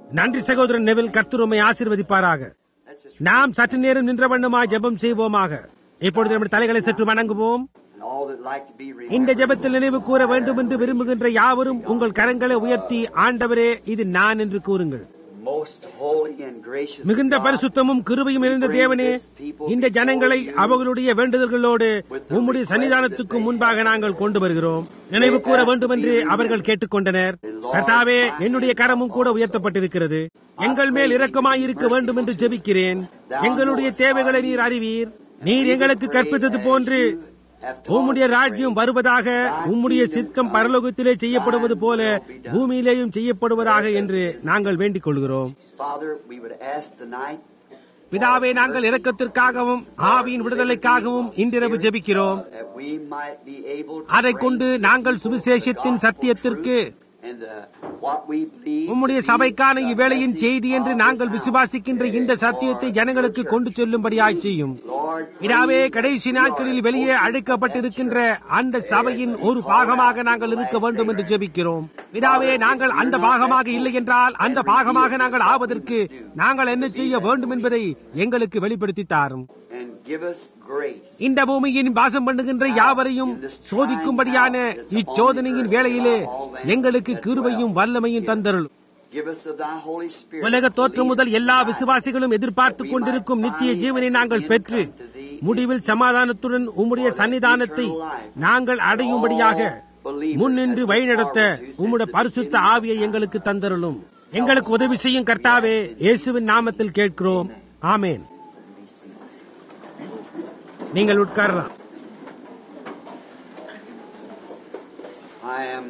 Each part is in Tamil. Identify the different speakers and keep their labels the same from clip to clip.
Speaker 1: நன்றி சகோதரன் நெவில் கர்த்தருமை ஆசீர்வதிப்பாராக
Speaker 2: Let's just
Speaker 1: நாம் சற்று நேரம் நின்ற வண்ணமாய் ஜெபம் செய்வோமாக இப்பொழுது நம்முடைய தலைகளை சற்று வணங்குவோம்
Speaker 2: and all that like to be
Speaker 1: இந்த
Speaker 2: remembered.
Speaker 1: ஜெபத்தில் நினைவு கூற வேண்டும் என்று விரும்புகின்ற யாவரும் உங்கள் கரங்களை உயர்த்தி ஆண்டவரே இது நான் என்று கூறுங்கள்
Speaker 2: Most holy and gracious
Speaker 1: மிகுந்த
Speaker 2: God,
Speaker 1: பரிசுத்தமும் கிருபையும் இருந்த தேவனே இந்த ஜனங்களை அவர்களுடைய வேண்டுதல்களோடு உம்முடைய சன்னிதானத்துக்கு முன்பாக நாங்கள் கொண்டு வருகிறோம் நினைவு கூற வேண்டும் என்று அவர்கள் கேட்டுக்கொண்டனர் கர்த்தாவே என்னுடைய கரமும் கூட உயர்த்தப்பட்டிருக்கிறது எங்கள் மேல் இரக்கமாயிருக்க வேண்டும் என்று ஜெபிக்கிறேன் எங்களுடைய தேவைகளை நீர் அறிவீர் நீர் எங்களுக்கு கற்பித்தது போன்று உம்முடைய ராஜ்யம் வருவதாக உம்முடைய சித்தம் பரலோகத்திலே செய்யப்படுவது போல பூமியிலேயும் செய்யப்படுவதாக என்று நாங்கள் வேண்டிக் கொள்கிறோம்
Speaker 2: Father, we would ask tonight
Speaker 1: பிதாவே நாங்கள் இரக்கத்திற்காகவும் ஆவியின் விடுதலைக்காகவும் இன்றிரவு ஜெபிக்கிறோம்
Speaker 2: that we might be able to
Speaker 1: அதை
Speaker 2: bring
Speaker 1: கொண்டு நாங்கள் சுவிசேஷத்தின் சத்தியத்திற்கு
Speaker 2: and the, what we believe
Speaker 1: உம்முடைய
Speaker 2: to be
Speaker 1: சபைக்கான
Speaker 2: the
Speaker 1: இவ்வேளையின்
Speaker 2: message
Speaker 1: செய்தி என்று
Speaker 2: of
Speaker 1: நாங்கள்
Speaker 2: this
Speaker 1: விசுவாசிக்கின்ற
Speaker 2: hour.
Speaker 1: இந்த சத்தியத்தை ஜனங்களுக்கு கொண்டு செல்லும்படியாய் செய்யும்
Speaker 2: Lord,
Speaker 1: பிதாவே
Speaker 2: please,
Speaker 1: கடைசி
Speaker 2: we
Speaker 1: நாட்களில்
Speaker 2: are
Speaker 1: வெளியே
Speaker 2: open
Speaker 1: அழைக்கப்பட்டிருக்கின்ற
Speaker 2: to that
Speaker 1: அந்த
Speaker 2: church.
Speaker 1: சபையின் ஒரு பாகமாக நாங்கள் இருக்க வேண்டும் என்று ஜெபிக்கிறோம் பிதாவே நாங்கள் அந்த பாகமாக இல்லை என்றால் அந்த பாகமாக நாங்கள் ஆவதற்கு நாங்கள் என்ன செய்ய வேண்டும் என்பதை எங்களுக்கு வெளிப்படுத்தி தாரும்
Speaker 2: and give us grace.
Speaker 1: இந்த பூமியின் வாசம் பண்ணுகின்ற யாவரையும் சோதிக்கும்படியான இச்சோதனையின் வேளையிலே எங்களுக்கு கிருபையும் வல்லமையும் தந்தருளும்
Speaker 2: Give us of thy Holy Spirit.
Speaker 1: உலக தோற்றம் முதல் எல்லா விசுவாசிகளும் எதிர்பார்த்துக் கொண்டிருக்கும் நித்திய ஜீவனை நாங்கள் பெற்று முடிவில் சமாதானத்துடன் உம்முடைய சன்னிதானத்தை நாங்கள் அடையும்படியாக முன்னின்று வழிநடத்த உம்முடைய பரிசுத்த ஆவியை எங்களுக்கு தந்தருளும் எங்களுக்கு உதவி செய்யும் கர்த்தாவே இயேசுவின் நாமத்தில் கேட்கிறோம் ஆமேன் நீங்கள் உட்காரலாம்
Speaker 2: I am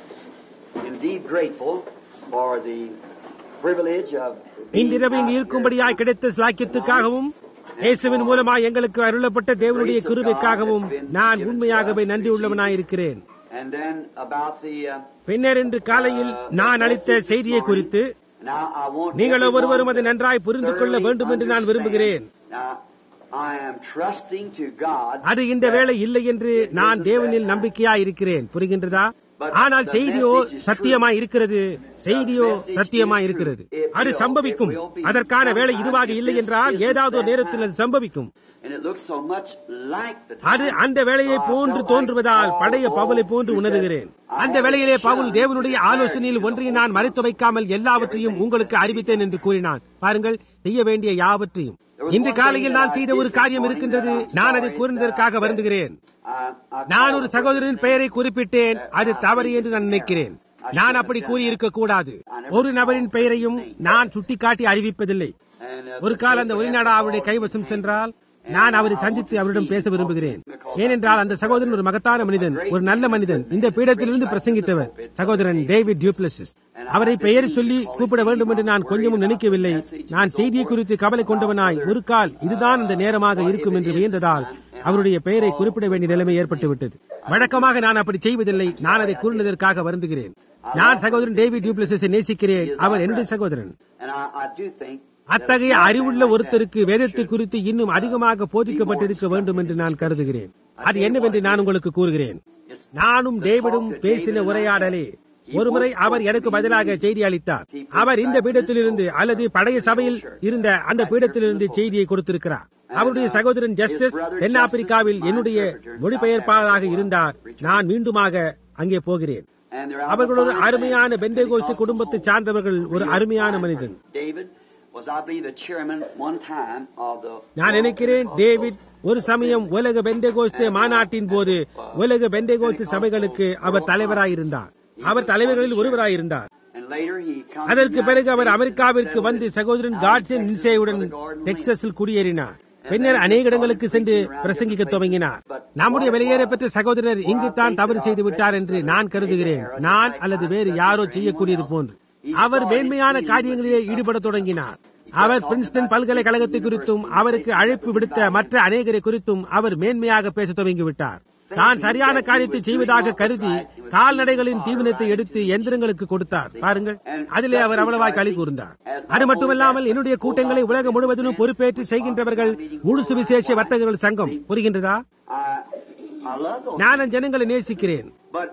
Speaker 2: indeed grateful for the privilege of
Speaker 1: இன்றிரவு இங்கு இருக்கும்படியாய் கிடைத்த சாக்கியத்துக்காகவும் இயேசுவின் மூலமாய் எங்களுக்கு அருளப்பட்ட தேவனுடைய கிருபைக்காகவும் நான் உண்மையாகவே நன்றி உள்ளவனாயிருக்கிறேன்
Speaker 2: and then about the uh,
Speaker 1: பின்னர் இன்று காலையில் நான் அளித்த செய்தியை குறித்து
Speaker 2: now I want
Speaker 1: நீங்கள் ஒவ்வொருவரும் அதை
Speaker 2: everyone to
Speaker 1: நன்றாய் புரிந்து கொள்ள
Speaker 2: thoroughly
Speaker 1: வேண்டும் என்று நான் விரும்புகிறேன்
Speaker 2: understand. Now, I am trusting to God
Speaker 1: அது இந்த வேளை இல்லை என்று நான் தேவனில் நம்பிக்கையாய் இருக்கிறேன் புரிகின்றதா ஆனால் செய்தியோ சத்தியமாய் இருக்கிறது செய்தியோ சத்தியமாய் இருக்கிறது அது சம்பவிக்கும் அதற்கான வேலை இதுவாக இல்லை என்றால் ஏதாவது ஒரு நேரத்தில் அது சம்பவிக்கும்
Speaker 2: and it looks so much like the
Speaker 1: அது
Speaker 2: time
Speaker 1: அந்த வேலையை போன்று தோன்றுவதால் பழைய பவுலை போன்று உணர்கிறேன் அந்த வேளையிலே பவுல் தேவனுடைய ஆலோசனையில் ஒன்றையும் நான் மறைத்து வைக்காமல் எல்லாவற்றையும் உங்களுக்கு அறிவித்தேன் என்று கூறினான் பாருங்கள் செய்ய வேண்டிய யாவற்றையும் இன்று காலையில் நான் செய்த ஒரு காரியம் இருக்கின்றது நான் அதை கூறினதற்காக வருந்துகிறேன்
Speaker 2: I, I
Speaker 1: நான் ஒரு சகோதரரின் பெயரை குறிப்பிட்டேன் அது தவறு என்று நான் நினைக்கிறேன் நான் அப்படி கூறியிருக்க கூடாது ஒரு நபரின் பெயரையும் நான் சுட்டிக்காட்டி அறிவிப்பதில்லை
Speaker 2: and, uh,
Speaker 1: ஒரு கால அந்த வெளிநாடு அவருடைய கைவசம் சென்றால் நான் அவரை சந்தித்து அவரிடம் பேச விரும்புகிறேன் ஏனென்றால் அந்த சகோதரன் ஒரு மகத்தான மனிதன் ஒரு நல்ல மனிதன் இந்த பீடத்திலிருந்து பிரசங்கித்தவர் சகோதரன் டேவிட் டியூப்ளசிஸ் அவரை பெயர் சொல்லி கூப்பிட வேண்டும் என்று நான் கொஞ்சமும் நினைக்கவில்லை நான் செய்தியை குறித்து கவலை கொண்டவனாய் ஒரு கால் இதுதான் அந்த நேரமாக இருக்கும் என்று வியந்ததால் அவருடைய பெயரை குறிப்பிட வேண்டிய நிலைமை ஏற்பட்டுவிட்டது வழக்கமாக நான் அப்படி செய்வதில்லை நான் அதை கூறினதற்காக வருந்துகிறேன் நான் சகோதரன் டேவிட் டியூப்ளசிஸை நேசிக்கிறேன் அவர் என்னுடைய சகோதரன்
Speaker 2: and I, I do think
Speaker 1: அத்தகைய அறிவுள்ள ஒருத்தருக்கு வேதத்தை குறித்து இன்னும் அதிகமாக போதிக்கப்பட்டிருக்க வேண்டும் என்று நான் கருதுகிறேன் அது என்னவென்று நான் உங்களுக்கு கூறுகிறேன் நானும் டேவிடும் பேசின உரையாடலே ஒருமுறை அவர் எனக்கு பதிலாக செய்தி அளித்தார் அவர் இந்த பீடத்திலிருந்து அல்லது பழைய சபையில் இருந்த அந்த பீடத்திலிருந்து செய்தியை கொடுத்திருக்கிறார் அவருடைய சகோதரன் ஜஸ்டிஸ் தென்னாப்பிரிக்காவில் என்னுடைய மொழிபெயர்ப்பாளராக இருந்தார் நான் மீண்டுமாக அங்கே போகிறேன்
Speaker 2: and they're out
Speaker 1: அவர்கள் ஒரு
Speaker 2: of the
Speaker 1: அருமையான
Speaker 2: Pentecostal
Speaker 1: பெந்தேகோஸ்து குடும்பத்தை சார்ந்தவர்கள் ஒரு அருமையான மனிதன்
Speaker 2: David was, I believe, the chairman one time of the.
Speaker 1: நான் நினைக்கிறேன் டேவிட் ஒரு சமயம் உலக பெந்தேகோஸ்து மாநாட்டின் போது உலக பெந்தேகோஸ்து சபைகளுக்கு அவர் தலைவராயிருந்தார் அவர் தலைவர்களில் ஒருவராயிருந்தார்
Speaker 2: And later he come to
Speaker 1: அதற்கு
Speaker 2: the
Speaker 1: பிறகு
Speaker 2: United
Speaker 1: அவர்
Speaker 2: States
Speaker 1: அமெரிக்காவிற்கு
Speaker 2: and
Speaker 1: வந்து
Speaker 2: settled
Speaker 1: சகோதரன்
Speaker 2: out in
Speaker 1: Godson
Speaker 2: Texas
Speaker 1: நின்சேயுடன்
Speaker 2: with Brother Gordon Lee.
Speaker 1: டெக்சஸில் குடியேறினார் பின்னர் அநேக இடங்களுக்கு சென்று பிரசங்கிக்க துவங்கினார் நம்முடைய வெளியேற பெற்ற சகோதரர் இங்குத்தான் தவறு செய்து விட்டார் என்று நான் கருதுகிறேன் நான் அல்லது வேறு யாரோ செய்யக்கூடியது போன்று அவர் மேன்மையான காரியங்களிலே ஈடுபட தொடங்கினார் அவர் பிரின்ஸ்டன் பல்கலைக்கழகத்தை குறித்தும் அவருக்கு அழைப்பு விடுத்த மற்ற அநேகரை குறித்தும் அவர் மேன்மையாக பேச துவங்கிவிட்டார் தான் சரியான காரியத்தை செய்வதாக கருதி கால்நடைகளின் தீவனத்தை எடுத்து எந்திரங்களுக்கு கொடுத்தார் பாருங்கள் அதிலே அவர் அவ்வளவாய் களி கூர்ந்தார் அது மட்டுமல்லாமல் என்னுடைய கூட்டங்களை உலகம் முழுவதிலும் பொறுப்பேற்று செய்கின்றவர்கள் முழு சுவிசேஷ வர்த்தகர்கள் சங்கம் புரிகின்றதா
Speaker 2: I, I love those.
Speaker 1: நான் அந்த ஜனங்களை நேசிக்கிறேன்
Speaker 2: But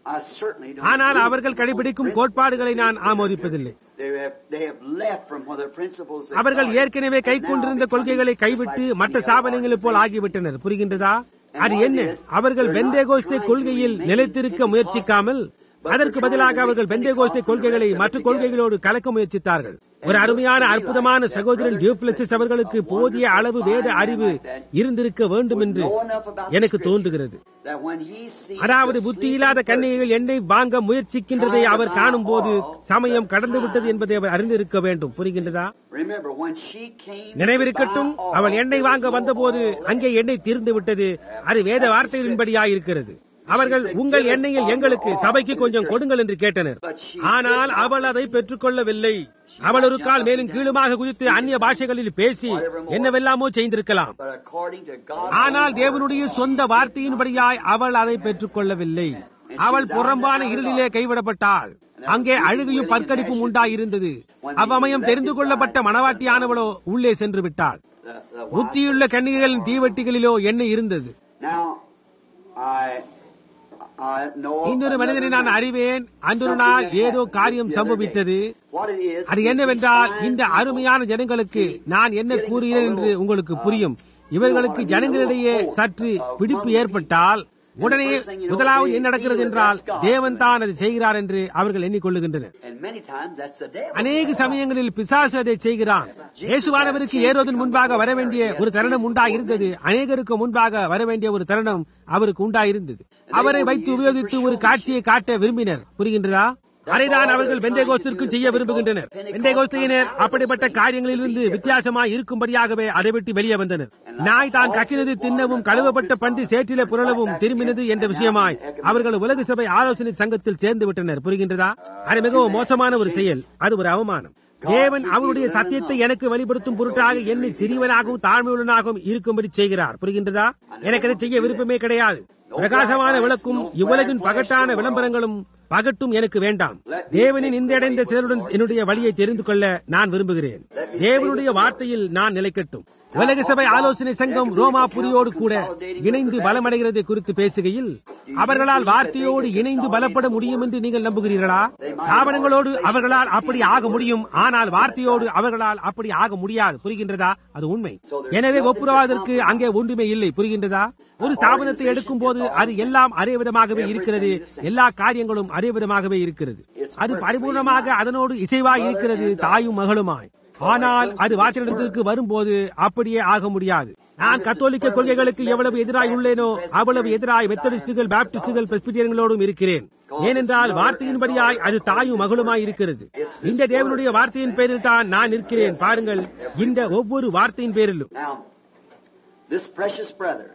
Speaker 2: I certainly don't.
Speaker 1: ஆனால்
Speaker 2: agree
Speaker 1: அவர்கள்
Speaker 2: with
Speaker 1: கடைபிடிக்கும்
Speaker 2: principles.
Speaker 1: கோட்பாடுகளை நான் ஆமோதிப்பதில்லை
Speaker 2: They have, they have left from what their principles they
Speaker 1: அவர்கள்
Speaker 2: started.
Speaker 1: ஏற்கனவே கை
Speaker 2: And now
Speaker 1: கொண்டிருந்த
Speaker 2: becoming
Speaker 1: கொள்கைகளை
Speaker 2: just
Speaker 1: கைவிட்டு
Speaker 2: like
Speaker 1: மற்ற
Speaker 2: any other
Speaker 1: ஸ்தாபனங்களைப் போல்
Speaker 2: organization.
Speaker 1: ஆகிவிட்டனர் புரிகின்றதா அது என்ன அவர்கள் பெந்தேகோஸ்தே கொள்கையில் நிலைத்திருக்க முயற்சிக்காமல் அதற்கு பதிலாக அவர்கள் பெந்தேகோஸ்தே கொள்கைகளை மற்ற கொள்கைகளோடு கலக்க முயற்சித்தார்கள் ஒரு அருமையான அற்புதமான சகோதரன் டியூப்ளசிஸ் அவர்களுக்கு போதிய அளவு வேத அறிவு இருந்திருக்க வேண்டும் என்று எனக்கு தோன்றுகிறது
Speaker 2: That when he sees
Speaker 1: அதாவது
Speaker 2: the
Speaker 1: புத்தி இல்லாத கன்னிகைகள் எண்ணெய் வாங்க முயற்சிக்கின்றதை அவர் காணும் போது சமயம் கடந்து விட்டது என்பதை அவர் அறிந்திருக்க வேண்டும் புரிகின்றதா
Speaker 2: Remember, when she came
Speaker 1: நினைவிருக்கட்டும்
Speaker 2: to buy
Speaker 1: அவள்
Speaker 2: oil,
Speaker 1: எண்ணெய்
Speaker 2: there
Speaker 1: வாங்க
Speaker 2: was no
Speaker 1: வந்தபோது
Speaker 2: oil.
Speaker 1: அங்கே எண்ணெய் தீர்ந்து விட்டது அது வேத வார்த்தைகளின்படியாயிருக்கிறது அவர்கள் உங்கள் எண்ணெயில் எங்களுக்கு சபைக்கு கொஞ்சம் கொடுங்கள் என்று கேட்டனர் ஆனால் அவள் அதை பெற்றுக்கொள்ளவில்லை அவள் ஒரு கால் மேலும் கீழுமாக குதித்து அந்நிய பாஷைகளில் பேசி என்னவெல்லாமோ செய்திருக்கலாம்
Speaker 2: But according to God,
Speaker 1: ஆனால் தேவனுடைய சொந்த வார்த்தையின்படியாய் அவள் அதை பெற்றுக்கொள்ளவில்லை அவள் புறம்பான இருளிலே கைவிடப்பட்டாள் அங்கே அழுகையும் பற்கடிப்பும் உண்டாயிருந்தது அவ்வமயம் தெரிந்து கொள்ளப்பட்ட மணவாட்டியானவளோ உள்ளே சென்று விட்டாள்
Speaker 2: the, the wife-
Speaker 1: புத்தியுள்ள கன்னிகைகளின் தீவட்டிகளிலோ எண்ணெய் இருந்தது
Speaker 2: Now, I, I know
Speaker 1: இன்னொரு மனிதனை நான்
Speaker 2: another
Speaker 1: அறிவேன் அன்றொரு
Speaker 2: something
Speaker 1: நாள்
Speaker 2: that
Speaker 1: ஏதோ
Speaker 2: happened
Speaker 1: காரியம்
Speaker 2: just the other
Speaker 1: சம்பவித்தது
Speaker 2: day. What it is,
Speaker 1: அது
Speaker 2: is
Speaker 1: என்னவென்றால்
Speaker 2: these
Speaker 1: இந்த
Speaker 2: fine
Speaker 1: அருமையான
Speaker 2: people,
Speaker 1: ஜனங்களுக்கு
Speaker 2: see,
Speaker 1: நான் என்ன
Speaker 2: getting
Speaker 1: கூறுகிறேன்
Speaker 2: a
Speaker 1: என்று
Speaker 2: little,
Speaker 1: உங்களுக்கு
Speaker 2: uh,
Speaker 1: புரியும்
Speaker 2: you
Speaker 1: இவர்களுக்கு
Speaker 2: know, a
Speaker 1: ஜனங்களிடையே
Speaker 2: little
Speaker 1: சற்று
Speaker 2: hope, uh,
Speaker 1: பிடிப்பு
Speaker 2: among
Speaker 1: ஏற்பட்டால்
Speaker 2: And
Speaker 1: உடனே
Speaker 2: the first thing you know,
Speaker 1: முதலாவது
Speaker 2: they
Speaker 1: என்ன நடக்கிறது
Speaker 2: feel that
Speaker 1: என்றால்
Speaker 2: that's God.
Speaker 1: தேவன் தான் அதை செய்கிறார் என்று அவர்கள் எண்ணிக்கொள்ளுகின்றனர்
Speaker 2: And many times that's the devil.
Speaker 1: அநேக சமயங்களில் பிசாசு அதை செய்கிறான் இயேசுவானவருக்கு ஏரோதின் முன்பாக வர வேண்டிய ஒரு தருணம் உண்டாயிருந்தது அநேகருக்கு முன்பாக வர வேண்டிய ஒரு தருணம் அவருக்கு உண்டாயிருந்தது அவரை வைத்து உபயோகித்து ஒரு காட்சியை காட்ட விரும்பினர் புரிகின்றதா அதைதான் அவர்கள் பெந்தேகோஸ்திற்கும் செய்ய விரும்புகின்றனர் பெந்தேகோஸ்தையினர் அப்படிப்பட்ட காரியங்களிலிருந்து வித்தியாசமாய் இருக்கும்படியாகவே அதை விட்டு வெளியே வந்தனர் நாய் தான் கக்கினது தின்னவும் கழுவப்பட்ட பன்றி சேற்றில புரளவும் திரும்பினது என்ற விஷயமாய் அவர்கள் உலக சபை ஆலோசனை சங்கத்தில் சேர்ந்து விட்டனர் புரிகின்றதா அது மிகவும் மோசமான ஒரு செயல் அது ஒரு அவமானம் தேவன் அவருடைய சத்தியத்தை எனக்கு வெளிப்படுத்தும் பொருட்டாக என்னை சிறியவனாகவும் தாழ்மையுள்ளனாகவும் இருக்கும்படி செய்கிறார் புரிகின்றதா எனக்கு அதை செய்ய விருப்பமே கிடையாது பிரகாசமான விளக்கும் இவ்வுலகின் பகட்டான விளம்பரங்களும் பகட்டும் எனக்கு வேண்டாம் தேவனின் இந்த அடைந்த சிலருடன் என்னுடைய வழியை தெரிந்து கொள்ள நான் விரும்புகிறேன் தேவனுடைய வார்த்தையில் நான் நிலைக்கட்டும் உலக சபை ஆலோசனை சங்கம் ரோமா புரியோடு கூட இணைந்து பலமடைகிறது குறித்து பேசுகையில் அவர்களால் வார்த்தையோடு இணைந்து பலப்பட முடியும் என்று நீங்கள் நம்புகிறீர்களா ஸ்தாபனங்களோடு அவர்களால் அப்படி ஆக முடியும் ஆனால் வார்த்தையோடு அவர்களால் அப்படி ஆக முடியாது புரிகின்றதா அது உண்மை எனவே ஒப்புரவாதற்கு அங்கே ஒன்றுமே இல்லை புரிகின்றதா ஒரு ஸ்தாபனத்தை எடுக்கும் போது அது எல்லாம் அரே விதமாகவே இருக்கிறது எல்லா காரியங்களும் அரே விதமாகவே இருக்கிறது அது பரிபூர்ணமாக அதனோடு இசைவாய் இருக்கிறது தாயும் மகளுமாய் ஆனால் அது வாசலிடத்திற்கு வரும்போது அப்படியே ஆக முடியாது நான் கத்தோலிக்க கொள்கைகளுக்கு எவ்வளவு எதிராய் உள்ளேனோ அவ்வளவு எதிராய் மெத்தடிஸ்டுகள் பாப்டிஸ்டுகள் பிரஸ்பிட்டியர்களோடும் இருக்கிறேன் ஏனென்றால் வார்த்தையின்படியாய் அது தாயும் மகளுமாய் இருக்கிறது இந்த தேவனுடைய வார்த்தையின் பேரில் தான் நான் நிற்கிறேன் பாருங்கள் இந்த ஒவ்வொரு வார்த்தையின் பேரிலும்
Speaker 2: Now, this precious brother,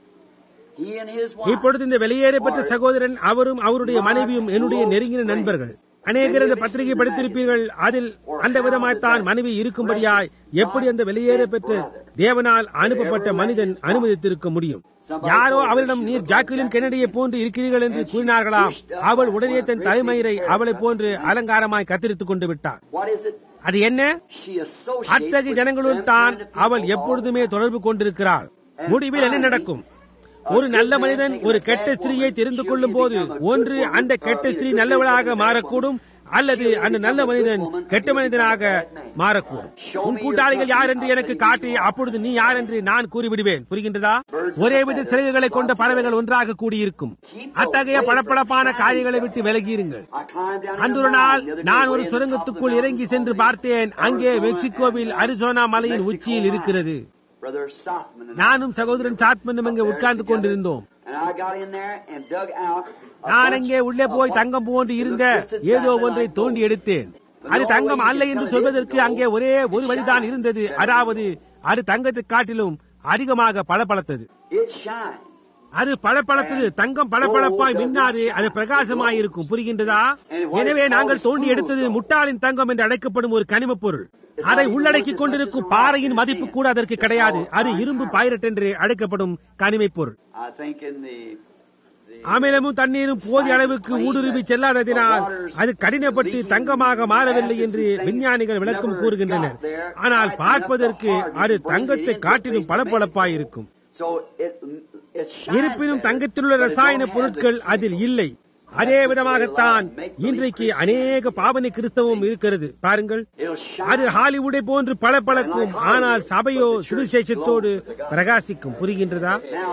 Speaker 2: he and his wife,
Speaker 1: இப்பொழுது இந்த வெளியேறப்பட்ட சகோதரன் அவரும் அவருடைய மனைவியும் என்னுடைய நெருங்கின நண்பர்கள் அநேகர் இந்த பத்திரிகை படித்திருப்பீர்கள் அதில் அந்த விதமாய்த்தான் மனைவி இருக்கும்படியாய் எப்படி அந்த வெளியேற பெற்ற தேவனால் அனுப்பப்பட்ட மனிதன் அனுமதித்திருக்க முடியும் யாரோ அவரிடம் நீர் ஜாக்குலின் கெனடியை போன்று இருக்கிறீர்கள் என்று கூறினார்களாம் அவள் உடனே தன் தலைமயிரை அவளை போன்று அலங்காரமாய் கத்தரித்துக் கொண்டு விட்டார்
Speaker 2: what is it?
Speaker 1: அது என்ன
Speaker 2: She associates
Speaker 1: அத்தகைய
Speaker 2: with
Speaker 1: ஜனங்களுள்
Speaker 2: them
Speaker 1: தான்
Speaker 2: kind of people
Speaker 1: அவள்
Speaker 2: all
Speaker 1: எப்பொழுதுமே தொடர்பு கொண்டிருக்கிறாள் முடிவில் என்ன நடக்கும் ஒரு நல்ல மனிதன் ஒரு கெட்ட ஸ்திரீயை தெரிந்து கொள்ளும் போது ஒன்று அந்த கெட்ட ஸ்திரீ நல்லவளாக மாறக்கூடும் அல்லது அந்த நல்ல மனிதன் கெட்ட மனிதனாக மாறக்கூடும் உன் கூட்டாளிகள் யார் என்று எனக்கு காட்டி அப்பொழுது நீ யார் என்று நான் கூறிவிடுவேன் புரிகின்றதா ஒரே வித சிறகுகளை கொண்ட பறவைகள் ஒன்றாக கூடியிருக்கும் அத்தகைய பளபளப்பான காரியங்களை விட்டு விலகியிருங்கள்
Speaker 2: I climbed down
Speaker 1: அன்று ஒரு நாள் நான் ஒரு சுரங்கத்துக்குள் இறங்கி சென்று பார்த்தேன் அங்கே மெக்சிகோவில் அரிசோனா மலையின் உச்சியில் இருக்கிறது
Speaker 2: Brother Sothman and,
Speaker 1: நானும் சகோதரன் சாத்மனும் அங்கே உட்கார்ந்து கொண்டிருந்தோம்
Speaker 2: and I got in there and dug out a
Speaker 1: நான்
Speaker 2: bunch
Speaker 1: அங்கே உள்ளே
Speaker 2: of
Speaker 1: போய்
Speaker 2: what
Speaker 1: தங்கம் போன்று இருந்த
Speaker 2: looks just
Speaker 1: ஏதோ
Speaker 2: exactly
Speaker 1: ஒன்றை
Speaker 2: like
Speaker 1: தோண்டி
Speaker 2: gold.
Speaker 1: எடுத்தேன் அது தங்கம் அல்ல என்று சொல்வதற்கு அங்கே ஒரே ஒரு வழிதான் இருந்தது அதாவது அது தங்கத்தை காட்டிலும் அதிகமாக பளபளத்தது
Speaker 2: It shines.
Speaker 1: அது பளபளத்தது தங்கம் பளபளப்பாய் மின்னாது அது பிரகாசமாய் இருக்கும் புரிகின்றதா எனவே நாங்கள் தோண்டி எடுத்தது முட்டாளின் தங்கம் என்று அழைக்கப்படும் ஒரு கனிமப் பொருள் அதை உள்ளடக்கிக் கொண்டிருக்கும் பாறையின் மதிப்பு கூட அதற்கு கிடையாது அது இரும்பு பைரட் என்று அழைக்கப்படும் கனிமைப் பொருள்
Speaker 2: I think in the, the
Speaker 1: அமிலமும் தண்ணீரும் போதிய அளவுக்கு ஊடுருவி செல்லாததினால் அது கடினப்பட்டு தங்கமாக மாறவில்லை என்று விஞ்ஞானிகள் விளக்கம் கூறுகின்றனர் ஆனால் பார்ப்பதற்கு அது தங்கத்தை காட்டிலும் பளபளப்பாய் இருக்கும்
Speaker 2: so it it shines
Speaker 1: இருப்பினும்
Speaker 2: better,
Speaker 1: தங்கத்திலுள்ள
Speaker 2: but it
Speaker 1: ரசாயன
Speaker 2: don't have
Speaker 1: பொருட்கள்
Speaker 2: the
Speaker 1: அதில் இல்லை அதே விதமாகத்தான் இன்றைக்கு அநேக பாவனை கிறிஸ்தவம் இருக்கிறது பாருங்கள் அது ஹாலிவுட்டை போன்று பளபளக்கும் ஆனால் சபையோ சுவிசேஷத்தோடு பிரகாசிக்கும் புரிகின்றதா
Speaker 2: Now,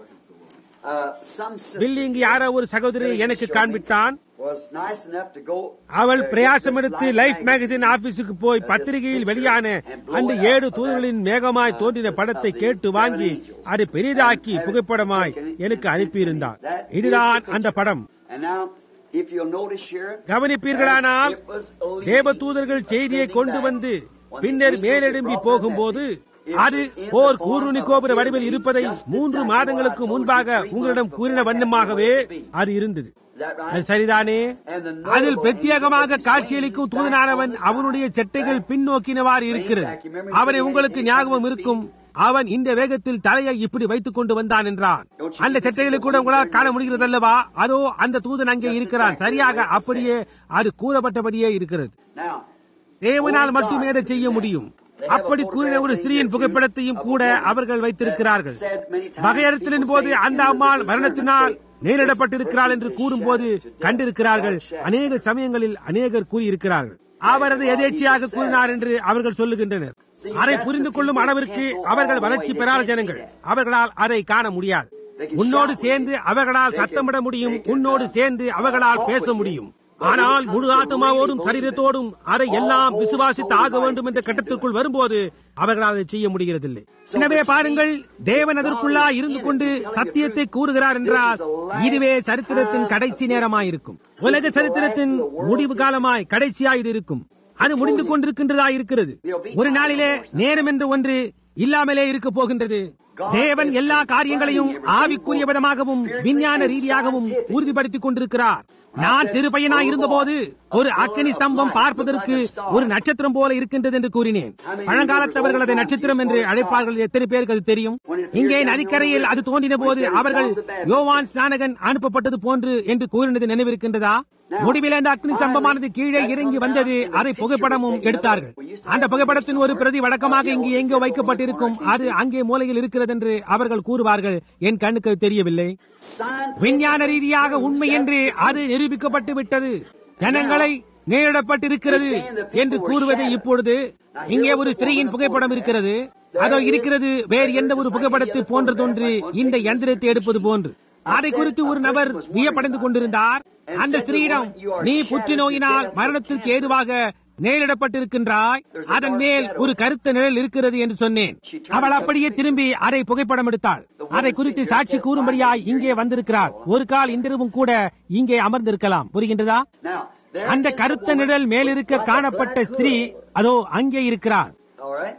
Speaker 2: uh, some sister
Speaker 1: billing யாரோ ஒரு சகோதரி எனக்கு காண்பித்தான்
Speaker 2: was nice enough to go.
Speaker 1: அவள்
Speaker 2: uh,
Speaker 1: பிரயாசம்
Speaker 2: get this
Speaker 1: எடுத்து
Speaker 2: Life
Speaker 1: லைஃப்
Speaker 2: magazine.
Speaker 1: மேகசின் ஆபீஸுக்கு போய் பத்திரிகையில் வெளியான அந்த ஏழு தூதர்களின் மேகமாய் தோன்றின படத்தை கேட்டு வாங்கி அதை பெரிதாக்கி புகைப்படமாய் எனக்கு அனுப்பியிருந்தார் இதுதான் அந்த படம்
Speaker 2: And now, if you'll notice here,
Speaker 1: கவனிப்பீர்களானால்
Speaker 2: as it was leaving,
Speaker 1: தேவ தூதர்கள் செய்தியை கொண்டு வந்து பின்னர் மேலெழும்பி போகும்போது அது போர் கூர்நுனி கோபுர வடிவில் இருப்பதை மூன்று மாதங்களுக்கு முன்பாக உங்களிடம் கூறின வண்ணமாகவே அது இருந்தது
Speaker 2: Is that
Speaker 1: அது
Speaker 2: right?
Speaker 1: சரிதானே அதில் பிரத்யேகமாக காட்சியளிக்கும் தூதனானவன் அவனுடைய சட்டைகள் பின்னோக்கினவாறு இருக்கிறது அவனை உங்களுக்கு ஞாபகம் இருக்கும் அவன் இந்த வேகத்தில் தலையை இப்படி வைத்துக் கொண்டு வந்தான் என்றான் அந்த சட்டைகளை கூட உங்களால் காண முடிகிறது அல்லவா அதோ அந்த தூதன் அங்கே இருக்கிறான் சரியாக அப்படியே அது கூறப்பட்டபடியே இருக்கிறது
Speaker 2: Now,
Speaker 1: தேவனால் மட்டுமே அதை செய்ய முடியும் அப்படி கூறின ஒரு ஸ்திரீயின் புகைப்படத்தையும் கூட அவர்கள் வைத்திருக்கிறார்கள் வகையறுத்தலின் போது அந்த அம்மாள் மரணத்தினால் நேரிடப்பட்டிருக்கிறாள் என்று கூறும்போது கண்டிருக்கிறார்கள் அநேக சமயங்களில் அநேகர் கூறியிருக்கிறார்கள் அவர் அதை எதேச்சையாக கூறினார் என்று அவர்கள் சொல்லுகின்றனர் அதை புரிந்து கொள்ளும் அளவிற்கு அவர்கள் வளர்ச்சி பெறாத ஜனங்கள் அவர்களால் அதை காண முடியாது உன்னோடு சேர்ந்து அவர்களால் சத்தமிட முடியும் உன்னோடு சேர்ந்து அவர்களால் பேச முடியும் ஆனால் முழு ஆத்மாவோடும் சரீரத்தோடும் அதை எல்லாம் விசுவாசித்து ஆக வேண்டும் என்ற கட்டத்திற்குள் வரும்போது அவர்களால் அதை செய்ய முடிகிறதில்லை எனவே பாருங்கள் தேவன் அதற்குள்ளா இருந்து கொண்டு சத்தியத்தை கூறுகிறார் என்றால் இதுவே சரித்திரத்தின் கடைசி நேரமாயிருக்கும் உலக சரித்திரத்தின் முடிவு காலமாய் கடைசியாய் இது இருக்கும் அது முடிந்து கொண்டிருக்கின்றதா இருக்கிறது ஒரு நாளிலே நேரம் என்று ஒன்று இல்லாமலே இருக்க போகின்றது தேவன் எல்லா காரியங்களையும் ஆவிக்குரிய விதமாகவும் விஞ்ஞான ரீதியாகவும் உறுதிப்படுத்திக் கொண்டிருக்கிறார் நான் சிறு பையனாய் இருந்தபோது ஒரு அக்கினி ஸ்தம்பம் பார்ப்பதற்கு ஒரு நட்சத்திரம் போல இருக்கின்றது என்று கூறினேன் பழங்காலத்தவர்கள் அதை நட்சத்திரம் என்று அழைப்பார்கள் எத்தனை பேருக்கு அது தெரியும் இங்கே நதிக்கரையில் அது தோன்றின போது அவர்கள் யோவான் ஸ்நானகன் அனுப்பப்பட்டது போன்று என்று கூறினது நினைவிருக்கின்றதா முடிவில் அந்த அக்னி ஸ்தம்பமானது கீழே இறங்கி வந்தது அதை புகைப்படமும் எடுத்தார்கள் அந்த புகைப்படத்தின் ஒரு பிரதி வழக்கமாக இங்கு எங்கோ வைக்கப்பட்டிருக்கும் அது அங்கே மூலையில் இருக்கிறது என்று அவர்கள் கூறுவார்கள் என் கண்ணுக்கு அது தெரியவில்லை விஞ்ஞான ரீதியாக உண்மை என்று அது நிரூபிக்கப்பட்டு விட்டது ஜனங்களை நேரிடப்பட்டிருக்கிறது என்று கூறுவதை இப்பொழுது இங்கே ஒரு ஸ்திரீயின் புகைப்படம் இருக்கிறது அதோ இருக்கிறது வேறு எந்த ஒரு புகைப்படத்தை போன்றதொன்று இந்த யந்திரத்தை எடுப்பது போன்று அதை குறித்து ஒரு நபர் வியப்படைந்து கொண்டிருந்தார் அந்த ஸ்திரீயிடம் நீ புற்றுநோயினால் மரணத்திற்கு ஏதுவாக நேரிடப்பட்டிருக்கின்றாய் அதன் மேல் ஒரு கருத்த நிழல் இருக்கிறது என்று சொன்னேன் அவள் அப்படியே திரும்பி அதை புகைப்படம் எடுத்தாள் அதை குறித்து சாட்சி கூறும்படியாய் இங்கே வந்திருக்கிறாள் ஒரு கால் இன்றிரவும் கூட இங்கே அமர்ந்திருக்கலாம் புரிகின்றதா
Speaker 2: now, there
Speaker 1: அந்த
Speaker 2: is
Speaker 1: கருத்த
Speaker 2: the woman
Speaker 1: நிழல் மேலிருக்க
Speaker 2: like a
Speaker 1: காணப்பட்ட
Speaker 2: black
Speaker 1: ஸ்திரீ
Speaker 2: lily.
Speaker 1: அதோ அங்கே இருக்கிறார்
Speaker 2: All right.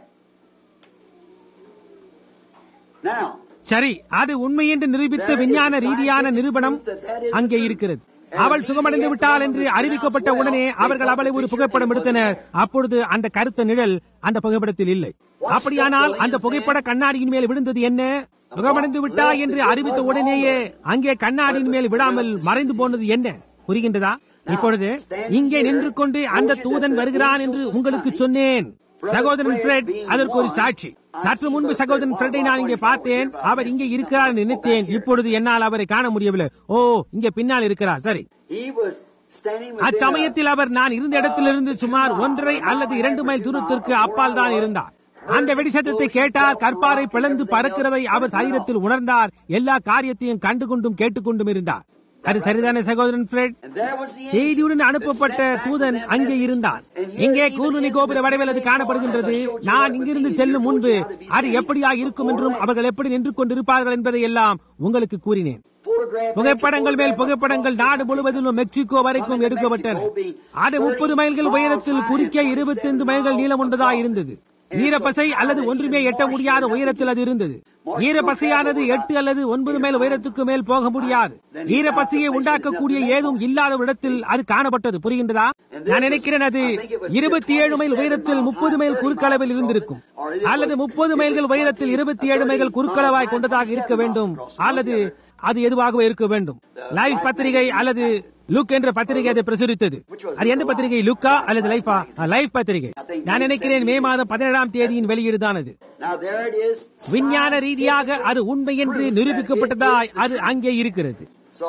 Speaker 2: Now,
Speaker 1: சரி அது உண்மை என்று நிரூபித்த விஞ்ஞான ரீதியான நிரூபணம் அங்கே இருக்கிறது அவள் சுகமடைந்து விட்டாள் என்று அறிவிக்கப்பட்ட உடனே அவர்கள் அவளை ஒரு புகைப்படம் எடுத்தனர் அப்பொழுது அந்த கருத்த நிழல் அந்த புகைப்படத்தில் இல்லை அப்படியானால் அந்த புகைப்பட கண்ணாடியின் மேல் விழுந்தது என்ன சுகமடைந்து விட்டா என்று அறிவித்த உடனேயே அங்கே கண்ணாடியின் மேல் விடாமல் மறைந்து போனது என்ன புரிகின்றதா இப்பொழுது இங்கே நின்று கொண்டு அந்த தூதன் வருகிறான் என்று உங்களுக்கு சொன்னேன் சகோதரன் பிரெட் அதற்கு ஒரு சாட்சி சற்று முன்பு சகோதரன் பிரெட்டை நான் இங்கே பார்த்தேன் அவர் இங்கே இருக்கிறார் என்று நினைத்தேன் இப்பொழுது என்னால் அவரை காண முடியவில்லை ஓ இங்கே பின்னால் இருக்கிறார் சரி
Speaker 2: he was standing within
Speaker 1: அச்சமயத்தில் அவர் நான் இருந்த இடத்திலிருந்து சுமார் ஒன்றரை அல்லது இரண்டு மைல் தூரத்திற்கு அப்பால் தான் இருந்தார் அந்த வெடிசத்தத்தை கேட்டார் கற்பாரை பிளந்து பறக்கிறதை அவர் சரீரத்தில் உணர்ந்தார் எல்லா காரியத்தையும் கண்டு கொண்டும் கேட்டுக்கொண்டும் இருந்தார் அது சரிதானே சகோதரன் Fred
Speaker 2: and there was the
Speaker 1: செய்தியுடன் அனுப்பப்பட்ட தூதன் அங்கே இருந்தான் இங்கே கூர்நுனி கோபுர வடிவில் அது காணப்படுகின்றது நான் இங்கிருந்து செல்லும் முன்பு அது எப்படியா இருக்கும் என்றும் அவர்கள் எப்படி நின்று கொண்டிருப்பார்கள் என்பதை எல்லாம் உங்களுக்கு கூறினேன்
Speaker 2: photograph
Speaker 1: புகைப்படங்கள் மேல் புகைப்படங்கள் நாடு முழுவதிலும் மெக்சிகோ வரைக்கும் எடுக்கப்பட்டன அது முப்பது மைல்கள் உயரத்தில் குறுக்கே இருபத்தி ஐந்து மைல்கள் நீளம் கொண்டதா இருந்தது ஈரப்பசை அல்லது ஒன்றுமே எட்ட முடியாத உயரத்தில் அது இருந்தது ஈரப்பசையானது எட்டு அல்லது ஒன்பது மைல் உயரத்துக்கு மேல் போக முடியாது ஈரப்பசையை உண்டாக்கக்கூடிய ஏதும் இல்லாத ஒரு இடத்தில் அது காணப்பட்டது புரிகின்றதா நான் நினைக்கிறேன் அது இருபத்தி ஏழு மைல் உயரத்தில் முப்பது மைல் குறுக்களவில் இருந்திருக்கும் அல்லது முப்பது மைல்கள் உயரத்தில் இருபத்தி ஏழு மைல்கள் குறுக்களவாய் கொண்டதாக இருக்க வேண்டும் அல்லது அது எதுவாகவே இருக்க வேண்டும் லைஃப் பத்திரிகை அல்லது லுக் என்ற பத்திரிகை அதை பிரசுரித்தது அது எந்த பத்திரிகை லுக்கா அல்லது லைஃபா லைஃப் பத்திரிகை நான் நினைக்கிறேன் மே மாதம் பதினேழாம் தேதியின் வெளியீடு தான் அது
Speaker 2: now there it is
Speaker 1: விஞ்ஞான ரீதியாக அது உண்மை என்று நிரூபிக்கப்பட்டதாய் அது அங்கே இருக்கிறது
Speaker 2: so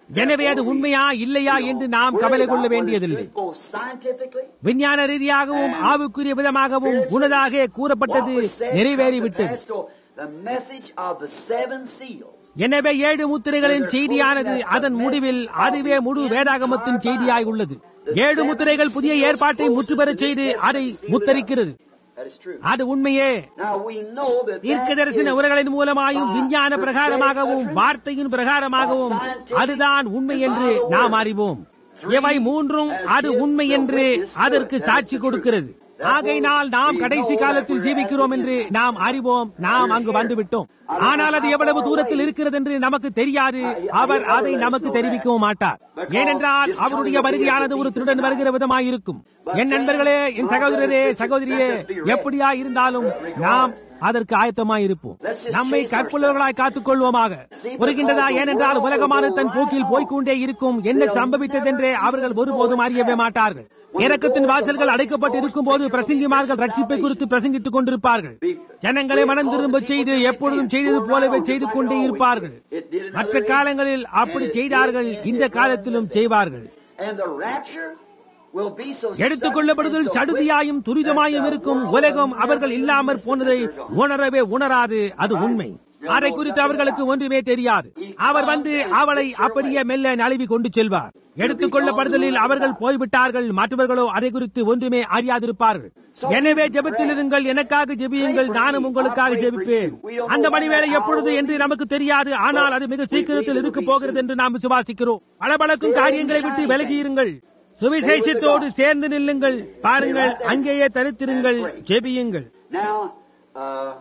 Speaker 1: எனவே அது உண்மையா இல்லையா என்று நாம் கவலை கொள்ள வேண்டியதில்லை
Speaker 2: Both scientifically,
Speaker 1: விஞ்ஞான ரீதியாகவும் ஆவுக்குரிய விதமாகவும் முன்னதாக கூறப்பட்டது
Speaker 2: what was said come to
Speaker 1: நிறைவேறிவிட்டது
Speaker 2: pass. So the message of the seven seals
Speaker 1: எனவே ஏழு முத்திரைகளின் செய்தியானது அதன் முடிவில் அதுவே முழு வேதாகமத்தின் செய்தியாய் உள்ளது ஏழு முத்திரைகள் புதிய ஏற்பாட்டை முற்றுபெறச் செய்து அதை முத்தரிக்கிறது
Speaker 2: That is true.
Speaker 1: அது உண்மையே
Speaker 2: Now we know that
Speaker 1: தீர்க்க
Speaker 2: that
Speaker 1: தரிசன
Speaker 2: is
Speaker 1: உரைகளின் மூலமாயும்
Speaker 2: by
Speaker 1: விஞ்ஞான
Speaker 2: prophetic
Speaker 1: பிரகாரமாகவும்
Speaker 2: utterance,
Speaker 1: வார்த்தையின் பிரகாரமாகவும் அதுதான் உண்மை என்று நாம் அறிவோம் இவை மூன்றும் அது உண்மை என்று அதற்கு சாட்சி கொடுக்கிறது ஆகையினால் நாம் கடைசி காலத்தில் ஜீவிக்கிறோம் என்று நாம் அறிவோம் நாம் அங்கு வந்துவிட்டோம் ஆனால் அது எவ்வளவு தூரத்தில் இருக்கிறது என்று நமக்கு தெரியாது அவர் அதை நமக்கு தெரிவிக்கவும் மாட்டார் ஏனென்றால் அவருடைய வருகையானது ஒரு திருடன் வருகிற விதமாய் இருக்கும் என் நண்பர்களே என் சகோதரரே சகோதரியே எப்படியா இருந்தாலும் நாம் அதற்கு ஆயத்தமாய் இருப்போம் நம்மை கற்புள்ளவர்களாய் காத்துக் கொள்வோமாக புரிகின்றதா ஏனென்றால் உலகமான தன் போக்கில் போய்க்கொண்டே இருக்கும் என்ன சம்பவித்ததென்றே அவர்கள் ஒருபோதும் அறியவே மாட்டார்கள் இறக்கத்தின் வாசல்கள் அடைக்கப்பட்டு இருக்கும் போது பிரசங்கிமார்கள் ரட்சிப்பை குறித்து பிரசங்கித்துக் கொண்டிருப்பார்கள் ஜனங்களை மனம் திரும்ப செய்து எப்பொழுதும் செய்தது போலவே செய்து கொண்டே இருப்பார்கள் மற்ற காலங்களில் அப்படி செய்தார்கள் இந்த காலத்திலும் செய்வார்கள்
Speaker 2: And the rapture will be so
Speaker 1: எடுத்துக் கொள்ளப்படுதல்
Speaker 2: sudden and so
Speaker 1: சடுதியாயும் துரிதமாயும் இருக்கும் உலகம் அவர்கள் இல்லாமற் போனதை உணரவே உணராது அது உண்மை அதை குறித்து அவர்களுக்கு ஒன்றுமே தெரியாது அவர் வந்து அவளை அப்படியே மெல்ல நழுவி கொண்டு செல்வார் எடுத்துக் கொள்ளப்படுதலில் அவர்கள் போய்விட்டார்கள் மற்றவர்களோ அதை குறித்து ஒன்றுமே அறியாதிருப்பார்கள் எனவே ஜெபத்தில் இருங்கள் எனக்காக ஜெபியுங்கள் நானும் உங்களுக்காக ஜெபிப்பேன் அந்த மணிவேளை எப்பொழுது என்று நமக்கு தெரியாது ஆனால் அது மிக சீக்கிரத்தில் இருக்க போகிறது என்று நாம் விசுவாசிக்கிறோம் பளபளக்கும் காரியங்களை விட்டு விலகியிருங்கள் சுவிசேஷத்தோடு சேர்ந்து நில்லுங்கள் பாருங்கள் அங்கேயே தரித்திருங்கள் ஜெபியுங்கள்
Speaker 2: Now, uh,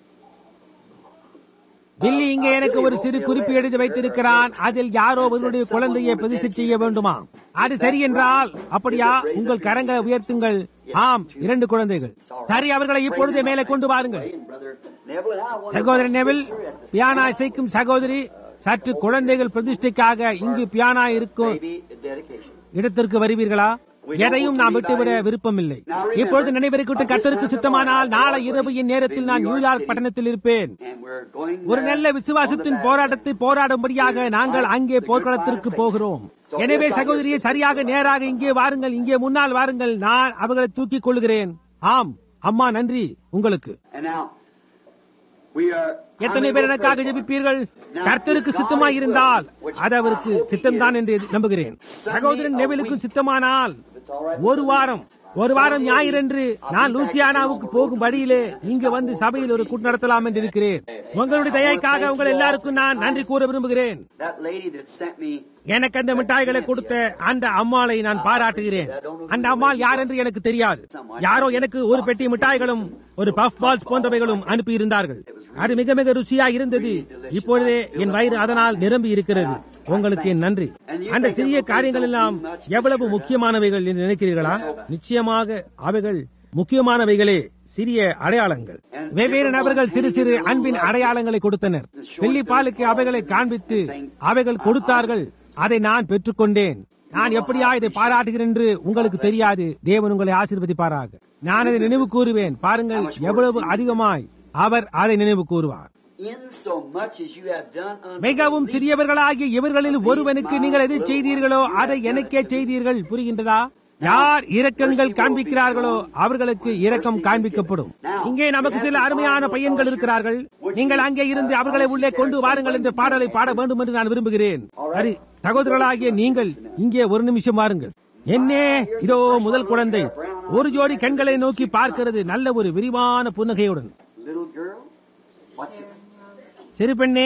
Speaker 1: தில்லி இங்கே எனக்கு ஒரு சிறு குறிப்பு எழுதி வைத்திருக்கிறான் அதில் யாரோ ஒருவருடைய குழந்தையை பிரதிஷ்டை செய்ய வேண்டுமா அது சரி என்றால் அப்படியா உங்கள் கரங்களை உயர்த்துங்கள் ஆம் இரண்டு குழந்தைகள் சரி அவர்களை இப்பொழுதே மேலே கொண்டு வாருங்கள்
Speaker 2: and Brother Neville and I want
Speaker 1: சகோதரன் நெவில் பியானா இசைக்கும் சகோதரி சற்று குழந்தைகள் பிரதிஷ்டைக்காக இங்கு பியானா இருக்கும்
Speaker 2: maybe dedication.
Speaker 1: இடத்திற்கு வருவீர்களா எதையும் நான் விட்டுவிட விருப்பமில்லை இப்பொழுது நினைவிருக்கட்டும் கத்தருக்கு சுத்தமானால் நாளை இரவு என் நேரத்தில் நான் நியூயார்க் பட்டணத்தில் இருப்பேன்
Speaker 2: And we're going
Speaker 1: ஒரு
Speaker 2: there
Speaker 1: நல்ல விசுவாசத்தின் போராட்டத்தை போராடும்படியாக நாங்கள் அங்கே போர்க்களத்திற்கு போகிறோம் எனவே சகோதரியை சரியாக நேராக இங்கே வாருங்கள் இங்கே முன்னால் வாருங்கள் நான் அவர்களை தூக்கிக் கொள்கிறேன் ஆம் அம்மா நன்றி உங்களுக்கு
Speaker 2: And now, we are.
Speaker 1: எத்தனை பேர் எனக்காக ஜெபிப்பீர்கள் கர்த்தருக்கு சித்தமாய் இருந்தால் அது அவருக்கு சித்தம்தான் என்று நம்புகிறேன் சகோதரன் நெவிலுக்கு சித்தமானால் ஒரு வாரம் ஒரு வாரம் ஞாயிறன்று நான் லூசியானாவுக்கு போகும் வழியிலே இங்கு வந்து சபையில் ஒரு கூட்டம் நடத்தலாம் என்று இருக்கிறேன் உங்களுடைய தயைக்காக உங்கள் எல்லாருக்கும் நான் நன்றி கூற விரும்புகிறேன்
Speaker 2: That lady that sent me
Speaker 1: எனக்கு அந்த மிட்டாய்களை கொடுத்த அந்த அம்மாளை நான் பாராட்டுகிறேன் அந்த அம்மாள் யார் என்று எனக்கு தெரியாது யாரோ எனக்கு ஒரு பெட்டி மிட்டாய்களும் ஒரு பஃப் பால்ஸ் போன்றவைகளும் அனுப்பி இருந்தார்கள் அது மிக மிக ருசியா இருந்தது இப்பொழுதே என் வயிறு அதனால் நிரம்பி இருக்கிறது உங்களுக்கு என் நன்றி அந்த சிறிய காரியங்கள் எல்லாம் எவ்வளவு முக்கியமானவைகள் என்று நினைக்கிறீர்களா நிச்சயமாக அவைகள் முக்கியமானவைகளே சிறிய அடையாளங்கள் வெவ்வேறு நபர்கள் சிறு சிறு அன்பின் அடையாளங்களை கொடுத்தனர் வெள்ளி பாலுக்கு அவைகளை காண்பித்து அவைகள் கொடுத்தார்கள் அதை நான் பெற்றுக்கொண்டேன் நான் எப்படியா இதை பாராட்டுகிறேன் என்று உங்களுக்கு தெரியாது தேவன் உங்களை ஆசீர்வதிப்பாராக நான் அதை நினைவு கூறுவேன் பாருங்கள் எவ்வளவு அதிகமாய் அவர் அதை நினைவு கூறுவார்
Speaker 2: in so much as you have done unto
Speaker 1: மிகவும்
Speaker 2: the least
Speaker 1: சிறியவர்களாகிய இவர்களில் ஒருவனுக்கு நீங்கள் எதை செய்தீர்களோ அதை எனக்கே செய்தீர்கள் புரிகின்றதா யார் இரக்கங்கள் காண்பிக்கிறார்களோ அவர்களுக்கு இரக்கம் காண்பிக்கப்படும் இங்கே நமக்கு சில அருமையான பையன்கள் இருக்கிறார்கள் நீங்கள் அங்கே இருந்து அவர்களை உள்ளே கொண்டு வாருங்கள் என்ற பாடலை பாட வேண்டும் என்று நான் விரும்புகிறேன் சரி சகோதரர்களாகிய நீங்கள் இங்கே ஒரு நிமிஷம் வாருங்கள் என்னே இதோ முதல் குழந்தை ஒரு ஜோடி கண்களை நோக்கி பார்க்கிறது நல்ல ஒரு விரிவான புன்னகையுடன்
Speaker 2: little girl. What's your
Speaker 1: சிறு பெண்ணே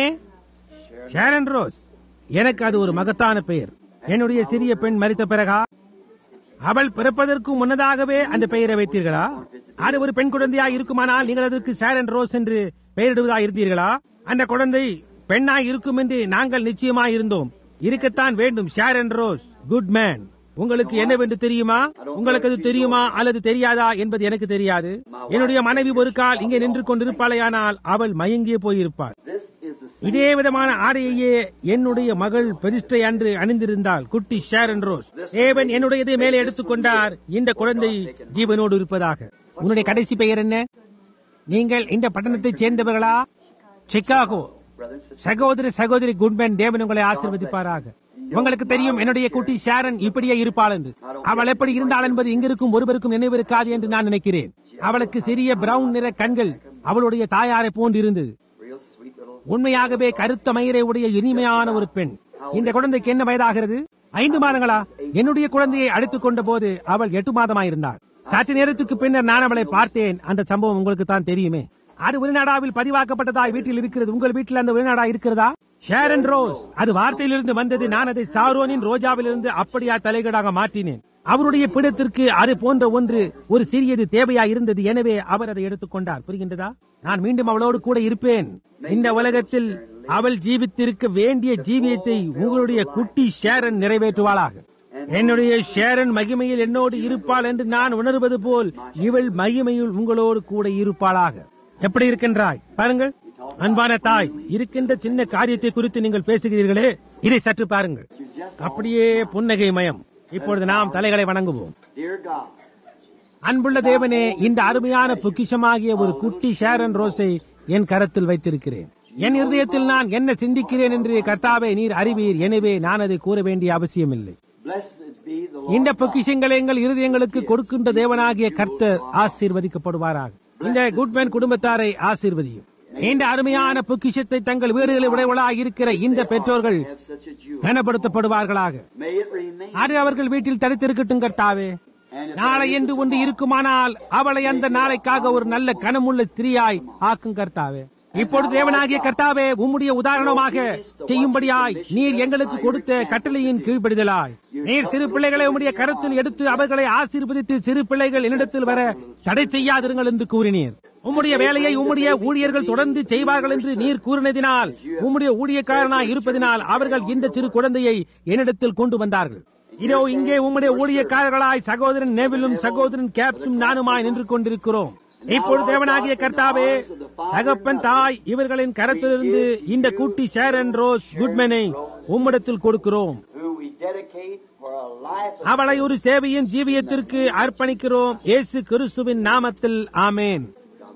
Speaker 1: ஷேரன் ரோஸ் எனக்கு அது ஒரு மகத்தான பெயர் என்னுடைய சிறிய பெண் மரித்த பிறகா அவள் பிறப்பதற்கு முன்னதாகவே அந்த பெயரை வைத்தீர்களா அது ஒரு பெண் குழந்தையா இருக்குமானால் நீங்கள் அதற்கு ஷேரன் ரோஸ் என்று பெயரிடுவதா இருந்தீர்களா அந்த குழந்தை பெண்ணாய் இருக்கும் என்று நாங்கள் நிச்சயமாய் இருந்தோம் இருக்கத்தான் வேண்டும் ஷேரன் ரோஸ் குட் மேன் உங்களுக்கு என்னவென்று தெரியுமா உங்களுக்கு அது தெரியுமா அல்லது தெரியாதா என்பது எனக்கு தெரியாது என்னுடைய மனைவி ஒரு கால் இங்கே நின்று கொண்டிருப்பாளையானால் அவள் மயங்கியே போயிருப்பாள்
Speaker 2: This is the
Speaker 1: இதே விதமான ஆடையையே என்னுடைய மகள் பிரதிஷ்டை அன்று அணிந்திருந்தால் குட்டி ஷேரன் ரோஸ் தேவன் என்னுடையதை மேலே எடுத்துக்கொண்டார் இந்த குழந்தை ஜீவனோடு இருப்பதாக உன்னுடைய கடைசி பெயர் என்ன நீங்கள் இந்த பட்டணத்தைச் சேர்ந்தவர்களா சிக்காகோ
Speaker 2: brother and sister.
Speaker 1: சகோதரி சகோதரி குட்மேன் தேவன் உங்களை ஆசீர்வதிப்பாராக உங்களுக்கு தெரியும் என்னுடைய குட்டி ஷாரன் இப்படியே இருப்பாள் என்று அவள் எப்படி இருந்தாள் என்பது இங்கிருக்கும் ஒருவருக்கும் நினைவிருக்காது என்று நான் நினைக்கிறேன் அவளுக்கு சிறிய பிரவுன் நிற கண்கள் அவளுடைய தாயாரை போன்று இருந்தது
Speaker 2: Real sweet little.
Speaker 1: உண்மையாகவே கருத்த மயிரை உடைய இனிமையான ஒரு பெண் இந்த குழந்தைக்கு என்ன வயதாகிறது ஐந்து மாதங்களா என்னுடைய குழந்தையை அழைத்துக் கொண்ட போது அவள் எட்டு மாதமாயிருந்தாள் சற்று நேரத்துக்கு பின்னர் நான் அவளை பார்த்தேன் அந்த சம்பவம் உங்களுக்கு தான் தெரியுமே அது வெளிநாடாவில் பதிவாக்கப்பட்டதாய் வீட்டில் இருக்கிறது உங்கள் வீட்டில் அந்த வெளிநாடா இருக்கிறதா ஷேரன் ரோஸ் அது வார்த்தையிலிருந்து வந்தது நான் அதை சாரோனின் ரோஜாவிலிருந்து அப்படியா தலைகீடாக மாற்றினேன் அவருடைய பிடத்திற்கு அது போன்ற ஒன்று ஒரு சிறியது தேவையா இருந்தது எனவே அவர் அதை எடுத்துக்கொண்டார் புரிகின்றதா நான் மீண்டும் அவளோடு கூட இருப்பேன் இந்த உலகத்தில் அவள் ஜீவித்திருக்க வேண்டிய ஜீவியத்தை உங்களுடைய குட்டி ஷேரன் நிறைவேற்றுவாளாக என்னுடைய ஷேரன் மகிமையில் என்னோடு இருப்பாள் என்று நான் உணர்வது போல் இவள் மகிமையில் உங்களோடு கூட இருப்பாளாக எப்படி இருக்கின்றாய் பாருங்கள் அன்பான தாய் இருக்கின்ற சின்ன காரியத்தை குறித்து நீங்கள் பேசுகிறீர்களே இதை சற்று பாருங்கள் அப்படியே புன்னகை மயம் இப்பொழுது நாம் தலைகளை வணங்குவோம்
Speaker 2: Dear God,
Speaker 1: அன்புள்ள தேவனே இந்த அருமையான பொக்கிஷமாகிய ஒரு குட்டி ஷேரன் ரோஸை என் கரத்தில் வைத்திருக்கிறேன் என் இருதயத்தில் நான் என்ன சிந்திக்கிறேன் என்று கர்த்தாவே நீர் அறிவீர் எனவே நான் அதை கூற வேண்டிய அவசியமில்லை
Speaker 2: blessed be the
Speaker 1: இந்த
Speaker 2: Lord.
Speaker 1: பொக்கிஷங்களை எங்கள் இருதயங்களுக்கு கொடுக்கின்ற தேவனாகிய கர்த்தர் ஆசீர்வதிக்கப்படுவாராக இந்த குட்மேன் குடும்பத்தாரை ஆசீர்வதியும் இந்த அருமையான பொக்கிஷத்தை தங்கள் வீடுகளில் உடையவளாக இருக்கிற இந்த பெற்றோர்கள்
Speaker 2: Have such a jewel.
Speaker 1: கனப்படுத்தப்படுவார்களாக
Speaker 2: May it remain.
Speaker 1: அது அவர்கள் வீட்டில் தடுத்திருக்கட்டும் கர்த்தாவே
Speaker 2: And if
Speaker 1: நாளை
Speaker 2: there is
Speaker 1: என்று
Speaker 2: a
Speaker 1: ஒன்று
Speaker 2: tomorrow,
Speaker 1: இருக்குமானால் அவளை அந்த நாளைக்காக ஒரு நல்ல கனமுள்ள ஸ்திரீயாய் ஆக்கும் கர்த்தாவே இப்பொழுது தேவனாகிய கர்த்தாவே உம்முடைய உதாரணமாக செய்யும்படியாய் நீர் எங்களுக்கு கொடுத்த கட்டளையின் கீழ்ப்படிதலாய் நீர் சிறு பிள்ளைகளை உம்முடைய கருத்தில் எடுத்து அவர்களை ஆசீர்வதித்து சிறு பிள்ளைகள் என்னிடத்தில் வர தடை செய்யாதிருங்கள் என்று கூறினீர் உம்முடைய வேலையை உம்முடைய ஊழியர்கள் தொடர்ந்து செய்வார்கள் என்று நீர் கூறினதினால் உம்முடைய ஊழியக்காரனாய் இருப்பதினால் அவர்கள் இந்த சிறு குழந்தையை என்னிடத்தில் கொண்டு வந்தார்கள் இதோ இங்கே உம்முடைய ஊழியக்காரர்களாய் சகோதரன் நெவிலும் சகோதரன் கேப்டும் நானுமாய் நின்று கொண்டிருக்கிறோம் இப்பொழுது தேவனாகிய கர்த்தாவே தகப்பன் தாய் இவர்களின் கரத்திலிருந்து இந்த குட்டி ஷேரன் ரோஸ் குட்மேனை உம்மிடத்தில் கொடுக்கிறோம்
Speaker 2: who we dedicate for a life of
Speaker 1: அவளை ஒரு சேவையின் ஜீவியத்திற்கு அர்ப்பணிக்கிறோம் இயேசு கிறிஸ்துவின் நாமத்தில் ஆமேன்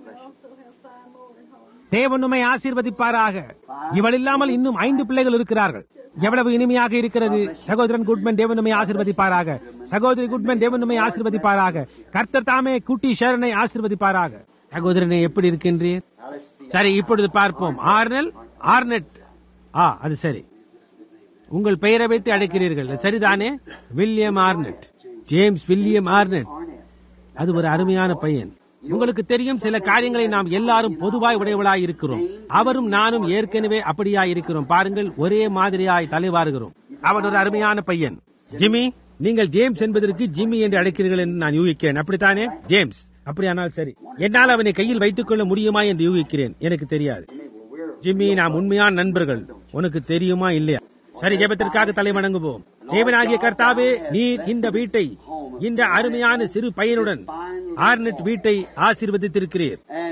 Speaker 1: தேவனுமை ஆசீர்வதிப்பாராக இவள் இல்லாமல் இன்னும் ஐந்து பிள்ளைகள் இருக்கிறார்கள் எவ்வளவு இனிமையாக இருக்கிறது சகோதரன் குட்மன் தேவனுமை ஆசீர்வதிப்பாராக சகோதரி குட்மன் தேவனுமை ஆசீர்வதிப்பாராக கர்த்தர் தாமே குட்டி ஷரனை ஆசீர்வதிப்பாராக சகோதரனை எப்படி இருக்கின்றீர்
Speaker 2: Now let's see.
Speaker 1: சரி இப்பொழுது பார்ப்போம் ஆர்னல் ஆர்னெட் ஆ அது சரி உங்கள் பெயரை வைத்து அழைக்கிறீர்கள் சரிதானே William Arnett James William Arnett அது ஒரு அருமையான பையன் உங்களுக்கு தெரியும் சில காரியங்களை நாம் எல்லாரும் பொதுவாய் உடையவளாய் இருக்கிறோம் அவரும் நானும் ஏற்கனவே அப்படியாய் இருக்கிறோம் பாருங்கள் ஒரே மாதிரியாய் தலைவாருகிறோம் அவன் ஒரு அருமையான பையன் ஜிம்மி நீங்கள் ஜேம்ஸ் என்பதற்கு ஜிம்மி என்று அழைக்கிறீர்கள் என்று நான் யூகிக்கிறேன் அப்படித்தானே ஜேம்ஸ் அப்படியானால் சரி என்னால் அவனை கையில் வைத்துக் கொள்ள முடியுமா என்று யூகிக்கிறேன் எனக்கு தெரியாது ஜிம்மி நாம் உண்மையான நண்பர்கள் உனக்கு தெரியுமா இல்லையா சரி ஜெபத்திற்காக தலை வணங்குவோம் தேவனாகிய கர்த்தாவே நீர் இந்த வீட்டை இந்த அருமையான சிறு பையனுடன் ஆர்னெட் வீட்டை ஆசீர்வதித்திருக்கிறீர்
Speaker 2: And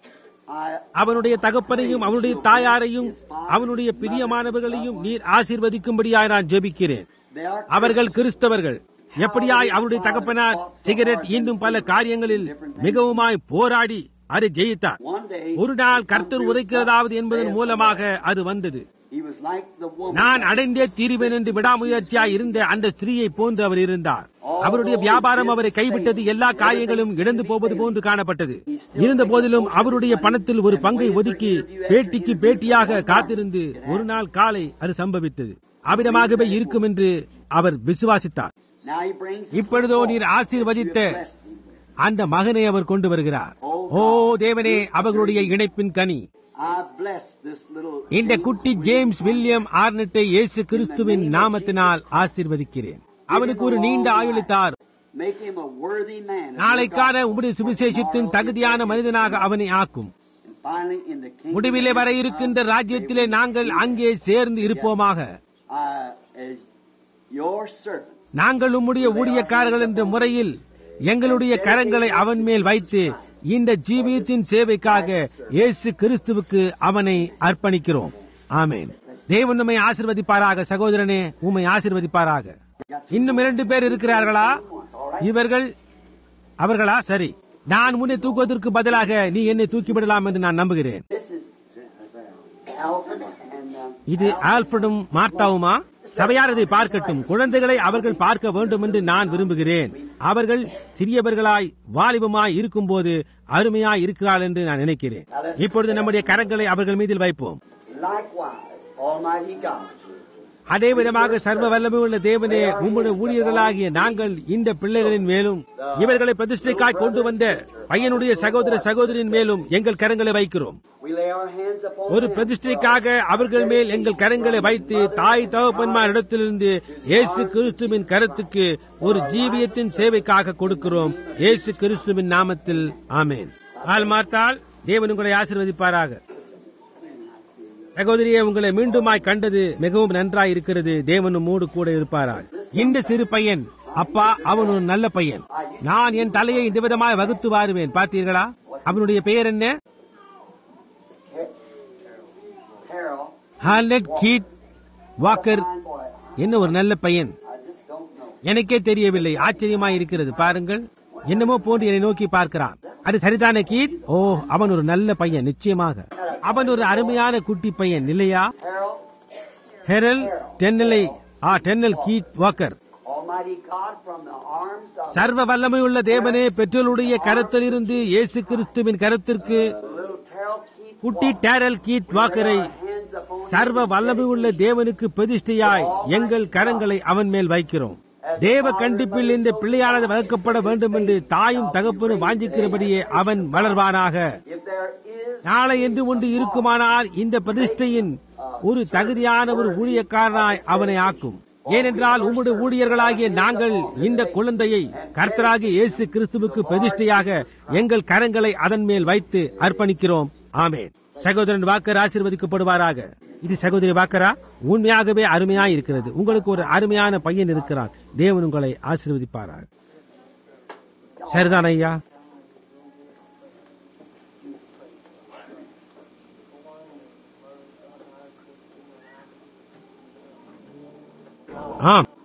Speaker 2: I
Speaker 1: அவனுடைய தகப்பனையும் அவனுடைய தாயாரையும் அவனுடைய பிரியமானவர்களையும் நீர் ஆசீர்வதிக்கும்படியாய் நான் ஜெபிக்கிறேன்
Speaker 2: they are
Speaker 1: அவர்கள் கிறிஸ்தவர்கள் எப்படியாய் அவருடைய தகப்பனார் சிகரெட் இன்னும் பல காரியங்களில் மிகவுமாய் போராடி அதை ஜெயித்தார்
Speaker 2: one day
Speaker 1: ஒரு நாள் கர்த்தர் உரைக்கிறதாவது என்பதன் மூலமாக அது வந்தது
Speaker 2: he was like the woman.
Speaker 1: நான் அடைந்தே தீருவேன் என்று விடாமுயற்சியாய் இருந்த அந்த ஸ்திரீயை போன்று அவர் இருந்தார் அவருடைய வியாபாரம் அவரை கைவிட்டது எல்லா காரியங்களும் இழந்து போவது போன்று காணப்பட்டது இருந்த போதிலும் அவருடைய பணத்தில் ஒரு பங்கை ஒதுக்கி பேட்டிக்கு பேட்டியாக காத்திருந்து ஒரு நாள் காலை அது சம்பவித்தது அவ்விதமாகவே இருக்கும் என்று அவர் விசுவாசித்தார்
Speaker 2: Now he brings his
Speaker 1: இப்பொழுதோ
Speaker 2: little
Speaker 1: நீர்
Speaker 2: boy.
Speaker 1: ஆசீர்வதித்த
Speaker 2: You have blessed him.
Speaker 1: அந்த மகனை அவர் கொண்டு வருகிறார் ஓ தேவனே அவர்களுடைய இணைப்பின் கனி
Speaker 2: I bless this little
Speaker 1: இந்த குட்டி ஜேம்ஸ் வில்லியம் ஆர்னட்டை இயேசு கிறிஸ்துவின் நாமத்தினால் ஆசீர்வதிக்கிறேன் அவனுக்கு ஒரு நீண்ட ஆயுளித்தார்
Speaker 2: make him a worthy man. of
Speaker 1: நாளைக்கான
Speaker 2: your
Speaker 1: உம்முடைய
Speaker 2: gospel.
Speaker 1: சுவிசேஷத்தின் தகுதியான மனிதனாக அவனை ஆக்கும்
Speaker 2: And finally, in the kingdom
Speaker 1: முடிவிலே வர இருக்கின்ற ராஜ்யத்திலே நாங்கள் அங்கே சேர்ந்து இருப்போமாக
Speaker 2: I, as your servants,
Speaker 1: நாங்கள் உம்முடைய ஊழியக்காரர்கள் என்ற முறையில் எங்களுடைய கரங்களை அவன் மேல் வைத்து இந்த ஜீவியத்தின் சேவைக்காக இயேசு கிறிஸ்துவுக்கு அவனை அர்ப்பணிக்கிறோம் ஆமென் தேவன் உம்மை ஆசிர்வதிப்பாராக சகோதரனே உம்மை ஆசிர்வதிப்பாராக இன்னும் இரண்டு பேர் இருக்கிறார்களா இவர்கள் அவர்களா சரி நான் உன்னை தூக்குவதற்கு பதிலாக நீ என்னை தூக்கிவிடலாம் என்று நான் நம்புகிறேன்
Speaker 2: this is Alfred and um,
Speaker 1: இது ஆல்ஃபர்டும் மார்த்தாவுமா சபையார் இதை பார்க்கட்டும் குழந்தைகளை அவர்கள் பார்க்க வேண்டும் என்று நான் விரும்புகிறேன் அவர்கள் சிறியவர்களாய் வாலிபமாய் இருக்கும்போது அருமையாய் இருக்கிறாள் என்று நான் நினைக்கிறேன் இப்பொழுது நம்முடைய கரங்களை அவர்கள் மீதில் வைப்போம்
Speaker 2: Likewise, Almighty God.
Speaker 1: அதே விதமாக சர்வ வல்லமை உள்ள தேவனே உம்முடைய ஊழியர்களாகிய நாங்கள் இந்த பிள்ளைகளின் மேலும் இவர்களை பிரதிஷ்டைக்காய் கொண்டு வந்த பையனுடைய சகோதர சகோதரின் மேலும் எங்கள் கரங்களை வைக்கிறோம்
Speaker 2: We lay our hands upon
Speaker 1: ஒரு
Speaker 2: them.
Speaker 1: பிரதிஷ்டைக்காக அவர்கள் மேல் எங்கள் கரங்களை வைத்து தாய் தகப்பன்மார் இடத்திலிருந்து இயேசு கிறிஸ்துவின் கருத்துக்கு ஒரு ஜீவியத்தின் சேவைக்காக கொடுக்கிறோம் இயேசு கிறிஸ்துவின் நாமத்தில் ஆமேன் ஆள் மார்த்தால் தேவன் உங்களை ஆசீர்வதிப்பாராக சகோதரியே உங்களை மீண்டுமாய் கண்டது மிகவும் நன்றாய் இருக்கிறது தேவனும் மூடு கூட இருப்பாரால் இந்த சிறு பையன் அப்பா அவன் ஒரு நல்ல பையன் நான் என் தலையை இந்த விதமாய் வகுத்து வாருவேன் பார்த்தீர்களா அவனுடைய பெயர் என்ன
Speaker 2: Harold,
Speaker 1: Harold Keith Walker
Speaker 2: fine boy.
Speaker 1: என்ன ஒரு நல்ல பையன்
Speaker 2: I just don't know.
Speaker 1: எனக்கே தெரியவில்லை ஆச்சரியமாய் இருக்கிறது பாருங்கள் என்னமோ போன்று என்னை நோக்கி பார்க்கிறான் அது சரிதானே கீட் ஓ அவன் ஒரு நல்ல பையன் நிச்சயமாக அவன் ஒரு அருமையான குட்டி பையன் இல்லையா
Speaker 2: Harold,
Speaker 1: ஹெரல் டென்னலை ah டென்னல் கீட் Walker
Speaker 2: Almighty God, from the arms of
Speaker 1: சர்வ வல்லமையுள்ள தேவனே பெற்றோருடைய கரத்திலிருந்து இயேசு கிறிஸ்துவின் கருத்திற்கு
Speaker 2: little Terrell Keith
Speaker 1: குட்டி டேரல் கீத் வாக்கரை
Speaker 2: hands upon
Speaker 1: சர்வ வல்லமையுள்ள தேவனுக்கு பிரதிஷ்டையாய் எங்கள் கரங்களை அவன் மேல் வைக்கிறோம் தேவ கண்டிப்பில் இந்த பிள்ளையானது வளர்க்கப்பட வேண்டும் என்று தாயும் தகப்பனும் வாஞ்சிக்கிறபடியே அவன் வளர்வானாக
Speaker 2: If there is
Speaker 1: நாளை என்று ஒன்று இருக்குமானால் இந்த பிரதிஷ்டையின் ஒரு தகுதியான ஒரு ஊழியக்காரனாய் அவனை ஆக்கும் ஏனென்றால் உம்முடைய ஊழியர்களாகிய நாங்கள் இந்த குழந்தையை கர்த்தராகிய இயேசு கிறிஸ்துவுக்கு பிரதிஷ்டையாக எங்கள் கரங்களை அதன் மேல் வைத்து அர்ப்பணிக்கிறோம் ஆமென் சகோதரன் வாக்கர் ஆசீர்வதிக்கப்படுவாராக இது சகோதரி வாக்கரா உண்மையாகவே அருமையாய் இருக்கிறது உங்களுக்கு ஒரு அருமையான பையன் இருக்கிறான் தேவன் உங்களை ஆசீர்வதிப்பாராக சரிதான் ஐயா ஆம்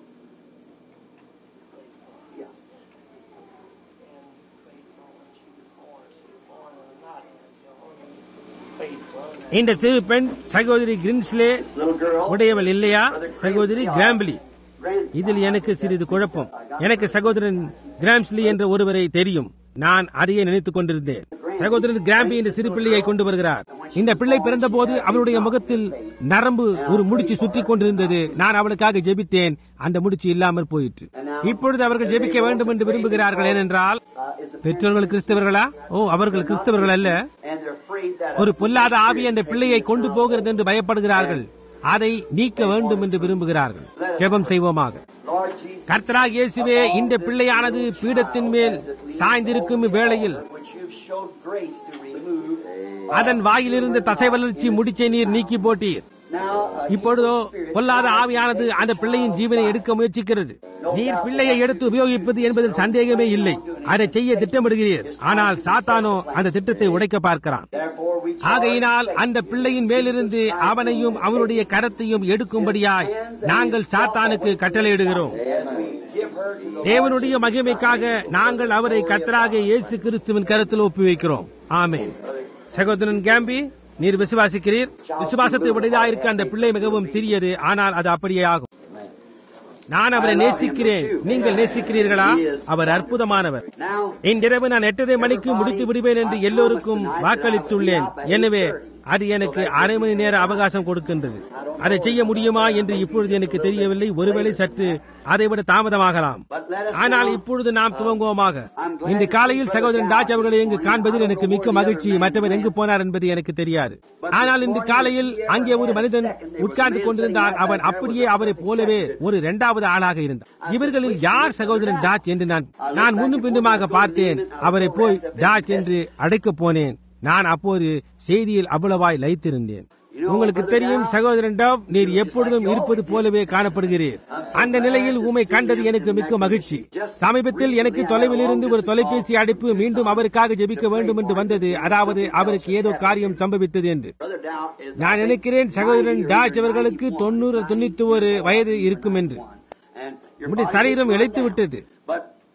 Speaker 1: இந்த சிறு பெண் சகோதரி கிரின்ஸ்லே
Speaker 2: this little girl,
Speaker 1: உடையவள் இல்லையா சகோதரி கிராம்பிலி
Speaker 2: grand,
Speaker 1: இதில் எனக்கு சிறிது குழப்பம் எனக்கு சகோதரன் கிராம்ஸ்லி என்ற ஒருவரை தெரியும் நான் அதையே நினைத்துக் கொண்டிருந்தேன் சகோதரன் கிராம்பி என்ற சிறு பிள்ளையை கொண்டு வருகிறார் இந்த பிள்ளை பிறந்தபோது அவளுடைய முகத்தில் நரம்பு ஒரு முடிச்சு சுற்றி கொண்டிருந்தது நான் அவளுக்காக ஜெபித்தேன் அந்த முடிச்சு இல்லாமல் போயிற்று இப்பொழுது அவர்கள் ஜெபிக்க வேண்டும் என்று விரும்புகிறார்கள் ஏனென்றால்
Speaker 2: uh, is a,
Speaker 1: பெற்றோர்கள் கிறிஸ்தவர்களா ஓ அவர்கள் கிறிஸ்தவர்கள் அல்ல
Speaker 2: and they're afraid that
Speaker 1: ஒரு பொல்லாத ஆவி அந்த பிள்ளையை கொண்டு போகிறது என்று பயப்படுகிறார்கள் அதை நீக்க வேண்டும் என்று விரும்புகிறார்கள் ஜெபம் செய்வோமாக
Speaker 2: Lord Jesus,
Speaker 1: கர்த்தராக இயேசுவே இந்த பிள்ளையானது பீடத்தின் மேல் சாய்ந்திருக்கும் வேளையில்
Speaker 2: which you've showed grace to remove.
Speaker 1: அதன் வாயிலிருந்து தசை வளர்ச்சி முடிச்சை நீர் நீக்கி போட்டீர்
Speaker 2: Now, uh,
Speaker 1: இப்பொழுதோ பொல்லாத ஆவியானது அந்த பிள்ளையின் ஜீவனை எடுக்க முயற்சிக்கிறது நீர் பிள்ளையை எடுத்து உபயோகிப்பது என்பதில் சந்தேகமே இல்லை அதை செய்ய திட்டமிடுகிறீர் ஆனால் சாத்தானோ அந்த திட்டத்தை உடைக்க பார்க்கிறான்
Speaker 2: therefore we
Speaker 1: ஆகையினால் அந்த பிள்ளையின் மேலிருந்து அவனையும் அவனுடைய கரத்தையும் எடுக்கும்படியாய் நாங்கள் சாத்தானுக்கு கட்டளையிடுகிறோம்
Speaker 2: as we give her to the
Speaker 1: தேவனுடைய மகிமைக்காக நாங்கள் அவரை கத்தராக இயேசு கிறிஸ்துவின் கருத்தில் ஒப்புவிக்கிறோம் ஆமென் சகோதரன் கேம்பி நீர் விசுவாசிக்கிறீர் விசுவாசத்தை உடையதாயிருக்க அந்த பிள்ளை மிகவும் சிறியது ஆனால் அது அப்படியே ஆகும் நான் அவரை நேசிக்கிறேன் நீங்கள் நேசிக்கிறீர்களா அவர் அற்புதமானவர்
Speaker 2: Now,
Speaker 1: இன்றிரவு நான் எட்டரை மணிக்கு முடித்து விடுவேன் என்று எல்லோருக்கும் வாக்களித்துள்ளேன் எனவே அது எனக்கு அரை மணி நேர அவகாசம் கொடுக்கின்றது அதை செய்ய முடியுமா என்று இப்பொழுது எனக்கு தெரியவில்லை ஒருவேளை சற்று அதைவிட தாமதமாகலாம் ஆனால் இப்பொழுது நாம் துவங்குவோமாக இன்று காலையில் சகோதரன் ராஜ் அவர்களை இங்கு காண்பதில் எனக்கு மிக்க மகிழ்ச்சி மற்றவர் எங்கு போனார் என்பது எனக்கு தெரியாது ஆனால் இன்று காலையில் அங்கே ஒரு மனிதன் உட்கார்ந்து கொண்டிருந்தான் அவன் அப்படியே அவரை போலவே ஒரு இரண்டாவது ஆளாக இருந்தான் இவர்களில் யார் சகோதரன் டாச் என்று நான் நான் முன்னும் பின்னுமாக பார்த்தேன் அவரை போய் டாச் என்று அழைக்கப் போனேன் நான் அப்போது செய்தியில் அவ்வளவாய் லயித்திருந்தேன் உங்களுக்கு தெரியும் சகோதரன் டவ் நீர் எப்பொழுதும் இருப்பது போலவே காணப்படுகிறீர் அந்த நிலையில் உமை கண்டது எனக்கு மிக்க மகிழ்ச்சி சமீபத்தில் எனக்கு தொலைவில் இருந்து ஒரு தொலைபேசி அழைப்பு மீண்டும் அவருக்காக ஜெபிக்க வேண்டும் என்று வந்தது அதாவது அவருக்கு ஏதோ காரியம் சம்பவித்தது என்று
Speaker 2: Brother Dow is
Speaker 1: நான் நினைக்கிறேன் சகோதரன் டாச் அவர்களுக்கு தொண்ணூறு தொண்ணூத்தி ஒரு வயது இருக்கும் என்று
Speaker 2: and your
Speaker 1: உம்முடைய
Speaker 2: body
Speaker 1: சரீரம்
Speaker 2: is
Speaker 1: இழைத்து
Speaker 2: down.
Speaker 1: விட்டது
Speaker 2: But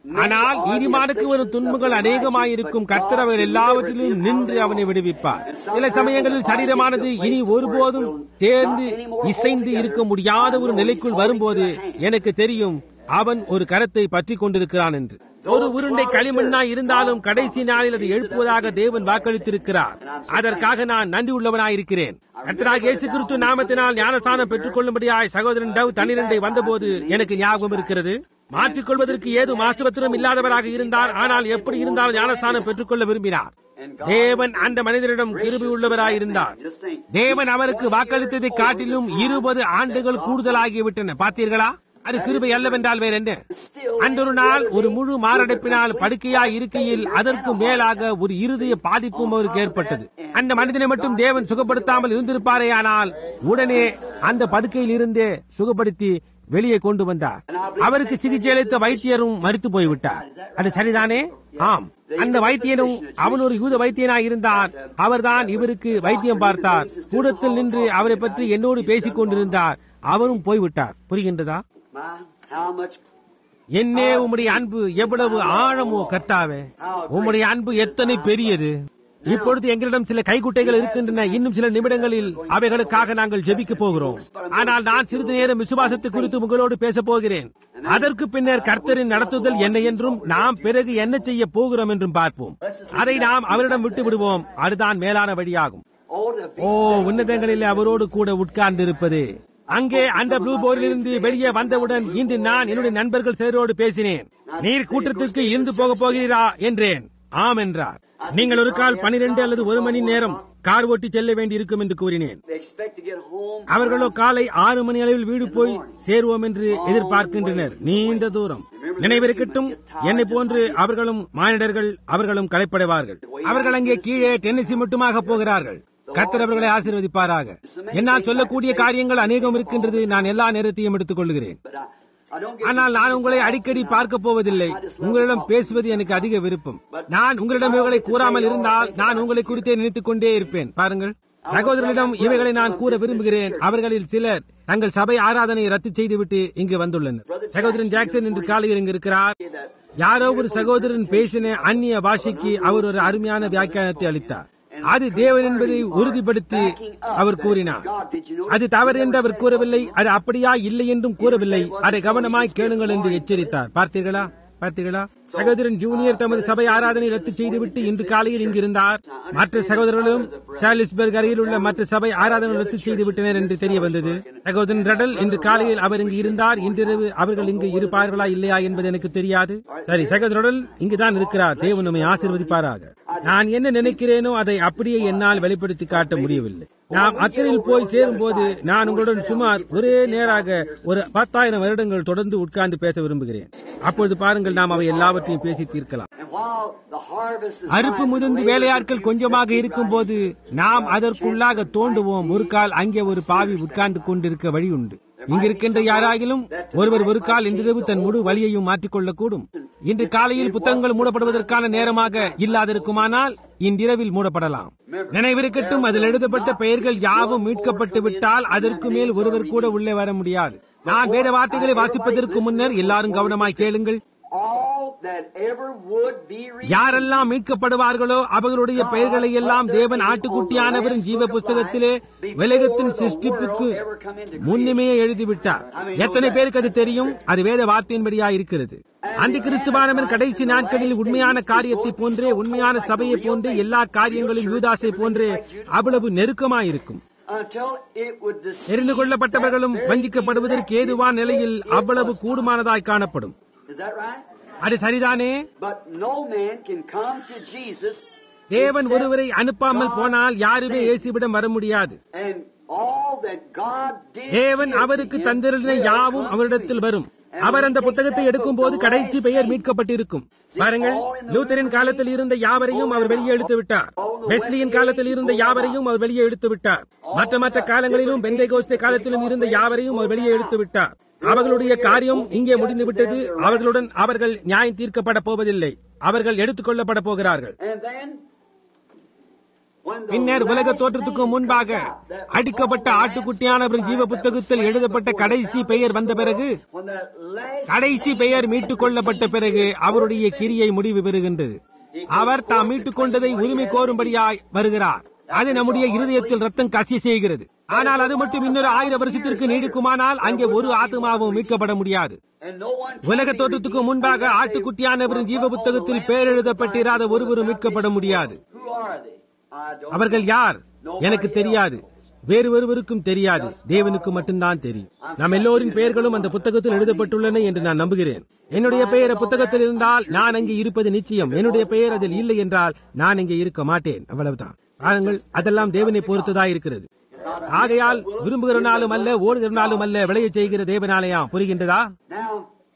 Speaker 1: ஆனால் நீதிமானுக்கு வரும் துன்பங்கள் அநேகமாயிருக்கும் கர்த்தர் அவர்கள் எல்லாவற்றிலும் நின்று அவனை விடுவிப்பார் சில சமயங்களில் சரீரமானது இனி ஒருபோதும் சேர்ந்து இசைந்து இருக்க முடியாத ஒரு நிலைக்குள் வரும்போது எனக்கு தெரியும் அவன் ஒரு கரத்தை பற்றி கொண்டிருக்கிறான் என்று ஒரு உருண்டை களிமண்ணாய் இருந்தாலும் கடைசி நாளில் அதை எழுப்புவதாக தேவன் வாக்களித்திருக்கிறார் அதற்காக நான் நன்றி உள்ளவனாயிருக்கிறேன் கர்த்தராக இயேசு கிறிஸ்து நாமத்தினால் ஞானஸ்தானம் பெற்றுக் கொள்ளும்படியாய் சகோதரன் டவ் தன்னிரண்டை வந்தபோது எனக்கு ஞாபகம் இருக்கிறது மாற்றிக் கொள்வதற்கு ஏது மாஸ்டபத்திரம் இல்லாதவராக இருந்தார் ஆனால் எப்படி இருந்தாலும் ஞானஸ்தானம் பெற்றுக்கொள்ள விரும்பினார் தேவன் அந்த மனிதரிடம் கிருபி உள்ளவராயிருந்தார் தேவன் அவருக்கு வாக்களித்ததை காட்டிலும் இருபது ஆண்டுகள் கூடுதலாகிவிட்டன பார்த்தீர்களா அது கிருபை அல்லவென்றால் வேற என்ன அன்றொரு நாள் ஒரு முழு மாரடைப்பினால் படுக்கையாய் இருக்கையில் அதற்கு மேலாக ஒரு இருதய பாதிப்பும் அவருக்கு ஏற்பட்டது அந்த மனிதனை மட்டும் தேவன் சுகப்படுத்தாமல் இருந்திருப்பாரே ஆனால் உடனே அந்த படுக்கையில் இருந்தே சுகப்படுத்தி வெளியே கொண்டு வந்தார் அவருக்கு சிகிச்சை அளித்த வைத்தியரும் மறித்து போய்விட்டார் அது சரிதானே ஆம் அந்த வைத்தியனும் அவன் ஒரு யூத வைத்தியனாய் இருந்தார் அவர்தான் இவருக்கு வைத்தியம் பார்த்தார் கூடத்தில் நின்று அவரை பற்றி என்னோடு பேசிக் கொண்டிருந்தார் அவரும் போய்விட்டார் புரிகின்றதா
Speaker 2: My, how much
Speaker 1: என்னே உம்முடைய அன்பு எவ்வளவு ஆழமோ கர்த்தாவே உம்முடைய அன்பு எத்தனை பெரியது இப்பொழுது எங்களிடம் சில கைக்குட்டைகள் இருக்கின்றன இன்னும் சில நிமிடங்களில் அவைகளுக்காக நாங்கள் ஜெபிக்க போகிறோம் ஆனால் நான் சிறிது நேரம் விசுவாசத்தை குறித்து உங்களோடு பேசப் போகிறேன் அதற்கு பின்னர் கர்த்தரின் நடத்துதல் என்ன என்றும் நாம் பிறகு என்ன செய்ய போகிறோம் என்றும் பார்ப்போம் அதை நாம் அவரிடம் விட்டு விடுவோம் அதுதான் மேலான வழியாகும்
Speaker 2: oh to be
Speaker 1: ஓ உன்னதங்களில் அவரோடு கூட உட்கார்ந்திருப்பது அங்கே அந்த ப்ளூ போர்டிலிருந்து வெளியே வந்தவுடன் இன்று நான் என்னுடைய நண்பர்கள் சிலரோடு பேசினேன் நீர் கூட்டத்திற்கு இருந்து போக போகிறீரா என்றேன் ஆம் என்றார் நீங்கள் ஒரு கால் பனிரெண்டு அல்லது ஒரு மணி நேரம் கார் ஓட்டி செல்ல வேண்டி இருக்கும் என்று கூறினேன்
Speaker 2: They expect to get home.
Speaker 1: அவர்களோ காலை ஆறு மணி அளவில் வீடு போய் சேருவோம் என்று எதிர்பார்க்கின்றனர் நீண்ட தூரம் நினைவிருக்கட்டும் என்னை போன்று அவர்களும் மானிடர்கள் அவர்களும் கலைப்படைவார்கள் அவர்கள் அங்கே கீழே டென்னிசி மட்டுமாக போகிறார்கள் கர்த்தர் அவர்களை ஆசீர்வதிப்பாராக என்னால் சொல்லக்கூடிய காரியங்கள் அநேகம் இருக்கின்றது நான் எல்லா நேரத்தையும் எடுத்துக் கொள்கிறேன்
Speaker 2: But I, I don't get
Speaker 1: ஆனால் நான் உங்களை அடிக்கடி பார்க்க போவதில்லை உங்களிடம் பேசுவது எனக்கு அதிக விருப்பம் நான் உங்களிடம் இவைகளை கூறாமல் இருந்தால் நான் உங்களை குறித்தே நினைத்துக் கொண்டே இருப்பேன் பாருங்கள் சகோதரர்களிடம் இவைகளை நான் கூற விரும்புகிறேன் அவர்களில் சிலர் தங்கள் சபை ஆராதனையை ரத்து செய்துவிட்டு இங்கு வந்துள்ளனர் சகோதரன் ஜாக்சன் இன்று காலையில் இங்கு இருக்கிறார் யாரோ ஒரு சகோதரன் பேசின அந்நிய பாஷைக்கு அவர் ஒரு அருமையான வியாக்கியானத்தை அளித்தார் அது தேவன் என்பதை உறுதிப்படுத்தி அவர் கூறினார் அது தவறு என்று அவர் கூறவில்லை அது அப்படியா இல்லை என்றும் கூறவில்லை அதை கவனமாய் கேளுங்கள் என்று எச்சரித்தார் பார்த்தீர்களா பார்த்தீர்களா சகோதரன் ஜூனியர் தமது சபை ஆராதனை ரத்து செய்துவிட்டு இன்று காலையில் இங்கு இருந்தார் மற்ற சகோதரர்களும் சாலிஸ்பர்க் அருகில் உள்ள மற்ற சபை ஆராதனை ரத்து செய்து விட்டனர் என்று தெரிய வந்தது சகோதரன் ரடல் இன்று காலையில் அவர் இங்கு இருந்தார் இன்றிரவு அவர்கள் இங்கு இருப்பார்களா இல்லையா என்பது எனக்கு தெரியாது சரி சகோதரல் இங்குதான் இருக்கிறார் தேவன் நம்மை ஆசீர்வதிப்பாராக நான் என்ன நினைக்கிறேனோ அதை அப்படியே என்னால் வெளிப்படுத்தி காட்ட முடியவில்லை நாம் அக்கறையில் போய் சேரும் போது நான் உங்களுடன் சுமார் ஒரே நேராக ஒரு பத்தாயிரம் வருடங்கள் தொடர்ந்து உட்கார்ந்து பேச விரும்புகிறேன் அப்பொழுது பாருங்கள் நாம் அவை எல்லாவற்றையும் பேசி தீர்க்கலாம்
Speaker 2: And while the harvest is
Speaker 1: அறுப்பு
Speaker 2: ripe,
Speaker 1: முதிர்ந்து
Speaker 2: the laborers
Speaker 1: வேலையாட்கள்
Speaker 2: will
Speaker 1: கொஞ்சமாக
Speaker 2: be
Speaker 1: இருக்கும்
Speaker 2: right.
Speaker 1: போது நாம் அதற்குள்ளாக தோண்டுவோம் ஒரு கால் அங்கே ஒரு பாவி உட்கார்ந்து கொண்டிருக்க வழி உண்டு இங்கிருக்கின்ற யாராகிலும் ஒருவர் ஒரு கால் இன்றிரவு தன் முழு வழியையும் மாற்றிக்கொள்ளக்கூடும் இன்று காலையில் புத்தகங்கள் மூடப்படுவதற்கான நேரமாக இல்லாதிருக்குமானால் இன்றிரவில் மூடப்படலாம் நினைவிருக்கட்டும் அதில் எழுதப்பட்ட பெயர்கள் யாவும் மீட்கப்பட்டு விட்டால் அதற்கு மேல் ஒருவர் கூட உள்ளே வர முடியாது நான் வேத வார்த்தைகளை வாசிப்பதற்கு முன்னர் எல்லாரும் கவனமாய் கேளுங்கள்
Speaker 2: All that ever would be redeemed.
Speaker 1: யாரெல்லாம் மீட்கப்படுவார்களோ அவர்களுடைய பெயர்களை எல்லாம் தேவன் ஆட்டுக்குட்டியானவரின் ஜீவ புஸ்தகத்திலே உலகத்தின் சிருஷ்டிப்புக்கு முன்னுமே எழுதிவிட்டார் எத்தனை பேருக்கு அது தெரியும் அது வேத வார்த்தையின்படியா இருக்கிறது அந்த கிறிஸ்துவானவன் கடைசி நாட்களில் உண்மையான காரியத்தை போன்றே உண்மையான சபையை போன்றே எல்லா காரியங்களும் யூதாசை போன்றே அவ்வளவு நெருக்கமாயிருக்கும்
Speaker 2: Until it would deceive
Speaker 1: தெரிந்து கொள்ளப்பட்டவர்களும்
Speaker 2: that very
Speaker 1: வஞ்சிக்கப்படுவதற்கு
Speaker 2: elect
Speaker 1: ஏதுவான நிலையில்
Speaker 2: if it
Speaker 1: அவ்வளவு
Speaker 2: was
Speaker 1: கூடுமானதாய் காணப்படும்
Speaker 2: Is that right?
Speaker 1: அது சரிதானே
Speaker 2: But no man can come to Jesus
Speaker 1: தேவன்
Speaker 2: except
Speaker 1: ஒருவரை அனுப்பாமல்
Speaker 2: God
Speaker 1: போனால் யாருமே
Speaker 2: sent.
Speaker 1: இயேசுவிடம் வர முடியாது
Speaker 2: And all that God did
Speaker 1: தேவன்
Speaker 2: give to
Speaker 1: அவருக்கு
Speaker 2: him
Speaker 1: தந்திருந்த
Speaker 2: will
Speaker 1: யாவும்
Speaker 2: come to
Speaker 1: அவரிடத்தில்
Speaker 2: him.
Speaker 1: வரும்
Speaker 2: And
Speaker 1: அவர்
Speaker 2: when
Speaker 1: அந்த
Speaker 2: he takes
Speaker 1: புத்தகத்தை
Speaker 2: that
Speaker 1: எடுக்கும்
Speaker 2: book,
Speaker 1: போது
Speaker 2: the
Speaker 1: கடைசி
Speaker 2: last
Speaker 1: பெயர்
Speaker 2: name,
Speaker 1: மீட்கப்பட்டிருக்கும்
Speaker 2: See,
Speaker 1: பாருங்கள்
Speaker 2: all in the
Speaker 1: லூத்தரின்
Speaker 2: early
Speaker 1: காலத்தில்
Speaker 2: days,
Speaker 1: இருந்த யாவரையும்
Speaker 2: all
Speaker 1: அவர்
Speaker 2: them
Speaker 1: வெளியே
Speaker 2: out.
Speaker 1: எடுத்து விட்டார்
Speaker 2: All the
Speaker 1: வெஸ்லியின்
Speaker 2: Wesley
Speaker 1: காலத்தில்
Speaker 2: age,
Speaker 1: இருந்த
Speaker 2: all them
Speaker 1: யாவரையும் அவர் வெளியே எடுத்து விட்டார்
Speaker 2: All
Speaker 1: மற்ற மற்ற
Speaker 2: the
Speaker 1: காலங்களிலும்
Speaker 2: different
Speaker 1: பெந்தைகோஸ்தே
Speaker 2: ages,
Speaker 1: காலத்திலும் இருந்த
Speaker 2: Pentecostal
Speaker 1: யாவரையும் அவர்
Speaker 2: ages,
Speaker 1: வெளியே
Speaker 2: all
Speaker 1: எடுத்து
Speaker 2: them
Speaker 1: விட்டார்
Speaker 2: out.
Speaker 1: அவர்களுடைய
Speaker 2: They're
Speaker 1: காரியம்
Speaker 2: only
Speaker 1: இங்கே
Speaker 2: judged
Speaker 1: முடிந்து விட்டது
Speaker 2: them, they're
Speaker 1: அவர்களுடன் அவர்கள் நியாயம் தீர்க்கப்பட போவதில்லை அவர்கள் எடுத்துக் கொள்ளப்பட போகிறார்கள்
Speaker 2: And then
Speaker 1: பின்னர் உலக தோற்றத்துக்கு முன்பாக அடிக்கப்பட்ட ஆட்டுக்குட்டியானவரின் ஜீவ புத்தகத்தில் எழுதப்பட்ட கடைசி பெயர் வந்த பிறகு
Speaker 2: when that last
Speaker 1: கடைசி பெயர் மீட்டுக் கொள்ளப்பட்ட பிறகு அவருடைய கிரியை முடிவு பெறுகின்றது அவர் தாம் மீட்டுக் கொண்டதை உரிமை கோரும்படியாய் வருகிறார் அது நம்முடைய இருதயத்தில் ரத்தம் கசி செய்கிறது ஆனால் அது மட்டும் இன்னொரு ஆயிரம் வருஷத்திற்கு நீடிக்குமானால் அங்கே ஒரு ஆத்மாவும் மீட்கப்பட முடியாது
Speaker 2: and no one can
Speaker 1: உலக
Speaker 2: be
Speaker 1: தோற்றத்துக்கு
Speaker 2: redeemed
Speaker 1: முன்பாக
Speaker 2: unless they
Speaker 1: ஆட்டுக்குட்டியானவரின் ஜீவ
Speaker 2: come up
Speaker 1: புத்தகத்தில்
Speaker 2: on the
Speaker 1: பெயர்
Speaker 2: Lamb
Speaker 1: எழுதப்பட்டிராத
Speaker 2: of the
Speaker 1: ஒருவரும் மீட்கப்பட முடியாது
Speaker 2: Who are they? I don't
Speaker 1: அவர்கள்
Speaker 2: know.
Speaker 1: யார்
Speaker 2: Nobody
Speaker 1: எனக்கு
Speaker 2: else
Speaker 1: தெரியாது
Speaker 2: knows.
Speaker 1: வேறு ஒருவருக்கும் தெரியாது தேவனுக்கு மட்டும்தான் தெரியும் நம் எல்லோரின் பெயர்களும் அந்த புத்தகத்தில் எழுதப்பட்டுள்ளன என்று நான் நம்புகிறேன் என்னுடைய பெயர் புத்தகத்தில் இருந்தால் நான் அங்கே இருப்பது நிச்சயம் என்னுடைய பெயர் அதில் இல்லை என்றால் நான் இங்கே இருக்க மாட்டேன் அவ்வளவுதான் பாருங்கள் அதெல்லாம் தேவனை பொறுத்ததா இருக்கிறது ஆகையால் விரும்புகிறனாலும் அல்ல ஓடுகிறனாலும் அல்ல விளையச் செய்கிற தேவனாலயாம் புரிகின்றதா
Speaker 2: Now,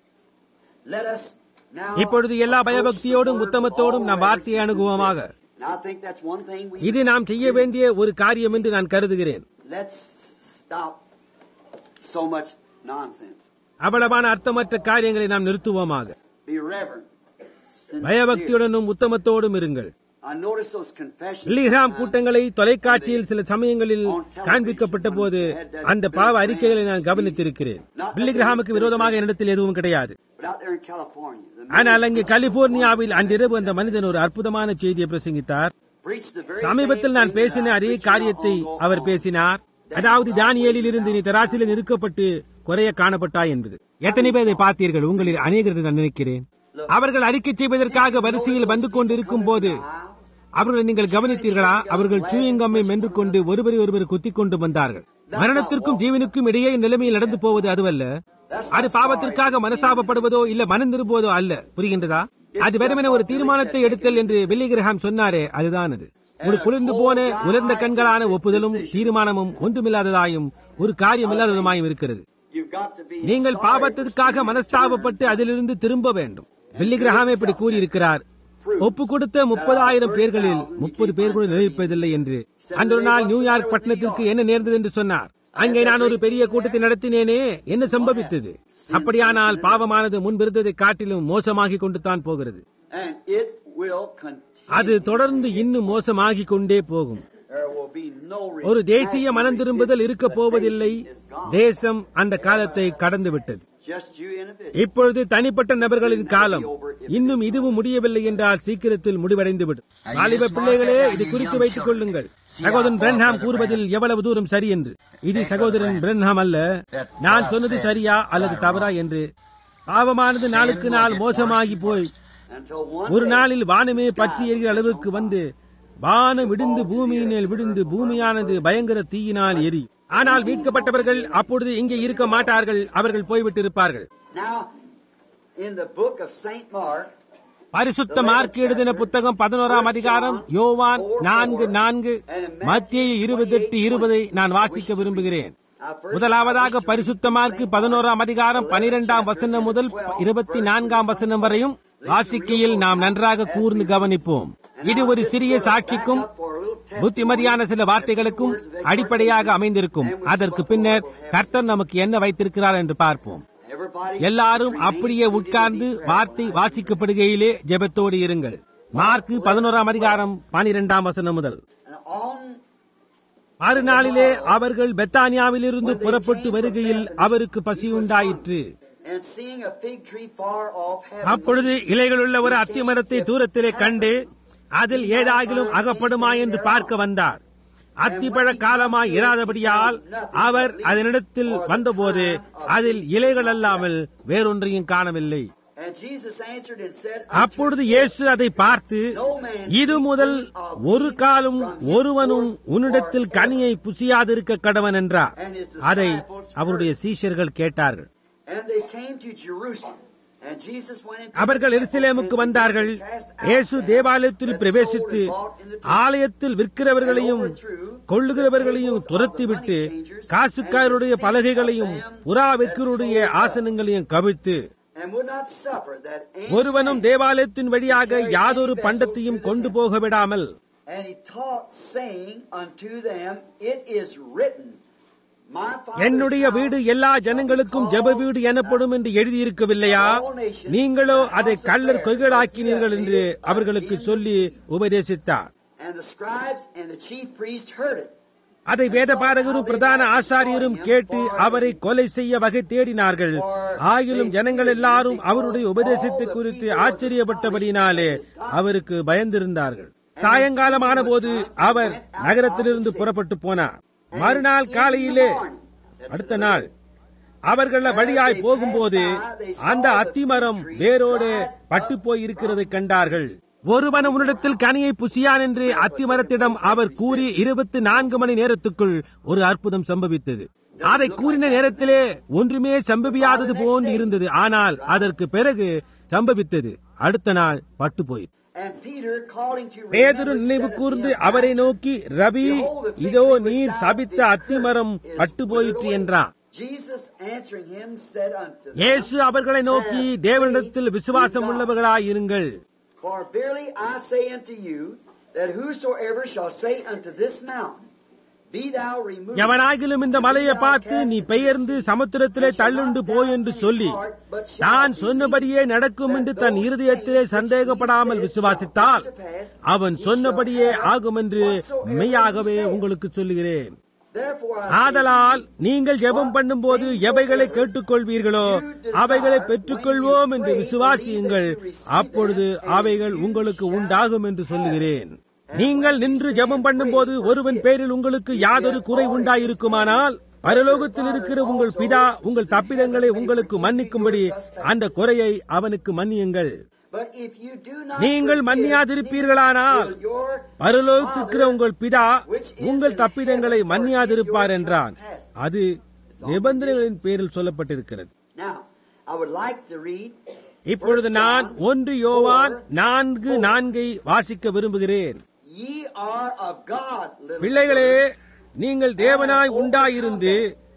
Speaker 2: let us now.
Speaker 1: இப்பொழுது எல்லா பயபக்தியோடும் உத்தமத்தோடும் நாம் வார்த்தையை அணுகுவோமாக
Speaker 2: Now, I think that's one thing we.
Speaker 1: இது நாம் செய்ய வேண்டிய ஒரு காரியம் என்று நான் கருதுகிறேன்
Speaker 2: Let's stop so much nonsense.
Speaker 1: அவ்வளவான அர்த்தமற்ற காரியங்களை நாம் நிறுத்துவோமாக
Speaker 2: Be reverent. sincere.
Speaker 1: பயபக்தியுடனும் உத்தமத்தோடும் இருங்கள்
Speaker 2: I noticed those confessions.
Speaker 1: Billy Graham
Speaker 2: sometimes.
Speaker 1: கூட்டங்களை தொலைக்காட்சியில் சில சமயங்களில் காண்பிக்கப்பட்ட போது அந்த பாவ அறிக்கைகளை நான் கவனித்திருக்கிறேன் பில்லிகிராமுக்கு விரோதமாக என்னிடத்தில் எதுவும் கிடையாது
Speaker 2: But out there in California, the man
Speaker 1: ஆனால் அங்கே கலிபோர்னியாவில் அன்றிரவு அந்த மனிதன் ஒரு அற்புதமான செய்தியை பிரசங்கித்தார்
Speaker 2: preached the very
Speaker 1: சமீபத்தில்
Speaker 2: same
Speaker 1: நான்
Speaker 2: thing
Speaker 1: பேசின
Speaker 2: that I
Speaker 1: அதே
Speaker 2: preached
Speaker 1: காரியத்தை
Speaker 2: long ago
Speaker 1: அவர்
Speaker 2: on.
Speaker 1: பேசினார் அதாவது தானியேலில் இருந்து நீ தராசில் நிறுக்கப்பட்டு குறைய காணப்பட்டாய் என்பது எத்தனை பேர் இதை பார்த்தீர்கள் உங்களில் அநேகர் என்று நான் நினைக்கிறேன் அவர்கள் அறிக்கை செய்வதற்காக வரிசையில் வந்து கொண்டிருக்கும் போது அவர்களை நீங்கள் கவனித்தீர்களா அவர்கள் சூயங்கம்மை மென்று கொண்டு ஒருவரை ஒருவர் குத்திக் கொண்டு வந்தார்கள் மரணத்திற்கும் ஜீவனுக்கும் இடையே நிலைமையில் நடந்து போவது அதுவல்ல அது பாவத்திற்காக மனஸ்தாபப்படுவதோ இல்ல மனம் திரும்புவதோ அல்ல புரிகின்றதா அது வெறுமனே ஒரு தீர்மானத்தை எடுத்தல் என்று வில்லிகிரஹாம் சொன்னாரே அதுதான் அது ஒரு குளிர்ந்து போன உலர்ந்த கண்களான ஒப்புதலும் தீர்மானமும் ஒன்றுமில்லாததாயும் ஒரு காரியம் இல்லாததுமாயும் இருக்கிறது
Speaker 2: You've got to be
Speaker 1: நீங்கள்
Speaker 2: sorry
Speaker 1: பாவத்திற்காக
Speaker 2: for sin.
Speaker 1: மனஸ்தாபப்பட்டு அதிலிருந்து திரும்ப வேண்டும் வில்லிகிரஹாம் இப்படி கூறியிருக்கிறார் ஒப்பு கொடுத்த முப்பதாயிரம் பேர்களில் முப்பது பேர் கூட நிலைப்பதில்லை என்று அன்று ஒரு நாள் நியூயார்க் பட்டணத்திற்கு என்ன நேர்ந்தது என்று சொன்னார் அங்கே நான் ஒரு பெரிய கூட்டத்தை நடத்தினேனே என்ன சம்பவித்தது அப்படியானால் பாவமானது முன்பிருந்ததை காட்டிலும் மோசமாகிக் கொண்டு தான் போகிறது
Speaker 2: And it will continue.
Speaker 1: அது தொடர்ந்து இன்னும் மோசமாகிக் கொண்டே போகும்
Speaker 2: There will be no
Speaker 1: ஒரு தேசிய மனம் திரும்புதல் இருக்க போவதில்லை தேசம் அந்த காலத்தை கடந்து விட்டது
Speaker 2: Just you individual.
Speaker 1: இப்பொழுது தனிப்பட்ட நபர்களின் காலம் இன்னும் இதுவும் முடியவில்லை என்றால் சீக்கிரத்தில் முடிவடைந்துவிடும் வாலிப பிள்ளைகளே இது குறித்து வைத்துக் கொள்ளுங்கள் சகோதரன் பிரன்ஹாம் கூறுவதில் எவ்வளவு தூரம் சரி என்று இது சகோதரன் பிரன்ஹாம் அல்ல நான் சொன்னது சரியா அல்லது தவறா என்று பாவமானது நாளுக்கு நாள் மோசமாகி போய்
Speaker 2: Until one
Speaker 1: ஒரு
Speaker 2: day,
Speaker 1: நாளில் வானமே பற்றி எரிகிற அளவுக்கு வந்து வானம் இடிந்து பூமியினில் விழுந்து பூமியானது பயங்கர தீயினால் எரி ஆனால் மீட்கப்பட்டவர்கள் அப்பொழுது இங்கே இருக்க மாட்டார்கள் அவர்கள் போய்விட்டிருப்பார்கள்
Speaker 2: Now, in the book of Saint Mark,
Speaker 1: பரிசுத்த மார்க் எழுதின புத்தகம் பதினோராம் அதிகாரம் யோவான் நான்கு நான்கு மத்திய இருபத்தெட்டு இருபதை நான் வாசிக்க விரும்புகிறேன்
Speaker 2: I first
Speaker 1: முதலாவதாக பரிசுத்த மார்க்கு பதினோராம் அதிகாரம் பனிரெண்டாம் வசனம் முதல் இருபத்தி நான்காம் வசனம் வரையும் வாசிக்கையில் நாம் நன்றாக கூர்ந்து கவனிப்போம் இது ஒரு சிறிய சாட்சிக்கும் புத்திமதியான சில வார்த்தைகளுக்கும் அடிப்படையாக அமைந்திருக்கும் அதற்கு பின்னர் கர்த்தர் நமக்கு என்ன வைத்திருக்கிறார் என்று பார்ப்போம்
Speaker 2: everybody
Speaker 1: எல்லாரும் அப்படியே உட்கார்ந்து வார்த்தை வாசிக்கப்படுகையிலே ஜெபத்தோடு இருங்கள் மார்க்கு பதினோராம் அதிகாரம் பனிரெண்டாம் வசனம் முதல்
Speaker 2: and on
Speaker 1: மறுநாளிலே அவர்கள் பெத்தானியாவிலிருந்து புறப்பட்டு வருகையில் அவருக்கு பசியுண்டாயிற்று
Speaker 2: and seeing a fig tree far off having
Speaker 1: அப்பொழுது இலைகளுள்ள ஒரு அத்தி மரத்தை தூரத்திலே கண்டு அதில் ஏதாகிலும் அகப்படுமா என்று பார்க்க வந்தார் அத்திப்பழ காலமாய் இராதபடியால் அவர் அதனிடத்தில் வந்தபோது அதில் இலைகள் அல்லாமல் வேறொன்றையும் காணவில்லை
Speaker 2: and Jesus answered and said
Speaker 1: அப்பொழுது இயேசு அதை பார்த்து இது முதல் ஒரு காலம் ஒருவனும் உன்னிடத்தில் கனியை புசியாதிருக்க கடவன் என்றார் அதை அவருடைய சீஷர்கள் கேட்டார்கள்
Speaker 2: and they came to Jerusalem and Jesus went into
Speaker 1: அவர்கள் எருசலேமுக்கு வந்தார்கள் இயேசு தேவாலயத்தில் பிரவேசித்து ஆலயத்தில் விற்கிறவர்களையும் கொள்ளுகிறவர்களையும் துரத்திவிட்டு காசுக்காரருடைய பலகைகளையும் புறா விற்கிறருடைய ஆசனங்களையும் கவிழ்த்து
Speaker 2: and would not suffer that any
Speaker 1: ஒருவனும் தேவாலயத்தின் வழியாக யாதொரு பண்டத்தையும் கொண்டு போக விடாமல்
Speaker 2: And he taught, saying unto them, It is written, My Father's
Speaker 1: என்னுடைய வீடு
Speaker 2: house
Speaker 1: எல்லா ஜனங்களுக்கும் ஜெப வீடு எனப்படும் என்று எழுதியிருக்கவில்லையா நீங்களோ அதை கள்ளர் கொய்களாக்கினீர்கள் என்று அவர்களுக்கு சொல்லி உபதேசித்தார்
Speaker 2: And the scribes and the chief priests heard it.
Speaker 1: அதை வேதபாரகரும் பிரதான ஆசாரியரும் கேட்டு அவரை கொலை செய்ய வகை தேடினார்கள் ஆகிலும் ஜனங்கள் எல்லாரும் அவருடைய உபதேசத்தை குறித்து ஆச்சரியப்பட்டபடினாலே அவருக்கு பயந்திருந்தார்கள் சாயங்காலமான போது அவர் நகரத்திலிருந்து புறப்பட்டு போனார் மறுநாள் காலையிலே அடுத்த நாள் அவர்கள் வழியாய் போகும்போது அந்த அத்திமரம் வேரோடு பட்டு போய் இருக்கிறதை கண்டார்கள் ஒருவன் உன்னிடத்தில் கனியை புசியான் என்று அத்திமரத்திடம் அவர் கூறி இருபத்தி நான்கு மணி நேரத்துக்குள் ஒரு அற்புதம் சம்பவித்தது அதை கூறின நேரத்திலே ஒன்றுமே சம்பவியாதது போன்று இருந்தது ஆனால் அதற்கு பிறகு சம்பவித்தது அடுத்த நாள் பட்டு போயிற்று
Speaker 2: And Peter, calling to
Speaker 1: பேதுரு
Speaker 2: remembrance,
Speaker 1: நினைவு
Speaker 2: said unto
Speaker 1: கூர்ந்து
Speaker 2: him,
Speaker 1: அவரை நோக்கி ரவி இதோ நீர் சபித்த அத்திமரம் பட்டு போயிற்று என்றான்
Speaker 2: Jesus answering him said unto them,
Speaker 1: இயேசு அவர்களை நோக்கி தேவனிடத்தில் விசுவாசம் உள்ளவர்களாய் இருங்கள்
Speaker 2: For verily I say unto you, that whosoever shall say unto this mountain, Be thou removed.
Speaker 1: எவனாகிலும் இந்த மலையை பார்த்து நீ பெயர்ந்து சமுத்திரத்திலே தள்ளுண்டு போய் என்று சொல்லி நான் சொன்னபடியே நடக்கும் என்று தன் இருதயத்திலே சந்தேகப்படாமல் விசுவாசித்தால் அவன் சொன்னபடியே ஆகும் என்று மெய்யாகவே உங்களுக்கு சொல்லுகிறேன்
Speaker 2: Therefore I say,
Speaker 1: ஆதலால் நீங்கள் ஜெபம் பண்ணும்போது எவைகளை கேட்டுக்கொள்வீர்களோ அவைகளை பெற்றுக்கொள்வோம் என்று விசுவாசியுங்கள் அப்பொழுது அவைகள் உங்களுக்கு உண்டாகும் என்று சொல்லுகிறேன் நீங்கள் நின்று ஜெபம் பண்ணும்போது ஒருவன் பேரில் உங்களுக்கு யாதொரு குறை உண்டாயிருக்குமானால் பரலோகத்தில் இருக்கிற உங்கள் பிதா உங்கள் தப்பிதங்களை உங்களுக்கு மன்னிக்கும்படி அந்த குறையை அவனுக்கு மன்னியுங்கள்
Speaker 2: But if you do not
Speaker 1: நீங்கள்
Speaker 2: forgive,
Speaker 1: மன்னியாதிருப்பீர்களானால்
Speaker 2: neither will your
Speaker 1: பரலோகத்திற்கிற உங்கள் பிதா உங்கள் தப்பிதங்களை மன்னியாதிருப்பார் என்றான் அது நிபந்தனைகளின் பேரில் சொல்லப்பட்டிருக்கிறது
Speaker 2: Now, I would like to read
Speaker 1: இப்பொழுது நான் ஒன்று யோவான் நான்கு நான்கை வாசிக்க விரும்புகிறேன்
Speaker 2: Ye are of God, little
Speaker 1: பிள்ளைகளே
Speaker 2: children,
Speaker 1: நீங்கள் தேவனாய் உண்டாயிருந்து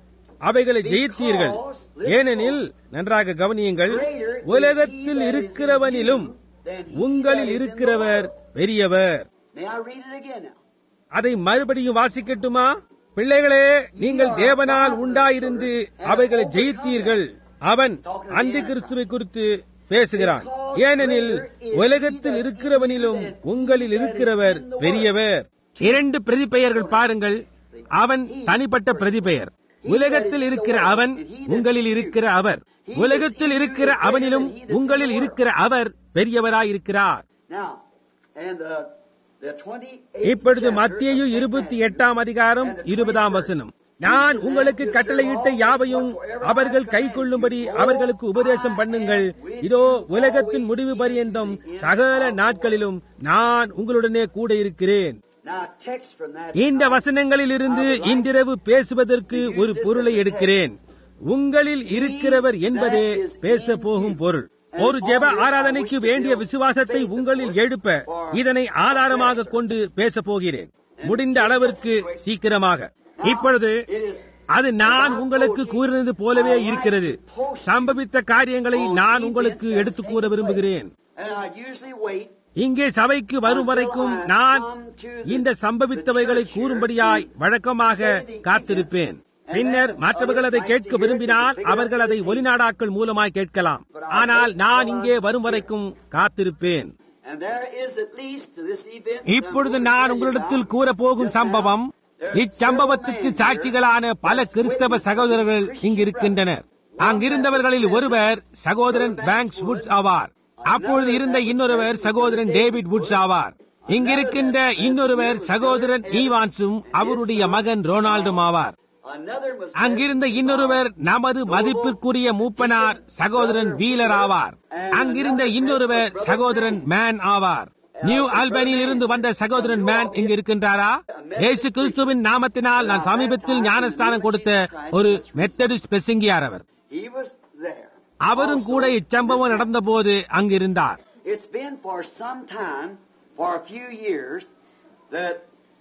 Speaker 1: அவைகளை ஜெயித்தீர்கள் ஏனெனில் நன்றாக கவனியுங்கள் உலகத்தில் இருக்கிறவனிலும் உங்களில் இருக்கிறவர் பெரியவர்
Speaker 2: May I read it again now?
Speaker 1: அதை மறுபடியும் வாசிக்கட்டுமா பிள்ளைகளே நீங்கள் தேவனால் உண்டாயிருந்து அவைகளை ஜெயித்தீர்கள் அவன் அந்த கிறிஸ்துவை குறித்து பேசுகிறான் ஏனெனில் உலகத்தில் இருக்கிறவனிலும் உங்களில் இருக்கிறவர் பெரியவர் இரண்டு பிரதிபெயர்கள் பாருங்கள் அவன் தனிப்பட்ட பிரதிபெயர் உலகத்தில் இருக்கிற அவன் உங்களில் இருக்கிற அவர் உலகத்தில் இருக்கிற அவனிலும் உங்களில் இருக்கிற அவர் பெரியவராயிருக்கிறார்
Speaker 2: Now, and the, the 28th
Speaker 1: இப்பொழுது
Speaker 2: chapter
Speaker 1: மத்தியு
Speaker 2: of Saint
Speaker 1: இருபத்தி
Speaker 2: Matthew
Speaker 1: எட்டாம் அதிகாரம்
Speaker 2: and the
Speaker 1: இருபதாம்
Speaker 2: 21st.
Speaker 1: வசனம் நான் உங்களுக்கு கட்டளையிட்ட யாவையும் அவர்கள் கை கொள்ளும்படி அவர்களுக்கு உபதேசம் பண்ணுங்கள் இதோ உலகத்தின் முடிவு பரியந்தம் சகல நாட்களிலும் நான் உங்களுடனே கூட இருக்கிறேன்
Speaker 2: Now, a text from that.
Speaker 1: இந்த வசனங்களில் இருந்து இன்றிரவு பேசுவதற்கு ஒரு பொருளை எடுக்கிறேன் உங்களில் இருக்கிறவர் என்பதே பேச போகும் பொருள் ஒரு ஜெப ஆராதனைக்கு வேண்டிய விசுவாசத்தை உங்களில் எழுப்ப இதனை ஆதாரமாக கொண்டு பேச போகிறேன் முடிந்த அளவிற்கு சீக்கிரமாக இப்பொழுது அது நான் உங்களுக்கு கூறினது போலவே இருக்கிறது சம்பவித்த காரியங்களை நான் உங்களுக்கு எடுத்துக் கூற விரும்புகிறேன்
Speaker 2: And I usually wait
Speaker 1: இங்கே சபைக்கு வரும் வரைக்கும் நான் இந்த சம்பவித்தவைகளை கூறும்படியாய் வழக்கமாக காத்திருப்பேன் பின்னர் மற்றவர்கள் அதை கேட்க விரும்பினால் அவர்கள் அதை ஒலிநாடாக்கள் மூலமாய் கேட்கலாம் ஆனால் நான் இங்கே வரும் வரைக்கும் காத்திருப்பேன்
Speaker 2: And there is at least to this event.
Speaker 1: இப்பொழுது நான் உங்களிடத்தில் கூற போகும் சம்பவம் இச்சம்பவத்துக்கு சாட்சிகளான பல கிறிஸ்தவ சகோதரர்கள் இங்கு இருக்கின்றனர் அங்கிருந்தவர்களில் ஒருவர் சகோதரன் பேங்க்ஸ் வுட்ஸ் ஆவார் அப்பொழுது இருந்த இன்னொருவர் சகோதரன் டேவிட் வுட்ஸ் ஆவார் இங்கிருக்கின்ற இன்னொருவர் சகோதரன் ஈவான்ஸும் அவருடைய மகன் ரொனால்டும் ஆவார்
Speaker 2: Another was
Speaker 1: அங்கிருந்த இன்னொருவர் நமது மதிப்பிற்குரிய மூப்பனார் சகோதரன் வீலர் ஆவார் அங்கிருந்த இன்னொருவர் சகோதரன் மேன் ஆவார் நியூ ஆல்பனியில் இருந்து வந்த சகோதரன் மேன் இங்கு இருக்கின்றாரா இயேசு கிறிஸ்துவின் நாமத்தினால் நான் சமீபத்தில் ஞானஸ்தானம் கொடுத்த ஒரு மெத்தடிஸ்ட் பெசிங்கியார் அவர்
Speaker 2: he was there.
Speaker 1: அவரும் கூட இச்சம்பவம் நடந்தபோது அங்கிருந்தார்
Speaker 2: It's been for some time, for a few years, that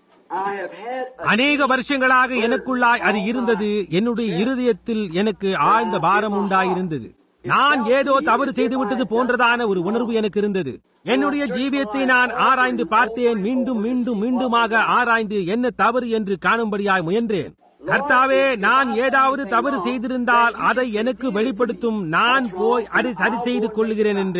Speaker 2: I have had a
Speaker 1: அநேக வருஷங்களாக எனக்குள்ளாய் அது இருந்தது என்னுடைய இருதயத்தில் எனக்கு ஆழ்ந்த பாரம் உண்டாயிருந்தது நான் ஏதோ தவறு செய்துவிட்டது போன்றதான ஒரு உணர்வு எனக்கு இருந்தது என்னுடைய ஜீவியத்தை நான் ஆராய்ந்து பார்த்தேன் மீண்டும் மீண்டும் மீண்டுமாக ஆராய்ந்து என்ன தவறு என்று காணும்படியாய் முயன்றேன் கர்த்தாவே நான் ஏதாவது தவறு செய்திருந்தால் அதை எனக்கு வெளிப்படுத்தும் நான் போய் அதை சரி செய்து கொள்ளுகிறேன் என்றேன்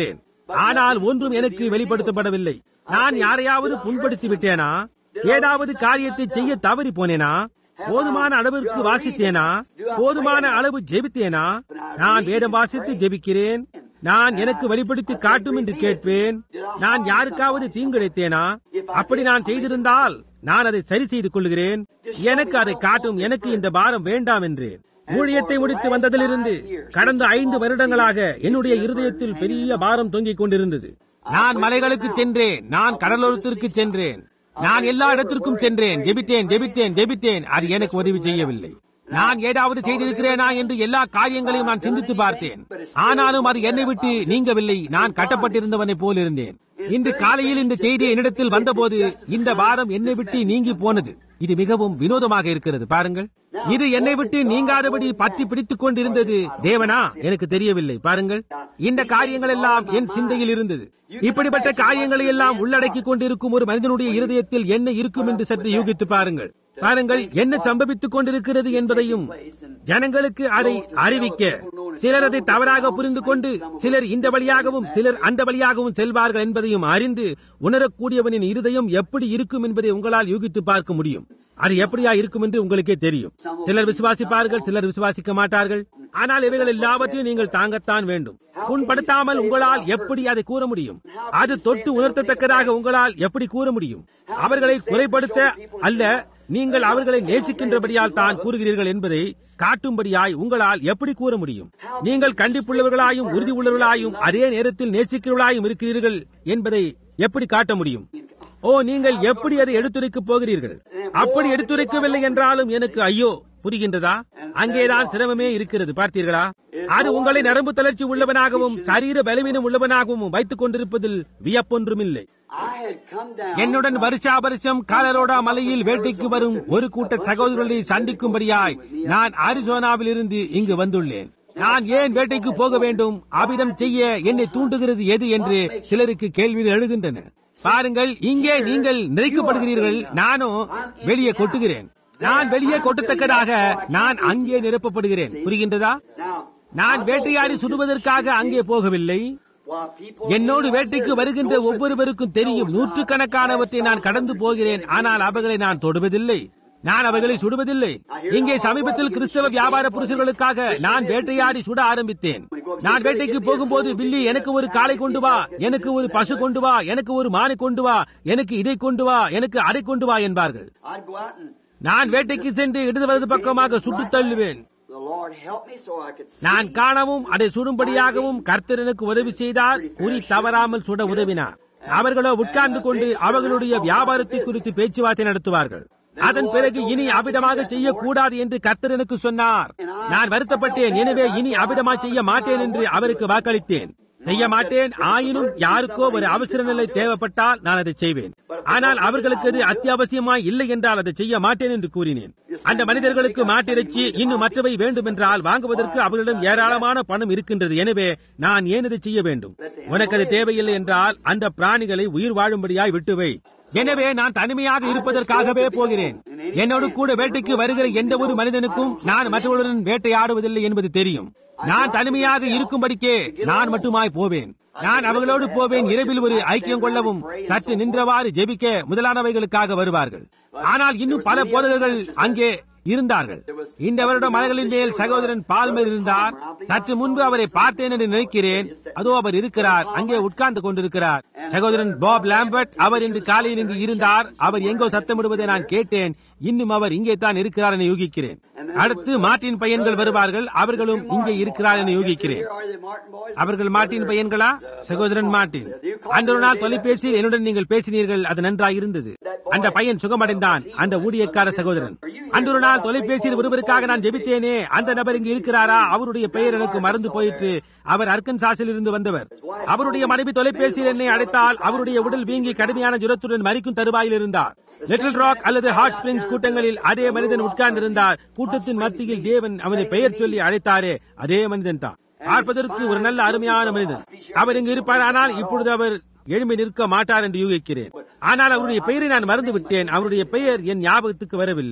Speaker 1: ஆனால் ஒன்றும் எனக்கு வெளிப்படுத்தப்படவில்லை நான் யாரையாவது புண்படுத்தி விட்டேனா ஏதாவது காரியத்தை செய்ய தவறி போனேனா போதுமான அளவிற்கு வாசித்தேனா போதுமான அளவு ஜெபித்தேனா நான் வேதம் வாசித்து ஜெபிக்கிறேன் நான் எனக்கு வெளிப்படுத்தி காட்டும் என்று கேட்பேன் நான் யாருக்காவது தீங்கிழைத்தேனா அப்படி நான் செய்திருந்தால் நான் அதை சரி செய்து கொள்கிறேன் எனக்கு அதை காட்டும் எனக்கு இந்த பாரம் வேண்டாம் என்றேன் ஊழியத்தை முடித்து வந்ததிலிருந்து கடந்த ஐந்து வருடங்களாக என்னுடைய இருதயத்தில் பெரிய பாரம் தொங்கிக் கொண்டிருந்தது நான் மலைகளுக்கு சென்றேன் நான் கடலோரத்திற்கு சென்றேன் நான் எல்லா இடத்திற்கும் சென்றேன் ஜெபித்தேன் ஜெபித்தேன் ஜெபித்தேன் அது எனக்கு உதவி செய்யவில்லை நான் ஏதாவது செய்திருக்கிறேனா என்று எல்லா காரியங்களையும் நான் சிந்தித்து பார்த்தேன் ஆனாலும் அது என்னை விட்டு நீங்கவில்லை நான் கட்டப்பட்டிருந்தவனை போல் இருந்தேன் இன்று காலையில் இந்த செய்தி என்னிடத்தில் வந்தபோது இந்த வாரம் என்னை விட்டு நீங்கி போனது இது மிகவும் வினோதமாக இருக்கிறது பாருங்கள் இது என்னை விட்டு நீங்காதபடி பற்றி பிடித்துக் கொண்டிருந்தது தேவனா எனக்கு தெரியவில்லை பாருங்கள் இந்த காரியங்கள் எல்லாம் என் சிந்தையில் இருந்தது இப்படிப்பட்ட காரியங்களை எல்லாம் உள்ளடக்கிக் கொண்டிருக்கும் ஒரு மனிதனுடைய இருதயத்தில் என்ன இருக்கும் என்று சற்று யூகித்து பாருங்கள் பாருங்கள் என்ன சம்பவித்துக் கொண்டிருக்கிறது என்பதையும் ஜனங்களுக்கு அதை அறிவிக்க சிலர் அதை தவறாக புரிந்து கொண்டு சிலர் இந்த வழியாகவும் சிலர் அந்த வழியாகவும் செல்வார்கள் என்பதையும் அறிந்து உணரக்கூடியவனின் இருதயம் எப்படி இருக்கும் என்பதை உங்களால் யூகித்து பார்க்க முடியும் அது எப்படியா இருக்கும் என்று உங்களுக்கே தெரியும் சிலர் விசுவாசிப்பார்கள் சிலர் விசுவாசிக்க மாட்டார்கள் ஆனால் இவைகள் எல்லாவற்றையும் நீங்கள் தாங்கத்தான் வேண்டும் புண்படுத்தாமல் உங்களால் எப்படி அதை கூற முடியும் அது தொட்டு உணர்த்தத்தக்கதாக உங்களால் எப்படி கூற முடியும் அவர்களை குறைப்படுத்த அல்ல நீங்கள் அவர்களை நேசிக்கின்றபடியால் தான் கூறுகிறீர்கள் என்பதை காட்டும்படியாய் உங்களால் எப்படி கூற முடியும் நீங்கள் கண்டிப்புள்ளவர்களாயும் உறுதி உள்ளவர்களாயும் அதே நேரத்தில் நேசிக்கிறவர்களாயும் இருக்கிறீர்கள் என்பதை எப்படி காட்ட முடியும் ஓ நீங்கள் எப்படி அதை எடுத்துரைக்கப் போகிறீர்கள் அப்படி எடுத்துரைக்கவில்லை என்றாலும் எனக்கு ஐயோ புரிகின்றதா அங்கேதான் சிரமமே இருக்கிறது பார்த்தீர்களா அது உங்களை நரம்பு தளர்ச்சி உள்ளவனாகவும் சரீர பலவீனம் உள்ளவனாகவும் வைத்துக் கொண்டிருப்பதில் வியப்பொன்றுமில்லை
Speaker 2: I had come down.
Speaker 1: என்னுடன் வருஷா வருஷம் காலரோடா மலையில் வேட்டைக்கு வரும் ஒரு கூட்ட சகோதரர்களை சந்திக்கும்படியாய் நான் அரிசோனாவில் இருந்து இங்கு வந்துள்ளேன் நான் ஏன் வேட்டைக்கு போக வேண்டும் அபிதம் செய்ய என்னை தூண்டுகிறது எது என்று சிலருக்கு கேள்விகள் எழுகின்றன பாருங்கள் இங்கே நீங்கள் நிறைக்கப்படுகிறீர்கள் நானும் வெளியே கொட்டுகிறேன் நான் வெளியே கொட்டத்தக்கதாக நான் அங்கே நிரப்பப்படுகிறேன் புரிகின்றதா
Speaker 2: Now,
Speaker 1: நான் வேட்டையாடி சுடுவதற்காக அங்கே போகவில்லை
Speaker 2: while people
Speaker 1: என்னோடு வேட்டைக்கு வருகின்ற ஒவ்வொருவருக்கும் தெரியும் நூற்றுக்கணக்கானவற்றை நான் கடந்து போகிறேன் ஆனால் அவர்களை நான் தொடுவதில்லை நான் அவர்களை சுடுவதில்லை இங்கே சமீபத்தில் கிறிஸ்தவ வியாபார புருஷர்களுக்காக நான் வேட்டையாடி சுட ஆரம்பித்தேன் நான் வேட்டைக்கு போகும்போது பில்லி எனக்கு ஒரு காளை கொண்டு வா எனக்கு ஒரு பசு கொண்டு வா எனக்கு ஒரு மானை கொண்டு வா எனக்கு இதை கொண்டு வா எனக்கு அதை கொண்டு வா என்பார்கள்
Speaker 2: I'd go out and
Speaker 1: நான் வேட்டைக்கு சென்று இடது வலது பக்கமாக சுட்டு தள்ளுவேன்
Speaker 2: the Lord help me so I could see.
Speaker 1: நான் காணவும் அதை சுடும்படியாகவும் கர்த்தர் எனக்கு உதவி செய்தார் குறி தவறாமல் சுட உதவினார் அவர்களோ உட்கார்ந்து கொண்டு அவர்களுடைய வியாபாரத்தை குறித்து பேச்சுவார்த்தை நடத்துவார்கள் அதன் பிறகு இனி அபிதமாக செய்யக்கூடாது என்று கர்த்தர் எனக்கு சொன்னார் நான் வருத்தப்பட்டேன் எனவே இனி அபிதமா செய்ய மாட்டேன் என்று அவருக்கு வாக்களித்தேன் செய்ய மாட்டேன் ஆயினும் யாருக்கோ ஒரு அவசர நிலை தேவைப்பட்டால் நான் அதை செய்வேன் ஆனால் அவர்களுக்கு அது அத்தியாவசியமாய் இல்லை என்றால் அதை செய்ய மாட்டேன் என்று கூறினேன் அந்த மனிதர்களுக்கு மாட்டிறைச்சி இன்னும் மற்றவை வேண்டும் என்றால் வாங்குவதற்கு அவர்களிடம் ஏராளமான பணம் இருக்கின்றது எனவே நான் ஏன் இதை செய்ய வேண்டும் உனக்கு அது தேவையில்லை என்றால் அந்த பிராணிகளை உயிர் வாழும்படியாய் விட்டுவை எனவே நான் தனிமையாக இருப்பதற்காகவே போகிறேன் என்னோடு கூட வேட்டைக்கு வருகிற எந்த ஒரு மனிதனுக்கும் நான் மற்றவர்களுடன் வேட்டையாடுவதில்லை என்பது தெரியும் நான் தனிமையாக இருக்கும்படிக்கே நான் மட்டுமாய் போவேன் நான் அவர்களோடு போவேன் இரவில் ஒரு ஐக்கியம் கொள்ளவும் சற்று நின்றவாறு ஜெபிக்க முதலானவைகளுக்காக வருவார்கள் ஆனால் இன்னும் பல போதகர்கள் அங்கே இருந்தார்கள் இந்த வருடம் மலைகளின் மேல் சகோதரன் பால்மர் இருந்தார் சற்று முன்பு அவரை பார்த்தேன் என்று நினைக்கிறேன் அதோ அவர் இருக்கிறார் அங்கே உட்கார்ந்து கொண்டிருக்கிறார் சகோதரன் பாப் லாம்பர்ட் அவர் இன்று காலையில் இங்கு இருந்தார் அவர் எங்கோ சத்தமிடுவதை நான் கேட்டேன் இன்னும் அவர் இங்கே தான் இருக்கிறார் என யூகிக்கிறேன் அடுத்து மாட்டின் பையன்கள் வருவார்கள் அவர்களும் இங்கே இருக்கிறார் என யூகிக்கிறேன்
Speaker 2: Here are the Martin boys.
Speaker 1: அவர்கள் மாட்டின் பையன்களா சகோதரன் மாட்டின் அந்த ஒரு நாள் தொலைபேசியில் என்னுடன் நீங்கள் பேசினீர்கள் அது நன்றாக இருந்தது அந்த பையன் சுகமடைந்தான் அந்த ஊழியக்கார சகோதரன் அந்த ஒரு நாள் தொலைபேசியில் ஒருவருக்காக நான் ஜெபித்தேனே அந்த நபர் இங்கு இருக்கிறாரா அவருடைய பெயர் எனக்கு மறந்து போயிற்று அவர் அர்கன்சாஸில் இருந்து வந்தவர் அவருடைய மனைவி தொலைபேசியில் என்னை அழைத்தால் அவருடைய உடல் வீங்கி கடுமையான ஜுரத்துடன் மறிக்கும் தருவாயில் இருந்தார் லிட்டில் ராக் அல்லது ஹாட் ஸ்பிரிங்ஸ் கூட்டங்களில் அதே மனிதன் உட்கார்ந்திருந்தார் கூட்டத்தின் மத்தியில் தேவன் அவனை பெயர் சொல்லி அழைத்தாரே அதே மனிதன் தான் பார்ப்பதற்கு ஒரு நல்ல அருமையான மனிதன் அவர் இங்கு இருப்பார் ஆனால் இப்பொழுது அவர் எழும்பி நிற்க மாட்டார் என்று யூகிக்கிறேன் ஆனால் அவருடைய பெயரை நான் மறந்து விட்டேன் அவருடைய பெயர் என் ஞாபகத்துக்கு வரவில்லை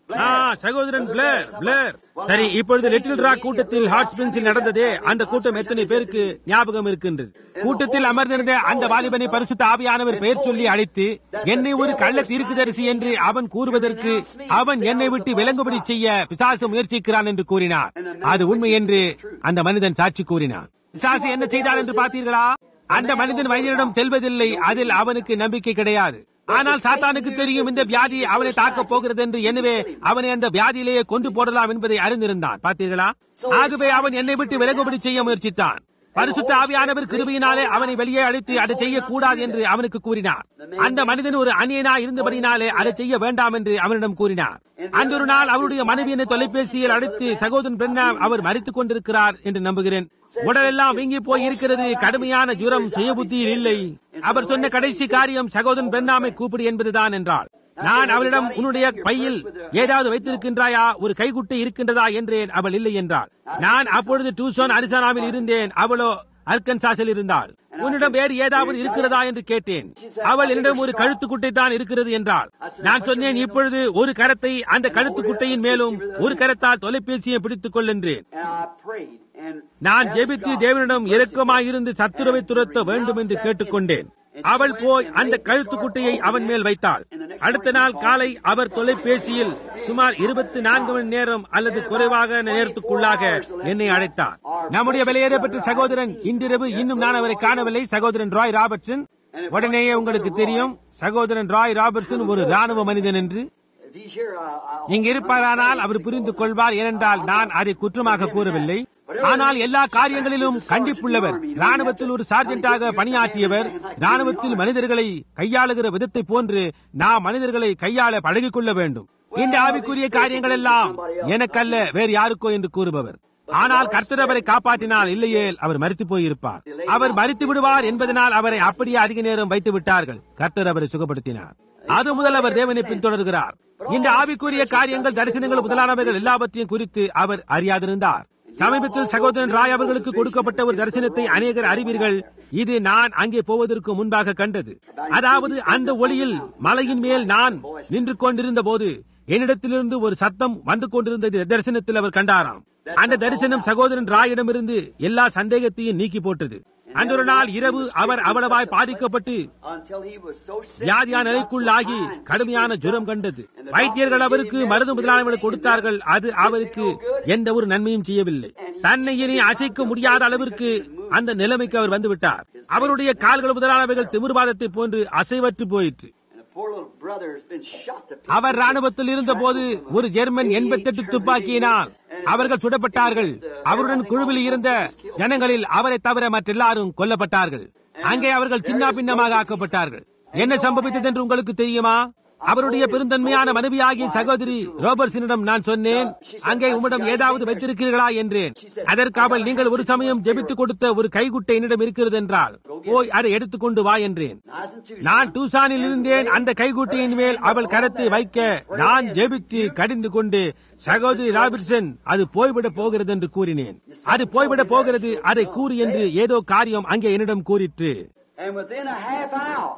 Speaker 1: ஆ, சகோதரன் பிளேர் பிளேர் சரி இப்பொழுது லிட்டில் ராக் கூட்டத்தில் ஹாட் ஸ்பிரிங்ஸில் நடந்ததே அந்த கூட்டம் எத்தனை பேருக்கு ஞாபகம் இருக்கின்றது கூட்டத்தில் அமர்ந்திருந்த அந்த வாலிபனை பரிசுத்த ஆவியானவர் பெயர் சொல்லி அழைத்து என்னை ஒரு கள்ள தீர்க்குதரிசி என்று அவன் கூறுவதற்கு அவன் என்னை விட்டு விலங்குபடி செய்ய பிசாசு முயற்சிக்கிறான் என்று கூறினார் அது உண்மை என்று அந்த மனிதன் சாட்சி கூறினான் பிசாசு என்ன செய்தான் என்று பார்த்தீர்களா அந்த மனிதன் வயதிடம் செல்வதில்லை அதில் அவனுக்கு நம்பிக்கை கிடையாது ஆனால் சாத்தானுக்கு தெரியும் இந்த வியாதி அவனை தாக்கப் போகிறது என்று எனவே அவனை அந்த வியாதியிலேயே கொண்டு போடலாம் என்பதை அறிந்திருந்தான் பார்த்தீர்களா ஆகவே அவன் என்னை விட்டு விலகுபடி செய்ய முயற்சித்தான் பரிசுத்த ஆவியானவர் கிருபையினாலே அவனை வெளியே அழைத்து அதை செய்யக்கூடாது என்று அவனுக்கு கூறினார் அந்த மனிதன் ஒரு அந்நியனா இருந்தபடினாலே அதை செய்ய வேண்டாம் என்று அவனிடம் கூறினார் அன்றொரு நாள் அவருடைய மனைவியினை தொலைபேசியில் அழைத்து சகோதரன் பெண்ணாம் அவர் மறித்துக் கொண்டிருக்கிறார் என்று நம்புகிறேன் உடலெல்லாம் வீங்கி போய் இருக்கிறது கடுமையான ஜுரம் சுய புத்தியில் இல்லை அவர் சொன்ன கடைசி காரியம் சகோதரன் பெண்ணாமை கூப்பிடு என்பதுதான் என்றாள் நான் அவளிடம் உன்னுடைய பையில் ஏதாவது வைத்திருக்கின்றாயா ஒரு கைக்குட்டை இருக்கின்றதா என்றேன் அவள் இல்லை என்றாள் நான் அப்பொழுது டூசோன் அரிசானாவில் இருந்தேன் அவளோ அர்கன்சாஸில் இருந்தாள் உன்னிடம் வேறு ஏதாவது இருக்கிறதா என்று கேட்டேன் அவள் என்னிடம் ஒரு கழுத்துக்குட்டை தான் இருக்கிறது என்றாள் நான் சொன்னேன் இப்பொழுது ஒரு கரத்தை அந்த கழுத்துக்குட்டையின் மேலும் ஒரு கரத்தால் தொலைபேசியை பிடித்துக் கொள் என்றேன்
Speaker 2: And I prayed and
Speaker 1: நான் ஜெபித்து தேவனிடம் இரக்கமாயிருந்து சத்துருவை துரத்த வேண்டும் என்று கேட்டுக்கொண்டேன் அவள் போய் அந்த கழுத்து குட்டையை அவன் மேல் வைத்தாள் அடுத்த நாள் காலை அவர் தொலைபேசியில் சுமார் இருபத்தி நான்கு மணி நேரம் அல்லது குறைவாக நேரத்துக்குள்ளாக என்னை அழைத்தார் நம்முடைய வெளியேறப்பட்ட சகோதரன் இன்றிரவு இன்னும் நான் அவரை காணவில்லை சகோதரன் ராய் ராபர்ட்சன் உடனேயே உங்களுக்கு தெரியும் சகோதரன் ராய் ராபர்ட்சன் ஒரு ராணுவ மனிதன் என்று
Speaker 2: if he's here, I, I,
Speaker 1: இங்கு இருப்பாரானால் அவர் புரிந்து கொள்வார் ஏனென்றால் நான் அதை குற்றமாக கூறவில்லை ஆனால் எல்லா காரியங்களிலும் கண்டிப்புள்ளவர் ராணுவத்தில் ஒரு சார்ஜென்டாக பணியாற்றியவர் ராணுவத்தில் மனிதர்களை கையாளுகிற விதத்தை போன்று நாம் மனிதர்களை கையாள பழகிக் கொள்ள வேண்டும் இந்த ஆவிக்குரிய காரியங்கள் எல்லாம் எனக்கல்ல வேறு யாருக்கோ என்று கூறுபவர் ஆனால் கர்த்தர் அவரை காப்பாற்றினால் இல்லையேல் அவர் மறித்து போயிருப்பார் அவர் மறித்து விடுவார் என்பதனால் அவரை அப்படியே அதிக நேரம் வைத்து விட்டார்கள் கர்த்தர் அவரை சுகப்படுத்தினார் அது முதல் அவர் தேவனை பின்தொடர்கிறார் இந்த ஆவிக்குரிய காரியங்கள் தரிசனங்கள் முதலானவைகள் எல்லாவற்றையும் குறித்து அவர் அறியாதிருந்தார் சமீபத்தில் சகோதரன் ராய் அவர்களுக்கு கொடுக்கப்பட்ட ஒரு தரிசனத்தை அநேகர் அறிவீர்கள் இது நான் அங்கே போவதற்கு முன்பாக கண்டது அதாவது அந்த ஒளியில் மலையின் மேல் நான் நின்று கொண்டிருந்த போது என்னிடத்திலிருந்து ஒரு சத்தம் வந்து கொண்டிருந்தது தரிசனத்தில் அவர் கண்டாராம் அந்த தரிசனம் சகோதரன் ராயிடமிருந்து எல்லா சந்தேகத்தையும் நீக்கி போட்டது அன்றொரு நாள் இரவு அவர் அவ்வளவாய் பாதிக்கப்பட்டு
Speaker 2: until he was so sick.
Speaker 1: வியாதியான
Speaker 2: he got so
Speaker 1: நிலைக்குள்ளாகி
Speaker 2: blind.
Speaker 1: கடுமையான ஜுரம் கண்டது வைத்தியர்கள் அவருக்கு மருந்து முதலானவர்கள் கொடுத்தார்கள் அது அவருக்கு எந்த ஒரு நன்மையும் செய்யவில்லை தன்னை இனி அசைக்க முடியாத அளவிற்கு அந்த நிலைமைக்கு அவர் வந்துவிட்டார் அவருடைய கால்கள் முதலானவைகள் திமிர்வாதத்தை போன்று அசைவற்று போயிற்று
Speaker 2: And the poor little brother has been shot to pieces.
Speaker 1: அவர் ராணுவத்தில் இருந்த போது ஒரு ஜெர்மன் எண்பத்தெட்டு துப்பாக்கியினால் அவர்கள் சுடப்பட்டார்கள் அவருடன் குழுவில் இருந்த ஜனங்களில் அவரை தவிர மற்றெல்லாரும் கொல்லப்பட்டார்கள் அங்கே அவர்கள் சின்ன பின்னமாக ஆக்கப்பட்டார்கள் என்ன சம்பவித்தது என்று உங்களுக்கு தெரியுமா அவருடைய பெருந்தன்மையான மனைவியாகிய சகோதரி ரோபர்ட்ஸனிடம் நான் சொன்னேன் அங்கே உம்மிடம் ஏதாவது வைத்திருக்கிறீர்களா என்றேன் அதற்கு அவள் நீங்கள் ஒரு சமயம் ஜெபித்துக் கொடுத்த ஒரு கைகுட்டை என்னிடம் இருக்கிறது என்றால் போய் அதை எடுத்துக்கொண்டு வா என்றேன்
Speaker 2: I was in Tucson.
Speaker 1: நான் டூசானில் இருந்தேன் அந்த கைகுட்டியின் மேல் அவள் கரத்தை வைக்க நான் ஜெபித்து கடிந்து கொண்டு சகோதரி ராபிர்சன் அது போய்விட போகிறது என்று கூறினேன் அது போய்விட போகிறது அதை கூறு என்று ஏதோ காரியம் அங்கே என்னிடம் கூறிற்று
Speaker 2: And within a half hour,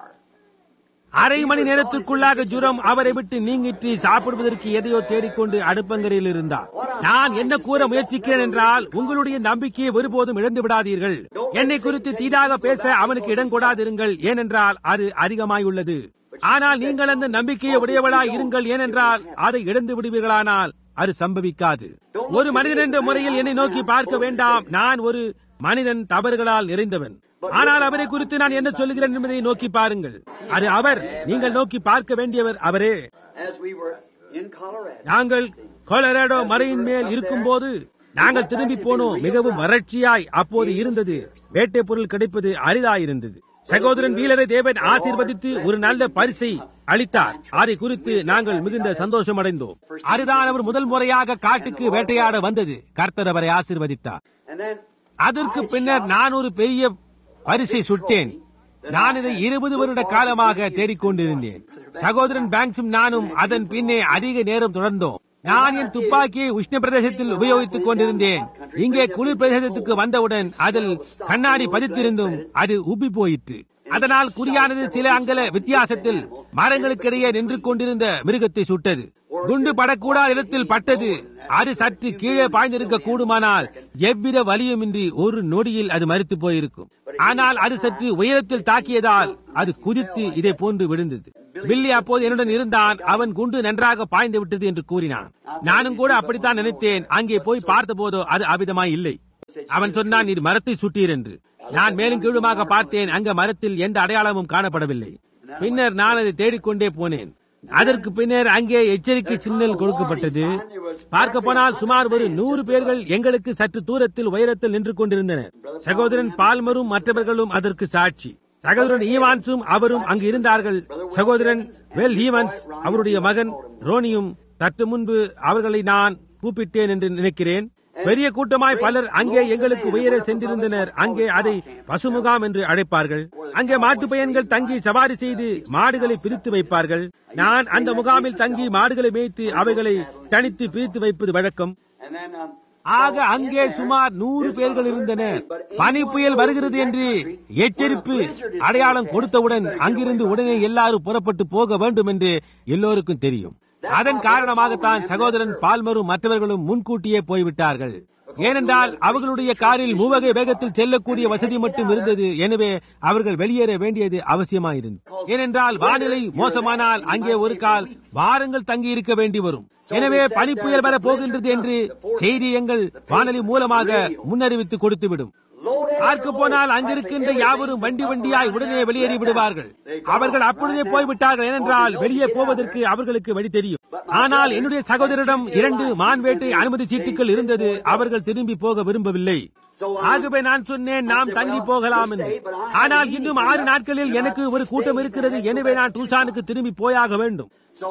Speaker 1: அரை மணி நேரத்திற்குள்ளாக ஜுரம் அவரை விட்டு நீங்கிட்டு சாப்பிடுவதற்கு எதையோ தேடிக்கொண்டு அடுப்பங்கரையில் இருந்தார் நான் என்ன கூற முயற்சிக்கிறேன் என்றால் உங்களுடைய நம்பிக்கையை ஒருபோதும் இழந்து விடாதீர்கள் என்னை குறித்து தீதாக பேச அவனுக்கு இடம் கொடாதிருங்கள் ஏனென்றால் அது அதிகமாயுள்ளது ஆனால் நீங்கள் அந்த நம்பிக்கையை உடையவளாய் இருங்கள் ஏனென்றால் அதை இழந்து விடுவீர்களானால் அது சம்பவிக்காது ஒரு மனிதன் என்ற முறையில் என்னை நோக்கி பார்க்க வேண்டாம் நான் ஒரு மனிதன் தவறுகளால் நிறைந்தவன் ஆனால் அவரை குறித்து நான் என்ன சொல்லுகிறேன் என்பதை நோக்கி பாருங்கள் அது அவர் நீங்கள் நோக்கி பார்க்க வேண்டியவர் அவரே
Speaker 2: as we were in Colorado,
Speaker 1: நாங்கள் கொலராடோ மலையின் மேல் இருக்கும்போது நாங்கள் திரும்பி போனோம் மிகவும் வறட்சியாய் அப்போது இருந்தது வேட்டை பொருள் கிடைப்பது அரிதாயிருந்தது சகோதரன் வீலரை தேவன் ஆசீர்வதித்து ஒரு நல்ல பரிசை அளித்தார் அதை குறித்து நாங்கள் மிகுந்த சந்தோஷம் அடைந்தோம் அதுதான் அவர் முதல் முறையாக காட்டுக்கு வேட்டையாட வந்தது கர்த்தர் அவரை ஆசீர்வதித்தார்
Speaker 2: and then
Speaker 1: அதற்கு பின்னர் நான் ஒரு பெரிய பரிசை சுட்டேன் நான் இதை இருபது வருட காலமாக தேடிக்கொண்டிருந்தேன் சகோதரன் பேங்க்ஸும் நானும் அதன் பின்னே அதிக நேரம் தொடர்ந்தோம் நான் என் துப்பாக்கியை உஷ்ண பிரதேசத்தில் உபயோகித்துக் கொண்டிருந்தேன் இங்கே குளிர் பிரதேசத்துக்கு வந்தவுடன் அதில் கண்ணாடி பதித்திருந்தும் அது உப்பி போயிற்று அதனால் குறியானது சில அங்கல வித்தியாசத்தில் மரங்களுக்கிடையே நின்று கொண்டிருந்த மிருகத்தை சுட்டது குண்டு படக்கூடாத இடத்தில் பட்டது அது சற்று கீழே பாய்ந்திருக்க கூடுமானால் எவ்வித வலியுமின்றி ஒரு நொடியில் அது மறித்து போயிருக்கும் ஆனால் அது சற்று உயரத்தில் தாக்கியதால் அது குதித்து இதை போன்று விழுந்தது பில்லி அப்போது என்னுடன் இருந்தான் அவன் குண்டு நன்றாக பாய்ந்து விட்டது என்று கூறினான் நானும் கூட அப்படித்தான் நினைத்தேன் அங்கே போய் பார்த்தபோதோ அது அபிதமாய் இல்லை அவன் சொன்னான் நீர் மரத்தை சுட்டீர் என்று நான் மேலும் கீழுமாக பார்த்தேன் அங்க மரத்தில் எந்த அடையாளமும் காணப்படவில்லை பின்னர் நான் அதை தேடிக்கொண்டே போனேன் அதற்கு பின்னர் அங்கே எச்சரிக்கை சின்னல் கொடுக்கப்பட்டது பார்க்க போனால் சுமார் ஒரு நூறு பேர்கள் எங்களுக்கு சற்று தூரத்தில் உயரத்தில் நின்று கொண்டிருந்தனர் சகோதரன் பால்மரும் மற்றவர்களும் அதற்கு சாட்சி சகோதரன் ஈவான்ஸும் அவரும் அங்கு இருந்தார்கள் சகோதரன் வெல் ஈவான்ஸ் அவருடைய மகன் ரோனியும் சற்று முன்பு அவர்களை நான் கூப்பிட்டேன் என்று நினைக்கிறேன் பெரிய கூட்டமாய் பலர் அங்கே எங்களுக்கு உயர சென்றிருந்தனர் அங்கே அதை பசுமுகாம் என்று அழைப்பார்கள் அங்கே மாட்டு பையன்கள் தங்கி சவாரி செய்து மாடுகளை பிரித்து வைப்பார்கள் நான் அந்த முகாமில் தங்கி மாடுகளை மேய்த்து அவைகளை தனித்து பிரித்து வைப்பது வழக்கம்
Speaker 2: And then, um,
Speaker 1: ஆக அங்கே சுமார் நூறு பேர்கள் இருந்தனர் பனி புயல் வருகிறது என்று எச்சரிப்பு அடையாளம் கொடுத்தவுடன் அங்கிருந்து உடனே எல்லாரும் புறப்பட்டு போக வேண்டும் என்று எல்லோருக்கும் தெரியும் அதன் காரணமாகத்தான் சகோதரன் பால்மரும் மற்றவர்களும் முன்கூட்டியே போய்விட்டார்கள் ஏனென்றால் அவர்களுடைய காரில் மூவகை வேகத்தில் செல்லக்கூடிய வசதி மட்டும் இருந்தது எனவே அவர்கள் வெளியேற வேண்டியது அவசியமாயிருந்தது ஏனென்றால் வானிலை மோசமானால் அங்கே ஒரு கால் வாரங்கள் தங்கி இருக்க வேண்டி வரும் எனவே பனிப்புயல் வர போகின்றது என்று செய்தி எங்கள் வானொலி மூலமாக முன்னறிவித்து கொடுத்துவிடும் பார்க்க போனால் அங்கிருக்கின்ற யாவரும் வண்டி வண்டியாய் உடனே வெளியேறி விடுவார்கள் அவர்கள் அப்பொழுதே போய்விட்டார்கள் ஏனென்றால் வெளியே போவதற்கு அவர்களுக்கு வழி தெரியும் ஆனால் என்னுடைய சகோதரிடம் இரண்டு மான்வேட்டை அனுமதி சீட்டுகள் இருந்தது அவர்கள் திரும்பி போக விரும்பவில்லை ஆகவே நான் சொன்னேன் நாம் தங்கி போகலாம் என்று ஆனால் இன்னும் ஆறு நாட்களில் எனக்கு ஒரு கூட்டம் இருக்கிறது எனவே நான் டூசானுக்கு திரும்பி போயாக வேண்டும்
Speaker 2: so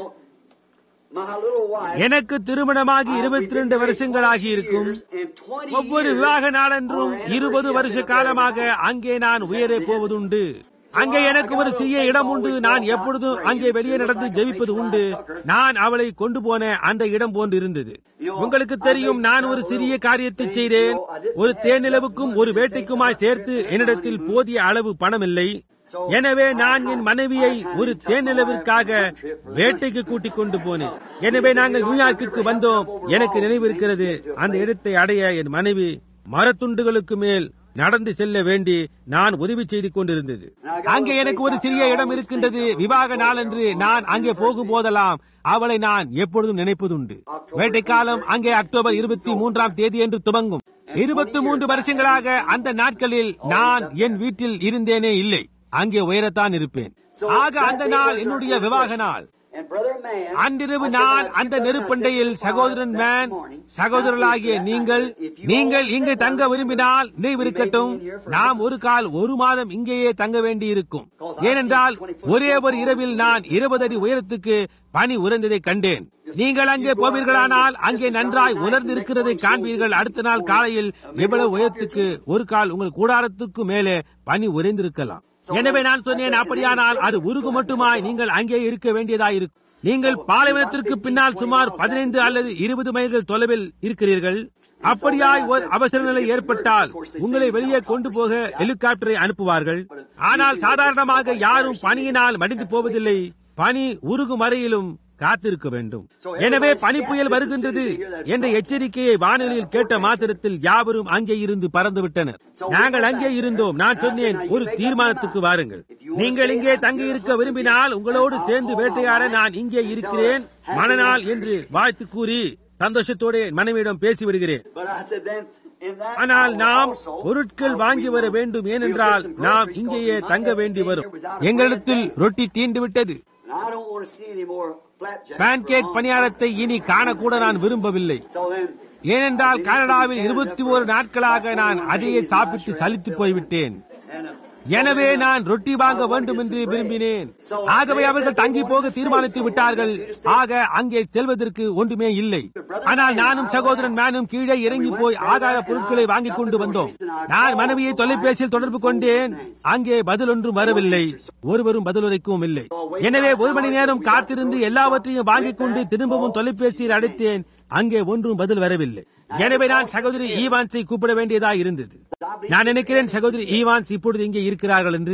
Speaker 2: my little wife.
Speaker 1: எனக்கு திருமணமாகி இருபத்தி ரெண்டு வருஷங்களாகி இருக்கும் ஒவ்வொரு விவாக நாளன்றும் இருபது வருஷ காலமாக அங்கே நான் உயரே போவதுண்டு அங்கே எனக்கு ஒரு சிறிய இடம் உண்டு நான் எப்பொழுதும் அங்கே வெளியே நடந்து ஜெபிப்பது உண்டு நான் அவளை கொண்டு போன அந்த இடம் போன்று இருந்தது உங்களுக்கு தெரியும் நான் ஒரு சிறிய காரியத்தை செய்தேன் ஒரு தேனிலவுக்கும் ஒரு வேட்டைக்குமாய் சேர்த்து என்னிடத்தில் போதிய அளவு பணம் இல்லை எனவே நான் என் மனைவியை ஒரு தேனிலவிற்காக வேட்டைக்கு கூட்டிக் கொண்டு போனேன் எனவே நாங்கள் நியூயார்க்குக்கு வந்தோம் எனக்கு நினைவிருக்கிறது அந்த இடத்தை அடைய என் மனைவி மரத்துண்டுகளுக்கு மேல் நடந்து செல்ல வேண்டி நான் உதவி செய்து கொண்டிருந்தது அங்கே எனக்கு ஒரு சிறிய இடம் இருக்கின்றது விவாக நாளன்று நான் அங்கே போகும் போதெல்லாம் அவளை நான் எப்பொழுதும் நினைப்பதுண்டு வேட்டைக்காலம் அங்கே அக்டோபர் இருபத்தி மூன்றாம் தேதி என்று துவங்கும் இருபத்தி மூன்று வருஷங்களாக அந்த நாட்களில் நான் என் வீட்டில் இருந்தேனே இல்லை அங்கே உயரத்தான் இருப்பேன் ஆக அந்த நாள் என்னுடைய விவாக நாள்
Speaker 2: And brother man,
Speaker 1: அன்றிரவு நான் அந்த நெருப்பண்டையில் சகோதரன் மேன் சகோதரர்களாகிய நீங்கள் நீங்கள் இங்கு தங்க விரும்பினால் நினைவிருக்கட்டும் நாம் ஒரு கால் ஒரு மாதம் இங்கேயே தங்க வேண்டி இருக்கும் ஏனென்றால் ஒரே ஒரு இரவில் நான் இருபது அடி உயரத்துக்கு பனி உறைந்ததை கண்டேன் நீங்கள் அங்கே போவீர்களானால் அங்கே நன்றாய் உலர்ந்திருக்கிறதை காண்பீர்கள் அடுத்த நாள் காலையில் எவ்வளவு உயரத்துக்கு ஒரு கால் உங்கள் கூடாரத்துக்கு மேலே பனி உறைந்திருக்கலாம் எனவே நான் சொன்னேன் அப்படியானால் அது உருகு மட்டுமாய் நீங்கள் அங்கே இருக்க வேண்டியதாயிருக்கும் நீங்கள் பாலைவனத்திற்கு பின்னால் சுமார் பதினைந்து அல்லது இருபது மைல்கள் தொலைவில் இருக்கிறீர்கள் அப்படியாய் ஒரு அவசர நிலை ஏற்பட்டால் உங்களை வெளியே கொண்டு போக ஹெலிகாப்டரை அனுப்புவார்கள் ஆனால் சாதாரணமாக யாரும் பனியினால் மடிந்து போவதில்லை பனி உருகும் வரையிலும் காத்திருக்க வேண்டும் எனவே பனி புயல் வருகின்றது என்ற எச்சரிக்கையை வானொலியில் கேட்ட மாத்திரத்தில் யாவரும் அங்கே இருந்து பறந்து விட்டனர் நாங்கள் அங்கே இருந்தோம் நான் சொன்னேன் ஒரு தீர்மானத்துக்கு வாருங்கள் நீங்கள் இங்கே தங்கி இருக்க விரும்பினால் உங்களோடு சேர்ந்து வேட்டையாட நான் இங்கே இருக்கிறேன் மனநாள் என்று வாழ்த்து கூறி சந்தோஷத்தோடு என் மனைவியிடம் பேசிவிடுகிறேன்
Speaker 2: but I said then, in that
Speaker 1: ஆனால்
Speaker 2: hour
Speaker 1: நாம்
Speaker 2: also,
Speaker 1: பொருட்கள்
Speaker 2: I
Speaker 1: வாங்கி வர வேண்டும் ஏனென்றால் நாம் இங்கேயே தங்க வேண்டி வரும் எங்களிடத்தில் ரொட்டி தீண்டு விட்டது
Speaker 2: And I don't want to see any more flapjacks.
Speaker 1: Pancake பணியாரத்தை இனி காணக்கூட நான் விரும்பவில்லை
Speaker 2: So then,
Speaker 1: ஏனென்றால் கனடாவில் இருபத்தி ஒரு நாட்களாக நான் அதையே சாப்பிட்டு சலித்து போய்விட்டேன்
Speaker 2: and uh,
Speaker 1: எனவே நான் ரொட்டி வாங்க வேண்டும் என்று விரும்பினேன் ஆகவே அவர்கள் தங்கி போக தீர்மானித்து விட்டார்கள் ஆக அங்கே செல்வதற்கு ஒன்றுமே இல்லை ஆனால் நானும் சகோதரன் மேனும் கீழே இறங்கி போய் ஆதார பொருட்களை வாங்கிக் கொண்டு வந்தோம் நான் மனைவியை தொலைபேசியில் தொடர்பு கொண்டேன் அங்கே பதில் ஒன்றும் வரவில்லை ஒருவரும் பதிலுரைக்கவும் இல்லை எனவே ஒரு மணி நேரம் காத்திருந்து எல்லாவற்றையும் வாங்கிக் கொண்டு திரும்பவும் தொலைபேசியில் அடைத்தேன் அங்கே ஒன்றும் பதில் வரவில்லை எனவே நான் சகோதரி ஈவான்ஸை கூப்பிட வேண்டியதா இருந்தது நான் நினைக்கிறேன் சகோதரி ஈவான்ஸ் இப்பொழுது இங்கே இருக்கிறார்கள் என்று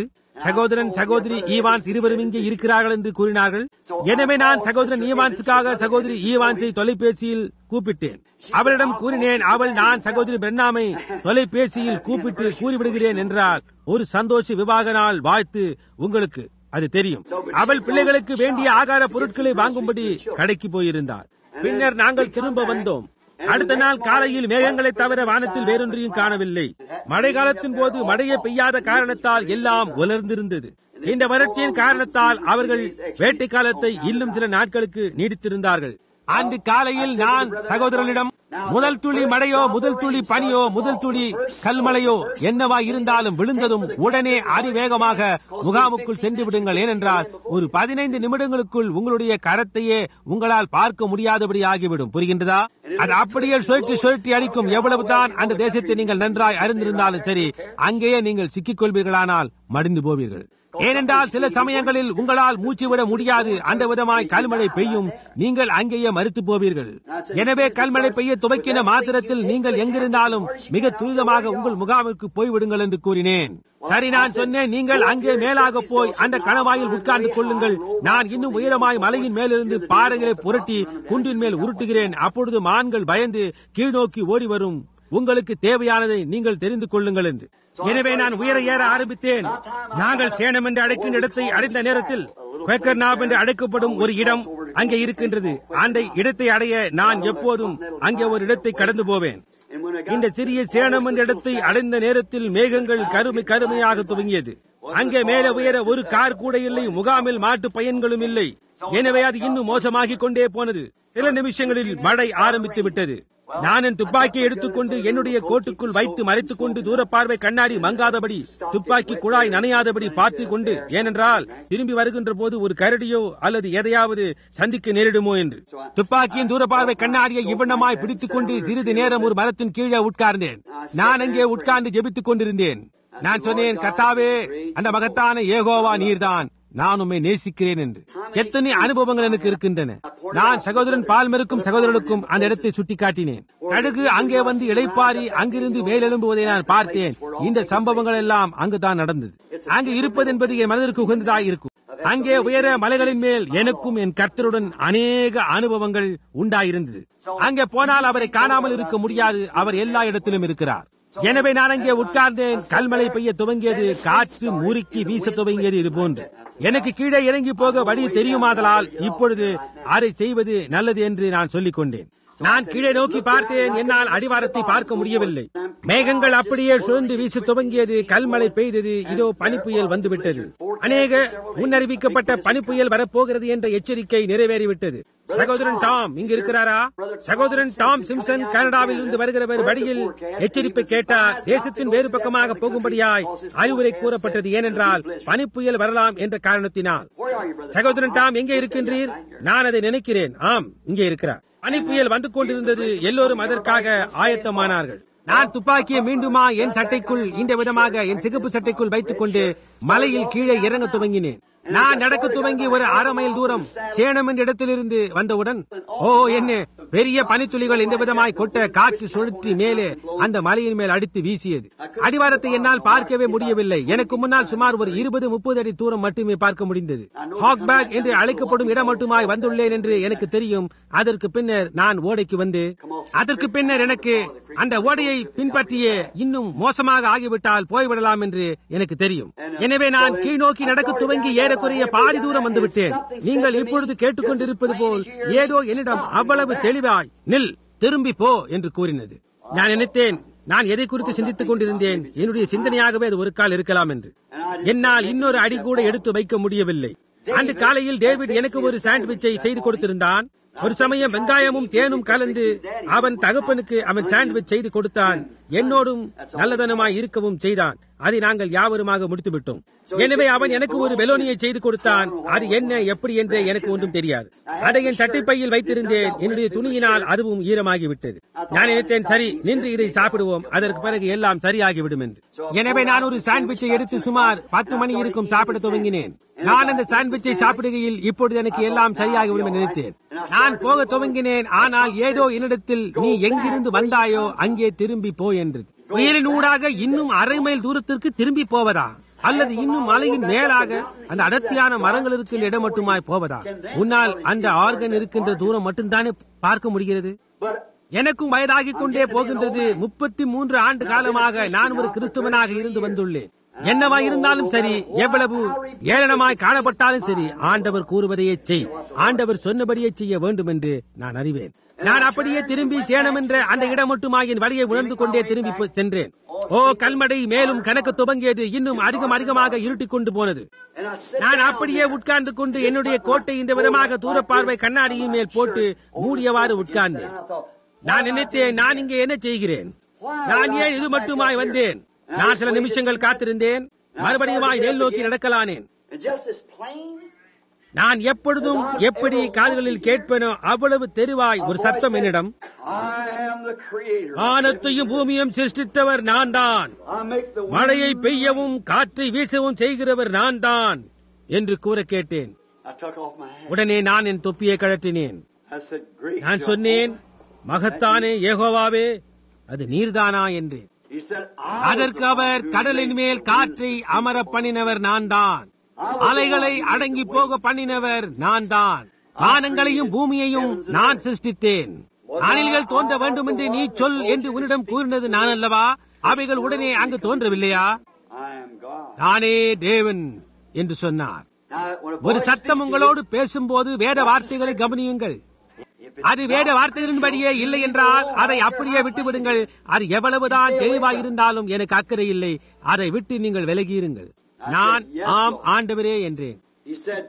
Speaker 1: சகோதரன் சகோதரி ஈவான்ஸ் இருவரும் இங்கே இருக்கிறார்கள் என்று கூறினார்கள் எனவே நான் சகோதரன் ஈவான்ஸுக்காக சகோதரி ஈவான்ஸை தொலைபேசியில் கூப்பிட்டேன் அவளிடம் கூறினேன் அவள் நான் சகோதரி பிரண்ணாமை தொலைபேசியில் கூப்பிட்டு கூறிவிடுகிறேன் என்றால் ஒரு சந்தோஷ விவாக நாள் வாழ்த்து உங்களுக்கு அது தெரியும் அவள் பிள்ளைகளுக்கு வேண்டிய ஆகார பொருட்களை வாங்கும்படி கடைக்கு போயிருந்தார் பின்னர் நாங்கள் திரும்ப வந்தோம் அடுத்த நாள் காலையில் மேகங்களை தவிர வானத்தில் வேறொன்றையும் காணவில்லை மழை காலத்தின் போது மழையே பெய்யாத காரணத்தால் எல்லாம் உலர்ந்திருந்தது இந்த வறட்சியின் காரணத்தால் அவர்கள் வேட்டை காலத்தை இன்னும் சில நாட்களுக்கு நீடித்திருந்தார்கள் அன்று காலையில் நான் சகோதரனிடம் முதல் துளி மழையோ முதல் துளி பனியோ முதல் துளி கல்மழையோ என்னவா இருந்தாலும் விழுந்ததும் உடனே அதிவேகமாக முகாமுக்குள் சென்று விடுங்கள் ஏனென்றால் ஒரு பதினைந்து நிமிடங்களுக்குள் உங்களுடைய கரத்தையே உங்களால் பார்க்க முடியாதபடி ஆகிவிடும் புரிகின்றதா அது அப்படியே சுழற்றி சுழற்றி அடிக்கும் எவ்வளவுதான் அந்த தேசத்தை நீங்கள் நன்றாய் அறிந்திருந்தாலும் சரி அங்கேயே நீங்கள் சிக்கிக் கொள்வீர்களானால் மடிந்து போவீர்கள் ஏனென்றால் சில சமயங்களில் உங்களால் மூச்சு விட முடியாது அந்த விதமாய் கல்மழை பெய்யும் நீங்கள் அங்கேயே மறுத்து போவீர்கள் எனவே கல்மழை பெய்ய துவக்கின மாத்திரத்தில் நீங்கள் எங்கிருந்தாலும் மிக துரிதமாக உங்கள் முகாமிற்கு போய்விடுங்கள் என்று கூறினேன் சரி நான் சொன்னேன் நீங்கள் அங்கே மேலாக போய் அந்த கணவாயில் உட்கார்ந்து கொள்ளுங்கள் நான் இன்னும் உயரமாய் மலையின் மேலிருந்து பாறைகளை புரட்டி குன்றின் மேல் உருட்டுகிறேன் அப்பொழுது மான்கள் பயந்து கீழ்நோக்கி ஓடி வரும் உங்களுக்கு தேவையானதை நீங்கள் தெரிந்து கொள்ளுங்கள் என்று எனவே நான் உயர ஏற ஆரம்பித்தேன் நாங்கள் சேனம் என்று அழைக்கும் இடத்தை அடைந்த நேரத்தில் குவேக்கர் நாப் என்று அழைக்கப்படும் ஒரு இடம் அங்கே இருக்கின்றது அந்த இடத்தை அடைய நான் எப்போதும் அங்கே ஒரு இடத்தை கடந்து போவேன் இந்த சிறிய சேனம் என்ற இடத்தை அடைந்த நேரத்தில் மேகங்கள் கருமை கருமையாக துவங்கியது அங்கே மேலே உயர ஒரு கார் கூட இல்லை முகாமில் மாட்டு பயன்களும் இல்லை எனவே அது இன்னும் மோசமாகிக் கொண்டே போனது சில நிமிஷங்களில் மழை ஆரம்பித்து விட்டது நான் என் துப்பாக்கியை எடுத்துக்கொண்டு என்னுடைய கோட்டுக்குள் வைத்து மறைத்துக் கொண்டு தூர பார்வை கண்ணாடி மங்காதபடி துப்பாக்கி குழாய் நனையாதபடி பார்த்துக் கொண்டு ஏனென்றால் திரும்பி வருகின்ற போது ஒரு கரடியோ அல்லது எதையாவது சந்திக்க நேரிடுமோ என்று துப்பாக்கியின் தூர பார்வை கண்ணாடியை இவ்வண்ணமாய் பிடித்துக் கொண்டு சிறிது நேரம் ஒரு மரத்தின் கீழே உட்கார்ந்தேன் நான் அங்கே உட்கார்ந்து ஜெபித்துக் கொண்டிருந்தேன் நான் சொன்னேன் கத்தாவே அந்த மகத்தான ஏகோவா நீர்தான் நான் உண்மை நேசிக்கிறேன் என்று எத்தனை அனுபவங்கள் எனக்கு இருக்கின்றன நான் சகோதரன் பால்மருக்கும் சகோதரனுக்கும் அந்த இடத்தை சுட்டிக்காட்டினேன் கடுகு அங்கே வந்து இளைப்பாரி அங்கிருந்து மேலெழும்புவதை நான் பார்த்தேன் இந்த சம்பவங்கள் எல்லாம் அங்குதான் நடந்தது அங்கு இருப்பது என்பது என் மனதிற்கு உகந்ததாய் இருக்கும் அங்கே உயர மலைகளின் மேல் எனக்கும் என் கர்த்தருடன் அநேக அனுபவங்கள் உண்டாயிருந்தது அங்கே போனால் அவரை காணாமல் இருக்க முடியாது அவர் எல்லா இடத்திலும் இருக்கிறார் எனவே நான் அங்கே உட்கார்ந்தேன் கல்மழை பெய்ய துவங்கியது காற்று முறுக்கி வீச துவங்கியது இது போன்று எனக்கு கீழே இறங்கி போக வழி தெரியுமாதலால் இப்பொழுது அதை செய்வது நல்லது என்று நான் சொல்லிக் கொண்டேன் நான் கீழே நோக்கி பார்த்தேன் என்னால் அடிவாரத்தை பார்க்க முடியவில்லை மேகங்கள் அப்படியே சுழன்று வீச துவங்கியது கல்மழை பெய்தது இதோ பனிப்புயல் வந்துவிட்டது அநேக முன்னறிவிக்கப்பட்ட பனிப்புயல் வரப்போகிறது என்ற எச்சரிக்கை நிறைவேறிவிட்டது சகோதரன் டாம் இங்கு இருக்கிறாரா சகோதரன் டாம் சிம்சன் கனடாவில் இருந்து வருகிறவர் வழியில் எச்சரிப்பை கேட்டார் தேசத்தின் வேறு பக்கமாக போகும்படியாய் அறிவுரை கூறப்பட்டது ஏனென்றால் பனிப்புயல் வரலாம் என்ற காரணத்தினால் சகோதரன் டாம் எங்கே இருக்கின்றீர் நான் அதை நினைக்கிறேன் ஆம் இங்கே இருக்கிறார் பனிப்புயல் வந்து கொண்டிருந்தது எல்லோரும் அதற்காக ஆயத்தமானார்கள் நான் துப்பாக்கியை மீண்டுமா என் சட்டைக்குள் இந்த விதமாக என் சிகப்பு சட்டைக்குள் வைத்துக் கொண்டு மலையில் கீழே இறங்க துவங்கினேன் நான் நடக்க துவங்கி ஒரு அரை மைல் தூரம் சேனம் என்ற இடத்திலிருந்து வந்தவுடன் ஓ என்ன பெரிய பனித்துளிகள் இந்த விதமாய் கொட்ட காற்று சுழற்றி மேலே அந்த மலையின் மேல் அடித்து வீசியது அடிவாரத்தை என்னால் பார்க்கவே முடியவில்லை எனக்கு முன்னால் சுமார் ஒரு இருபது முப்பது அடி தூரம் மட்டுமே பார்க்க முடிந்தது ஹாக்பேக் என்று அழைக்கப்படும் இடம் மட்டுமாய் வந்துள்ளேன் என்று எனக்கு தெரியும் அதற்கு பின்னர் நான் ஓடைக்கு வந்து அதற்கு பின்னர் எனக்கு அந்த ஓடையை பின்பற்றியே இன்னும் மோசமாக ஆகிவிட்டால் போய்விடலாம் என்று எனக்கு தெரியும் எனவே நான் கீழ்நோக்கி நடக்க துவங்கி ஏறக்குறைய பாதி தூரம் வந்துவிட்டேன் நீங்கள் இப்பொழுது கேட்டுக்கொண்டிருப்பது போல் ஏதோ என்னிடம் அவ்வளவு தெளிவாய் நில் திரும்பி போ என்று கூறினது நான் நினைத்தேன் நான் எதை குறித்து சிந்தித்துக் கொண்டிருந்தேன் என்னுடைய சிந்தனையாகவே அது ஒரு கால் இருக்கலாம் என்று என்னால் இன்னொரு அடி கூட எடுத்து வைக்க முடியவில்லை அன்று காலையில் டேவிட் எனக்கு ஒரு சாண்ட்விச்சை செய்து கொடுத்திருந்தான் ஒரு சமயம் வெங்காயமும் தேனும் கலந்து அவன் தகப்பனுக்கு அவன் சாண்ட்விச் செய்து கொடுத்தான் என்னோடும் நல்லதனமாய் இருக்கவும் செய்தான் அதை நாங்கள் யாவருமாக முடித்துவிட்டோம் எனவே அவன் எனக்கு ஒரு பெலோனியை செய்து கொடுத்தான் அது என்ன எப்படி என்று எனக்கு ஒன்றும் தெரியாது அதை என் சட்டைப்பையில் வைத்திருந்தேன் என்னுடைய துணியினால் அதுவும் ஈரமாகி விட்டது நான் நினைத்தேன் சரி நின்று இதை சாப்பிடுவோம் அதற்கு பிறகு எல்லாம் சரியாகிவிடும் என்று எனவே நான் ஒரு சாண்ட்விச்சை எடுத்து சுமார் பத்து மணி இருக்கும் சாப்பிட துவங்கினேன் நான் அந்த சாண்ட்விச்சை சாப்பிடுகையில் இப்பொழுது எனக்கு எல்லாம் சரியாகிவிடும் என்று நினைத்தேன் நான் போக துவங்கினேன் ஆனால் ஏதோ என்னிடத்தில் நீ எங்கிருந்து வந்தாயோ அங்கே திரும்பி போ என்று உயிரின் ஊடாக இன்னும் அரை மைல் தூரத்திற்கு திரும்பி போவதா அல்லது இன்னும் மலையின் மேலாக அந்த அடர்த்தியான மரங்கள் இருக்கிற இடம் மட்டுமாய் போவதா உன்னால் அந்த ஆர்கன் இருக்கின்ற தூரம் மட்டும்தானே பார்க்க முடிகிறது
Speaker 2: But
Speaker 1: எனக்கும் வயதாகிக் கொண்டே போகின்றது முப்பத்தி மூன்று ஆண்டு காலமாக நான் ஒரு கிறிஸ்துவனாக இருந்து வந்துள்ளேன் என்னவா இருந்தாலும் சரி எவ்வளவு ஏளனமாய் காணப்பட்டாலும் சரி ஆண்டவர் கூறுவதையே செய் ஆண்டவர் சொன்னபடியே செய்ய வேண்டும் என்று நான் அறிவேன் நான் அப்படியே திரும்பி சேனம் என்ற அந்த இடம் மட்டுமாக என் வழியை உணர்ந்து கொண்டே திரும்பி போ- சென்றேன் ஓ கல்மடை மேலும் கணக்கு துவங்கியது இன்னும் அதிகம் அதிகமாக இருட்டிக் கொண்டு போனது
Speaker 2: and I sit
Speaker 1: நான்
Speaker 2: down
Speaker 1: அப்படியே உட்கார்ந்து கொண்டு என்னுடைய கோட்டை இந்த விதமாக தூரப்பார்வை கண்ணாடியின் மேல் போட்டு மூடியவாறு உட்கார்ந்தேன்
Speaker 2: and I thought,
Speaker 1: நான் நினைத்தேன் நான் இங்கே என்ன செய்கிறேன் நான் ஏன் இது மட்டுமாய் வந்தேன் நான் சில நிமிஷங்கள் காத்திருந்தேன் மறுபடியுமாய் மேல் நோக்கி நடக்கலானேன்
Speaker 2: and just as plain
Speaker 1: நான் எப்பொழுதும் எப்படி காதுகளில் கேட்பேனோ அவ்வளவு தெருவாய் ஒரு சத்தம் என்னிடம்
Speaker 2: I am the creator.
Speaker 1: வானத்தையும் பூமியும் சிருஷ்டித்தவர் நான் தான்
Speaker 2: I make the wind.
Speaker 1: மழையை பெய்யவும் காற்றை வீசவும் செய்கிறவர் நான் தான் என்று கூற கேட்டேன்
Speaker 2: I took off my hat.
Speaker 1: உடனே நான் என் தொப்பியை கழற்றினேன்
Speaker 2: I said, Great.
Speaker 1: நான்
Speaker 2: Jehovah."
Speaker 1: சொன்னேன் மகத்தானே ஏகோவாவே அது நீர்தானா என்றேன்
Speaker 2: He said, I was
Speaker 1: அதற்கு
Speaker 2: the one
Speaker 1: அவர்
Speaker 2: who
Speaker 1: கடலின்
Speaker 2: made
Speaker 1: மேல்
Speaker 2: the
Speaker 1: காற்றை
Speaker 2: winds to
Speaker 1: அமர
Speaker 2: cease to
Speaker 1: பண்ணினவர் நான் தான் அலைகளை அடங்கி போக பண்ணினவர் நான் தான் வானங்களையும் பூமியையும் நான் சிருஷ்டித்தேன் அணில்கள் தோன்ற வேண்டும் என்று நீ சொல் என்று உன்னிடம் கூறினது நான் அல்லவா அவைகள் உடனே அங்கு தோன்றவில்லையா
Speaker 2: I am God.
Speaker 1: நானே தேவன் என்று சொன்னார்
Speaker 2: Now, when a
Speaker 1: ஒரு
Speaker 2: voice
Speaker 1: சத்தம்
Speaker 2: speaks to
Speaker 1: உங்களோடு பேசும்போது வேத வார்த்தைகளை கவனியுங்கள்
Speaker 2: you, if it's
Speaker 1: அது வேத வார்த்தைகளின்படியே இல்லை என்றால் அதை அப்படியே விட்டு விடுங்கள் அது எவ்வளவுதான் தெளிவாய் இருந்தாலும் எனக்கு அக்கறை இல்லை அதை விட்டு நீங்கள் விலகியிருங்கள் நான் ஆம் ஆண்டவரே என்றேன்
Speaker 2: He said,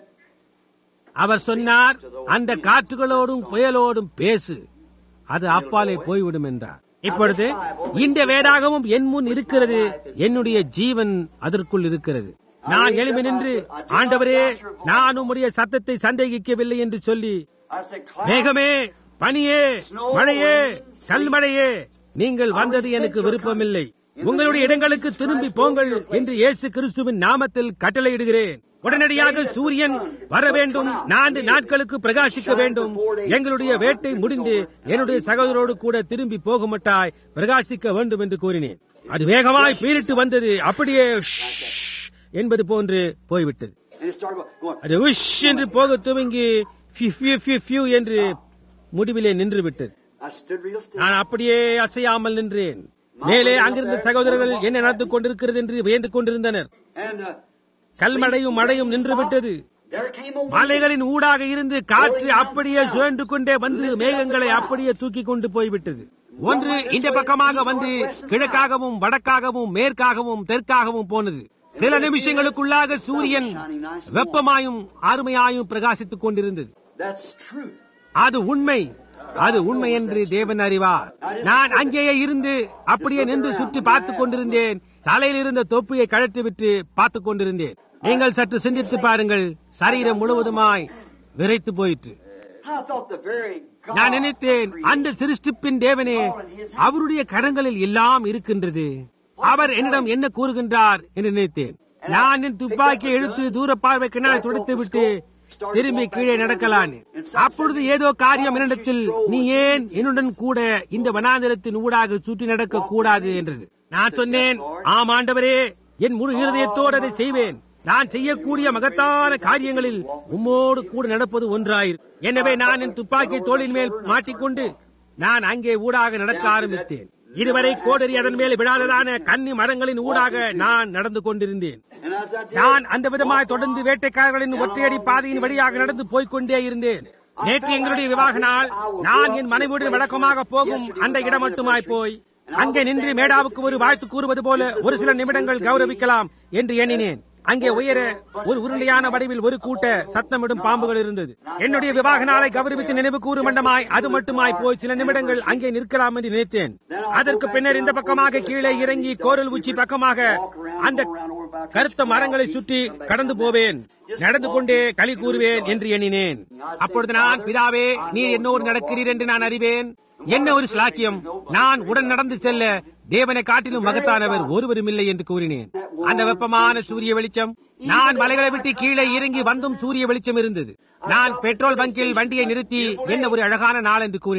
Speaker 1: அவர் சொன்னார் அந்த காற்றுகளோடும் புயலோடும் பேசு அது அப்பாலே போய்விடும் என்றார் இப்பொழுது இந்த வேதாகமும் என் முன் இருக்கிறது என்னுடைய ஜீவன் அதற்குள் இருக்கிறது நான் எழுப்பி நின்று ஆண்டவரே நான் உம்முடைய சத்தத்தை சந்தேகிக்கவில்லை என்று சொல்லி
Speaker 2: I said, Cloud,
Speaker 1: மேகமே பனியே மழையே கல்மழையே நீங்கள் வந்தது எனக்கு விருப்பமில்லை உங்களுடைய இடங்களுக்கு திரும்பி போங்கள் என்று இயேசு கிறிஸ்துவின் நாமத்தில் கட்டளையிடுகிறேன் உடனடியாக சூரியன் வர வேண்டும் நான்கு நாட்களுக்கு பிரகாசிக்க வேண்டும் எங்களுடைய வேட்டை முடிந்து என்னுடைய சகோதரோடு கூட திரும்பி போகுமட்டாய் பிரகாசிக்க வேண்டும் என்று கூறினேன் அது வேகமாய் பீரிட்டு வந்தது அப்படியே ஷ் என்பது போன்று போய்விட்டது
Speaker 2: and it started going,
Speaker 1: அது உஷ் என்று போக துவங்கி ஃபியூ, ஃபியூ, ஃபியூ, ஃபியூ என்று முடிவிலே நின்று விட்டது
Speaker 2: I stood real still.
Speaker 1: நான் அப்படியே அசையாமல் நின்றேன் மேலே அங்கிருந்த சகோதரர்கள் என்ன நடந்து கொண்டிருக்கிறது என்று வியந்து கொண்டிருந்தனர்
Speaker 2: And uh,
Speaker 1: கல்மழையும் மழையும் நின்று விட்டது
Speaker 2: there came a wind.
Speaker 1: மலைகளின் ஊடாக இருந்து காற்று அப்படியே சுழன்று கொண்டே வந்து மேகங்களை அப்படியே தூக்கி கொண்டு போய்விட்டது ஒன்று இந்த பக்கமாக வந்து கிழக்காகவும் வடக்காகவும் மேற்காகவும் தெற்காகவும் போனது சில நிமிஷங்களுக்குள்ளாக சூரியன் வெப்பமாயும் அருமையாயும் பிரகாசித்துக் கொண்டிருந்தது
Speaker 2: That's truth.
Speaker 1: அது உண்மை அது உண்மை என்று தேவன் அறிவார் நான் அங்கேயே இருந்து அப்படியே நின்று சுற்றி பார்த்துக் கொண்டிருந்தேன் தலையில் இருந்த தொப்பியை கழற்றிவிட்டு பார்த்துக் கொண்டிருந்தேன் நீங்கள் சற்று சிந்தித்து பாருங்கள் சரீரம் முழுவதுமாய் விரைத்து போயிற்று
Speaker 2: I thought the very God
Speaker 1: நான் நினைத்தேன் அந்த சிருஷ்டிப்பின் தேவனே அவருடைய கரங்களில் எல்லாம் இருக்கின்றது அவர் என்னிடம் என்ன கூறுகின்றார் என்று நினைத்தேன் நான் என் துப்பாக்கியை எடுத்து தூர பார்வை கண்ணாடி துடைத்து விட்டு திரும்பி கீழே நடக்கலான் அப்பொழுது ஏதோ காரியம் என்னிடத்தில் நீ ஏன் என்னுடன் கூட இந்த வனாந்திரத்தின் ஊடாக சுற்றி நடக்க கூடாது என்றது நான் சொன்னேன் ஆம் ஆண்டவரே என் முழு இருதயத்தோடு அதை செய்வேன் நான் செய்யக்கூடிய மகத்தான காரியங்களில் உம்மோடு கூட நடப்பது ஒன்றாயிரு எனவே நான் என் துப்பாக்கி தோளின் மேல் மாட்டிக்கொண்டு நான் அங்கே ஊடாக நடக்க ஆரம்பித்தேன் இதுவரை கோடரி அதன் மேல் விழாததான கன்னி மரங்களின் ஊடாக நான் நடந்து கொண்டிருந்தேன்
Speaker 2: And as I did,
Speaker 1: நான் அந்த விதமாய் தொடர்ந்து வேட்டைக்காரர்களின் ஒற்றையடி பாதையின் வழியாக நடந்து போய்க் கொண்டே இருந்தேன் நேற்று எங்களுடைய விவாக நாள் நான் என் மனைவியுடன் வழக்கமாக போகும் அந்த இடம் மட்டுமாய் போய் அங்கே நின்று மேடாவுக்கு ஒரு வாழ்த்து கூறுவது போல ஒரு சில நிமிடங்கள் கௌரவிக்கலாம் என்று எண்ணினேன் அங்கே உயர ஒரு உருளையான வடிவில் ஒரு கூட்ட சத்தமிடும் பாம்புகள் இருந்தது என்னுடைய விவாக நாளை கௌரவித்து நினைவு கூறும் மண்டமாய் அது மட்டுமாய் போய் சில நிமிடங்கள் அங்கே நிற்கலாம் என்று நினைத்தேன் அதற்கு பின்னர் இந்த பக்கமாக கீழே இறங்கி கோரல் உச்சி பக்கமாக அந்த கருத்த மரங்களை சுற்றி கடந்து போவேன் நடந்து கொண்டே களி கூறுவேன் என்று எண்ணினேன் அப்பொழுது நான் பிதாவே நீர் என்னோடு நடக்கிறீர் என்று நான் அறிவேன் என்ன ஒரு ஸ்லாக்கியம் நான் உடன் நடந்து செல்ல தேவனை காட்டிலும் மகத்தானவர் ஒருவரும் இல்லை என்று கூறினேன் அந்த வெப்பமான சூரிய வெளிச்சம் நான் மலைகளை விட்டு கீழே இறங்கி வந்தும் சூரிய வெளிச்சம் இருந்தது நான் பெட்ரோல் பங்கில் வண்டியை நிறுத்தி என்ன ஒரு அழகான நாள் என்று கூறினேன்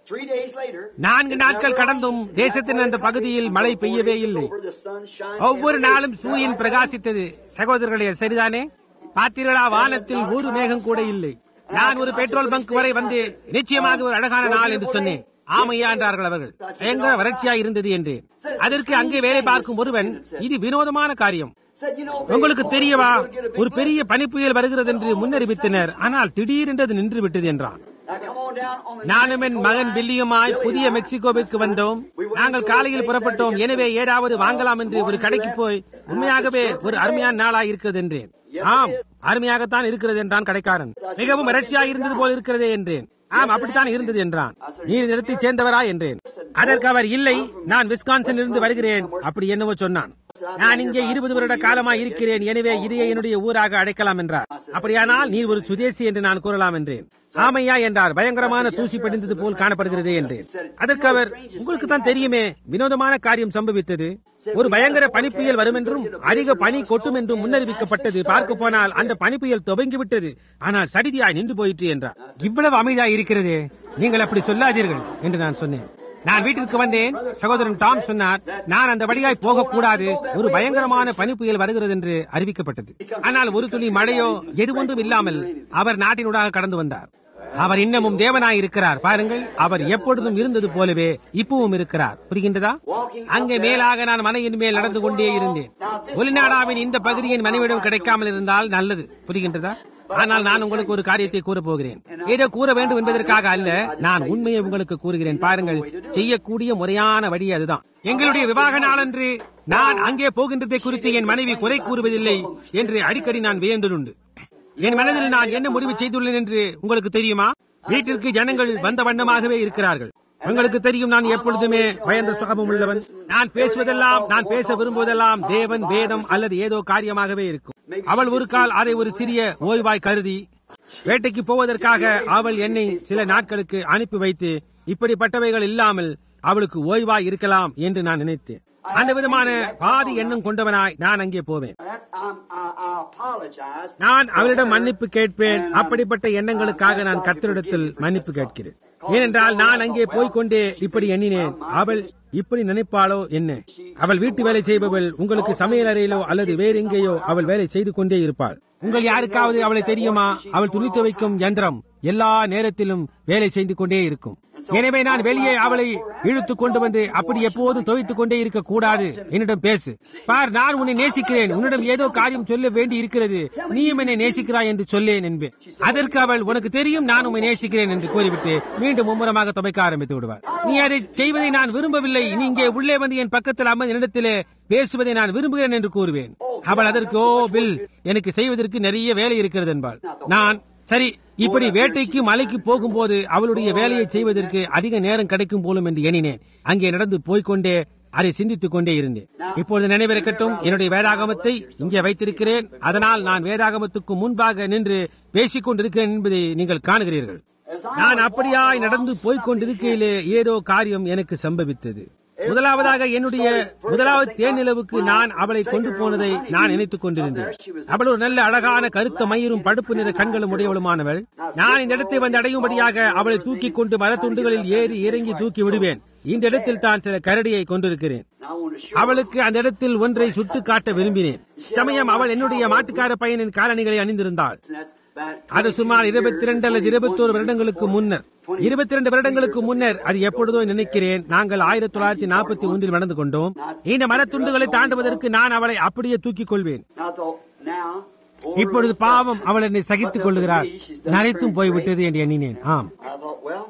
Speaker 2: Three days later,
Speaker 1: நான்கு
Speaker 2: it
Speaker 1: நாட்கள்
Speaker 2: never
Speaker 1: கடந்தும்
Speaker 2: rained.
Speaker 1: தேசத்தின் அந்த பகுதியில் மழை பெய்யவே இல்லை
Speaker 2: Over the sun shines
Speaker 1: ஒவ்வொரு
Speaker 2: every
Speaker 1: நாளும்
Speaker 2: day.
Speaker 1: சூரியன் பிரகாசித்தது சகோதரர்களே சரிதானே பார்த்தீர்களா வானத்தில் ஒரு மேகம் கூட இல்லை நான் ஒரு பெட்ரோல் பங்க் வரை வந்து நிச்சயமாக ஒரு அழகான நாள் என்று சொன்னேன் ஆமையா என்றார்கள் அவர்கள் பயங்கர வறட்சியா இருந்தது என்றேன் அதற்கு அங்கே வேலை பார்க்கும் ஒருவன் இது வினோதமான காரியம்
Speaker 2: Said, you know,
Speaker 1: உங்களுக்கு
Speaker 2: they-
Speaker 1: தெரியவா
Speaker 2: we're gonna get a big
Speaker 1: ஒரு
Speaker 2: push.
Speaker 1: பெரிய பனிப்புயல் வருகிறது என்று முன்னறிவித்தனர் ஆனால் திடீரென்று அது நின்று விட்டது என்றான்
Speaker 2: Now come on down on the
Speaker 1: நானும் என்
Speaker 2: Mexico
Speaker 1: மகன்
Speaker 2: line.
Speaker 1: பில்லியுமாய்
Speaker 2: Billy
Speaker 1: புதிய
Speaker 2: and I,
Speaker 1: மெக்சிகோவிற்கு
Speaker 2: my son,
Speaker 1: வந்தோம்
Speaker 2: we went
Speaker 1: நாங்கள்
Speaker 2: to a
Speaker 1: காலையில்
Speaker 2: place
Speaker 1: புறப்பட்டோம்
Speaker 2: there to get
Speaker 1: எனவே
Speaker 2: some,
Speaker 1: ஏதாவது
Speaker 2: uh,
Speaker 1: வாங்கலாம் என்று ஒரு
Speaker 2: morning
Speaker 1: கடைக்கு
Speaker 2: bread.
Speaker 1: போய்
Speaker 2: And I said,
Speaker 1: உண்மையாகவே
Speaker 2: "Sure,
Speaker 1: ஒரு
Speaker 2: pretty
Speaker 1: அருமையான
Speaker 2: bad."
Speaker 1: நாளாய் இருக்கிறது என்றேன்
Speaker 2: Yes,
Speaker 1: ஆம்
Speaker 2: it is.
Speaker 1: அருமையாகத்தான் இருக்கிறது என்றான் கடைக்காரன் மிகவும் வறட்சியாக இருந்தது போல் இருக்கிறதே என்றேன் ஆம் அப்படித்தான் இருந்தது என்றான் நீர் இந்த இடத்தைச் சேர்ந்தவரா என்றேன் அதற்கு அவர் இல்லை நான் விஸ்கான்சன் இருந்து வருகிறேன் அப்படி என்னவோ சொன்னான் நான் இங்கே இருபது வருட காலமாய் இருக்கிறேன் எனவே இதையே என்னுடைய ஊராக அழைக்கலாம் என்றார் அப்படியானால் நீர் ஒரு சுதேசி என்று நான் கூறலாம் என்றேன் ஆமையா என்றார் பயங்கரமான தூசி படிந்தது போல் காணப்படுகிறது என்றேன் அதற்கு அவர் உங்களுக்கு தான் தெரியுமே வினோதமான காரியம் சம்பவித்தது ஒரு பயங்கர பனிப்புயல் வரும் என்றும் அதிக பனி கொட்டும் என்றும் முன்னறிவிக்கப்பட்டது பார்க்க போனால் அந்த பனிப்புயல் துவங்கிவிட்டது ஆனால் சடிதியாய் நின்று போயிற்று என்றார் இவ்வளவு அமைதியாய் இருக்கிறதே நீங்கள் அப்படி சொல்லாதீர்கள் என்று நான் சொன்னேன் நான் வீட்டிற்கு வந்தேன் சகோதரன் டாம் சொன்னார் நான் அந்த வழியாய் போகக்கூடாது ஒரு பயங்கரமான பனிப்புயல் வருகிறது என்று அறிவிக்கப்பட்டது ஆனால் ஒரு துளி மழையோ எது ஒன்றும் இல்லாமல் அவர் நாட்டினூடாக கடந்து வந்தார் அவர் இன்னமும் தேவனாய் இருக்கிறார் பாருங்கள் அவர் எப்பொழுதும் இருந்தது போலவே இப்பவும் இருக்கிறார் புரிகின்றதா அங்கே மேலாக நான் மனையின் மேல் நடந்து கொண்டே இருந்தேன் ஒலிநாடாவின் இந்த பகுதியின் மனைவிடம் கிடைக்காமல் இருந்தால் நல்லது புரிகின்றதா ஆனால் நான் உங்களுக்கு ஒரு காரியத்தை கூற போகிறேன் ஏதோ கூற வேண்டும் என்பதற்காக அல்ல நான் உண்மையை உங்களுக்கு கூறுகிறேன் பாருங்கள் செய்யக்கூடிய முறையான வழி அதுதான் எங்களுடைய விவாக நாளன்று நான் அங்கே போகின்றதை குறித்து என் மனைவி குறை கூறுவதில்லை என்று அடிக்கடி நான் வியந்ததுண்டு என் மனதில் நான் என்ன முடிவு செய்துள்ளேன் என்று உங்களுக்கு தெரியுமா வீட்டிற்கு ஜனங்கள் வந்த வண்ணமாகவே இருக்கிறார்கள் உங்களுக்கு தெரியும் நான் எப்பொழுதுமே பயந்த சுகமும் உள்ளவன் நான் பேசுவதெல்லாம் நான் பேச விரும்புவதெல்லாம் தேவன் வேதம் அல்லது ஏதோ காரியமாகவே இருக்கும் அவள் ஒரு கால் அதை ஒரு சிறிய ஓய்வாய் கருதி வேட்டைக்கு போவதற்காக அவள் என்னை சில நாட்களுக்கு அனுப்பி வைத்து இப்படிப்பட்டவைகள் இல்லாமல் அவளுக்கு ஓய்வாய் இருக்கலாம் என்று நான் நினைத்தேன் அந்த விதமான பாதி எண்ணம் கொண்டவனாய் நான் அங்கே போவேன்
Speaker 2: That, um, I, I apologize.
Speaker 1: நான் அவளிடம் மன்னிப்பு கேட்பேன் அப்படிப்பட்ட எண்ணங்களுக்காக நான் கர்த்தரிடத்தில் மன்னிப்பு கேட்கிறேன் ஏனென்றால் நான் அங்கே போய்க்கொண்டே இப்படி எண்ணினேன் அவள் இப்படி நினைப்பாளோ என்ன அவள் வீட்டு வேலை செய்பவள் உங்களுக்கு சமையல் அறையிலோ அல்லது வேறு எங்கேயோ அவள் வேலை செய்து கொண்டே இருப்பாள் உங்கள் யாருக்காவது அவளை தெரியுமா அவள் துணி துவைக்கும் யந்திரம் எல்லா நேரத்திலும் வேலை செய்து கொண்டே இருக்கும் எனவே நான் வெளியே அவளை இழுத்துக் கொண்டு வந்து அப்படி எப்போதும் துவைத்துக் கொண்டே இருக்க கூடாது என்னிடம் பேசு பார் நான் உன்னை நேசிக்கிறேன் உன்னிடம் ஏதோ காரியம் சொல்ல வேண்டி இருக்கிறது நீயும் என்னை நேசிக்கிறாய் என்று சொல்லேன் என்பேன் அதற்கு அவள் உனக்கு தெரியும் நான் உன்னை நேசிக்கிறேன் என்று கூறிவிட்டு மீண்டும் மும்முரமாக துவைக்க ஆரம்பித்து விடுவார் நீ அதை செய்வதை நான் விரும்பவில்லை நீ இங்கே உள்ளே வந்து என் பக்கத்தில் அமர்ந்த என்னிடத்திலே பேசுவதை நான் விரும்புகிறேன் என்று கூறுவேன் அவள் அதற்கு ஓ பில் எனக்கு செய்வதற்கு நிறைய வேலை இருக்கிறது என்பாள் நான் சரி இப்படி வேட்டைக்கு மலைக்கு போகும்போது அவளுடைய வேலையை செய்வதற்கு அதிக நேரம் கிடைக்கும் போலும் என்று எண்ணினேன் அங்கே நடந்து போய்க்கொண்டே அதை சிந்தித்துக் கொண்டே இருந்தேன் இப்பொழுது நினைவிருக்கட்டும் என்னுடைய வேதாகமத்தை இங்கே வைத்திருக்கிறேன் அதனால் நான் வேதாகமத்துக்கு முன்பாக நின்று பேசிக் கொண்டிருக்கிறேன் என்பதை நீங்கள் காணுகிறீர்கள் நான் அப்படியாய் நடந்து போய்க் கொண்டிருக்கையிலே ஏதோ காரியம் எனக்கு சம்பவித்தது முதலாவதாக என்னுடைய முதலாவது தேனிலவுக்கு நான் அவளை கொண்டு போனதை நான் நினைத்துக் கொண்டிருந்தேன் அவள் ஒரு நல்ல அழகான கருத்த மயிரும் படுப்பு நிற கண்களும் உடையவளுமானவள் நான் இந்த இடத்தை வந்து அடையும்படியாக அவளை தூக்கி கொண்டு மரத்துண்டுகளில் ஏறி இறங்கி தூக்கி விடுவேன் இந்த இடத்தில் தான் சில கரடியை கொண்டிருக்கிறேன்
Speaker 2: And I want to show
Speaker 1: அவளுக்கு அந்த இடத்தில் ஒன்றை சுட்டு காட்ட விரும்பினேன் சமயம் அவள் என்னுடைய மாட்டுக்கார பையனின் காலணிகளை அணிந்திருந்தாள்
Speaker 2: and that's about
Speaker 1: அது சுமார் இருபத்தி இரண்டு அல்லது இருபத்தோரு வருடங்களுக்கு முன்னர் இருபத்தி இரண்டு வருடங்களுக்கு முன்னர் அது எப்பொழுதோ நினைக்கிறேன் நாங்கள் ஆயிரத்தி தொள்ளாயிரத்தி நாற்பத்தி ஒன்றில் நடந்து கொண்டோம் இந்த மரத்துண்டுகளை தாண்டுவதற்கு நான் அவளை அப்படியே தூக்கிக் கொள்வேன்
Speaker 2: Now, I thought, now, over
Speaker 1: இப்பொழுது பாவம் அவள் என்னை சகித்துக் கொள்ளுகிறார் நரைத்தும் போய்விட்டது என்று எண்ணினேன் ஆம்
Speaker 2: I thought, well,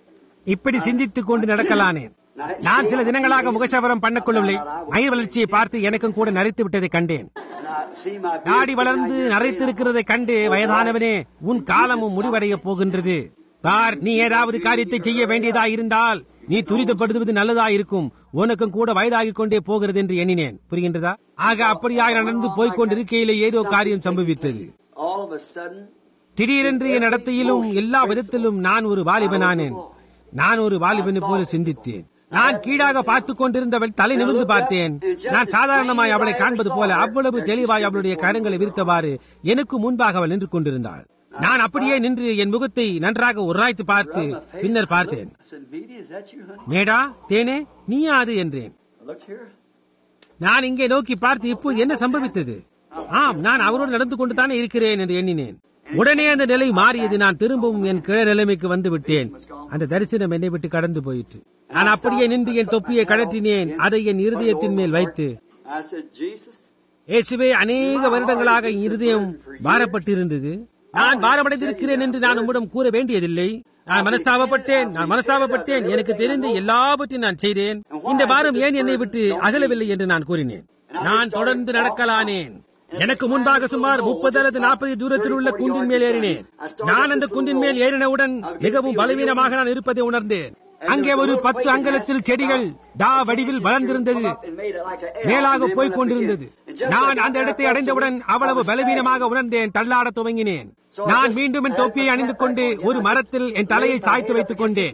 Speaker 1: இப்படி சிந்தித்துக் கொண்டு நடக்கலானேன் நான் சில தினங்களாக முகச்சவரம் பண்ணக்கொள்ளவில்லை மயிர் வளர்ச்சியை பார்த்து எனக்கும் கூட நரைத்து விட்டதை கண்டேன்
Speaker 2: and I see my beard
Speaker 1: தாடி
Speaker 2: sticking
Speaker 1: வளர்ந்து
Speaker 2: out here.
Speaker 1: நரைத்திருக்கிறதை கண்டு வயதானவனே உன் காலமும் முடிவடைய போகின்றது பார் நீ ஏதாவது காரியத்தை செய்ய வேண்டியதா இருந்தால் நீ துரிதப்படுத்துவது நல்லதா இருக்கும் உனக்கும் கூட வயதாகிக் கொண்டே போகிறது என்று எண்ணினேன் புரிகின்றதா ஆக அப்படியாக நடந்து போய்க் கொண்டிருக்கையிலே ஏதோ காரியம் சம்பவித்தது
Speaker 2: All of a sudden,
Speaker 1: திடீரென்று என் நடத்தையிலும் எல்லா விதத்திலும் நான் ஒரு வாலிபனானேன் நான் ஒரு வாலிபனை போல சிந்தித்தேன் நான் கீழாக பார்த்துக் கொண்டிருந்தவள் தலை நிமிர்ந்து பார்த்தேன் நான் சாதாரணமாய் அவளை காண்பது போல அவ்வளவு தெளிவாய் அவளுடைய கரங்களை விரித்தவாறு எனக்கு முன்பாக அவள் நின்று கொண்டிருந்தாள் நான் அப்படியே நின்று என் முகத்தை நன்றாக உராய்த்து பார்த்து
Speaker 2: Rubbed my face
Speaker 1: பின்னர்
Speaker 2: and
Speaker 1: பார்த்தேன்
Speaker 2: looked. I said, Vidi, is that you, honey?
Speaker 1: மேடா தேனே நீயா அது என்றேன்
Speaker 2: I looked here.
Speaker 1: நான் இங்கே நோக்கி பார்த்து இப்போது என்ன சம்பவித்தது ஆம் நான் அவரோடு நடந்து கொண்டுதானே இருக்கிறேன் என்று எண்ணினேன் உடனே அந்த நிலை மாறியது நான் திரும்பவும் என் கிழ நிலைமைக்கு வந்து விட்டேன் அந்த தரிசனம் என்னை விட்டு கடந்து போயிற்று நான் அப்படியே நின்று என் தொப்பியை கழற்றினேன் அதை என் இருதயத்தின் மேல் வைத்து
Speaker 2: I said, Jesus,
Speaker 1: இயேசுவே அநேக வருடங்களாக என் இருதயம் பாரப்பட்டிருந்தது நான் பாரமடைந்திருக்கிறேன் என்று நான் உம்மிடம் கூற வேண்டியதில்லை நான் மனஸ்தாபப்பட்டேன் நான் மனஸ்தாபப்பட்டேன் எனக்கு தெரிந்து எல்லாவற்றையும் நான் செய்தேன் இந்த பாரம் ஏன் என்னை விட்டு அகலவில்லை என்று நான் கூறினேன் நான் தொடர்ந்து நடக்கலானேன் எனக்கு முன்பாக சுமார் முப்பது அல்லது நாற்பது தூரத்தில் உள்ள குன்றின் மேல் ஏறினேன் நான் அந்த குன்றின் மேல் ஏறினவுடன் மிகவும் பலவீனமாக நான் இருப்பதை உணர்ந்தேன் அங்கே ஒரு பத்து அங்கலத்தில் செடிகள் டா வடிவில் வளர்ந்திருந்தது மேலாக போய்க் கொண்டிருந்தது நான் அந்த இடத்தை அடைந்தவுடன் அவ்வளவு பலவீனமாக உணர்ந்தேன் தள்ளாட துவங்கினேன் நான் மீண்டும் என் தொப்பியை அணிந்து கொண்டு ஒரு மரத்தில் என் தலையை சாய்த்து வைத்துக் கொண்டேன்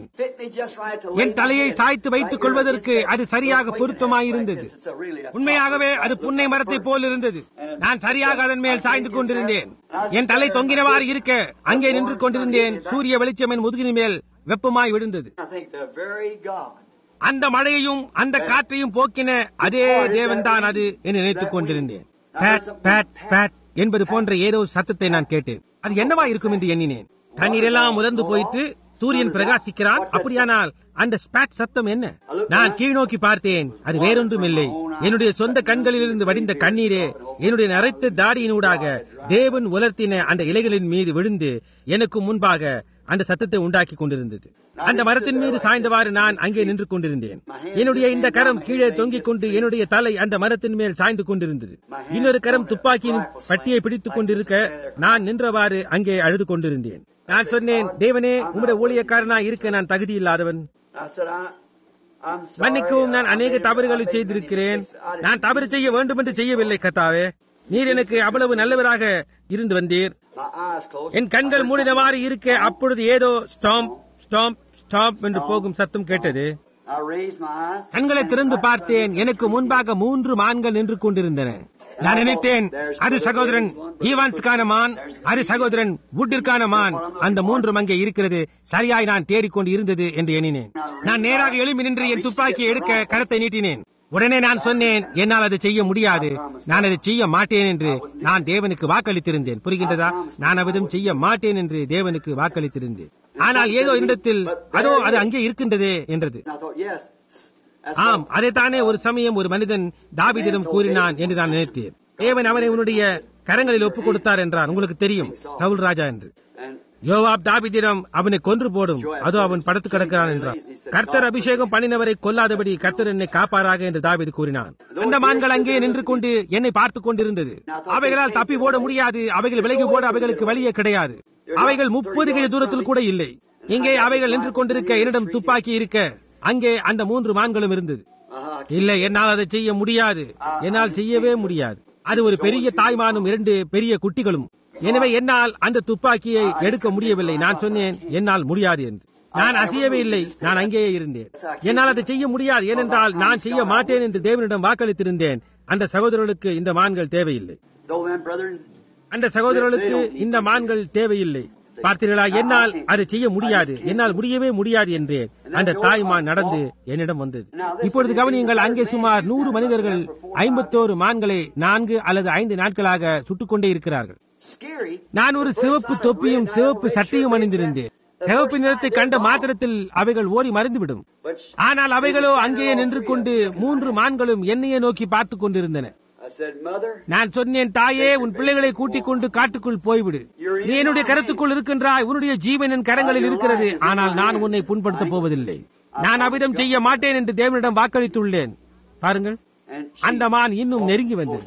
Speaker 1: என் தலையை சாய்த்து வைத்துக் கொள்வதற்கு அது சரியாக பொருத்தமாயிருந்தது உண்மையாகவே அது புன்னை மரத்தை போல் இருந்தது நான் சரியாக அதன் மேல் சாய்ந்து கொண்டிருந்தேன் என் தலை தொங்கினவாறு இருக்க அங்கே நின்று கொண்டிருந்தேன் சூரிய வெளிச்சம் என் முதுகின் மேல் வெப்பமாய் விழுந்தது
Speaker 2: I think the very God
Speaker 1: அந்த மழையையும் அந்த காற்றையும் போக்கின அதே தேவன் தான் அது என்று நினைத்துக் கொண்டிருந்தேன் பேட் பேட் பேட் என்பது போன்ற ஏதோ சத்தத்தை நான் கேட்டேன் அது என்னவா இருக்கும் என்று எண்ணினேன் தண்ணீர் எல்லாம் உலர்ந்து போயிட்டு சூரியன் பிரகாசிக்கிறான் அப்படியானால் அந்த ஸ்பாட் சத்தம் என்ன நான் கீழ்நோக்கி பார்த்தேன் அது வேறொன்றும் இல்லை என்னுடைய சொந்த கண்களிலிருந்து வடிந்த கண்ணீரே என்னுடைய நரைத்த தாடியினூடாக தேவன் உலர்த்தின அந்த இலைகளின் மீது விழுந்து எனக்கு முன்பாக அந்த சத்தத்தை உண்டாக்கி கொண்டிருந்தது அந்த மரத்தின் மீது சாய்ந்தவாறு நான் அங்கே நின்று கொண்டிருந்தேன் என்னுடைய இந்த கரம் கீழே தொங்கிக் கொண்டு என்னுடைய தலை அந்த மரத்தின் மேல் சாய்ந்து கொண்டிருந்தது இன்னொரு கரம் துப்பாக்கியின் பட்டியை பிடித்துக் கொண்டிருக்க நான் நின்றவாறு அங்கே அழுது கொண்டிருந்தேன் நான் சொன்னேன் தேவனே உம்முடைய ஊழியக்காரனா இருக்க நான் தகுதி இல்லாதவன்
Speaker 2: I said, I, I'm sorry.
Speaker 1: மன்னிக்கவும் நான்
Speaker 2: I
Speaker 1: அநேக
Speaker 2: made-
Speaker 1: தவறுகளை
Speaker 2: I made
Speaker 1: செய்திருக்கிறேன்
Speaker 2: many mistakes. I didn't-
Speaker 1: நான் தவறு செய்ய வேண்டும் என்று செய்யவில்லை கத்தாவே நீர் எனக்கு அவ்வளவு நல்லவராக இருந்து வந்தீர்
Speaker 2: My eyes closed.
Speaker 1: என் கண்கள் மூடினவாறு இருக்க அப்பொழுது ஏதோ ஸ்டாம்ப் ஸ்டாம்ப் ஸ்டாம்ப் என்று போகும் சத்தம் கேட்டது
Speaker 2: I raised my eyes.
Speaker 1: கண்களை திறந்து பார்த்தேன் எனக்கு முன்பாக மூன்று மான்கள் நின்று கொண்டிருந்தன நான் நினைத்தேன் அது சகோதரன் ஈவான்ஸ்கான மான் அது சகோதரன் வுட்டிற்கான மான் அந்த மூன்றும் அங்கே இருக்கிறது சரியாய் நான் தேடிக்கொண்டு இருந்தது என்று எண்ணினேன் நான் நேராக எழும்பி நின்று என் துப்பாக்கியை எடுக்க கரத்தை நீட்டினேன் உடனே நான் சொன்னேன் என்னால் அதை செய்ய முடியாது நான் அதை செய்ய மாட்டேன் என்று நான் தேவனுக்கு வாக்களித்திருந்தேன் புரிகின்றதா நான் அவ்விதம் செய்ய மாட்டேன் என்று தேவனுக்கு வாக்களித்திருந்தேன் ஆனால் ஏதோ இடத்தில் அதோ அது அங்கே இருக்கின்றதே என்றது
Speaker 2: And I thought, yes. That's
Speaker 1: ஆம்
Speaker 2: what-
Speaker 1: அதைத்தானே ஒரு சமயம் ஒரு மனிதன் தாவீதிடம் கூறினான் என்று நான் நினைத்தேன் தேவன் அவனை உன்னுடைய கரங்களில் ஒப்புக் கொடுத்தார் என்றான் உங்களுக்கு தெரியும் சவுல் ராஜா என்று
Speaker 2: And
Speaker 1: யோவாப் தாவீதிடம் அவனை கொன்று போடும் அதோ அவன் படுத்து கிடக்கிறான் என்றான் கர்த்தர் அபிஷேகம் பண்ணினவரை கொல்லாதபடி கர்த்தர் என்னை காப்பாராக என்று தாவீது கூறினான் அந்த மான்கள் அங்கே நின்று கொண்டு என்னை பார்த்துக் கொண்டிருந்தது அவைகளால் தப்பி ஓட முடியாது அவைகள் விலகி ஓட அவைகளுக்கு வழியே கிடையாது அவைகள் முப்பது கை தூரத்தில் கூட இல்லை இங்கே அவைகள் நின்று கொண்டிருக்க என்னிடம் துப்பாக்கி இருக்க அங்கே அந்த மூன்று மான்களும் இருந்தது
Speaker 2: uh,
Speaker 1: இல்லை என்னால் அதை செய்ய முடியாது என்னால் செய்யவே முடியாது அது ஒரு பெரிய தாய்மானும் இரண்டு பெரிய குட்டிகளும் எனவே என்னால் அந்த துப்பாக்கியை எடுக்க முடியவில்லை நான் சொன்னேன் என்னால் முடியாது என்று நான் அசையவே இல்லை நான் அங்கேயே இருந்தேன் என்னால் அதை செய்ய முடியாது ஏனென்றால் நான் செய்ய மாட்டேன் என்று தேவனிடம் வாக்களித்திருந்தேன் அந்த சகோதரர்களுக்கு இந்த மான்கள் தேவையில்லை
Speaker 2: though them brethren,
Speaker 1: அந்த சகோதரர்களுக்கு இந்த மான்கள் தேவையில்லை பார்த்தீர்களா என்னால் அதை செய்ய முடியாது என்னால் முடியவே முடியாது என்றேன் அந்த தாய்மான் நடந்து என்னிடம் வந்தது இப்பொழுது கவனியுங்கள் அங்கே சுமார் நூறு மனிதர்கள் ஐம்பத்தோரு மான்களை நான்கு அல்லது ஐந்து நாட்களாக சுட்டுக் கொண்டே இருக்கிறார்கள்
Speaker 2: scary.
Speaker 1: நான் ஒரு சிவப்பு தொப்பியும் சிவப்பு சட்டையும் அணிந்திருந்தேன் சிவப்பு நிறத்தை கண்ட மாத்திரத்தில் அவைகள் ஓடி மறைந்துவிடும்
Speaker 2: But
Speaker 1: ஆனால் அவைகளோ அங்கேயே நின்று கொண்டு மூன்று மான்களும் என்னையே நோக்கி பார்த்துக் கொண்டிருந்தன
Speaker 2: I said, Mother,
Speaker 1: நான் சொன்னேன் தாயே உன் பிள்ளைகளை கூட்டிக் கொண்டு காட்டுக்குள் போய்விடு நீ என்னுடைய கருத்துக்குள் இருக்கின்றாய் உன்னுடைய ஜீவன் என் கரங்களில் இருக்கிறது ஆனால் நான் உன்னை புண்படுத்தப் போவதில்லை நான் அவ்விதம் செய்ய மாட்டேன் என்று தேவனிடம் வாக்களித்துள்ளேன் பாருங்கள்
Speaker 2: and
Speaker 1: அந்த மான் இன்னும் நெருங்கி வந்தது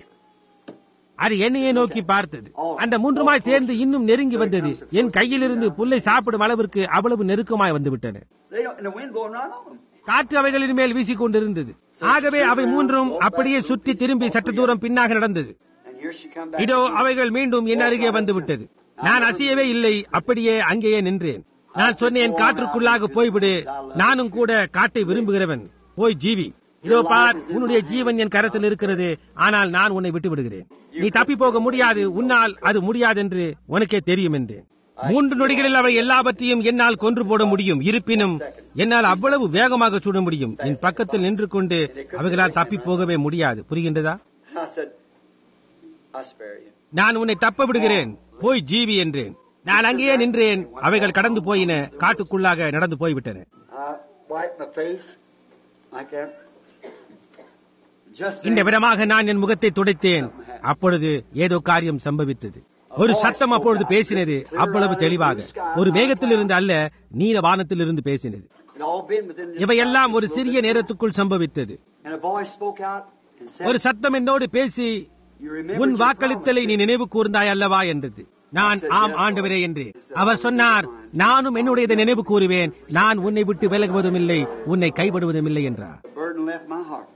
Speaker 1: அது என்னையே நோக்கி பார்த்தது அந்த மூன்றுமாய் சேர்ந்து இன்னும் நெருங்கி வந்தது என் கையிலிருந்து புல்லை சாப்பிடும் அளவிற்கு அவ்வளவு நெருக்கமாய் வந்து விட்டன
Speaker 2: they don't, and the wind blowing right on them.
Speaker 1: காற்று அவைகளின் மேல் வீசிக் கொண்டிருந்தது ஆகவே அவை மூன்றும் அப்படியே சுற்றி திரும்பி சற்று தூரம் பின்னாக நடந்தது
Speaker 2: And here she come back.
Speaker 1: இதோ அவைகள் மீண்டும் என் அருகே வந்து விட்டது நான் அசையவே இல்லை அப்படியே அங்கேயே நின்றேன் நான் சொன்னேன் காற்றுக்குள்ளாக போய்விடு நானும் கூட காட்டை விரும்புகிறவன் போய் ஜீவி இதோ பார் உன்னுடைய ஜீவன் என் கரத்தில் இருக்கிறது ஆனால் நான் உன்னை விட்டு விடுகிறேன் நீ தப்பி போக முடியாது உன்னால் அது முடியாது என்று உனக்கே தெரியும் என்றேன் மூன்று நொடிகளில் அவை எல்லாவற்றையும் என்னால் கொன்று போட முடியும் இருப்பினும் என்னால் அவ்வளவு வேகமாக சுட முடியும் என் பக்கத்தில் நின்று கொண்டு அவைகளால் தப்பி போகவே முடியாது புரிகின்றதா
Speaker 2: I said, I spare you.
Speaker 1: நான் உன்னை தப்ப விடுகிறேன் போய் ஜீவி என்றேன் நான் அங்கேயே நின்றேன் அவைகள் கடந்து போயின காட்டுக்குள்ளாக நடந்து போய்விட்டன
Speaker 2: I wiped my face like that. Just
Speaker 1: இந்த
Speaker 2: then,
Speaker 1: விதமாக நான் என் முகத்தை துடைத்தேன் அப்பொழுது ஏதோ காரியம் சம்பவித்தது ஒரு சத்தம் அப்பொழுது பேசினது அவ்வளவு தெளிவாக ஒரு மேகத்தில் இருந்து அல்ல நீல வானத்தில் இருந்து பேசினது
Speaker 2: it all been within this
Speaker 1: இவையெல்லாம் ஒரு
Speaker 2: time.
Speaker 1: சிறிய நேரத்துக்குள் சம்பவித்தது
Speaker 2: And a voice spoke out and said,
Speaker 1: ஒரு சத்தம் என்னோடு பேசி
Speaker 2: You remember
Speaker 1: உன்
Speaker 2: your
Speaker 1: வாக்களித்தலை நீ
Speaker 2: promise.
Speaker 1: நினைவு கூர்ந்தாய் அல்லவா என்றது நான் ஆம் ஆண்டவரே என்று அவர் சொன்னார் நானும் என்னுடையதை நினைவு கூறுவேன் நான் உன்னை விட்டு விலகுவதும் இல்லை உன்னை கைவிடுவதும் இல்லை என்றார்
Speaker 2: The burden left my heart.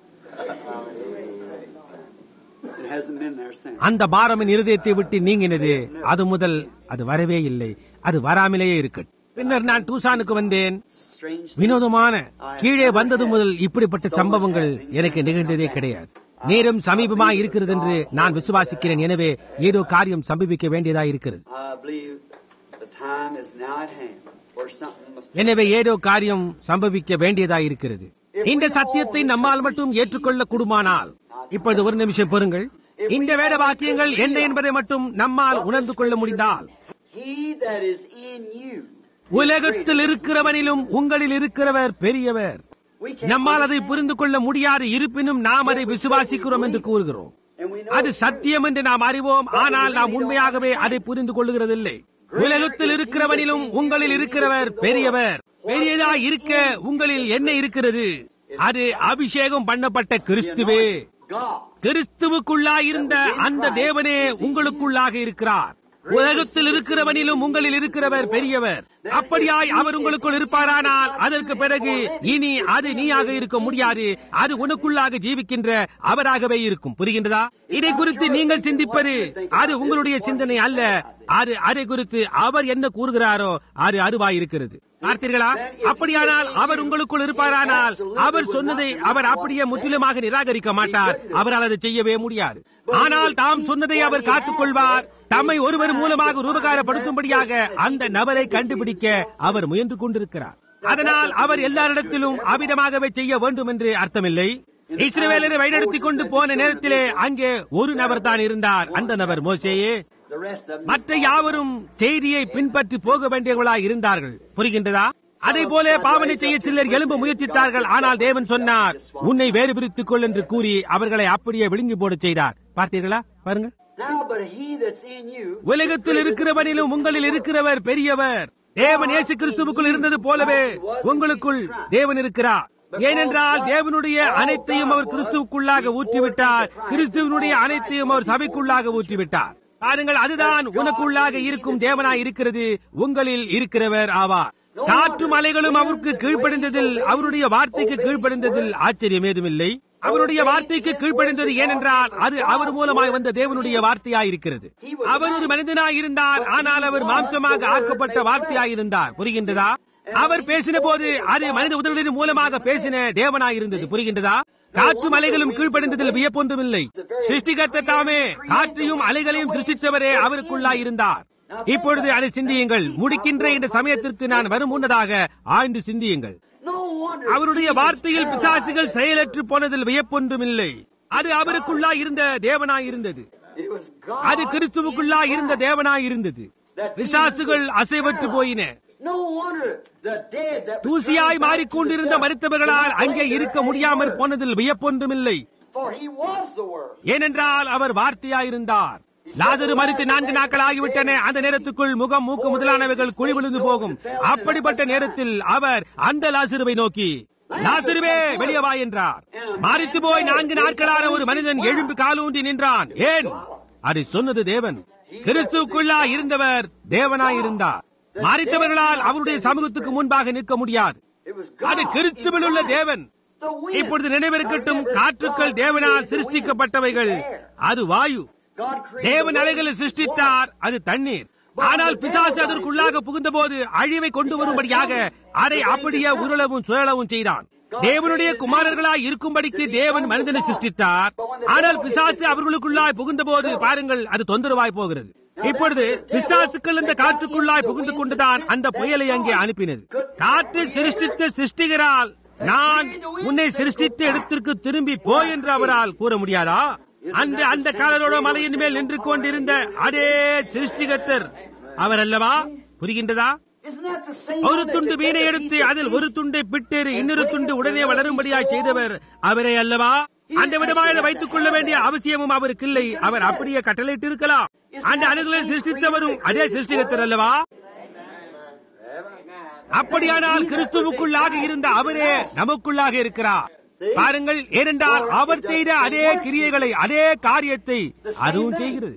Speaker 2: It hasn't been there since.
Speaker 1: அந்த பாரமின் இருதயத்தை விட்டு நீங்கினது அது முதல் அது வரவே இல்லை அது வராமலேயே இருக்கட்டும் பின்னர் நான் டூசானுக்கு வந்தேன்
Speaker 2: Strange thing.
Speaker 1: வினோதமான கீழே வந்தது முதல் இப்படிப்பட்ட சம்பவங்கள் எனக்கு நிகழ்ந்ததே கிடையாது நேரம் சமீபமாய் இருக்கிறது என்று நான் விசுவாசிக்கிறேன் எனவே ஏதோ காரியம் சம்பவிக்க வேண்டியதா இருக்கிறது
Speaker 2: I believe the time is now at hand where something must
Speaker 1: எனவே ஏதோ காரியம் சம்பவிக்க வேண்டியதா இருக்கிறது இந்த சத்தியத்தை நம்மால் மட்டும் ஏற்றுக்கொள்ள கூடுமானால் இப்பொழுது ஒரு நிமிஷம் பொறுங்கள் இந்த வேத வாக்கியங்கள் என்ன என்பதை மட்டும் நம்மால் உணர்ந்து கொள்ள முடிந்தால்
Speaker 2: He that is in you.
Speaker 1: உலகத்தில் இருக்கிறவனிலும் உங்களில் இருக்கிறவர் பெரியவர்
Speaker 2: We can't
Speaker 1: நம்மால் அதை
Speaker 2: understand.
Speaker 1: புரிந்து கொள்ள முடியாது இருப்பினும் நாம் அதை விசுவாசிக்கிறோம் என்று கூறுகிறோம்
Speaker 2: And we know
Speaker 1: அது சத்தியம் என்று நாம் அறிவோம் ஆனால் நாம் உண்மையாகவே அதை புரிந்து கொள்ளுகிறதில்லை உலகத்தில் இருக்கிறவனிலும் உங்களில் இருக்கிறவர் பெரியவர் பெரியதா இருக்க உங்களில் என்ன இருக்கிறது அது அபிஷேகம் பண்ணப்பட்ட கிறிஸ்துவே
Speaker 2: God.
Speaker 1: கிறிஸ்துவுக்குள்ளாயிருந்த அந்த தேவனே உங்களுக்குள்ளாக இருக்கிறார் உலகத்தில் இருக்கிறவனிலும் உங்களில் இருக்கிறவர் பெரியவர் அப்படியாய் அவர் உங்களுக்குள் இருப்பாரானால் அதற்கு பிறகு இனி அது நீயாக இருக்க முடியாது அது உனக்குள்ளாக ஜீவிக்கின்ற அவராகவே இருக்கும் புரிகின்றதா இதை குறித்து நீங்கள் சிந்திப்பது அது உங்களுடைய சிந்தனை அல்ல அது அதை குறித்து அவர் என்ன கூறுகிறாரோ அது அதுவாய் இருக்கிறது பார்த்தீர்களா அப்படியானால் அவர் உங்களுக்குள் இருப்பாரானால் அவர் சொன்னதை அவர் அப்படியே முற்றிலுமாக நிராகரிக்க மாட்டார் அவரால் அதை செய்யவே முடியாது ஆனால் தாம் சொன்னதை அவர் காத்துக் கொள்வார் தம்மை ஒருவர் மூலமாக ரூபகாரப்படுத்தும்படியாக அந்த நபரை கண்டுபிடிக்க அவர் முயன்று கொண்டிருக்கிறார் அதனால் அவர் எல்லாரிடத்திலும் அவிதமாகவே செய்ய வேண்டும் என்று அர்த்தமில்லை இஸ்ரவேலரை வழிநடத்திக் கொண்டு போன நேரத்திலே அங்கே ஒரு நபர் தான் இருந்தார் அந்த நபர் மோசேயே
Speaker 2: The rest of them.
Speaker 1: மற்ற யாவரும் செய்தியை பின்பற்றி போக வேண்டியவர்களாய் இருந்தார்கள் புரிகின்றதா அதே போல பாவனை செய்ய சிலர் எழும்ப முயற்சித்தார்கள் ஆனால் தேவன் சொன்னார் உன்னை வேறு பிரித்துக் கொள் என்று கூறி அவர்களை அப்படியே விழுங்கி போடச் செய்தார் பார்த்தீர்களா பாருங்க
Speaker 2: Now, but he that's in you.
Speaker 1: உலகத்தில் இருக்கிறவனிலும் உங்களில் இருக்கிறவர் பெரியவர் தேவன் இயேசு கிறிஸ்துவுக்குள் இருந்தது போலவே உங்களுக்குள் தேவன் இருக்கிறார் ஏனென்றால் தேவனுடைய அனைத்தையும் அவர் கிறிஸ்துவுக்குள்ளாக ஊற்றிவிட்டார் கிறிஸ்துவனுடைய அனைத்தையும் அவர் சபைக்குள்ளாக ஊற்றிவிட்டார் பாருங்கள் அதுதான் உனக்குள்ளாக இருக்கும் தேவனாய் இருக்கிறது உங்களில் இருக்கிறவர் ஆவார் காற்றும் அலைகளும் அவருக்கு கீழ்ப்படிந்ததில் அவருடைய வார்த்தைக்கு கீழ்ப்படிந்ததில் ஆச்சரியம் ஏதுமில்லை அவருடைய வார்த்தைக்கு கீழ்ப்படிந்தது ஏனென்றால் அது அவர் மூலமாய் வந்த தேவனுடைய வார்த்தையாய் இருக்கிறது அவர் ஒரு மனிதனாய் இருந்தார் ஆனால் அவர் மாம்சமாக ஆக்கப்பட்ட வார்த்தையாய் இருந்தார் புரிகின்றதா அவர் பேசின போது அது மனித உதவிகளின் மூலமாக பேசின தேவனாய் இருந்தது புரிகின்றதா காற்று அலைகளும் கீழ்ப்படிந்ததில் வியப்பொன்றுமில்லை சிருஷ்டிகர்த்த தாமே காற்றையும் அலைகளையும் சிருஷ்டித்தவரே அவருக்குள்ளாய் இருந்தார் இப்பொழுது அதை சிந்தியுங்கள் முடிக்கின்ற இந்த சமயத்திற்கு நான் வரும் முன்னதாக ஆழ்ந்து சிந்தியுங்கள்
Speaker 2: No wonder.
Speaker 1: அவருடைய வார்த்தையில் பிசாசுகள் செயலற்று போனதில் வியப்பொன்றுமில்லை அது அவருக்குள்ளாய் இருந்த தேவனாய் இருந்தது
Speaker 2: It was God.
Speaker 1: அது கிறிஸ்துவுக்குள்ளாய் இருந்த தேவனாய் இருந்தது பிசாசுகள் அசைவற்று போயின
Speaker 2: No wonder the dead that was
Speaker 1: தூசியாய்
Speaker 2: turned back
Speaker 1: மாறிக்கொண்டிருந்த
Speaker 2: to the dust
Speaker 1: மருத்துவர்களால்
Speaker 2: could not
Speaker 1: அங்கே
Speaker 2: lay
Speaker 1: இருக்க
Speaker 2: their
Speaker 1: முடியாமற்
Speaker 2: hands
Speaker 1: போனதில் வியப்பொன்றுமில்லை
Speaker 2: For he was the word.
Speaker 1: ஏனென்றால் அவர் வார்த்தையாயிருந்தார் லாசரு மறித்து நான்கு நாட்கள் ஆகிவிட்டன அந்த நேரத்துக்குள் முகம் மூக்கு முதலானவைகள் குழி விழுந்து போகும் அப்படிப்பட்ட நேரத்தில் அவர் அந்த லாசருவை நோக்கி லாசருவே வெளியே வா என்றார் மறித்து போய் நான்கு நாட்களான ஒரு மனிதன் எழும்பி காலூன்றி நின்றான் ஏன் அதை சொன்னது தேவன் கிறிஸ்துக்குள்ளா இருந்தவர் தேவனாய் இருந்தார் மறித்தவர்களால் அவருடைய சமூகத்துக்கு முன்பாக நிற்க முடியாது
Speaker 2: It was
Speaker 1: அது
Speaker 2: God.
Speaker 1: கிறிஸ்துவில் உள்ள தேவன்
Speaker 2: The wind.
Speaker 1: இப்பொழுது நினைவிருக்கட்டும் காற்றுக்கள் தேவனால் சிருஷ்டிக்கப்பட்டவைகள் அது வாயு
Speaker 2: God created
Speaker 1: தேவன்
Speaker 2: the
Speaker 1: அலைகளை
Speaker 2: waves.
Speaker 1: சிருஷ்டித்தார் அது தண்ணீர் ஆனால் பிசாசு அதற்குள்ளாக புகுந்தபோது அழிவை கொண்டு வரும்படியாக அதை அப்படியே உருளவும் சுழலவும் செய்தான் தேவனுடைய குமாரர்களாய் இருக்கும்படிக்கு தேவன் மனிதனை சிருஷ்டித்தார் ஆனால் பிசாசு அவர்களுக்குள்ளாய் புகுந்தபோது பாருங்கள் அது தொந்தரவாய் போகிறது இப்பொழுது பிசாசுக்கள் இந்த காற்றுக்குள்ளாய் புகுந்து கொண்டுதான் அந்த புயலை அங்கே அனுப்பினது காற்றை சிருஷ்டித்து சிருஷ்டிகிறால் நான் உன்னை சிருஷ்டித்த இடத்திற்கு திரும்பி போ என்று அவரால் கூற முடியாதா அந்த அந்த காலரோட மலையின் மேல் நின்று கொண்டிருந்த அதே சிருஷ்டிகத்தர் அவர் அல்லவா புரிகின்றதா
Speaker 2: Isn't that the same
Speaker 1: ஒரு
Speaker 2: one that
Speaker 1: துண்டு
Speaker 2: took
Speaker 1: வீணை
Speaker 2: that
Speaker 1: எடுத்து
Speaker 2: piece of
Speaker 1: அதில் ஒரு
Speaker 2: piece?
Speaker 1: துண்டை பிட்டேறு இன்னொரு துண்டு உடனே வளரும்படியாய் செய்தவர் அவரே அல்லவா அந்த விதமாக வைத்துக் கொள்ள வேண்டிய அவசியமும் அவருக்கு இல்லை அவர் அப்படியே கட்டளையிட்டு இருக்கலாம் அந்த அணுகளை சிருஷ்டித்தவரும் அதே சிருஷ்டிகத்தர் அல்லவா அப்படியானால் கிறிஸ்துவுக்குள்ளாக இருந்த அவரே நமக்குள்ளாக இருக்கிறார் பாருங்கள் ஏனென்றால் அவர் செய்த அதே கிரியைகளை அதே காரியத்தை அதுவும் செய்கிறது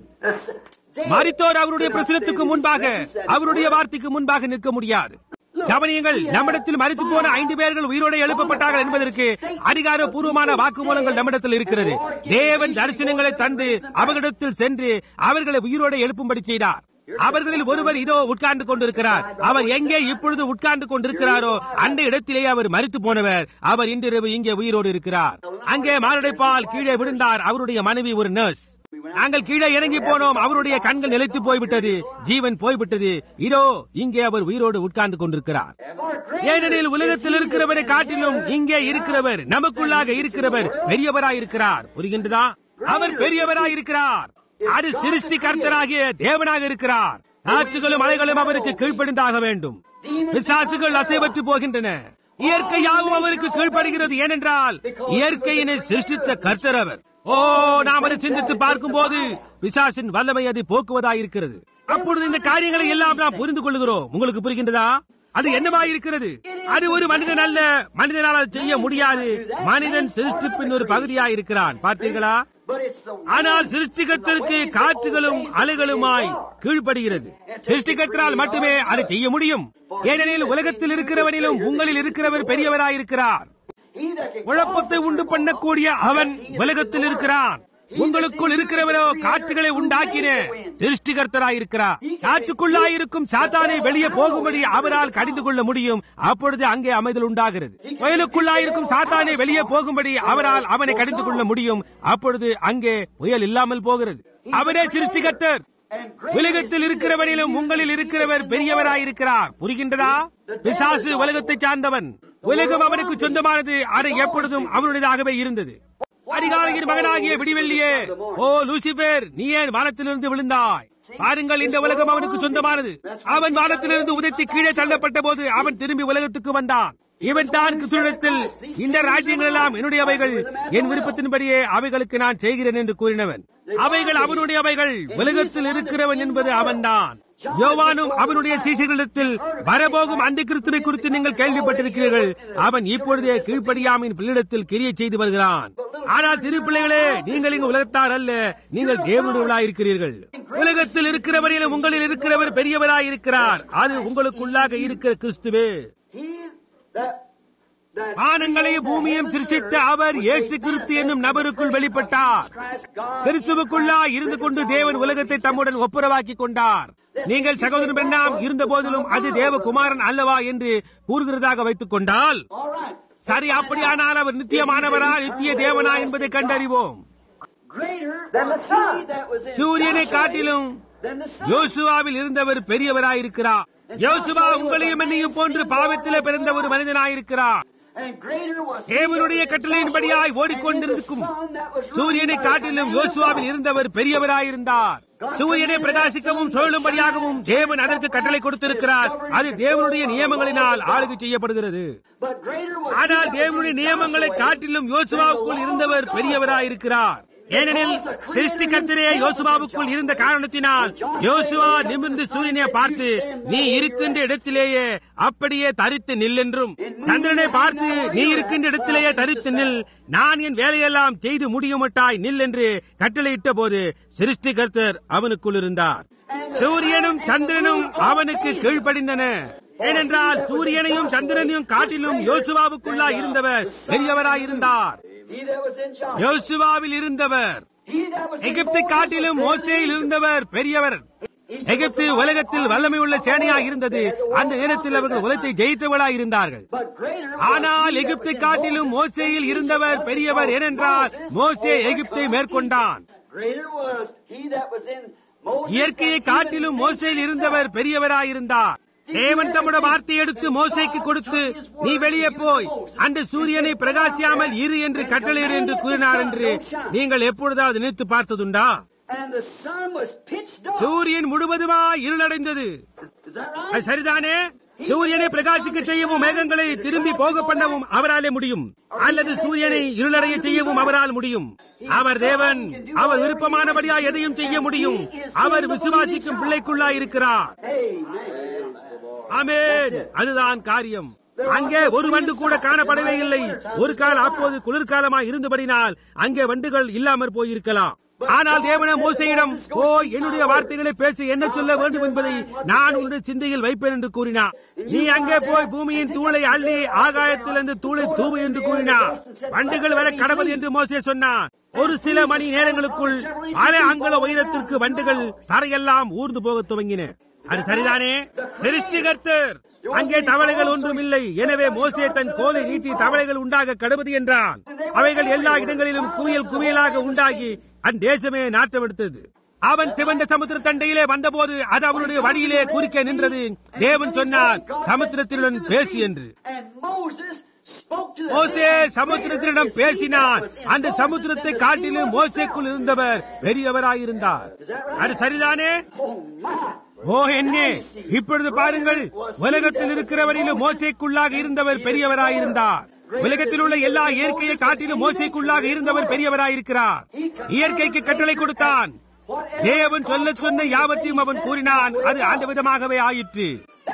Speaker 1: மரித்தோர் அவருடைய பிரசுரத்துக்கு முன்பாக அவருடைய வார்த்தைக்கு முன்பாக நிற்க முடியாது கவனியங்கள் நம்மிடத்தில் மறித்து போன ஐந்து பேர்கள் உயிரோடு எழுப்பப்பட்டார்கள் என்பதற்கு அதிகாரப்பூர்வமான வாக்குமூலங்கள் நம்மிடத்தில் இருக்கிறது தேவன் தரிசனங்களை தந்து அவர்களிடத்தில் சென்று அவர்களை உயிரோடு எழுப்பும்படி செய்தார் அவர்களில் ஒருவர் இதோ உட்கார்ந்து கொண்டிருக்கிறார் அவர் எங்கே இப்பொழுது உட்கார்ந்து கொண்டிருக்கிறாரோ அந்த இடத்திலேயே அவர் மறித்து போனவர் அவர் இன்றிரவு இங்கே உயிரோடு இருக்கிறார் அங்கே மாரடைப்பால் கீழே விழுந்தார் அவருடைய மனைவி ஒரு நர்ஸ் நாங்கள் கீழே இறங்கி போனோம் அவருடைய கண்கள் நிலைத்து போய்விட்டது ஜீவன் போய்விட்டது இதோ இங்கே அவர் உயிரோடு உட்கார்ந்து கொண்டிருக்கிறார் ஏனெனில் உலகத்தில் இருக்கிறவரை காட்டிலும் இங்கே இருக்கிறவர் நமக்குள்ளாக இருக்கிறவர் பெரியவராயிருக்கிறார் புரிகின்றதா அவர் பெரியவராயிருக்கிறார் அது சிருஷ்டி கர்த்தராகிய தேவனாக இருக்கிறார் காற்றுகளும் மலைகளும் அவருக்கு கீழ்ப்படிந்தாக வேண்டும் பிசாசுகள் அசைவற்று போகின்றன இயற்கையாகவும் அவருக்கு கீழ்ப்படுகிறது ஏனென்றால் இயற்கையினை சிருஷ்டித்த கர்த்தர் அவர் ஓ நாம் அதை சிந்தித்து பார்க்கும் போது பிசாசின் வல்லமை அதை போக்குவதாயிருக்கிறது அப்பொழுது இந்த காரியங்களை எல்லாம் நாம் புரிந்து கொள்கிறோம் உங்களுக்கு புரிகின்றதா அது என்னவாயிருக்கிறது அது ஒரு மனிதன் அல்ல மனிதனால் அதை செய்ய முடியாது மனிதன் சிருஷ்டிப்பின் ஒரு பகுதியாயிருக்கிறான் பார்த்தீர்களா
Speaker 2: But it's the
Speaker 1: ஆனால் சிருஷ்டிகத்திற்கு காற்றுகளும் அலைகளுமாய் கீழ்ப்படுகிறது சிருஷ்டிகத்தினால் மட்டுமே அதை செய்ய முடியும் ஏனெனில் உலகத்தில் இருக்கிறவனிலும் உங்களில் இருக்கிறவர் பெரியவராயிருக்கிறார்
Speaker 2: he that can
Speaker 1: குழப்பத்தை உண்டு பண்ணக்கூடிய அவன் உலகத்தில் இருக்கிறான் உங்களுக்குள் இருக்கிறவரோ காற்றுகளை உண்டாக்கின சிருஷ்டிகர்த்தராயிருக்கிறார் காற்றுக்குள்ளாயிருக்கும் சாத்தானை வெளியே போகும்படி அவரால் கடிந்து கொள்ள முடியும் அப்பொழுது அங்கே அமைதல் உண்டாகிறது புயலுக்குள்ளாயிருக்கும் சாத்தானை வெளியே போகும்படி அவரால் அவனை கடிந்து கொள்ள முடியும் அப்பொழுது அங்கே புயல் இல்லாமல் போகிறது அவரே சிருஷ்டிகர்த்தர் உலகத்தில் இருக்கிறவனிலும் உங்களில் இருக்கிறவர் பெரியவராயிருக்கிறார் புரிகின்றதா பிசாசு உலகத்தை சார்ந்தவன் உலகம் அவனுக்கு சொந்தமானது அது எப்பொழுதும் அவனுடையதாகவே இருந்தது அதிகாலையின் மகனாகிய விடிவெள்ளியே ஓ லூசிபேர் நீ ஏன் வானத்திலிருந்து விழுந்தாய் பாருங்கள் இந்த உலகம் அவனுக்கு சொந்தமானது அவன் வானத்திலிருந்து உதைத்து கீழே தள்ளப்பட்ட போது அவன் திரும்பி உலகத்துக்கு வந்தான் இவன் தான் கிறிஸ்துவிடத்தில் இந்த ராஜ்யங்கள் எல்லாம் என்னுடையவைகள் என் விருப்பத்தின்படியே அவைகளுக்கு நான் செய்கிறேன் என்று கூறினவன் அவைகள் அவனுடையவைகள் உலகத்தில் இருக்கிறவன் என்பது அவன்தான் யோவானும் அவனுடைய சீசர்களிடத்தில் வரபோகும் அந்த கிறிஸ்துவை குறித்து நீங்கள் கேள்விப்பட்டிருக்கிறீர்கள் அவன் இப்பொழுதே கீழ்ப்படியாமின் பிள்ளிடத்தில் கிரியை செய்து வருகிறான் ஆனால் திரு பிள்ளைகளே நீங்கள் இங்கு உலகத்தார் அல்ல நீங்கள் தேவனுடையவர்களாயிருக்கிறீர்கள் உலகத்தில் இருக்கிறவரிலும் உங்களில் இருக்கிறவர் பெரியவராயிருக்கிறார் அது உங்களுக்குள்ளாக இருக்கிற கிறிஸ்துவே
Speaker 2: he that that
Speaker 1: வானங்களையும் பூமியையும் சிருஷ்டித்த அவர் இயேசு கிறிஸ்து என்னும் நபருக்குள் வெளிப்பட்டார்
Speaker 2: Christ God
Speaker 1: கிறிஸ்துவுக்குள்ளா இருந்து கொண்டு தேவன் உலகத்தை தம்முடன் ஒப்புரவாக்கி கொண்டார் நீங்கள் சகோதரன் பெண்ணாம் இருந்த போதிலும் அது தேவகுமாரன் அல்லவா என்று கூறுகிறதாக வைத்துக் கொண்டால்
Speaker 2: all right
Speaker 1: சரி அப்படியானால் அவர் நித்தியமானவரா நித்திய தேவனா என்பதை கண்டறிவோம்
Speaker 2: greater was he that was in
Speaker 1: சூரியனை
Speaker 2: Joshua
Speaker 1: காட்டிலும்
Speaker 2: than the sun
Speaker 1: யோசுவாவில் இருந்தவர் பெரியவராயிருக்கிறார் யோசுவா உங்களையும் என்னையும் போன்று பாவத்திலே பிறந்த ஒரு மனிதனாயிருக்கிறார்
Speaker 2: and greater was he
Speaker 1: தேவனுடைய
Speaker 2: that was in
Speaker 1: கட்டளையின்படியாய்
Speaker 2: Joshua
Speaker 1: ஓடிக்கொண்டிருக்கும்
Speaker 2: and the sun that was
Speaker 1: சூரியனை
Speaker 2: running by the
Speaker 1: காட்டிலும்
Speaker 2: commandment of
Speaker 1: யோசுவாவில்
Speaker 2: God.
Speaker 1: இருந்தவர் பெரியவராயிருந்தார் சூரியனை பிரகாசிக்கவும் சுழலும்படியாகவும் தேவன் அதற்கு கட்டளை கொடுத்திருக்கிறார் அது தேவனுடைய நியமங்களினால் ஆளுகை செய்யப்படுகிறது
Speaker 2: But greater was he
Speaker 1: ஆனால்
Speaker 2: that was
Speaker 1: தேவனுடைய
Speaker 2: in
Speaker 1: நியமங்களை
Speaker 2: Joshua
Speaker 1: காட்டிலும் யோசுவாவுக்குள் இருந்தவர் பெரியவராயிருக்கிறார் ஏனெனில் சிருஷ்டி கர்த்தரே யோசுவாவுக்குள் இருந்த காரணத்தினால் யோசுவா நிமிர்ந்து சூரியனை பார்த்து நீ இருக்கின்ற இடத்திலேயே அப்படியே தரித்து நில் என்றும் சந்திரனை பார்த்து நீ இருக்கின்ற இடத்திலேயே தரித்து நில் நான் என் வேலையெல்லாம் செய்து முடியுமட்டாய் நில் என்று கட்டளையிட்ட போது சிருஷ்டி கர்த்தர் அவனுக்குள் இருந்தார் சூரியனும் சந்திரனும் அவனுக்கு கீழ்ப்படிந்தன ஏனென்றால் சூரியனையும் சந்திரனையும் காட்டிலும் யோசுவாவுக்குள்ளா இருந்தவர் பெரியவராயிருந்தார்
Speaker 2: He that was in Joshua.
Speaker 1: யோசுவாவில் இருந்தவர்
Speaker 2: He that was in
Speaker 1: எகிப்தை
Speaker 2: Moses
Speaker 1: காட்டிலும்
Speaker 2: was
Speaker 1: மோசேயில்
Speaker 2: greater.
Speaker 1: இருந்தவர் பெரியவர் எகிப்து உலகத்தில் வல்லமை உள்ள சேனையா இருந்தது அந்த நேரத்தில் அவர்கள் உலகத்தை ஜெயித்தவளா இருந்தார்கள்
Speaker 2: But greater was
Speaker 1: ஆனால்
Speaker 2: he that
Speaker 1: எகிப்தை
Speaker 2: was in
Speaker 1: காட்டிலும்
Speaker 2: Moses
Speaker 1: மோசேயில்
Speaker 2: than he
Speaker 1: இருந்தவர்
Speaker 2: that was
Speaker 1: பெரியவர்
Speaker 2: in
Speaker 1: ஏனென்றால்
Speaker 2: Moses,
Speaker 1: மோசே
Speaker 2: for
Speaker 1: எகிப்தை
Speaker 2: overcome
Speaker 1: மேற்கொண்டான்
Speaker 2: Egypt. Greater was he that was in Moses
Speaker 1: இயற்கையை
Speaker 2: than
Speaker 1: காட்டிலும்
Speaker 2: even
Speaker 1: மோசையில்
Speaker 2: nature
Speaker 1: இருந்தவர்
Speaker 2: itself.
Speaker 1: பெரியவராயிருந்தார் தேவன் தம்முடைய வார்த்தை எடுத்து மோசைக்கு கொடுத்து நீ வெளியே போய் அந்த சூரியனை பிரகாசியாமல் இரு என்று கட்டளையிடு என்று கூறினார் என்று நீங்கள் எப்பொழுதாவது நினைத்து பார்த்ததுண்டா
Speaker 2: And the sun was pitch dark.
Speaker 1: சூரியன் முழுவதுமாய் இருளடைந்தது
Speaker 2: Is that right?
Speaker 1: அது சரிதானே சூரியனை பிரகாசிக்க செய்யவும் மேகங்களை திரும்பி போக பண்ணவும் அவராலே முடியும் அல்லது சூரியனை இருளடைய செய்யவும் அவரால் முடியும் அவர் தேவன் அவர் விருப்பமானபடியா எதையும் செய்ய முடியும் அவர் விசுவாசிக்கும் பிள்ளைக்குள்ளா இருக்கிறார்
Speaker 2: Amen.
Speaker 1: ஆமென் அதுதான் காரியம் அங்கே ஒரு வண்டு கூட காணப்படவே இல்லை ஒரு கால் அப்போது குளிர்காலமா இருந்தபடினால் அங்கே வண்டுகள் இல்லாமற் போயிருக்கலாம் ஆனால் தேவன மோசையிடம் ஓ என்னுடைய வார்த்தைகளை பேச என்ன சொல்ல வேண்டும் என்பதை நான் உன்னுடைய சிந்தையில் வைப்பேன் என்று கூறினார் நீ அங்கே போய் பூமியின் தூளை அள்ளி ஆகாயத்திலிருந்து தூளை தூவு என்று கூறினார் வண்டுகள் வர கடவுள் என்று மோசே சொன்னார் ஒரு சில மணி நேரங்களுக்குள் பல அங்குல உயரத்திற்கு வண்டுகள் தரையெல்லாம் ஊர்ந்து போக துவங்கின அது சரிதானே சிருஷ்டிகர்த்தர் அங்கே தவளைகள் ஒன்றும் இல்லை எனவே மோசே தன் கோலை நீட்டி தவளைகள் உண்டாக கடுவது என்றான் அவைகள் எல்லா இடங்களிலும் குவியல் குவியலாக உண்டாகி அந்தேசமே நாட்டம் எடுத்தது அவன் சிவந்த சமுத்திர தண்டையிலே வந்தபோது அது அவனுடைய வழியிலே குறுக்க நின்றது தேவன் சொன்னார் சமுத்திரத்தினுடன் பேசி என்று
Speaker 2: And Moses spoke to the
Speaker 1: மோசே
Speaker 2: heavens
Speaker 1: சமுத்திரத்தினிடம்
Speaker 2: greater is he
Speaker 1: பேசினான்
Speaker 2: that was in
Speaker 1: அந்த
Speaker 2: Moses
Speaker 1: சமுத்திரத்தை
Speaker 2: than the sea
Speaker 1: காட்டிலும்
Speaker 2: was
Speaker 1: மோசேக்குள்
Speaker 2: itself.
Speaker 1: இருந்தவர் பெரியவராயிருந்தார் அது சரிதானே
Speaker 2: Oh my!
Speaker 1: ஓ என்னே இப்பொழுது பாருங்கள் உலகத்தில் இருக்கிறவரிலும் மோசைக்குள்ளாக இருந்தவர் பெரியவராயிருந்தார் உலகத்தில் உள்ள எல்லா இயற்கையை காட்டிலும் மோசைக்குள்ளாக இருந்தவர் பெரியவராயிருக்கிறார் இயற்கைக்கு கட்டளை கொடுத்தான் தேவன் சொல்ல சொன்ன யாவற்றையும் அவன் கூறினான் அது அந்த விதமாகவே ஆயிற்று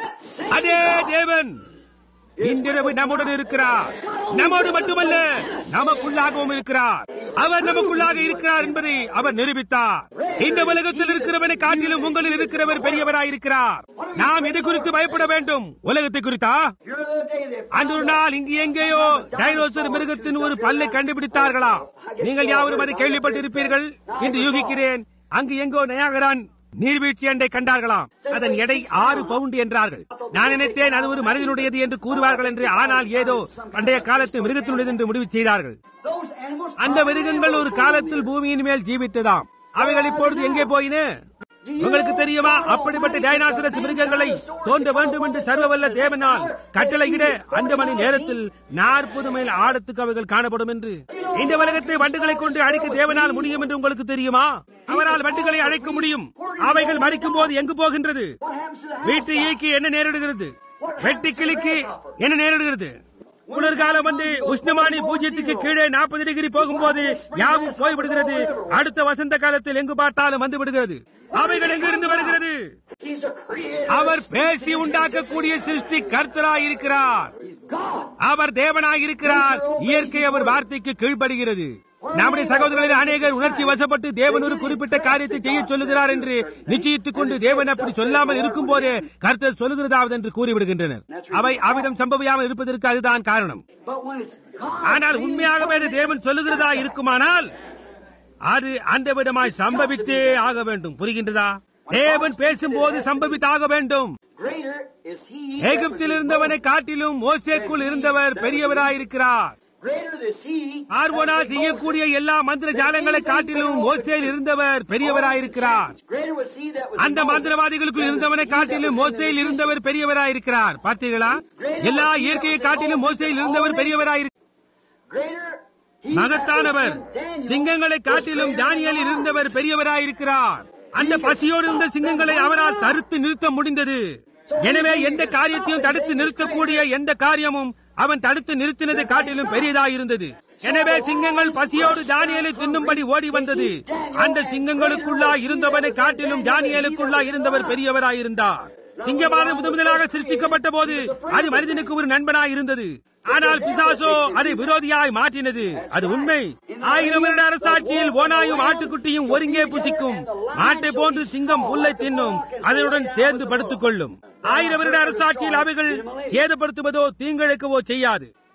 Speaker 1: அதே தேவன் இன்றிரவு நம்முடன் இருக்கிறார் நம்மோடு மட்டுமல்ல நமக்குள்ளாகவும் இருக்கிறார் அவர் நமக்குள்ளாக இருக்கிறார் என்பதை அவர் நிரூபித்தார் இந்த உலகத்தில் இருக்கிறவனை காட்டிலும் உங்களில் இருக்கிறவர் பெரியவராயிருக்கிறார் நாம் எது குறித்து பயப்பட வேண்டும் உலகத்தை குறித்தா
Speaker 2: You're the day they
Speaker 1: அன்று ஒரு நாள் இங்கு எங்கேயோ டைனோசர் மிருகத்தின் ஒரு பல்லை கண்டுபிடித்தார்களா நீங்கள் யாவரும் அதை கேள்விப்பட்டிருப்பீர்கள் என்று யூகிக்கிறேன் அங்கு எங்கோ நயாகரான் நீர்வீழ்ச்சி அண்டை கண்டார்களாம் அதன் எடை ஆறு பவுண்ட் என்றார்கள் நான் நினைத்தேன் அது ஒரு மனிதனுடையது என்று கூறுவார்கள் என்று ஆனால் ஏதோ பண்டைய காலத்து மிருகத்தினுடையது என்று முடிவு செய்தார்கள்
Speaker 2: Those animals
Speaker 1: அந்த மிருகங்கள் ஒரு காலத்தில் பூமியின் மேல் ஜீவித்ததாம் அவைகள் இப்பொழுது எங்கே போயின உங்களுக்கு தெரியுமா அப்படிப்பட்ட டைனாசரஸ் மிருகங்களை தோன்ற வேண்டும் என்று சர்வவல்ல தேவனால் கட்டளையிட அந்த மணி நேரத்தில் நாற்பது மைல் ஆழத்துக்கு அவைகள் காணப்படும் என்று இந்த உலகத்தை வண்டுகளை கொண்டு அழிக்க தேவனால் முடியும் என்று உங்களுக்கு தெரியுமா அவரால் வண்டுகளை அழைக்க முடியும் அவைகள் மறிக்கும் போது எங்கு போகின்றது
Speaker 2: What happens to the house?
Speaker 1: வீட்டு ஈக்கு என்ன நேரிடுகிறது வெட்டி கிளிக்கு என்ன நேரிடுகிறது குளிர்காலம் வந்து உஷ்ணமானி பூஜ்யத்துக்கு கீழே நாற்பது டிகிரி போகும்போது யாவும் போய்விடுகிறது அடுத்த வசந்த காலத்தில் எங்கு பார்த்தாலும் வந்து விடுகிறது அவைகள் எங்கிருந்து வருகிறது
Speaker 2: He's a creator.
Speaker 1: அவர் பேசி உண்டாக்கக்கூடிய சிருஷ்டி கர்த்தராயிருக்கிறார்
Speaker 2: He's God.
Speaker 1: அவர் தேவனாயிருக்கிறார் இயற்கை அவர் வார்த்தைக்கு கீழ்ப்படுகிறது நம்முடைய சகோதரர்களில் அநேகர் உணர்ச்சி வசப்பட்டு தேவன் ஒரு குறிப்பிட்ட காரியத்தை செய்ய சொல்லுகிறார் என்று நிச்சயித்துக் கொண்டு தேவன் அப்படி சொல்லாமல் இருக்கும் போதே கர்த்தர் சொல்லுகிறதாவது என்று கூறிவிடுகின்றனர் அவை அவ்விதம் சம்பவியாமல் இருப்பதற்கு அதுதான் காரணம்
Speaker 2: But when it's God,
Speaker 1: ஆனால் உண்மையாகவே அது தேவன் சொல்லுகிறதா இருக்குமானால் அது அந்த விதமாய் சம்பவித்தே ஆக வேண்டும் புரிகின்றதா தேவன் பேசும்போது சம்பவித்தாக வேண்டும்
Speaker 2: greater is He. that was
Speaker 1: எகிப்தில்
Speaker 2: in
Speaker 1: இருந்தவனை
Speaker 2: Moses.
Speaker 1: காட்டிலும் மோசேக்குள் இருந்தவர் பெரியவராயிருக்கிறார்
Speaker 2: Greater is He.
Speaker 1: பார்வோனால்
Speaker 2: that was in
Speaker 1: செய்யக்கூடிய
Speaker 2: Moses.
Speaker 1: எல்லா மந்திர ஜாலங்களை காட்டிலும் மோசேயில் இருந்தவர் பெரியவராயிருக்கிறார்
Speaker 2: Greater was He that was in
Speaker 1: அந்த
Speaker 2: Moses
Speaker 1: மந்திரவாதிகளுக்குள்
Speaker 2: than the
Speaker 1: இருந்தவனை
Speaker 2: he that
Speaker 1: காட்டிலும்
Speaker 2: was in the
Speaker 1: மோசையில்
Speaker 2: Egyptians.
Speaker 1: இருந்தவர் பெரியவராயிருக்கிறார் பார்த்தீர்களா எல்லா இயற்கையை காட்டிலும் மோசையில் இருந்தவர் பெரியவராயிருக்கிறார்
Speaker 2: Greater He
Speaker 1: மகத்தானவர்
Speaker 2: that was in Daniel
Speaker 1: சிங்கங்களை
Speaker 2: was
Speaker 1: காட்டிலும்
Speaker 2: greater
Speaker 1: தானியலில்
Speaker 2: than
Speaker 1: இருந்தவர்
Speaker 2: ours.
Speaker 1: பெரியவராயிருக்கிறார் அந்த பசியோடு இருந்த சிங்கங்களை அவரால் தடுத்து நிறுத்த முடிந்தது எனவே எந்த காரியத்தையும் தடுத்து நிறுத்தக்கூடிய எந்த காரியமும் அவன் தடுத்து நிறுத்தினதை காட்டிலும் பெரியதாயிருந்தது எனவே சிங்கங்கள் பசியோடு தானியலை தின்னும்படி ஓடி வந்தது அந்த சிங்கங்களுக்குள்ளா இருந்தவனை காட்டிலும் தானியலுக்குள்ளா இருந்தவர் பெரியவராயிருந்தார் சிங்கமான முதலாக சிருஷ்டிக்கப்பட்ட போது அது மனிதனுக்கு ஒரு நண்பனாய் இருந்தது ஆனால் பிசாசோ அதை விரோதியாய் மாற்றினது அது உண்மை ஆயிரம் வருட அரசாட்சியில் ஓனாயும் ஆட்டுக்குட்டியும் ஒருங்கே புசிக்கும் ஆட்டை போன்று சிங்கம் புல்லை தின்னும் அதனுடன் சேர்ந்து படுத்துக் கொள்ளும் ஆயிரம் வருட அரசாட்சியில் அவைகள் சேதப்படுத்துவதோ தீங்கிழைக்கவோ செய்யாது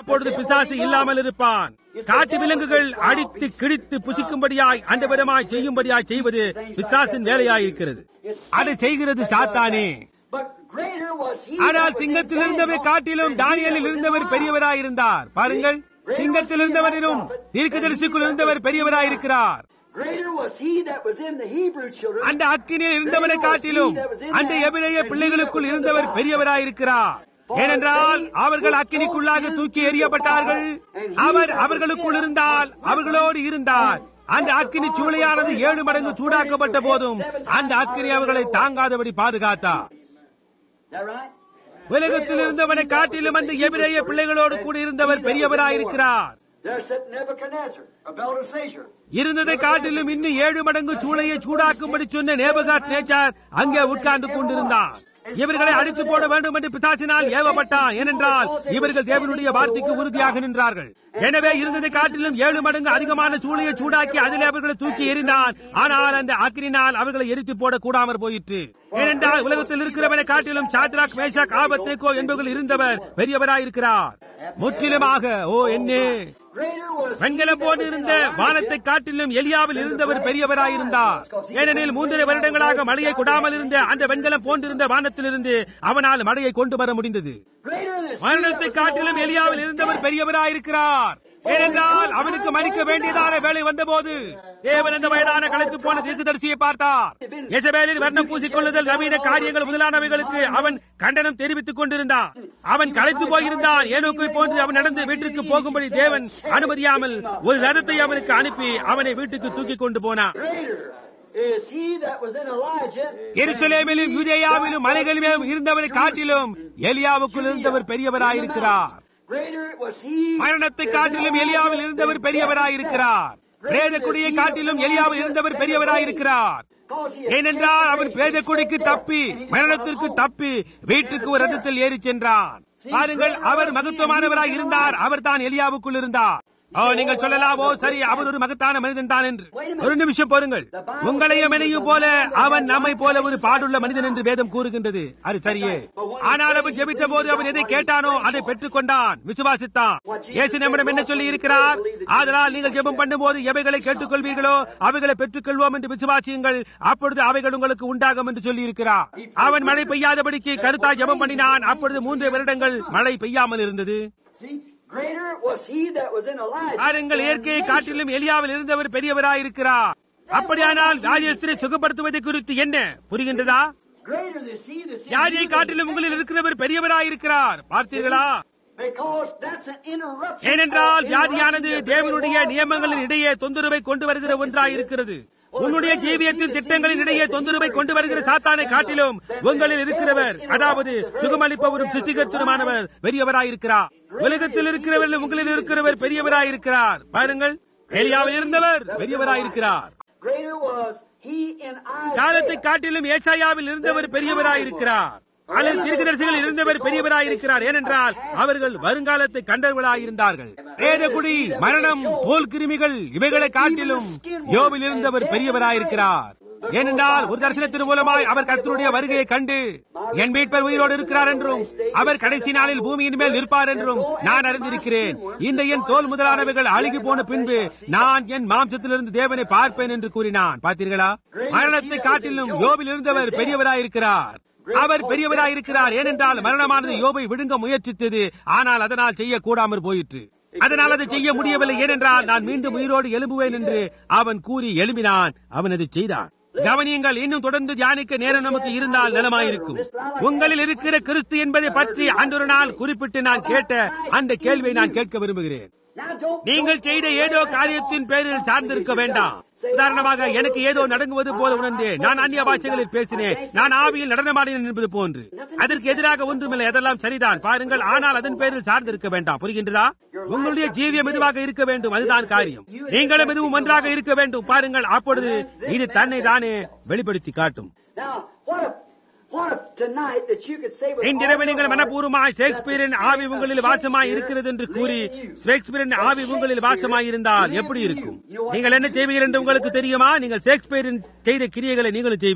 Speaker 1: அப்பொழுது பிசாசு இல்லாமல் இருப்பான் காட்டு விலங்குகள் அடித்து கிழித்து புசிக்கும்படியாய் அந்த விதமாய் செய்யும்படியாய் செய்வது பிசாசின் வேலையாயிருக்கிறது அதை செய்கிறது சாத்தானே
Speaker 2: But greater was he
Speaker 1: ஆனால்
Speaker 2: that was in
Speaker 1: சிங்கத்தில் இருந்தவர்
Speaker 2: Daniel
Speaker 1: காட்டிலும்
Speaker 2: than he
Speaker 1: தானியலில்
Speaker 2: that was in
Speaker 1: இருந்தவர்
Speaker 2: the lion.
Speaker 1: பெரியவராயிருந்தார் பாருங்கள் சிங்கத்தில் இருந்தவரிலும் தீர்க்கதரிசிக்குள் இருந்தவர் பெரியவராயிருக்கிறார்
Speaker 2: Greater was he that was in the Hebrew children.
Speaker 1: அந்த அக்கினியில் இருந்தவரை காட்டிலும் அந்த எபிரேய பிள்ளைகளுக்குள் இருந்தவர் பெரியவராயிருக்கிறார் ஏனென்றால் அவர்கள் அக்கினிக்குள்ளாக தூக்கி எறியப்பட்டார்கள் அவர் அவர்களுக்குள் இருந்தால் அவர்களோடு இருந்தார் அந்த அக்கினி சூளையானது ஏழு மடங்கு சூடாக்கப்பட்ட போதும் அந்த அக்கினி அவர்களை தாங்காதபடி பாதுகாத்தார்
Speaker 2: That right?
Speaker 1: உலகத்தில் இருந்தவனை காட்டிலும் அந்த எபிரேய பிள்ளைகளோடு கூட இருந்தவர் பெரியவராயிருக்கிறார்
Speaker 2: There sat Nebuchadnezzar, a Belteshazzar.
Speaker 1: இருந்ததை காட்டிலும் இன்னும் ஏழு மடங்கு சூளையை சூடாக்கும்படி சொன்ன நேபகாத் நேச்சார் அங்கே உட்கார்ந்து கொண்டிருந்தார் இவர்களை அடித்து போட வேண்டும் என்று பிசாசினால் ஏவப்பட்டான் ஏனென்றால் இவர்கள் தேவனுடைய வார்த்தைக்கு உறுதியாக நின்றார்கள் எனவே இருந்ததை காட்டிலும் ஏழு மடங்கு அதிகமான சூளையை சூடாக்கி அதில் அவர்களை தூக்கி எறிந்தான் ஆனால் அந்த அக்கிரினால் அவர்களை எரித்து போட கூடாமற் போயிற்று ஏனென்றால் உலகத்தில் இருக்கிறவனை காட்டிலும் சாத்ராக் மேஷாக் ஆபத்தேக்கோ என்பவர்கள் இருந்தவர் பெரியவராயிருக்கிறார் முற்றிலுமாக ஓ என்னே
Speaker 2: Greater was
Speaker 1: வெண்கலம் போன்று இருந்த வானத்தை காட்டிலும் எலியாவில் இருந்தவர் பெரியவராயிருந்தார் ஏனெனில் மூன்றரை வருடங்களாக மழையை கொடாமல் இருந்த அந்த வெண்கலம் போன்றிருந்த வானத்திலிருந்து அவனால் மழையை கொண்டு வர முடிந்தது
Speaker 2: greater than
Speaker 1: மரணத்தை காட்டிலும் எலியாவில் இருந்தவர் பெரியவராயிருக்கிறார் ஏனென்றால் அவனுக்கு மறிக்க வேண்டியதான வேலை வந்தபோது தேவன் அந்த வயதான களைத்து போன தீர்க்கதரிசியை பார்த்தார் எசபேலின் வர்ணம் பூசிக்கொள்ளுதல் நவீன காரியங்கள் முதலானவைகளுக்கு அவன் கண்டனம் தெரிவித்துக் கொண்டிருந்தான் அவன் களைத்து போயிருந்தான் ஏனோக்கை போன்று அவன் நடந்து வீட்டிற்கு போகும்படி தேவன் அனுமதியாமல் ஒரு ரதத்தை அவனுக்கு அனுப்பி அவனை வீட்டுக்கு தூக்கி கொண்டு போனான்
Speaker 2: Greater is he that was in Elijah.
Speaker 1: எருசலேமிலும் யூதேயாவிலும் மலைகளிலும் இருந்தவரை காட்டிலும் எலியாவுக்குள் இருந்தவர் பெரியவராயிருக்கிறார்
Speaker 2: Greater was he.
Speaker 1: மரணத்தை காட்டிலும் எலியாவில் இருந்தவர் பெரியவராயிருக்கிறார் பிரேத குடியை காட்டிலும் எலியாவில் இருந்தவர் பெரியவராயிருக்கிறார்
Speaker 2: Because he had
Speaker 1: ஏனென்றால் அவன் பிரேத குடிக்கு தப்பி மரணத்திற்கு தப்பி வீட்டுக்கு ஒரு ரதத்தில் ஏறிச் சென்றான் பாருங்கள் அவர் மகத்துவமானவராய் இருந்தார் அவர் தான் எலியாவுக்குள் இருந்தார் ஓ நீங்கள் சொல்லலாமோ சரி அவர் ஒரு மகத்தான மனிதன் தான் என்று ஒரு நிமிஷம் பாருங்கள் உங்களையும் என்னையும் போல அவன் நம்மை போல ஒரு பாடுள்ள மனிதன் என்று வேதம் கூறுகின்றது அது சரியே ஆனால் அவன் ஜெபித்த போது அவன் எதை கேட்டானோ அதை பெற்றுக் கொண்டான் விசுவாசித்தான் இயேசு நம்மிடம் என்ன சொல்லி இருக்கிறார் ஆதலால் நீங்கள் ஜெபம் பண்ணும்போது எவைகளை கேட்டுக்கொள்வீர்களோ அவைகளை பெற்றுக் கொள்வோம் என்று விசுவாசியுங்கள் அப்பொழுது அவைகள் உங்களுக்கு உண்டாகும் என்று சொல்லி இருக்கிறார் அவன் மழை பெய்யாதபடிக்கு கருத்தாய் ஜெபம் பண்ணினான் அப்பொழுது மூன்று வருடங்கள் மழை பெய்யாமல் இருந்தது
Speaker 2: See, greater was he that was in Elijah.
Speaker 1: பாருங்கள்
Speaker 2: than
Speaker 1: இயற்கையை
Speaker 2: nation.
Speaker 1: காட்டிலும் எலியாவில் இருந்தவர் பெரியவராயிருக்கிறார் அப்படியானால் ராஜஸ்திரி சுகப்படுத்துவதை குறித்து என்ன புரிகின்றதா
Speaker 2: Greater is he that's in
Speaker 1: யாரியை
Speaker 2: you than
Speaker 1: காட்டிலும் உங்களில்
Speaker 2: sickness.
Speaker 1: இருக்கிறவர் பெரியவராயிருக்கிறார் பார்த்தீர்களா
Speaker 2: Because that's an interruption.
Speaker 1: ஏனென்றால்
Speaker 2: of
Speaker 1: வியாதியானது
Speaker 2: interrupting the
Speaker 1: தேவனுடைய
Speaker 2: very laws of
Speaker 1: நியமங்களின்
Speaker 2: God.
Speaker 1: இடையே தொந்தரவை கொண்டு வருகிற ஒன்றாய் இருக்கிறது உன்னுடைய ஜீவியத்தின் திட்டங்களின் இடையே தொந்தரவை கொண்டு வருகிற சாத்தானை காட்டிலும் உங்களில் இருக்கிறவர் அதாவது சுகமளிப்பவரும் சிருஷ்டிகர்த்தருமானவர் பெரியவராயிருக்கிறார் உலகத்தில் இருக்கிறவர்கள் உங்களில் இருக்கிறவர் பெரியவராயிருக்கிறார் பாருங்கள் எலியாவில் இருந்தவர் பெரியவராயிருக்கிறார்
Speaker 2: Greater was he in
Speaker 1: காலத்தை
Speaker 2: Isaiah.
Speaker 1: காட்டிலும் ஏசாயாவில் இருந்தவர் பெரியவராயிருக்கிறார் அல்லது தீர்க்கதரிசிகள் இருந்தவர் பெரியவராயிருக்கிறார் ஏனென்றால் அவர்கள் வருங்காலத்தை கண்டவர்களாயிருந்தார்கள் வேதகுடி மரணம் தோல் கிருமிகள் இவைகளை காட்டிலும் யோவில் இருந்தவர் பெரியவராயிருக்கிறார் ஏனென்றால் ஒரு தரிசனத்தின் மூலமாய் அவர் கர்த்தருடைய வருகையை கண்டு என் மீட்பர் உயிரோடு இருக்கிறார் என்றும் அவர் கடைசி நாளில் பூமியின் மேல் நிற்பார் என்றும் நான் அறிந்திருக்கிறேன் இந்த என் தோல் முதலானவைகள் அழுகி போன பின்பு நான் என் மாம்சத்திலிருந்து தேவனை பார்ப்பேன் என்று கூறினான் பார்த்தீர்களா மரணத்தை காட்டிலும் யோவில் இருந்தவர் பெரியவராயிருக்கிறார் அவர் பெரியவராயிருக்கிறார் ஏனென்றால் மரணமானது யோபை விழுங்க முயற்சித்தது ஆனால் அதனால் செய்யக்கூடாமற் போயிற்று அதனால் அதை செய்ய முடியவில்லை ஏனென்றால் நான் மீண்டும் உயிரோடு எழும்புவேன் என்று அவன் கூறி எழும்பினான் அவன் அதை செய்தான் கவனியங்கள் இன்னும் தொடர்ந்து தியானிக்க நேரம் நமக்கு இருந்தால் நலமாயிருக்கும் உங்களில் இருக்கிற கிறிஸ்து என்பதை பற்றி அன்றொரு நாள் குறிப்பிட்டு நான் கேட்ட அந்த கேள்வியை நான் கேட்க விரும்புகிறேன்
Speaker 2: Now don't.
Speaker 1: நீங்கள் செய்த ஏதோ காரியத்தின் பேரில் சார்ந்திருக்க வேண்டாம் உதாரணமாக எனக்கு ஏதோ நடங்குவது போல உணர்ந்தேன் நான் அந்நிய பாஷைகளில் பேசினேன் நான் ஆவியில் நடனமாடினேன் என்பது போன்று அதற்கு எதிராக ஒன்றுமில்லை அதெல்லாம் சரிதான் பாருங்கள் ஆனால் அதன் பேரில் சார்ந்திருக்க வேண்டாம் புரிகின்றதா உங்களுடைய ஜீவியம் மெதுவாக இருக்க வேண்டும் அதுதான் காரியம் நீங்களும் எதுவும் ஒன்றாக இருக்க வேண்டும் பாருங்கள் அப்பொழுது இது தன்னை தானே வெளிப்படுத்தி காட்டும்
Speaker 2: Now, what if, what if tonight that you could say with
Speaker 1: இன்றிரவு
Speaker 2: all
Speaker 1: நீங்கள்
Speaker 2: your heart
Speaker 1: மனப்பூர்வமாய் ஷேக்ஸ்பியரின் ஆவி உங்களில் வாசமாய் இருக்கிறது என்று கூறி ஷேக்ஸ்பியரின் ஆவி உங்களில் வாசமாய் இருந்தால் எப்படி இருக்கும் நீங்கள் என்ன செய்வீர்கள் என்று உங்களுக்கு தெரியுமா நீங்கள் ஷேக்ஸ்பியரின் செய்த கிரியைகளை நீங்களும் செய்வீர்கள்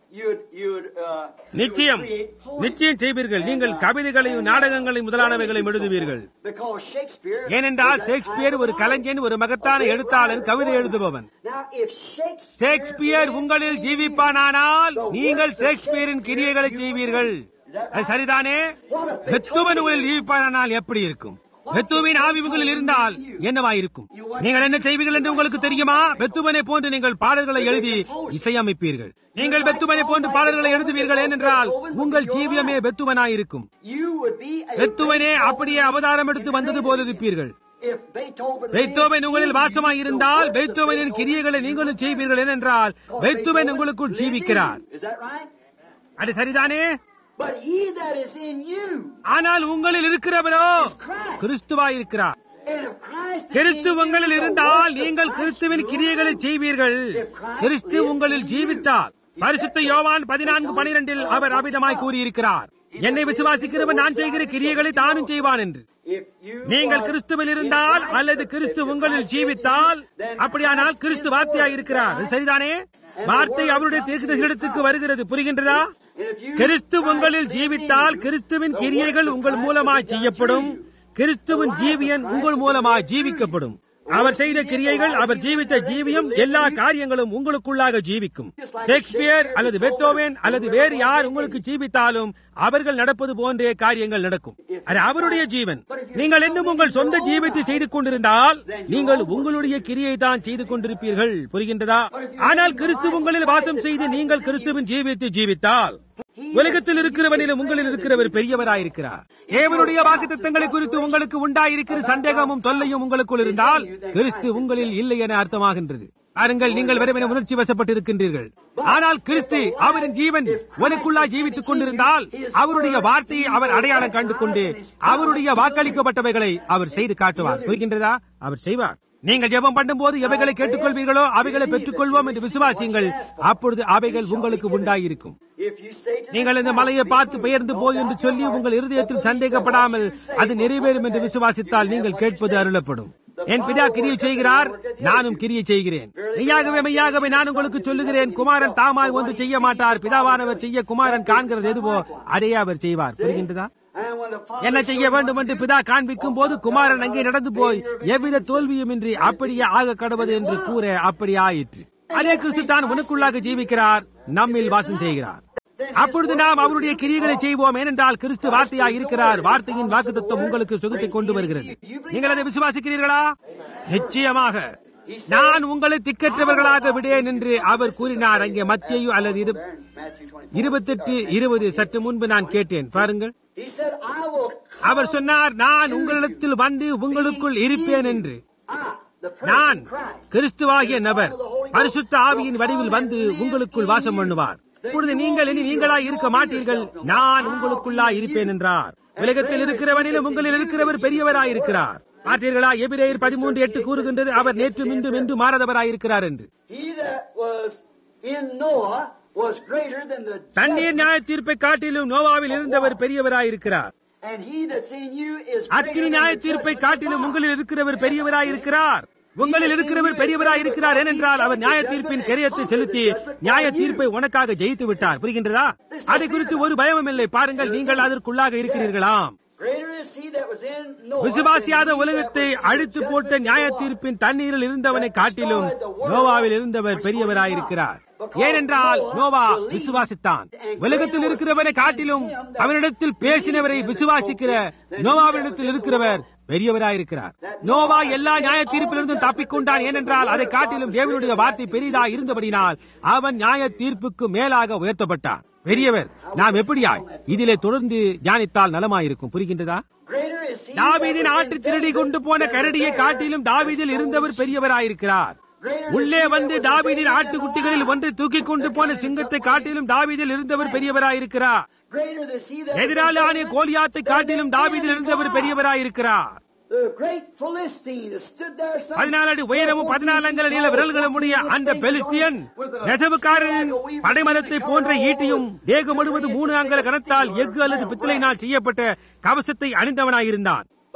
Speaker 2: you'd, you'd, uh,
Speaker 1: நிச்சயம்
Speaker 2: you would create poems.
Speaker 1: நிச்சயம் செய்வீர்கள் நீங்கள் கவிதைகளையும் நாடகங்களையும் முதலானவைகளையும் எழுதுவீர்கள்
Speaker 2: Because Shakespeare
Speaker 1: ஏனென்றால்
Speaker 2: was that
Speaker 1: ஷேக்ஸ்பியர்
Speaker 2: kind
Speaker 1: ஒரு
Speaker 2: of
Speaker 1: கலைஞன் ஒரு மகத்தான எழுத்தாளன் கவிதை எழுதுபவன்
Speaker 2: Now, if Shakespeare
Speaker 1: ஷேக்ஸ்பியர் உங்களில் ஜீவிப்பானானால் நீங்கள் ஷேக்ஸ்பியரின் கிரியைகளை செய்வீர்கள் அது சரிதானே பெத்துவன் உங்களில் ஜீவிப்பானானால் எப்படி இருக்கும் பெத்துவின் ஆவி உங்களில் இருந்தால் என்னவாயிருக்கும் நீங்கள் என்ன செய்வீர்கள் என்று உங்களுக்கு தெரியுமா பெத்துவனை போன்று நீங்கள் பாடல்களை எழுதி இசையமைப்பீர்கள் நீங்கள் பெத்துவனை போன்று பாடல்களை எழுதுவீர்கள் ஏனென்றால் உங்கள் ஜீவியமே பெத்துவனாயிருக்கும்
Speaker 2: you would be a
Speaker 1: பெத்துவனே அப்படியே அவதாரம் எடுத்து வந்தது போல இருப்பீர்கள்
Speaker 2: if Beethoven
Speaker 1: பெய்த்தோவன் உங்களில் வாசமாய் இருந்தால் பெய்த்தோவனின் கிரியைகளை நீங்களும் செய்வீர்கள் ஏனென்றால் பெய்த்தோவன் உங்களுக்குள் ஜீவிக்கிறார்
Speaker 2: Is that right?
Speaker 1: அது சரிதானே
Speaker 2: But he that is in you,
Speaker 1: ஆனால் உங்களில் இருக்கிறவரோ கிறிஸ்துவாய் இருக்கிறார்
Speaker 2: and if Christ is
Speaker 1: Kristu
Speaker 2: in you,
Speaker 1: உங்களில்
Speaker 2: the
Speaker 1: இருந்தால்
Speaker 2: works of
Speaker 1: நீங்கள்
Speaker 2: Christ
Speaker 1: கிறிஸ்துவின்
Speaker 2: will
Speaker 1: கிரியைகளை
Speaker 2: do.
Speaker 1: செய்வீர்கள் கிறிஸ்து உங்களில் ஜீவித்தால் பரிசுத்த யோவான் பதினான்கு பனிரெண்டில் அவர் அபிதமாய் கூறியிருக்கிறார் என்னை விசுவாசிக்கிறவன் நான் செய்கிற கிரியைகளை தானும் செய்வான் என்று
Speaker 2: If you
Speaker 1: நீங்கள்
Speaker 2: was
Speaker 1: கிறிஸ்துவில்
Speaker 2: in
Speaker 1: இருந்தால்
Speaker 2: Christ,
Speaker 1: அல்லது
Speaker 2: if
Speaker 1: கிறிஸ்து
Speaker 2: Christ
Speaker 1: உங்களில்
Speaker 2: is
Speaker 1: ஜீவித்தால்
Speaker 2: in you, then
Speaker 1: அப்படியானால்
Speaker 2: Christ
Speaker 1: கிறிஸ்து
Speaker 2: is
Speaker 1: வார்த்தையாய்
Speaker 2: Lord.
Speaker 1: இருக்கிறார் அது சரிதானே வார்த்தை அவருடைய தீர்க்கதரிசிகளுக்கு வருகிறது புரிகின்றதா
Speaker 2: And if you-
Speaker 1: Kristu
Speaker 2: Christ
Speaker 1: உங்களில்
Speaker 2: lives in
Speaker 1: ஜீவித்தால்
Speaker 2: you,
Speaker 1: கிறிஸ்துவின்
Speaker 2: the
Speaker 1: கிரியைகள்
Speaker 2: works of
Speaker 1: உங்கள்
Speaker 2: Christ
Speaker 1: மூலமாய்
Speaker 2: will be done
Speaker 1: செய்யப்படும்
Speaker 2: through you.
Speaker 1: கிறிஸ்துவின் ஜீவியன் உங்கள் மூலமாய் ஜீவிக்கப்படும் அவர் செய்த கிரியைகள் அவர் ஜீவித்த ஜீவியம் எல்லா காரியங்களும் உங்களுக்குள்ளாக ஜீவிக்கும் ஷேக்ஸ்பியர் அல்லது பெத்தோவேன் அல்லது வேறு யார் உங்களுக்கு ஜீவித்தாலும் அவர்கள் நடப்பது போன்றே காரியங்கள் நடக்கும் அது அவருடைய ஜீவன் நீங்கள் இன்னும் உங்கள் சொந்த ஜீவித்தை செய்து கொண்டிருந்தால் நீங்கள் உங்களுடைய கிரியை தான் செய்து கொண்டிருப்பீர்கள் புரிகின்றதா ஆனால் கிறிஸ்து உங்களில் வாசம் செய்து நீங்கள் கிறிஸ்துவின் ஜீவித்தை ஜீவித்தால் உலகத்தில் இருக்கிறவனிலும் உங்களில் இருக்கிறவர் பெரியவராயிருக்கிறார் தேவனுடைய வாக்குத்தத்தங்களை குறித்து உங்களுக்கு உண்டாயிருக்கிற சந்தேகமும் தொல்லையும் உங்களுக்குள் இருந்தால் கிறிஸ்து உங்களில் இல்லை என அர்த்தமாகின்றது பாருங்கள் நீங்கள் வெறுமனே உணர்ச்சி வசப்பட்டிருக்கின்றீர்கள் ஆனால் கிறிஸ்து அவரின் ஜீவன் உனக்குள்ளா ஜீவித்துக் கொண்டிருந்தால் அவருடைய வார்த்தையை அவர் அடையாளம் கண்டு கொண்டு அவருடைய வாக்களிக்கப்பட்டவைகளை அவர் செய்து காட்டுவார் புரிகின்றதா அவர் செய்வார் நீங்கள் ஜெபம் பண்ணும்போது எவைகளை கேட்டுக்கொள்வீர்களோ அவைகளை பெற்றுக்கொள்வோம் என்று விசுவாசியுங்கள் அப்பொழுது அவைகள் உங்களுக்கு உண்டாயிருக்கும்
Speaker 2: If you say to
Speaker 1: நீங்கள் இந்த மலையை பார்த்து பெயர்ந்து போய் என்று சொல்லி உங்கள் இருதயத்தில் சந்தேகப்படாமல் அது நிறைவேறும் என்று விசுவாசித்தால் நீங்கள் கேட்பது அருளப்படும் என் பிதா கிரியை செய்கிறார் நானும் கிரியை செய்கிறேன் மெய்யாகவே மெய்யாகவே நான் உங்களுக்கு சொல்லுகிறேன் குமாரன் தாமாய் ஒன்று செய்ய மாட்டார் பிதாவானவர் செய்ய குமாரன் காண்கிறது எதுவோ அதையே அவர் செய்வார் புரிகின்றதா
Speaker 2: And when the Father
Speaker 1: என்ன செய்ய வேண்டும் என்று பிதா காண்பிக்கும் போது குமாரன் அங்கே நடந்து போய் எவ்வித தோல்வியுமின்றி அப்படியே ஆக கடவது என்று கூற அப்படி ஆயிற்று அதே கிறிஸ்து தான் உனக்குள்ளாக ஜீவிக்கிறார் நம்மில் வாசம் செய்கிறார் அப்பொழுது நாம் அவருடைய கிரியைகளை செய்வோம் ஏனென்றால் கிறிஸ்து வார்த்தையாய் இருக்கிறார் வார்த்தையின் வாக்குத்தத்தம் உங்களுக்கு சுகத்தை கொண்டு வருகிறது நீங்கள் அதை விசுவாசிக்கிறீர்களா நிச்சயமாக நான் உங்களை திக்கற்றவர்களாக விடேன் என்று அவர் கூறினார் அங்கே மத்தியு அல்லது இரு-
Speaker 2: Matthew 24.
Speaker 1: இருபத்தெட்டு இருபது சற்று முன்பு நான் கேட்டேன் பாருங்கள்
Speaker 2: He said, I will
Speaker 1: அவர் சொன்னார் நான் உங்களிடத்தில் வந்து உங்களுக்குள் இருப்பேன் என்று
Speaker 2: I, the
Speaker 1: நான்
Speaker 2: person Christ,
Speaker 1: கிறிஸ்துவாகிய நபர் பரிசுத்த ஆவியின் வடிவில் வந்து உங்களுக்குள் வாசம் பண்ணுவார் இப்பொழுது நீங்கள் இனி நீங்களாய் இருக்க மாட்டீர்கள் நான் உங்களுக்குள்ளாய் இருப்பேன் என்றார் உலகத்தில் இருக்கிறவனிலும் உங்களில் இருக்கிறவர் பெரியவராய் இருக்கிறார் பார்த்தீர்களா எபிரேயர் பதிமூன்று எட்டு கூறுகின்றது அவர் நேற்றும் இன்றும் என்று மாறாதவராய் இருக்கிறார் என்று
Speaker 2: he that was in Noah was greater than the
Speaker 1: தண்ணீர் நியாய தீர்ப்பை காட்டிலும் நோவாவில் இருந்தவர் பெரியவராய் இருக்கிறார்
Speaker 2: and he that's in you is
Speaker 1: அக்கினி
Speaker 2: greater
Speaker 1: நியாய
Speaker 2: than the
Speaker 1: தீர்ப்பை
Speaker 2: judgment of
Speaker 1: காட்டிலும்
Speaker 2: God.
Speaker 1: உங்களில் இருக்கிறவர் பெரியவராய் இருக்கிறார் உங்களில் இருக்கிறவர் பெரியவராய் இருக்கிறார் ஏனென்றால் அவர் நியாய தீர்ப்பின் கரியத்தை செலுத்தி நியாய தீர்ப்பை உனக்காக ஜெயித்து விட்டார் புரிகின்றதா அதை குறித்து ஒரு பயமும் இல்லை பாருங்கள் நீங்கள் அதற்குள்ளாக இருக்கிறீர்களாம்
Speaker 2: Greater is he that was in Noah
Speaker 1: விசுவாசியாத
Speaker 2: than he that
Speaker 1: உலகத்தை
Speaker 2: was in the
Speaker 1: அழித்து போட்ட
Speaker 2: judgment of
Speaker 1: நியாய
Speaker 2: Noah.
Speaker 1: தீர்ப்பின் தண்ணீரில் இருந்தவனை காட்டிலும் நோவாவில் இருந்தவர் பெரியவராயிருக்கிறார் ஏனென்றால் நோவா விசுவாசித்தான் உலகத்தில் இருக்கிறவரை காட்டிலும் அவனிடத்தில் பேசினவரை விசுவாசிக்கிற நோவாவினிடத்தில் இருக்கிறவர் பெரியவராயிருக்கிறார் நோவா எல்லா நியாய தீர்ப்பிலிருந்தும் தப்பிக்கொண்டான் ஏனென்றால் அதை காட்டிலும் தேவனுடைய வார்த்தை பெரிதா இருந்தபடினால் அவன் நியாய தீர்ப்புக்கு மேலாக உயர்த்தப்பட்டான் பெரியவர் நாம் எப்படியாய் இதிலே தொடர்ந்து தியானித்தால் நலமாயிருக்கும் புரிகின்றதா
Speaker 2: Greater is he
Speaker 1: தாவீதின்
Speaker 2: that was
Speaker 1: ஆட்டு
Speaker 2: in
Speaker 1: திருடி
Speaker 2: David
Speaker 1: கொண்டு போன
Speaker 2: than
Speaker 1: கரடியை
Speaker 2: the
Speaker 1: காட்டிலும்
Speaker 2: bear
Speaker 1: தாவீதில்
Speaker 2: that
Speaker 1: இருந்தவர்
Speaker 2: stole
Speaker 1: பெரியவராயிருக்கிறார் உள்ளே வந்து தாவீதின் ஆட்டுக்குட்டிகளில் ஒன்றை தூக்கிக் கொண்டு போன சிங்கத்தை காட்டிலும் தாவீதில் இருந்தவர் பெரியவராயிருக்கிறார்
Speaker 2: Greater is he that was in
Speaker 1: எதிராளியான
Speaker 2: David
Speaker 1: கோலியாத்தை
Speaker 2: than
Speaker 1: காட்டிலும்
Speaker 2: David
Speaker 1: தாவீதில் இருந்தவர்
Speaker 2: God.
Speaker 1: பெரியவராயிருக்கிறார்
Speaker 2: The great Philistine that stood there some-
Speaker 1: பதினாலு அடி உயரமும் பதினாலு அங்கல நீள விரல்களும் உடைய அந்த பெலிஸ்தியன் நெசவுக்காரரின் படைமரத்தை போன்ற ஈட்டியும் தேகம் முழுவதும் மூணு அங்கல கனத்தால் எஃகு அல்லது பித்தளையினால் செய்யப்பட்ட கவசத்தை அணிந்தவனாயிருந்தான்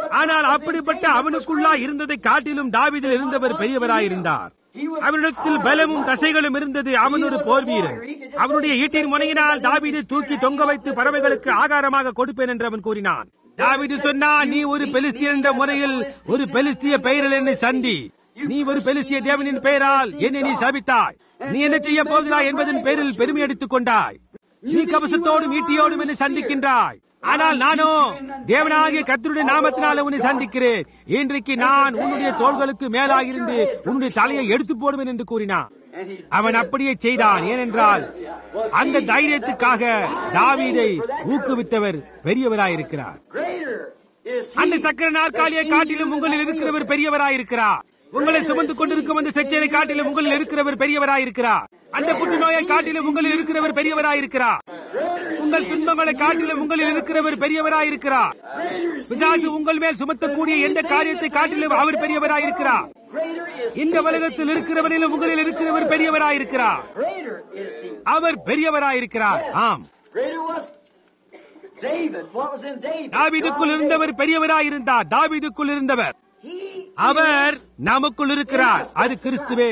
Speaker 1: ஆனால் அப்படிப்பட்ட அவனுக்குள்ளா இருந்ததை காட்டிலும் தாவீதில் இருந்தவர் பெரியவராயிருந்தார் அவனிடத்தில் பலமும் தசைகளும் இருந்தது அவன் ஒரு போர் வீரன் அவனுடைய ஈட்டின் முனையினால் தாவீதை தூக்கி தொங்க வைத்து பறவைகளுக்கு ஆகாரமாக கொடுப்பேன் என்று அவன் கூறினான் தாவீது சொன்னான் நீ ஒரு பெலிஸ்தியன் என்ற முறையில் ஒரு பெலிஸ்திய பெயரில் என்னை சந்தி நீ ஒரு பெலிஸ்திய தேவனின் பெயரால் என்னை நீ சபித்தாய் நீ என்ன செய்ய போகிறாய் என்பதன் பேரில் பெருமை அடித்துக் கொண்டாய் நீ கவசத்தோடும் ஈட்டியோடும் என்னை சந்திக்கின்றாய் ஆனால் நானோ தேவனாகிய கர்த்தருடைய நாமத்தினால உன்னை சந்திக்கிறேன் இன்றைக்கு நான் உன்னுடைய தோள்களுக்கு மேலாக இருந்து உன்னுடைய தலையை எடுத்து போடுவேன் என்று கூறினான் அவன் அப்படியே செய்தான் ஏனென்றால் அந்த தைரியத்துக்காக தாவீதை ஊக்குவித்தவர் பெரியவராயிருக்கிறார்
Speaker 2: Greater is he.
Speaker 1: அந்த சக்கர நாற்காலியை காட்டிலும் உங்களில் இருக்கிறவர் பெரியவராயிருக்கிறார் உங்களை சுமந்து கொண்டிருக்கும் அந்த செச்சனை காட்டிலும் உங்களில் இருக்கிறவர் பெரியவராயிருக்கிறார் அந்த புற்றுநோயை காட்டிலும் உங்களில் இருக்கிறவர் பெரியவராயிருக்கிறார் உங்கள் துன்பங்களை காட்டிலும் உங்களில் இருக்கிறவர் பெரியவராயிருக்கிறார் பிசாசு உங்கள் மேல் சுமத்தக்கூடிய எந்த காரியத்தை காட்டிலும் அவர் பெரியவராயிருக்கிறார்
Speaker 2: Greater is he.
Speaker 1: இந்த உலகத்தில் இருக்கிறவனிலும் உங்களில் இருக்கிறவர் பெரியவராயிருக்கிறார்
Speaker 2: Greater is he.
Speaker 1: அவர் பெரியவராயிருக்கிறார் ஆம்
Speaker 2: Greater was David. What was in David?
Speaker 1: தாவீதுக்குள்
Speaker 2: God
Speaker 1: இருந்தவர் பெரியவராயிருந்தார் தாவீதுக்குள் இருந்தவர்
Speaker 2: He
Speaker 1: அவர்
Speaker 2: is-
Speaker 1: நமக்குள் இருக்கிறார் அது கிறிஸ்துவே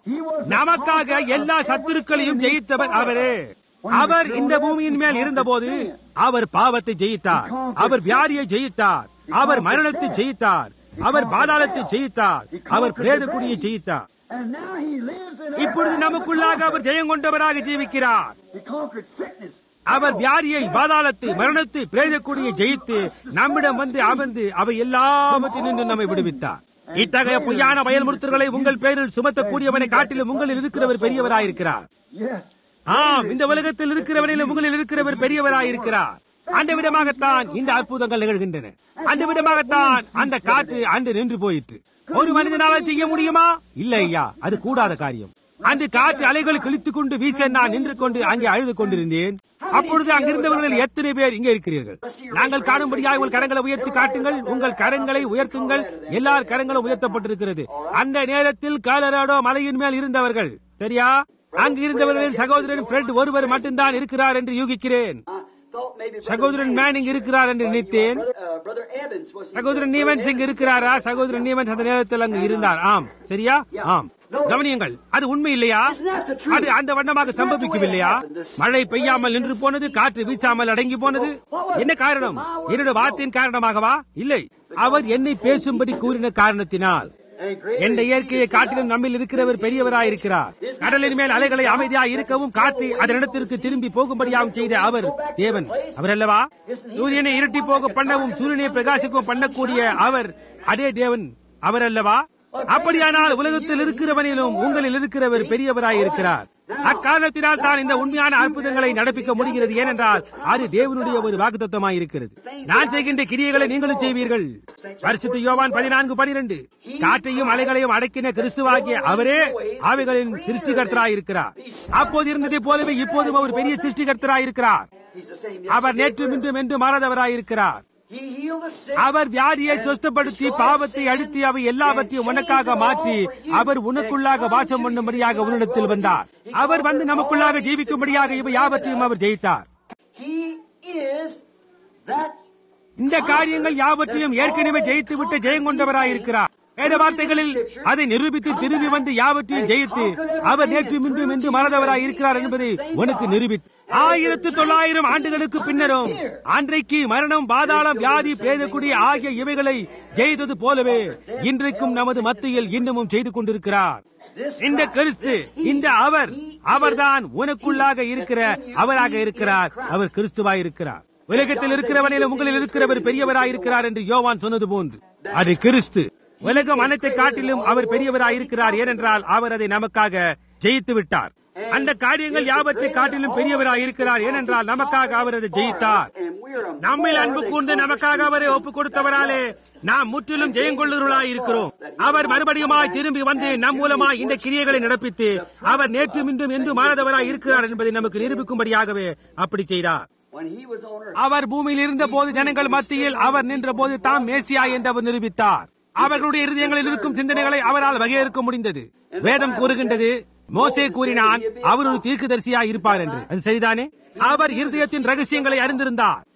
Speaker 1: நமக்காக எல்லா சத்துருக்களையும் ஜெயித்தவர் அவரே அவர் இந்த பூமியின் மேல் இருந்தபோது அவர் பாவத்தை ஜெயித்தார் அவர் வியாதியை ஜெயித்தார் அவர் மரணத்தை ஜெயித்தார் அவர் பாதாளத்தை ஜெயித்தார் அவர் பிரேதக்குடியை ஜெயித்தார்
Speaker 3: And now he lives in
Speaker 1: இப்பொழுது நமக்குள்ளாக அவர் ஜெயம் கொண்டவராக ஜீவிக்கிறார்
Speaker 3: He conquered sickness.
Speaker 1: அவர் வியாதியை பாதாளத்தை மரணத்தை பிரேதக்குடியை ஜெயித்து நம்மிடம் வந்து அமர்ந்து அவை எல்லாவற்றினின்று நம்மை விடுவித்தார் இத்தகைய பொய்யான பயல்முறுத்தல்களை உங்கள் பேரில் சுமத்தக்கூடியவனை காட்டிலும் உங்களில் இருக்கிறவர் பெரியவராயிருக்கிறார்
Speaker 3: Yes.
Speaker 1: ஆம் இந்த உலகத்தில் இருக்கிறவனிலும் உங்களில் இருக்கிறவர் பெரியவராயிருக்கிறார் அந்த விதமாகத்தான் இந்த அற்புதங்கள் நிகழ்கின்றன அந்த விதமாகத்தான் அந்த காற்று அன்று நின்று போயிற்று ஒரு மனிதனால செய்ய முடியுமா இல்லை ஐயா அது கூடாத காரியம் அந்த காற்று அலைகள் கிழித்துக் கொண்டு வீச நான் நின்று கொண்டு அங்கே அழுது கொண்டிருந்தேன் அப்பொழுது அங்கிருந்தவர்கள் எத்தனை பேர் இங்கே இருக்கிறீர்கள் நாங்கள் காணும்படியாக உங்கள் கரங்களை உயர்த்தி காட்டுங்கள் உங்கள் கரங்களை உயர்த்துங்கள் எல்லார் கரங்களும் உயர்த்தப்பட்டிருக்கிறது அந்த நேரத்தில் காலராடோ மலையின் மேல் இருந்தவர்கள் சரியா அங்கு இருந்தவர்களின் சகோதரன் ஃப்ரெட் ஒருவர் மட்டும்தான் இருக்கிறார் என்று யூகிக்கிறேன்
Speaker 2: I thought maybe Brother
Speaker 1: சகோதரன் மேனிங் இருக்கிறார் என்று நினைத்தேன்
Speaker 2: Brother, uh, Brother Evans was he
Speaker 1: சகோதரன்
Speaker 2: there?
Speaker 1: நீவன்ஸ்
Speaker 2: Brother
Speaker 1: இங்கு
Speaker 2: Evans
Speaker 1: இருக்கிறாரா சகோதரன் நீவன்ஸ் அந்த நேரத்தில் அங்கு இருந்தார் ஆம் சரியா ஆம் கவனியுங்கள் அது உண்மை இல்லையா அது அந்த வண்ணமாக சம்பவிக்கவில்லையா மழை பெய்யாமல் நின்று போனது காற்று வீசாமல் அடங்கி போனது என்ன காரணம் என்னோட வார்த்தையின் காரணமாகவா இல்லை அவர் என்னை பேசும்படி கூறின காரணத்தினால்
Speaker 2: And greater
Speaker 1: எந்த
Speaker 2: is he
Speaker 1: இயற்கையை
Speaker 2: that's
Speaker 1: காட்டிலும் நம்மில் இருக்கிறவர் பெரியவராயிருக்கிறார் கடலின் மேல் அலைகளை அமைதியாக இருக்கவும் காற்று அதனிடத்திற்கு திரும்பி போகும்படியாகவும் செய்த அவர் தேவன் அவர் அல்லவா சூரியனை இருட்டி போக பண்ணவும் சூரியனை பிரகாசிக்கவும் பண்ணக்கூடிய அவர் அதே தேவன் அவர் அல்லவா அப்படியானால் உலகத்தில் இருக்கிறவனிலும் உங்களில் இருக்கிறவர் பெரியவராயிருக்கிறார் அக்காரணத்தினால் தான் இந்த உண்மையான அற்புதங்களை நடப்பிக்க முடிகிறது ஏனென்றால் அது தேவனுடைய ஒரு வாக்குத்தத்தமாய் இருக்கிறது நான் செய்கின்ற கிரியைகளை நீங்களும் செய்வீர்கள் பரிசுத்த யோவான் பதினான்கு பனிரெண்டு காற்றையும் அலைகளையும் அடக்கின கிறிஸ்துவாகிய அவரே அவைகளின் சிருஷ்டிகர்த்தராயிருக்கிறார் அப்போது இருந்ததை போலவே இப்போதும் அவர் பெரிய சிருஷ்டிகர்த்தராயிருக்கிறார்
Speaker 2: He's the same
Speaker 1: our
Speaker 2: yesterday,
Speaker 1: நேற்றும் இன்றும் என்று மாறாதவராயிருக்கிறார்
Speaker 2: He healed the sick.
Speaker 1: அவர் வியாதியை சொஸ்தப்படுத்தி பாவத்தை அழித்து அவை எல்லாவற்றையும் உனக்காக மாற்றி அவர் உனக்குள்ளாக வாசம் பண்ணும்படியாக உன்னிடத்தில் வந்தார் அவர் வந்து நமக்குள்ளாக ஜீவிக்கும்படியாக இவை யாவற்றையும் அவர் ஜெயித்தார்
Speaker 2: He is that
Speaker 1: இந்த காரியங்கள் யாவற்றையும் ஏற்கனவே ஜெயித்து விட்டு ஜெயம் கொண்டவராயிருக்கிறார் வேத வார்த்தைகளில் அதை நிரூபித்து திரும்பி வந்து யாவற்றையும் ஜெயித்து அவர் நேற்று இன்றும் என்று மறந்தவராய் இருக்கிறார் என்பதை உனக்கு நிரூபித்து ஆயிரத்து தொள்ளாயிரம் ஆண்டுகளுக்கு பின்னரும் அன்றைக்கு மரணம் பாதாளம் வியாதி பேதக்குடி ஆகிய இவைகளை ஜெயித்தது போலவே இன்றைக்கும் நமது மத்தியில் இன்னமும் செய்து கொண்டிருக்கிறார் இந்த கிறிஸ்து இந்த அவர் அவர்தான் உனக்குள்ளாக இருக்கிற அவராக இருக்கிறார் அவர் கிறிஸ்துவாய் இருக்கிறார் உலகத்தில் இருக்கிறவனிலும் உங்களில் இருக்கிறவர் பெரியவராய் இருக்கிறார் என்று யோவான் சொன்னது போன்று அது கிறிஸ்து உலகம் அனைத்தை காட்டிலும் அவர் பெரியவராய் இருக்கிறார் ஏனென்றால் அவர் அதை நமக்காக ஜெயித்து விட்டார் அந்த காரியங்கள் யாவற்றை காட்டிலும் பெரியவராய் இருக்கிறார் ஏனென்றால் நமக்காக அவர் அதை ஜெயித்தார்
Speaker 2: and we're a
Speaker 1: நம்மில் அன்பு கூர்ந்து நமக்காக அவரை ஒப்புக் கொடுத்தவராலே நாம் முற்றிலும் ஜெயங்கொள்ளுவர்களாய் இருக்கிறோம் அவர் மறுபடியுமாய் திரும்பி வந்து நம் மூலமாய் இந்த கிரியைகளை நடப்பித்து அவர் நேற்றும் இன்றும் என்று மாறாதவராய் இருக்கிறார் என்பதை நமக்கு நிரூபிக்கும்படியாகவே அப்படி செய்தார்
Speaker 2: when he was on earth.
Speaker 1: அவர் பூமியில் இருந்த போது ஜனங்கள் மத்தியில் அவர் நின்ற போது தாம் மேசியா என்று அவர் நிரூபித்தார் அவர்களுடைய இருதயங்களில் இருக்கும் சிந்தனைகளை அவரால் வகையறுக்க முடிந்தது வேதம் கூறுகின்றது மோசே கூறினான் அவர் ஒரு தீர்க்கதரிசியாய் இருப்பார் என்று அது சரிதானே அவர் இருதயத்தின் ரகசியங்களை அறிந்திருந்தார்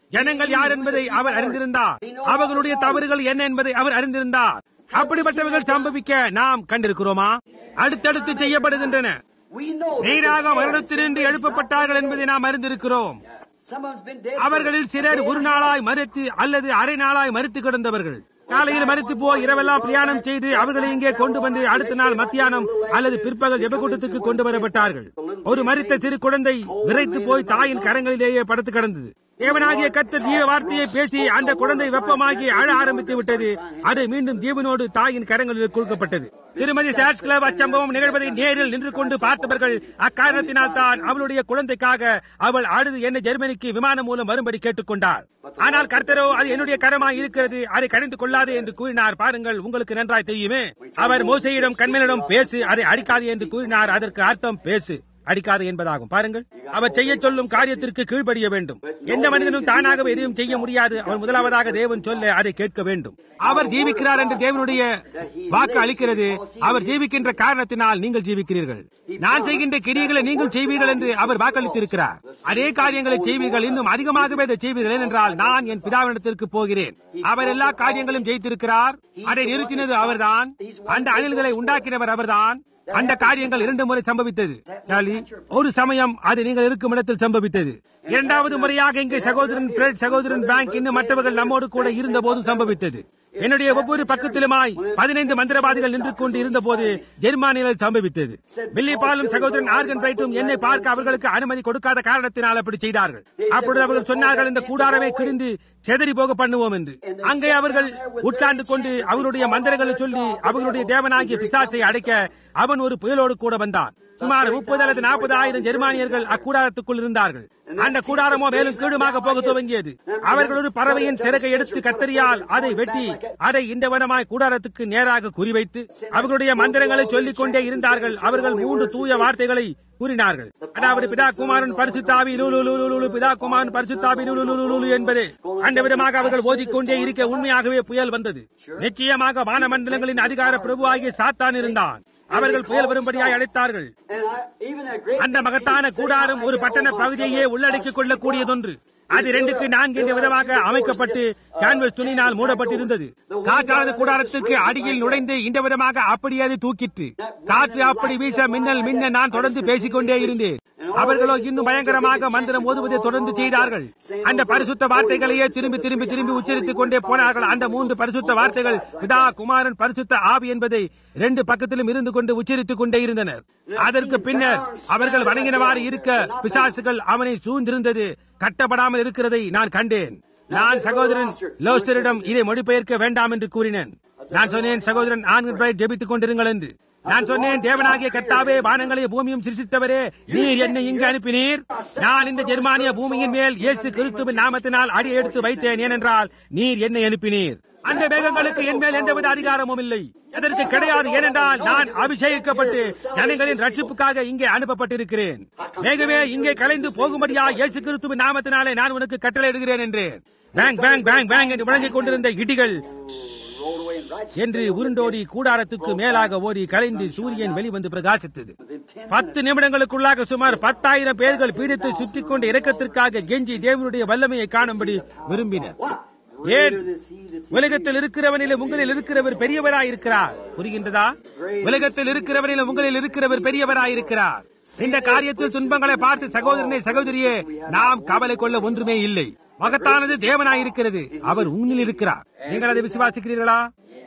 Speaker 1: ஜனங்கள் யார் என்பதை அவர் அறிந்திருந்தார் அவர்களுடைய தவறுகள் என்ன என்பதை அவர் அறிந்திருந்தார் அப்படிப்பட்டவர்கள் சம்பவிக்க நாம் கண்டிருக்கிறோமா அடுத்தடுத்து செய்யப்படுகின்றன
Speaker 2: We know that
Speaker 1: நேராக
Speaker 2: the
Speaker 1: மரணத்தினின்று எழுப்பப்பட்டார்கள் என்பதை நாம் அறிந்திருக்கிறோம்
Speaker 2: Someone's been dead.
Speaker 1: அவர்களில் சிலர் ஒரு நாளாய் மறித்து அல்லது அரை நாளாய் மறித்து கிடந்தவர்கள் காலையில் மறித்து போய் இரவெல்லாம் பிரயாணம் செய்து அவர்களை இங்கே கொண்டு வந்து அடுத்த நாள் மத்தியானம் அல்லது பிற்பகல் ஜெபக்கூட்டத்துக்கு கொண்டு வரப்பட்டார்கள் ஒரு மறித்த சிறு குழந்தை விரைத்து போய் தாயின் கரங்களிலேயே படுத்து கிடந்தது தேவனாகிய கத்த ஜீவ வார்த்தையை பேசி அந்த குழந்தை வெப்பமாகி அழ ஆரம்பித்து விட்டது அது மீண்டும் ஜீவனோடு தாயின் கரங்களில் கொடுக்கப்பட்டது திருமதி சாட்ஸ் கிளப் அச்சம்பவம் நிகழ்வதை நேரில் நின்று கொண்டு பார்த்தவர்கள் அக்காரணத்தினால் தான் அவளுடைய குழந்தைக்காக அவள் அழுது என்னை ஜெர்மனிக்கு விமானம் மூலம் வரும்படி கேட்டுக்கொண்டார் ஆனால் கர்த்தரோ அது என்னுடைய கரமாய் இருக்கிறது அதை கணிந்து கொள்ளாது என்று கூறினார் பாருங்கள் உங்களுக்கு நன்றாய் தெரியுமே அவர் மோசையிடம் கண்மனிடம் பேசு அதை அடிக்காது என்று கூறினார் அதற்கு அர்த்தம் பேசு அடிக்காது என்பதாகும் பாருங்கள் அவர் செய்ய சொல்லும் காரியத்திற்கு கீழ்ப்படிய வேண்டும் எந்த மனிதனும் தானாகவே எதையும் செய்ய முடியாது அவர் முதலாவதாக தேவன் சொல்ல அதை கேட்க வேண்டும் அவர் ஜீவிக்கிறார் என்று தேவனுடைய வாக்கு அளிக்கிறது அவர் ஜீவிக்கின்ற காரணத்தினால் நீங்கள் ஜீவிக்கிறீர்கள் நான் செய்கின்ற கிரியைகளை நீங்கள் செய்வீர்கள் என்று அவர் வாக்களித்திருக்கிறார் அதே காரியங்களை செய்வீர்கள் இன்னும் அதிகமாகவே அதை செய்வீர்கள் ஏனென்றால் நான் என் பிதாவினத்திற்கு போகிறேன் அவர் எல்லா காரியங்களும் ஜெயித்திருக்கிறார் அதை நிறுத்தினது அவர்தான் அந்த அணில்களை உண்டாக்கினவர் அவர்தான் அந்த காரியங்கள் இரண்டு முறை சம்பவித்தது சார்லி, ஒரு சமயம் அது நீங்கள் இருக்கும் இடத்தில் சம்பவித்தது இரண்டாவது முறையாக இங்கே சகோதரன் பிரெட் சகோதரன் பேங்க் இன்னும் மற்றவர்கள் நம்மோடு கூட இருந்த போது சம்பவித்தது என்னுடைய ஒவ்வொரு பக்கத்திலுமாய் பதினைந்து மந்திரவாதிகள் நின்று கொண்டு இருந்தபோது ஜெர்மானியில் சம்பவித்தது பில்லி பாலும் சகோதரன் ஆர்கன் பிரைட்டும் என்னை பார்க்க அவர்களுக்கு அனுமதி கொடுக்காத காரணத்தினால் அப்படி செய்தார்கள் அப்பொழுது அவர்கள் சொன்னார்கள் இந்த கூடாரமே கிழிந்து செதறி போக பண்ணுவோம் என்று அங்கே அவர்கள் உட்கார்ந்து கொண்டு அவருடைய மந்திரங்களை சொல்லி அவர்களுடைய தேவனாகிய பிசாசை அடைக்க அவன் ஒரு புயலோடு கூட வந்தான் சுமார் முப்பது அல்லது நாற்பது ஆயிரம் ஜெர்மானியர்கள் அக்கூடாரத்துக்குள் இருந்தார்கள் அந்த கூடாரமோ மேலும் கீழுமாக போக துவங்கியது அவர்கள் ஒரு பறவையின் சிறகை எடுத்து கத்தரியால் அதை வெட்டி அதை இந்த வனமாய் கூடாரத்துக்கு நேராக குறிவைத்து அவர்களுடைய மந்திரங்களை சொல்லிக் கொண்டே இருந்தார்கள் அவர்கள் மூன்று தூய வார்த்தைகளை கூறினார்கள் அதாவது பிதா குமாரன் பரிசுத்தாவி லூலு லூலு லூலு பிதா குமாரன் பரிசுத்தாவி லூலு லூலு லூலு என்பது அந்த விதமாக அவர்கள் ஓதிக்கொண்டே இருக்க உண்மையாகவே புயல் வந்தது நிச்சயமாக வானமண்டலங்களின் அதிகார பிரபுவாகிய சாத்தான் இருந்தான் அவர்கள் புயல் வரும்படியாய் அழைத்தார்கள்
Speaker 2: And I, even that great
Speaker 1: அந்த மகத்தான கூடாரம் ஒரு பட்டண பகுதியையே உள்ளடக்கிக் கொள்ளக்கூடியதொன்று அது ரெண்டுக்கு நான்கு என்ற விதமாக அமைக்கப்பட்டு கேன்வஸ் துணியினால் மூடப்பட்டிருந்தது காற்றானது கூடாரத்துக்கு அடியில் நுழைந்து இந்த விதமாக அப்படியே அது தூக்கிற்று காற்று அப்படி வீச மின்னல் மின்ன நான் தொடர்ந்து பேசிக்கொண்டே இருந்தேன் அவர்களோ இன்னும் பயங்கரமாக மந்திரம் ஓதுவதை தொடர்ந்து செய்தார்கள் அந்த பரிசுத்த வார்த்தைகளையே திரும்பி திரும்பி திரும்பி உச்சரித்துக் கொண்டே போனார்கள் அந்த மூன்று பரிசுத்த வார்த்தைகள் பிதா குமாரன் பரிசுத்த ஆவி என்பதை ரெண்டு பக்கத்திலும் இருந்து கொண்டு உச்சரித்துக் கொண்டே இருந்தனர் அதற்கு பின்னர் அவர்கள் வணங்கினவாறு இருக்க பிசாசுகள் அவனை சூழ்ந்திருந்தது கட்டப்படாமல் இருக்கிறதை நான் கண்டேன் நான் சகோதரன் லோஸ்டரிடம் இதை மொழிபெயர்க்க வேண்டாம் என்று கூறினேன் நான் சொன்னேன் சகோதரன் ஆண்கள் ஜெபித்துக் கொண்டிருங்கள் என்று நான் சொன்னேன் தேவனாகிய கர்த்தாவே வானங்களையும் பூமியும் சிருஷ்டித்தவரே நீர் என்னை இங்கு அனுப்பினீர் நான் இந்த ஜெர்மானிய பூமியின் மேல் இயேசு கிறிஸ்துவின் நாமத்தினால் அடி எடுத்து வைத்தேன் ஏனென்றால் நீர் என்னை அனுப்பினீர் அந்த மேகங்களுக்கு என் மேல் எந்தவித அதிகாரமும் இல்லை அதற்கு கிடையாது ஏனென்றால் நான் அபிஷேகிக்கப்பட்டு ஜனங்களின் ரட்சிப்புக்காக இங்கே அனுப்பப்பட்டிருக்கிறேன் மேகமே இங்கே கலைந்து போகும்படியா இயேசு கிறிஸ்துவின் நாமத்தினாலே நான் உனக்கு கட்டளையிடுகிறேன் என்றேன் பேங் பேங் பேங் பேங் என்று முழங்கிக் கொண்டிருந்த இடிகள்
Speaker 2: rolled away and right
Speaker 1: என்று உருண்டோடி கூடாரத்துக்கு மேலாக ஓடி கலைந்து சூரியன் வெளிவந்து பிரகாசித்தது
Speaker 2: within ten
Speaker 1: பத்து நிமிடங்களுக்குள்ளாக சுமார் பத்தாயிரம் பேர்கள் பீடித்து சுற்றிக் கொண்டு இறக்கத்திற்காக கெஞ்சி தேவனுடைய வல்லமையை காணும்படி விரும்பினர் ஏன் உலகத்தில் இருக்கிறவனிலும் உங்களில் இருக்கிறவர் பெரியவராயிருக்கிறார் புரிகின்றதா உலகத்தில் இருக்கிறவனிலும் உங்களில் இருக்கிறவர் பெரியவராயிருக்கிறார் இந்த காரியத்தில் துன்பங்களை பார்த்து சகோதரனை சகோதரியே நாம் கவலை கொள்ள ஒன்றுமே இல்லை மகத்தானது தேவனாயிருக்கிறது அவர் உன்னில் இருக்கிறார் நீங்கள் அதை விசுவாசிக்கிறீர்களா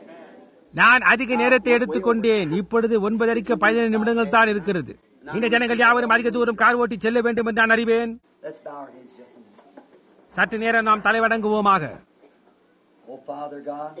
Speaker 1: நான் அதிக நேரத்தை எடுத்துக்கொண்டேன் இப்பொழுது ஒன்பதரைக்கு பதினைந்து நிமிடங்கள் தான் இருக்கிறது இந்த ஜனங்கள் யாவரும் அதிக தூரம் கார் ஓட்டி செல்ல வேண்டும் என்று நான் அறிவேன்
Speaker 2: Let's bow our heads just a minute.
Speaker 1: சற்று நேரம் நாம் தலைவணங்குவோமாக
Speaker 2: Oh, Father God,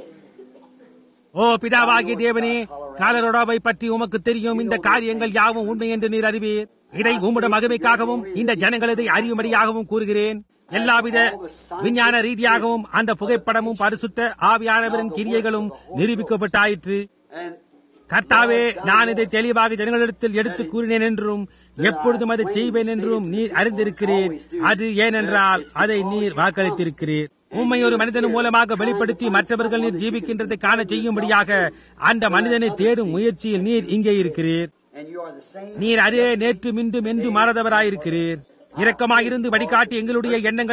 Speaker 1: ஓ பிதாவாகிய தேவனே காலரோடாவை பற்றி உமக்கு தெரியும் இந்த காரியங்கள் யாவும் உண்மை என்று நீர் அறிவீர் இதை உம்முடைய மகிமைக்காகவும் இந்த ஜனங்களதை அறியும்படியாகவும் கூறுகிறேன் எல்லாவித விஞ்ஞான ரீதியாகவும் அந்த புகைப்படமும் பரிசுத்த ஆவியானவரின் கிரியைகளும் நிரூபிக்கப்பட்டாயிற்று
Speaker 2: and
Speaker 1: கர்த்தாவே நான் இதை தெளிவாக ஜனங்களிடத்தில் எடுத்து கூறினேன் என்றும் எப்பொழுதும் அதை செய்வேன் என்றும் நீர் அறிந்திருக்கிறீர் அது ஏனென்றால் அதை நீர் வாக்களித்திருக்கிறீர் உண்மை ஒரு மனிதன் மூலமாக வெளிப்படுத்தி மற்றவர்கள் நீர் ஜீவிக்கின்றதை காண செய்யும்படியாக அந்த மனிதனை தேடும் முயற்சியில் நீர் இங்கே இருக்கிறீர்
Speaker 2: and you are the same.
Speaker 1: நீர் அதே நேற்று மின்றும் என்று மாறதவராயிருக்கிறீர் இரக்கமாயிருந்து வழிகாட்டி எங்களுடைய எண்ணங்களின்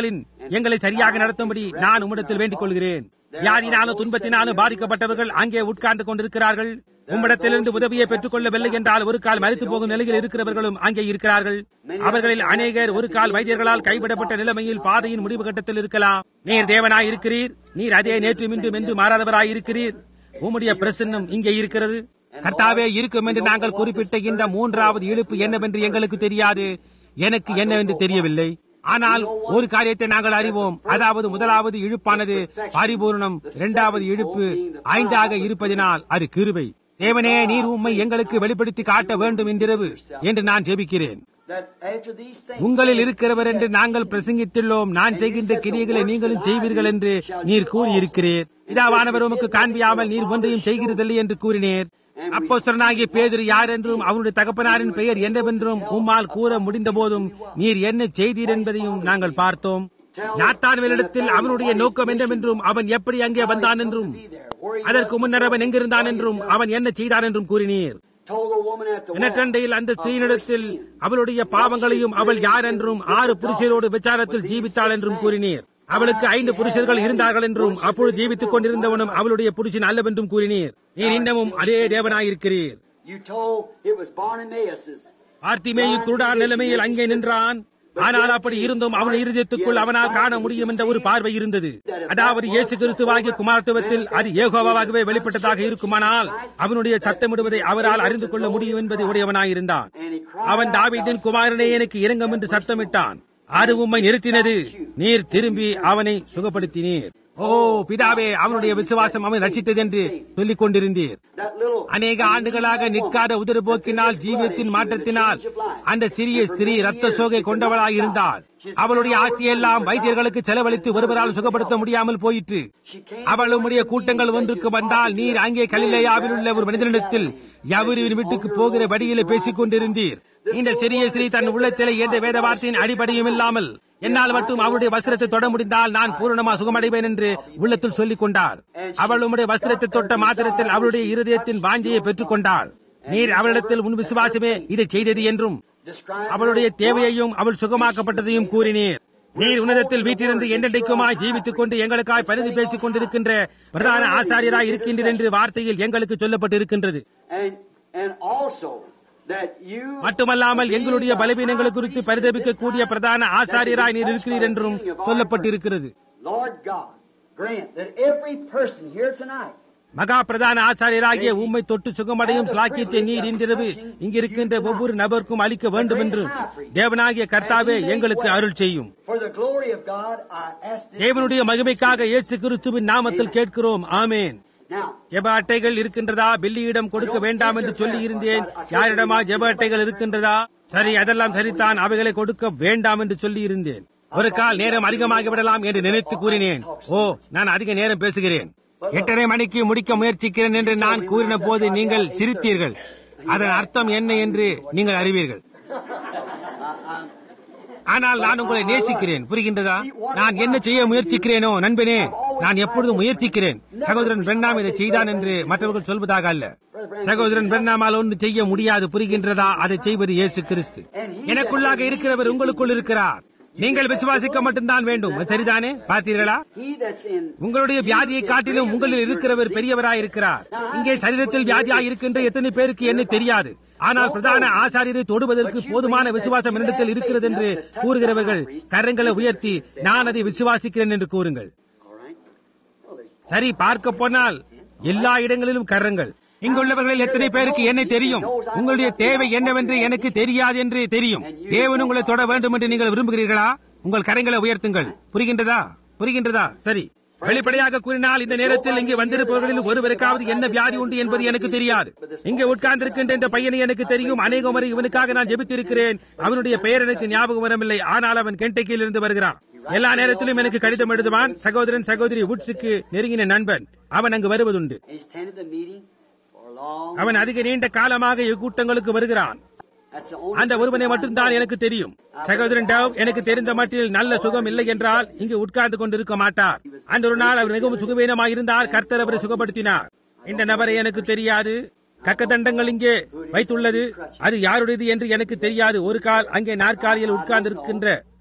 Speaker 1: எங்களை சரியாக நடத்தும்படி நான் உம்மிடத்தில் வேண்டிக் கொள்கிறேன் வியாதினாலும் துன்பத்தினாலும் பாதிக்கப்பட்டவர்கள் அங்கே உட்கார்ந்து கொண்டிருக்கிறார்கள் உம்மிடத்திலிருந்து உதவியை பெற்றுக் கொள்ளவில்லை என்றால் ஒரு கால் மறித்து போகும் நிலையில் இருக்கிறவர்களும் அங்கே இருக்கிறார்கள் அவர்களில் அநேகர் ஒரு கால் வைத்தியர்களால் கைவிடப்பட்ட நிலைமையில் பாதையின் முடிவு கட்டத்தில் இருக்கலாம் நீர் தேவனாய் இருக்கிறீர் நீர் அதே நேற்று மின்றும் என்று மாறாதவராய் இருக்கிறீர் உம்முடைய பிரசன்னம் இங்கே இருக்கிறது கர்த்தாவே இருக்கும் என்று நாங்கள் குறிப்பிட்ட இந்த மூன்றாவது இழுப்பு என்னவென்று எங்களுக்கு தெரியாது எனக்கு என்னவென்று தெரியவில்லை ஆனால் ஒரு காரியத்தை நாங்கள் அறிவோம் அதாவது முதலாவது இழுப்பானது பரிபூர்ணம் இரண்டாவது இழுப்பு ஐந்தாக இருப்பதினால் அது கிருபை தேவனே நீர் உம்மை எங்களுக்கு வெளிப்படுத்தி காட்ட வேண்டும் என்றிரவு என்று நான் ஜெபிக்கிறேன்
Speaker 2: that after these things
Speaker 1: உங்களில் இருக்கிறவர் என்று நாங்கள் பிரசங்கித்துள்ளோம் நான் செய்கின்ற கிரியைகளை நீங்களும் செய்வீர்கள் என்று நீர் கூறியிருக்கிறீர் இதாவானவர் உமக்கு காண்பியாமல் நீர் ஒன்றையும் செய்கிறதில்லை என்று கூறினீர் அப்போஸ்தலனாகிய பேதுரு யார் என்றும் அவருடைய தகப்பனாரின் பெயர் என்னவென்றும் உம்மால் கூற முடிந்த போதும் நீர் என்ன செய்தீர் என்பதையும் நாங்கள் பார்த்தோம் நாத்தான்வேலிடத்தில் அவனுடைய நோக்கம் என்னவென்றும் அவன் எப்படி அங்கே வந்தான் என்றும் அதற்கு முன்னர் அவன் எங்கிருந்தான் என்றும் அவன் என்ன செய்தான் என்றும் கூறினீர்
Speaker 2: told the woman at the well,
Speaker 1: இனற்றண்டையில் அந்த ஸ்திரீனிடத்தில் அவளுடைய பாவங்களையும் அவள் யார் என்றும் ஆறு புருஷரோடு விசாரத்தில் ஜீவித்தாள் என்றும் கூறினீர் அவளுக்கு ஐந்து புருஷர்கள் இருந்தார்கள் என்றும் அப்பொழுது ஜீவித்துக் கொண்டிருந்தவனும் அவளுடைய புருஷன் அல்லவென்றும் கூறினீர் நீர் இன்னமும் அதே தேவனாயிருக்கிறீர்
Speaker 2: you told it was Bartimaeus'
Speaker 1: Bartimaeus குருடா நிலைமையில் அங்கே நின்றான் ஆனால் அப்படி இருந்தும் அவன் இருதயத்துக்குள் அவனால் காண முடியும் என்ற ஒரு பார்வை இருந்தது அதாவது இயேசு கிறிஸ்துவாகிய குமாரத்துவத்தில் அது ஏகோவாகவே வெளிப்பட்டதாக இருக்குமானால் அவனுடைய சத்தமிடுவதை அவரால் அறிந்து கொள்ள முடியும் என்பதை உடையவனாயிருந்தான் அவன் தாவீதின் குமாரனே எனக்கு இரங்கம் என்று சத்தமிட்டான் அது உம்மை நிறுத்தினது நீர் திரும்பி அவனை சுகப்படுத்தினீர் ஓ பிதாவே அவனுடைய விசுவாசம் அவன் ரட்சித்தது என்று சொல்லிக் கொண்டிருந்தீர்
Speaker 2: that little
Speaker 1: அநேக ஆண்டுகளாக நிற்காத உதிர்போக்கினால் ஜீவியத்தின் மாற்றத்தினால் அந்த சிறிய ஸ்திரீ ரத்த சோகை கொண்டவளாய் இருந்தாள் அவளுடைய ஆஸ்தியெல்லாம் வைத்தியர்களுக்கு செலவழித்து ஒருவரால் சுகப்படுத்த முடியாமல் போயிற்று அவள் உம்முடைய கூட்டங்கள் ஒன்றுக்கு வந்தால் நீர் அங்கே கலிலேயாவில் உள்ள ஒரு மனிதனிடத்தில் யவரின் வீட்டுக்கு போகிற வழியிலே பேசிக் கொண்டிருந்தீர் இந்த சிறிய ஸ்திரீ தன் உள்ளத்திலே எந்த வேத வார்த்தையின் அடிப்படையும் இல்லாமல் என்னால் மட்டும் அவருடைய வஸ்திரத்தை தொட முடிந்தால் நான் பூரணமா சுகமடைவேன் என்று உள்ளத்தில் சொல்லிக் கொண்டார் அவள் உம்முடைய வஸ்திரத்தை தொட்ட மாத்திரத்தில் அவளுடைய இருதயத்தின் வாஞ்சியை பெற்றுக் கொண்டாள் நீர் அவளிடத்தில் உன் விசுவாசமே இதை செய்தது என்றும்
Speaker 2: described
Speaker 1: அவளுடைய தேவையையும் அவள் சுகமாக்கப்பட்டதையும் கூறினீர் நீர் உன்னதத்தில் வீட்டிலிருந்து என்றென்றைக்குமாய் ஜீவித்துக் கொண்டு எங்களுக்காய் பரிந்து பேசிக் கொண்டிருக்கின்ற பிரதான ஆசாரியராய் இருக்கின்றீர் என்று வார்த்தையில் எங்களுக்கு சொல்லப்பட்டிருக்கின்றது
Speaker 2: and and also that you
Speaker 1: மட்டுமல்லாமல் எங்களுடைய பலவீனங்கள் குறித்து பரிதபிக்கக்கூடிய பிரதான ஆசாரியராய் நீர் இருக்கிறீர் என்றும் சொல்லப்பட்டிருக்கிறது
Speaker 2: Lord God grant that every person here tonight
Speaker 1: மகா பிரதான ஆசாரியராகிய உம்மை தொட்டு சுகமடையும் ஸ்லாக்கியத்தை நீர் இன்றிரவு இங்கிருக்கின்ற ஒவ்வொரு நபருக்கும் அளிக்க வேண்டும் என்று தேவனாகிய கர்த்தாவே எங்களுக்கு அருள் செய்யும்
Speaker 2: for the glory of God I ask this
Speaker 1: தேவனுடைய மகிமைக்காக இயேசு கிறிஸ்துவின் நாமத்தில் கேட்கிறோம் ஆமேன்
Speaker 2: now
Speaker 1: ஜெப அட்டைகள் இருக்கின்றதா பில்லியிடம் கொடுக்க வேண்டாம் என்று சொல்லி இருந்தேன் யாரிடமா ஜெப அட்டைகள் இருக்கின்றதா சரி அதெல்லாம் சரிதான் அவைகளை கொடுக்க வேண்டாம் என்று சொல்லி இருந்தேன் ஒரு கால் நேரம் அதிகமாகி விடலாம் என்று நினைத்து கூறினேன் ஓ நான் அதிக நேரம் பேசுகிறேன் எட்டரை மணிக்கு முடிக்க முயற்சிக்கிறேன் என்று நான் கூறின போது நீங்கள் சிரித்தீர்கள் அதன் அர்த்தம் என்ன என்று நீங்கள் அறிவீர்கள் ஆனால் நான் உங்களை நேசிக்கிறேன் புரிகின்றதா நான் என்ன செய்ய முயற்சிக்கிறேனோ நண்பனே நான் எப்பொழுதும் முயற்சிக்கிறேன் சகோதரன் பெண்ணாம் இதை செய்தான் என்று மற்றவர்கள் சொல்வதாக அல்ல சகோதரன் பெண்ணாமால் ஒன்று செய்ய முடியாது புரிகின்றதா அதை செய்வது இயேசு கிறிஸ்து எனக்குள்ளாக இருக்கிறவர் உங்களுக்குள் இருக்கிறார் நீங்கள் விசுவாசிக்க மட்டும்தான் வேண்டும் அது சரிதானே பார்த்தீர்களா
Speaker 2: he that's in
Speaker 1: உங்களுடைய வியாதியை காட்டிலும் உங்களில் இருக்கிறவர் பெரியவராய் இருக்கிறார் இங்கே சரீரத்தில் வியாதியாய் இருக்கின்ற எத்தனை பேருக்கு என்ன தெரியாது ஆனால் பிரதான ஆசாரியரை தொடுவதற்கு போதுமான விசுவாசம் என்னிடத்தில் இருக்கிறது என்று கூறுகிறவர்கள் கரங்களை உயர்த்தி நான் அதை விசுவாசிக்கிறேன் என்று கூறுங்கள்
Speaker 2: all right well there's
Speaker 1: சரி பார்க்க போனால் எல்லா இடங்களிலும் கரங்கள் இங்குள்ளவர்களில் எத்தனை பேருக்கு என்ன தெரியும் உங்களுடைய தேவை என்னவென்று எனக்கு தெரியாது என்று தெரியும் தேவன் உங்களை தொட வேண்டும் என்று நீங்கள் விரும்புகிறீர்களா உங்கள் கரங்களை உயர்த்துங்கள் புரிகின்றதா புரிகின்றதா சரி வெளிப்படையாக கூறினால் இந்த நேரத்தில் இங்கே வந்திருப்பவர்களில் ஒருவருக்காவது என்ன வியாதி உண்டு என்பது எனக்கு தெரியாது இங்கே உட்கார்ந்திருக்கின்ற இந்த பையனை எனக்கு தெரியும் அநேக முறை இவனுக்காக நான் ஜெபித்திருக்கிறேன் அவனுடைய பெயர் எனக்கு ஞாபகம் வரவில்லை ஆனால் அவன் கென்டக்கியில் இருந்து வருகிறான் எல்லா நேரத்திலும் எனக்கு கடிதம் எழுதுவான் சகோதரன் சகோதரி உட்ஸுக்கு நெருங்கின நண்பன் அவன் அங்கு வருவதுண்டு
Speaker 2: and he's attended the meeting for a long
Speaker 1: அவன் அதிக நீண்ட காலமாக இக்கூட்டங்களுக்கு வருகிறான்
Speaker 2: that's the only
Speaker 1: அந்த ஒருவனை மட்டும்தான் எனக்கு தெரியும் சகோதரன் டவ் எனக்கு தெரிந்த மட்டில் நல்ல சுகம் இல்லை என்றால் இங்கு உட்கார்ந்து கொண்டிருக்க மாட்டார் அந்த ஒரு நாள் அவர் மிகவும் சுகவீனமாக இருந்தால் கர்த்தர் அவரை சுகப்படுத்தினார் இந்த நபரை எனக்கு தெரியாது கக்கதண்டங்கள் இங்கே வைத்துள்ளது அது யாருடையது என்று எனக்கு தெரியாது ஒரு கால் அங்கே நாற்காலியில் உட்கார்ந்திருக்கின்ற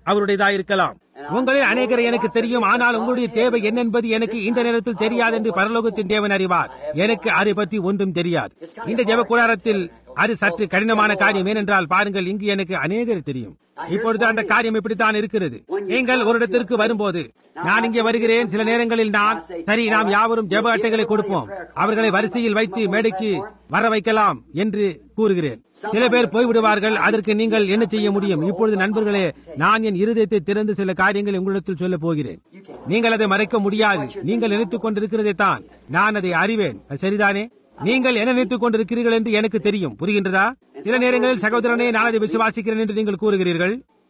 Speaker 1: அவருடையதா இருக்கலாம் உங்களில் அநேகரை எனக்கு தெரியும் ஆனால் உங்களுடைய தேவை என்னென்பது எனக்கு இந்த நேரத்தில் தெரியாது என்று பரலோகத்தின் தேவன் அறிவார் எனக்கு அதை பற்றி ஒன்றும் தெரியாது இந்த ஜெப கூடாரத்தில் அது சற்று கடினமான காரியம் ஏனென்றால் பாருங்கள் இங்கு எனக்கு அநேகர் தெரியும் இப்பொழுது அந்த காரியம் இப்படித்தான் இருக்கிறது நீங்கள் ஒரு இடத்திற்கு வரும்போது நான் இங்கே வருகிறேன் சில நேரங்களில் நான் சரி நாம் யாவரும் ஜெப அட்டைகளை கொடுப்போம் அவர்களை வரிசையில் வைத்து மேடைக்கு வர வைக்கலாம் என்று கூறுகிறேன் சில பேர் போய்விடுவார்கள் அதற்கு நீங்கள் என்ன செய்ய முடியும் இப்பொழுது நண்பர்களே நான் என் இருதயத்தை திறந்து சில காரியங்களை உங்களிடத்தில் சொல்ல போகிறேன் நீங்கள் அதை மறைக்க முடியாது நீங்கள் நினைத்துக் கொண்டிருக்கிறதை தான் நான் அதை அறிவேன் அது சரிதானே நீங்கள் என்ன நினைத்துக் கொண்டிருக்கிறீர்கள் என்று எனக்கு தெரியும் புரிகின்றதா சில நேரங்களில் சகோதரனே நான் அதை விசுவாசிக்கிறேன் என்று நீங்கள் கூறுகிறீர்கள்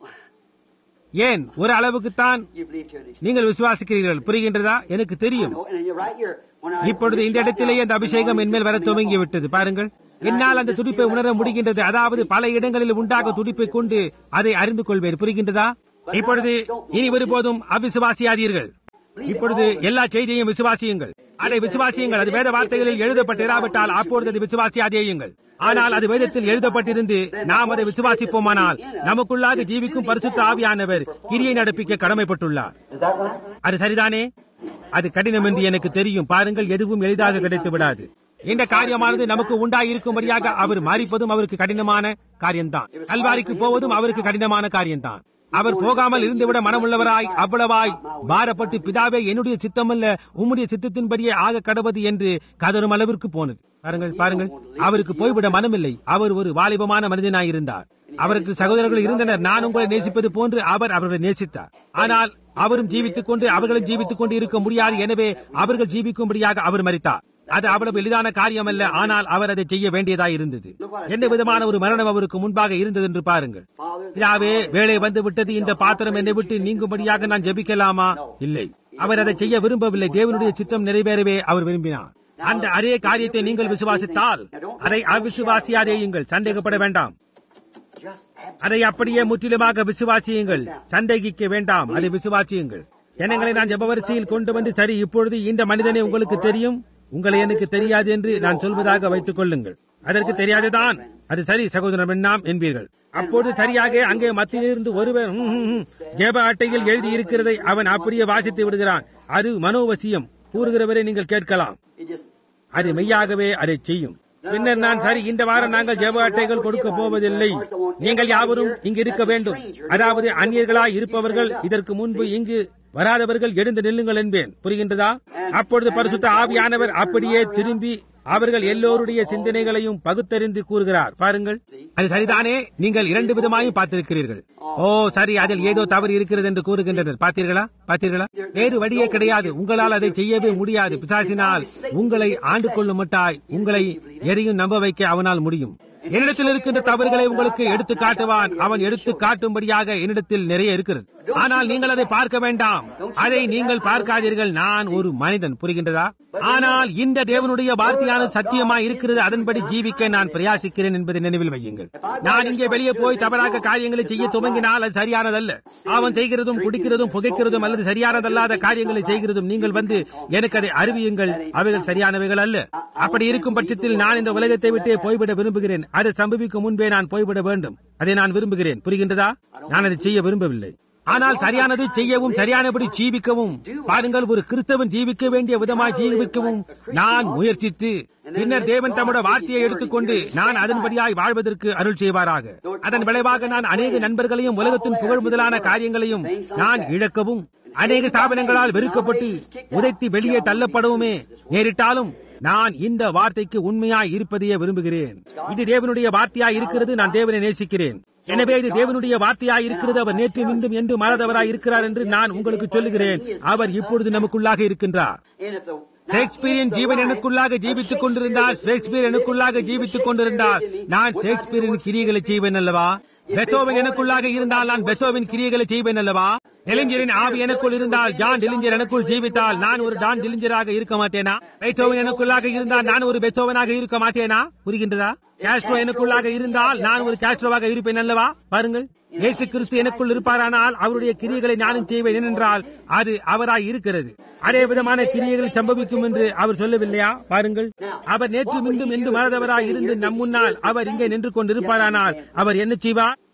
Speaker 1: ஏன் ஒரு அளவுக்குத்தான்
Speaker 2: You believe to an extent.
Speaker 1: நீங்கள் விசுவாசிக்கிறீர்கள் புரிகின்றதா எனக்கு தெரியும்
Speaker 2: Oh, and you're right here. When I
Speaker 1: இப்பொழுது இந்த இடத்திலேயே அந்த அபிஷேகம் என்மேல் வர துவங்கி விட்டது பாருங்கள் என்னால் அந்த துடிப்பை உணர முடிகின்றது அதாவது பல இடங்களில் உண்டாக துடிப்பை கொண்டு அதை அறிந்து கொள்வேன் புரிகின்றதா இப்பொழுது இனி ஒருபோதும் அவிசுவாசியாதீர்கள் இப்பொழுது எல்லா செய்தியையும் விசுவாசியுங்கள் அதை விசுவாசியுங்கள் அது வேத வார்த்தைகளில் எழுதப்பட்டிராவிட்டால் அப்பொழுது அது விசுவாசியாதேயுங்கள் ஆனால் அது வேதத்தில் எழுதப்பட்டிருந்து நாம் அதை விசுவாசிப்போமானால் நமக்குள்ளாக ஜீவிக்கும் பரிசுத்த ஆவியானவர் கிரியை நடப்பிக்க கடமைப்பட்டுள்ளார்
Speaker 3: Is that right?
Speaker 1: அது சரிதானே அது கடினம் என்று எனக்கு தெரியும் பாருங்கள் எதுவும் எளிதாக கிடைத்து விடாது இந்த காரியமானது நமக்கு உண்டாயிருக்கும்படியாக அவர் மாறிப்பதும் அவருக்கு கடினமான காரியம்தான் கல்வாரிக்கு போவதும் அவருக்கு கடினமான காரியம்தான் அவர் போகாமல் இருந்துவிட மனமுள்ளவராய் அவ்வளவாய் பாரப்பட்டு பிதாவே என்னுடைய சித்தமல்ல உம்முடைய சித்தத்தின்படியே ஆக கடவது என்று கதரும் அளவிற்கு போனது பாருங்கள் பாருங்கள் அவருக்கு போய்விட மனமில்லை அவர் ஒரு வாலிபமான மனிதனாயிருந்தார் அவருக்கு சகோதரர்கள் இருந்தனர் நான் உங்களை நேசிப்பது போன்று அவர் அவர்களை நேசித்தார் ஆனால் அவரும் ஜீவித்துக் கொண்டு அவர்களும் ஜீவித்துக் கொண்டு இருக்க முடியாது எனவே அவர்கள் ஜீவிக்கும்படியாக அவர் மரித்தார் அது அவ்வளவு எளிதான காரியம் அல்ல ஆனால் அவர் அதை செய்ய வேண்டியதாய் இருந்தது எந்த விதமான ஒரு மரணம் அவருக்கு முன்பாக இருந்தது என்று பாருங்கள் பிதாவே வேலை வந்து விட்டது இந்த பாத்திரம் என்னை விட்டு நீங்கும்படியாக நான் ஜெபிக்கலாமா இல்லை அவர் அதை செய்ய விரும்பவில்லை தேவனுடைய சித்தம் நிறைவேறவே அவர் விரும்பினார் அந்த அதே காரியத்தை நீங்கள் விசுவாசித்தால் அதை அவிசுவாசியாதேயுங்கள் சந்தேகப்பட வேண்டாம்
Speaker 2: just ab-
Speaker 1: அதை அப்படியே முற்றிலுமாக விசுவாசியுங்கள் சந்தேகிக்க வேண்டாம் அதை விசுவாசியுங்கள் எண்ணங்களை நான் ஜபவரிசையில் கொண்டு வந்து சரி இப்பொழுது இந்த மனிதனை உங்களுக்கு தெரியும் உங்களை எனக்கு தெரியாது என்று நான் சொல்வதாக வைத்துக் கொள்ளுங்கள் அதற்கு தெரியாதுதான் அது சரி சகோதரன் வேண்டாம் என்பீர்கள் அப்போது சரியாக அங்கே மத்தியிலிருந்து ஒருவர் "ம், ம், ம், ஜெப அட்டையில் எழுதி இருக்கிறதை அவன் அப்படியே வாசித்து விடுகிறான் அது மனோவசியம் கூறுகிறவரை நீங்கள் கேட்கலாம்
Speaker 2: it just
Speaker 1: அது மெய்யாகவே அதை செய்யும் பின்னர் நான் சரி இந்த வாரம் நாங்கள் ஜெப அட்டைகள் கொடுக்க போவதில்லை நீங்கள் யாவரும் இங்கு இருக்க வேண்டும் அதாவது அந்நியர்களாய் இருப்பவர்கள் இதற்கு முன்பு இங்கு வராதவர்கள் எழுந்து நில்லுங்கள் என்பேன் புரிகின்றதா அப்பொழுது பரிசுத்த ஆவியானவர் அப்படியே திரும்பி அவர்கள் எல்லோருடைய சிந்தனைகளையும் பகுத்தறிந்து கூறுகிறார் பாருங்கள் அது சரிதானே நீங்கள் இரண்டு விதமாயும் பார்த்திருக்கிறீர்கள் ஓ சரி அதில் ஏதோ தவறு இருக்கிறது என்று கூறுகின்றனர் பார்த்தீர்களா பார்த்தீர்களா வேறு வழியே கிடையாது உங்களால் அதை செய்யவே முடியாது பிசாசினால் உங்களை ஆண்டு கொள்ளும் மட்டாய் உங்களை எதையும் நம்ப வைக்க அவனால் முடியும் என்னிடத்தில் இருக்கின்ற தவறுகளை உங்களுக்கு எடுத்து காட்டுவான் அவன் எடுத்து காட்டும்படியாக என்னிடத்தில் நிறைய இருக்கிறது ஆனால் நீங்கள் அதை பார்க்க வேண்டாம் அதை நீங்கள் பார்க்காதீர்கள் நான் ஒரு மனிதன் புரிகின்றதா ஆனால் இந்த தேவனுடைய வார்த்தையானது சத்தியமாய் இருக்கிறது அதன்படி ஜீவிக்க நான் பிரயாசிக்கிறேன் என்பதை நினைவில் வையுங்கள் நான் இங்கே வெளியே போய் தவறாக காரியங்களை செய்ய துவங்கினால் அது சரியானதல்ல அவன் செய்கிறதும் குடிக்கிறதும் புகைக்கிறதும் அல்லது சரியானதல்லாத காரியங்களை செய்கிறதும் நீங்கள் வந்து எனக்கு அதை அறிவியுங்கள் அவைகள் சரியானவைகள் அல்ல அப்படி இருக்கும் பட்சத்தில் நான் இந்த உலகத்தை விட்டே போய்விட விரும்புகிறேன் அது சம்பவிக்கும் முன்பே நான் போய்விட வேண்டும் அதை நான் விரும்புகிறேன் புரிகின்றதா நான் அதை செய்ய விரும்பவில்லை ஆனால் சரியானதை செய்யவும் சரியானபடி ஜீவிக்கவும் பாருங்கள் ஒரு கிறிஸ்தவன் ஜீவிக்க வேண்டிய விதமாய் ஜீவிக்கவும் நான் முயற்சித்து பின்னர் தேவன் தம்முடைய வார்த்தையை எடுத்துக்கொண்டு நான் அதன்படியாய் வாழ்வதற்கு அருள் செய்வாராக அதன் விளைவாக நான் அநேக நண்பர்களையும் உலகத்தின் புகழ் முதலான காரியங்களையும் நான் இழக்கவும் அநேக ஸ்தாபனங்களால் வெறுக்கப்பட்டு உதைத்து வெளியே தள்ளப்படவுமே நேரிட்டாலும் நான் இந்த வார்த்தைக்கு உண்மையாய் இருப்பதையே விரும்புகிறேன் இது தேவனுடைய வார்த்தையாய் இருக்கிறது நான் தேவனை நேசிக்கிறேன் எனவே இது தேவனுடைய வார்த்தையாய் இருக்கிறது அவர் நேற்று மீண்டும் என்று மாறாதவராய் இருக்கிறார் என்று நான் உங்களுக்கு சொல்லுகிறேன் அவர் இப்பொழுது நமக்குள்ளாக இருக்கின்றார்
Speaker 2: and if the
Speaker 1: ஷேக்ஸ்பியரின் ஜீவன் எனக்குள்ளாக ஜீவித்துக் கொண்டிருந்தால் ஷேக்ஸ்பியர் எனக்குள்ளாக ஜீவித்துக் கொண்டிருந்தால் நான் ஷேக்ஸ்பியரின் கிரியைகளை செய்வேன் அல்லவா பெத்தோவன் எனக்குள்ளாக இருந்தால் நான் பெத்தோவின் கிரியைகளை செய்வேன் அல்லவா டெலிஞ்சரின் ஆவி எனக்குள் இருந்தால் ஜான் டெலிஞ்சர் எனக்குள் ஜீவித்தால் நான் ஒரு டான் டெலிஞ்சராக இருக்க மாட்டேனா பெத்தோவன் எனக்குள்ளாக இருந்தால் நான் ஒரு பெத்தோவனாக இருக்க மாட்டேனா புரிகின்றதா காஸ்ட்ரோ எனக்குள்ளாக இருந்தால் நான் ஒரு காஸ்ட்ரோவாக இருப்பேன் அல்லவா பாருங்கள் இயேசு கிறிஸ்து எனக்குள் இருப்பாரானால் அவருடைய கிரியைகளை நானும் செய்வேன் ஏனென்றால் அது அவராய் இருக்கிறது அதே விதமான கிரியைகள் சம்பவிக்கும் என்று அவர் சொல்லவில்லையா பாருங்கள் அவர் நேற்று மீண்டும் என்று மறந்தவராய் இருந்து நம் முன்னால் அவர் இங்கே நின்று கொண்டிருப்பாரானால் அவர் என்ன செய்வார்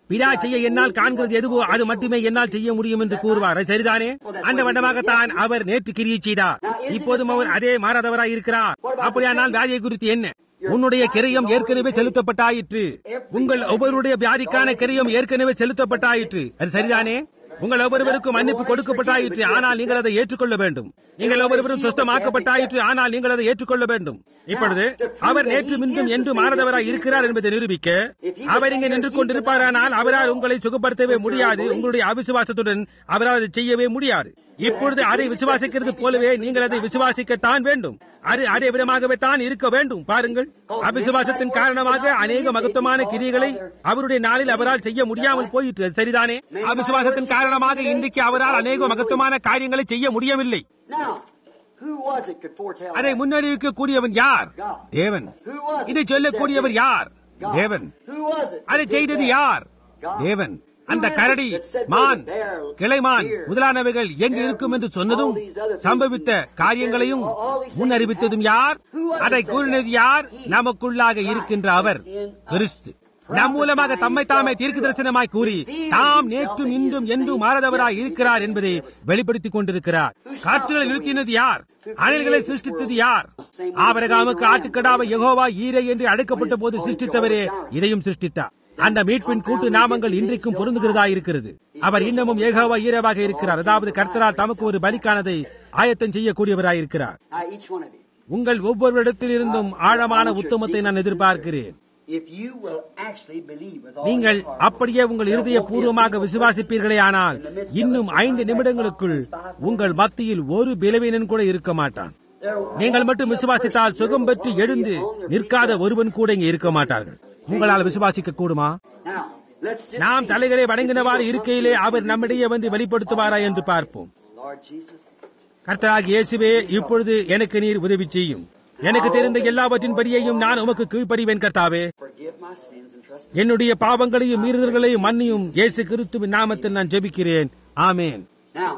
Speaker 1: பிதா செய்ய என்னால் காண்கிறது எதுவோ அது மட்டுமே என்னால் செய்ய முடியும் என்று கூறுவார் அது சரிதானே அந்த வண்ணமாகத்தான் அவர் நேற்று கிரியை செய்தார் இப்போதும் அவர் அதே மாறாதவராய் இருக்கிறார் அப்படியானால் வியாதியை குறித்து என்ன உன்னுடைய கிரயம் ஏற்கனவே செலுத்தப்பட்டாயிற்று உங்கள் ஒவ்வொருடைய வியாதிக்கான கிரயம் ஏற்கனவே செலுத்தப்பட்டாயிற்று அது சரிதானே உங்கள் ஒவ்வொருவருக்கும் மன்னிப்பு கொடுக்கப்பட்டாயிற்று ஆனால் நீங்கள் அதை ஏற்றுக்கொள்ள வேண்டும் நீங்கள் ஒவ்வொருவரும் சுத்தமாக்கப்பட்டாயிற்று ஆனால் நீங்கள் அதை ஏற்றுக்கொள்ள வேண்டும் இப்பொழுது அவர் நேற்று மின்றும் என்று மாறதவராய் இருக்கிறார் என்பதை நிரூபிக்க அவர் இங்கே நின்று கொண்டிருப்பாரானால் அவரால் உங்களை சுகப்படுத்தவே முடியாது உங்களுடைய அவிசுவாசத்துடன் அவரால் அதை செய்யவே முடியாது இப்பொழுது அதை விசுவாசிக்கிறது போலவே நீங்கள் அதை விசுவாசிக்கத்தான் வேண்டும் அது அதே விதமாகவே தான் இருக்க வேண்டும் பாருங்கள் அவிசுவாசத்தின் காரணமாக அநேக மகத்துவமான கிரியைகளை அவருடைய நாளில் அவரால் செய்ய முடியாமல் போயிற்று அது சரிதானே அவிசுவாசத்தின் காரணமாக இன்றைக்கு அவரால் அநேக மகத்துவமான காரியங்களை செய்ய முடியவில்லை
Speaker 2: Now, who was it could foretell
Speaker 1: அதை
Speaker 2: that?
Speaker 1: முன்னறிவிக்க கூடியவன் யார் தேவன்
Speaker 2: Who was it?
Speaker 1: இதை சொல்லக்கூடியவர் யார்
Speaker 2: God.
Speaker 1: தேவன்
Speaker 2: Who was it?
Speaker 1: அதை
Speaker 2: that did
Speaker 1: செய்தது
Speaker 2: that?
Speaker 1: யார்
Speaker 2: God.
Speaker 1: தேவன்
Speaker 2: Who
Speaker 1: அந்த
Speaker 2: is it
Speaker 1: கரடி
Speaker 2: that said
Speaker 1: மான்
Speaker 2: there, there,
Speaker 1: கிளைமான்
Speaker 2: here,
Speaker 1: முதலானவைகள் எங்கு
Speaker 2: there,
Speaker 1: இருக்கும் என்று சொன்னதும்
Speaker 2: all these other things
Speaker 1: சம்பவித்த
Speaker 2: and
Speaker 1: காரியங்களையும்
Speaker 2: said, all these things
Speaker 1: முன்னறிவித்ததும்
Speaker 2: happened.
Speaker 1: யார்
Speaker 2: Who was it
Speaker 1: அதை
Speaker 2: said
Speaker 1: கூறினது
Speaker 2: that?
Speaker 1: யார்
Speaker 2: He,
Speaker 1: நமக்குள்ளாக
Speaker 2: Christ,
Speaker 1: இருக்கின்ற அவர்
Speaker 2: is in us.
Speaker 1: கிறிஸ்து நம் மூலமாக தம்மை தாமே தீர்க்க தரிசனமாய் கூறி தாம் நேற்றும் இன்றும் என்றும் மாறதவராய் இருக்கிறார் என்பதை வெளிப்படுத்திக் கொண்டிருக்கிறார் காற்றுகளை நிறுத்தினது யார் அணில்களை சிருஷ்டித்தது யார் ஆபரகாமுக்கு ஆட்டுக்கடாவை யெகோவா ஈரை என்று அழைக்கப்பட்ட போது சிருஷ்டித்தவரே இதையும் சிருஷ்டித்தார் அந்த மீட்பின் கூட்டு நாமங்கள் இன்றைக்கும் பொருந்துகிறதா இருக்கிறது அவர் இன்னமும் ஏகோவா ஈரவாக இருக்கிறார் அதாவது கர்த்தரால் தமக்கு ஒரு பலிக்கானதை ஆயத்தம் செய்யக்கூடியவராய் இருக்கிறார்
Speaker 2: Now, each one of you,
Speaker 1: உங்கள் ஒவ்வொருவரிடத்தில் இருந்தும் ஆழமான உத்தமத்தை நான் எதிர்பார்க்கிறேன்
Speaker 2: if you will actually believe with all
Speaker 1: நீங்கள்
Speaker 2: your heart,
Speaker 1: அப்படியே உங்கள் இருதய பூர்வமாக விசுவாசிப்பீர்களே ஆனால் இன்னும் ஐந்து நிமிடங்களுக்குள் உங்கள் மத்தியில் ஒரு பிளவினன் கூட இருக்க மாட்டான்
Speaker 2: there
Speaker 1: நீங்கள் மட்டும் விசுவாசித்தால் சுகம் பெற்று எழுந்து நிற்காத ஒருவன் கூட இங்கே இருக்க மாட்டார்கள் உங்களால் விசுவாசிக்க கூடுமா
Speaker 2: Now, let's just
Speaker 1: நாம்
Speaker 2: see.
Speaker 1: தலைகளை வணங்கினவாறு இருக்கையிலே அவர் நம்மிடையே வந்து வெளிப்படுத்துவாரா என்று பார்ப்போம்
Speaker 2: Lord Jesus,
Speaker 1: கர்த்தராக இயேசுவே இப்பொழுது எனக்கு நீர் உதவி செய்யும் எனக்கு தெரிந்த எல்லாவற்றின் படியையும் நான் உமக்கு கீழ்ப்படிவேன் கர்த்தாவே
Speaker 2: forgive my sins and trespasses.
Speaker 1: என்னுடைய பாவங்களையும் மீறுதல்களையும் மன்னியும் இயேசு கிறிஸ்துவின் நாமத்தில் நான் ஜெபிக்கிறேன் ஆமென்
Speaker 2: Now,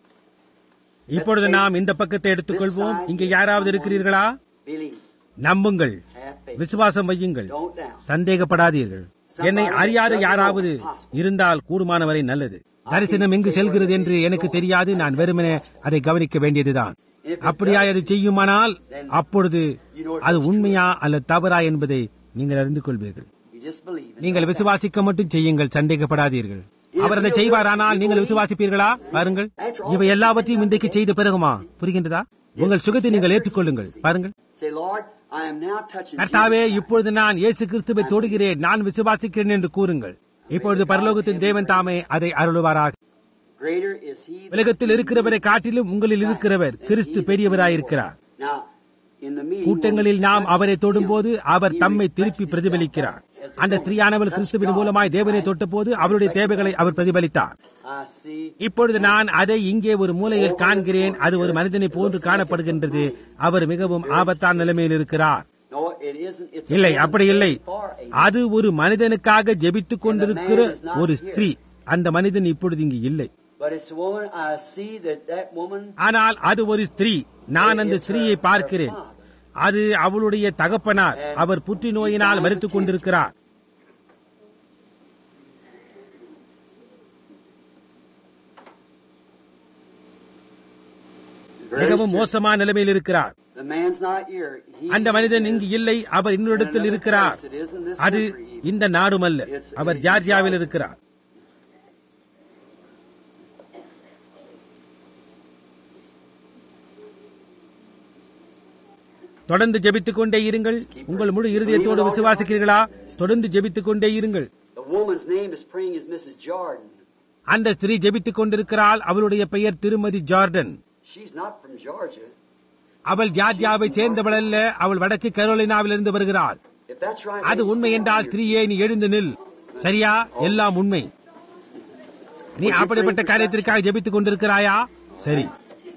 Speaker 1: இப்பொழுது நாம் இந்த பக்கத்தை எடுத்துக்கொள்வோம் இங்கே யாராவது இருக்கிறீர்களா
Speaker 2: believe.
Speaker 1: நம்புங்கள்
Speaker 2: Have faith.
Speaker 1: விசுவாசம் வையுங்கள்
Speaker 2: Don't doubt.
Speaker 1: சந்தேகப்படாதீர்கள் என்னை அறியாத யாராவது இருந்தால் கூடுமானவரை நல்லது தரிசனம் எங்கு செல்கிறது என்று எனக்கு தெரியாது நான் வெறுமனே அதை கவனிக்க வேண்டியதுதான் அப்படியா அதை செய்யுமானால் அப்பொழுது அது உண்மையா அல்லது தவறா என்பதை நீங்கள் அறிந்து கொள்வீர்கள்
Speaker 2: You just believe. it.
Speaker 1: நீங்கள் விசுவாசிக்க மட்டும் செய்யுங்கள் சந்தேகப்படாதீர்கள் அவர் அதை செய்வாரானால் நீங்கள் விசுவாசிப்பீர்களா பாருங்கள் இவை எல்லாவற்றையும் இன்றைக்கு செய்த பிறகுமா புரிகின்றதா உங்கள் சுகத்தை நீங்கள் ஏற்றுக்கொள்ளுங்கள் பாருங்கள்
Speaker 2: Say, Lord, I am now touching
Speaker 1: கர்த்தாவே
Speaker 2: Jesus.
Speaker 1: இப்பொழுது நான் இயேசு கிறிஸ்துவை தொடுகிறேன் நான் விசுவாசிக்கிறேன் என்று கூறுங்கள் இப்பொழுது பரலோகத்தின் தேவன் தாமே அதை அருளுவாராக
Speaker 2: Greater is He that
Speaker 1: உலகத்தில் இருக்கிறவரை காட்டிலும் உங்களில் இருக்கிறவர் கிறிஸ்து பெரியவராயிருக்கிறார்
Speaker 2: Now, in the meeting,
Speaker 1: கூட்டங்களில் நாம் அவரை தொடும்போது அவர் தம்மை திருப்பி பிரதிபலிக்கிறார் அந்த ஸ்திரீயானவள் கிறிஸ்துவின் மூலமாய் தேவனை தொட்டபோது அவருடைய தேவைகளை அவர் பிரதிபலித்தார்
Speaker 2: I see.
Speaker 1: இப்பொழுது நான் அதை இங்கே ஒரு மூலையில் காண்கிறேன் அது ஒரு மனிதனை போன்று காணப்படுகின்றது அவர் மிகவும் ஆபத்தான நிலைமையில் இருக்கிறார்
Speaker 2: No, it isn't. It's
Speaker 1: இல்லை
Speaker 2: a
Speaker 1: அப்படி இல்லை
Speaker 2: for a
Speaker 1: அது ஒரு மனிதனுக்காக ஜெபித்துக் கொண்டிருக்கிற ஒரு ஸ்திரீ அந்த மனிதன் இப்பொழுது இங்கு இல்லை
Speaker 2: But it's a woman. I see that that woman.
Speaker 1: ஆனால் அது ஒரு ஸ்திரீ நான் அந்த ஸ்திரீயை பார்க்கிறேன் அது அவளுடைய தகப்பனார் அவர் புற்றுநோயினால் மறித்துக் கொண்டிருக்கிறார்
Speaker 2: very
Speaker 1: மிகவும்
Speaker 2: serious.
Speaker 1: மோசமான நிலைமையில் இருக்கிறார்
Speaker 2: The man's not here. He
Speaker 1: அந்த மனிதன் இங்கு இல்லை அவர் இன்னொரு இருக்கிறார்
Speaker 2: It isn't this
Speaker 1: அது
Speaker 2: country even.
Speaker 1: இந்த நாடுமல்ல அவர் ஜார்ஜியாவில் இருக்கிறார் தொடர்ந்து ஜெபித்துக் கொண்டே இருங்கள் உங்கள் முழு இருதயத்தோடு விசுவாசிக்கிறீர்களா தொடர்ந்து ஜெபித்துக் கொண்டே இருங்கள்
Speaker 2: The woman's name is praying is Mrs. Jordan.
Speaker 1: அந்த ஸ்திரீ ஜெபித்துக் கொண்டிருக்கிறாள் அவளுடைய பெயர் திருமதி Jordan
Speaker 2: She's not from Georgia.
Speaker 1: அவள் ஜார்ஜியாவை சேர்ந்தவள் அல்ல அவள் வடக்கு கரோலினாவிலிருந்து வருகிறாள்
Speaker 2: If that's right,
Speaker 1: அது
Speaker 2: ladies,
Speaker 1: உண்மை
Speaker 2: stand
Speaker 1: என்றால்
Speaker 2: here.
Speaker 1: ஸ்திரீயே நீ எழுந்து நில் சரியா எல்லாம் உண்மை நீ அப்படிப்பட்ட காரியத்திற்காக ஜெபித்துக் கொண்டிருக்கிறாயா சரி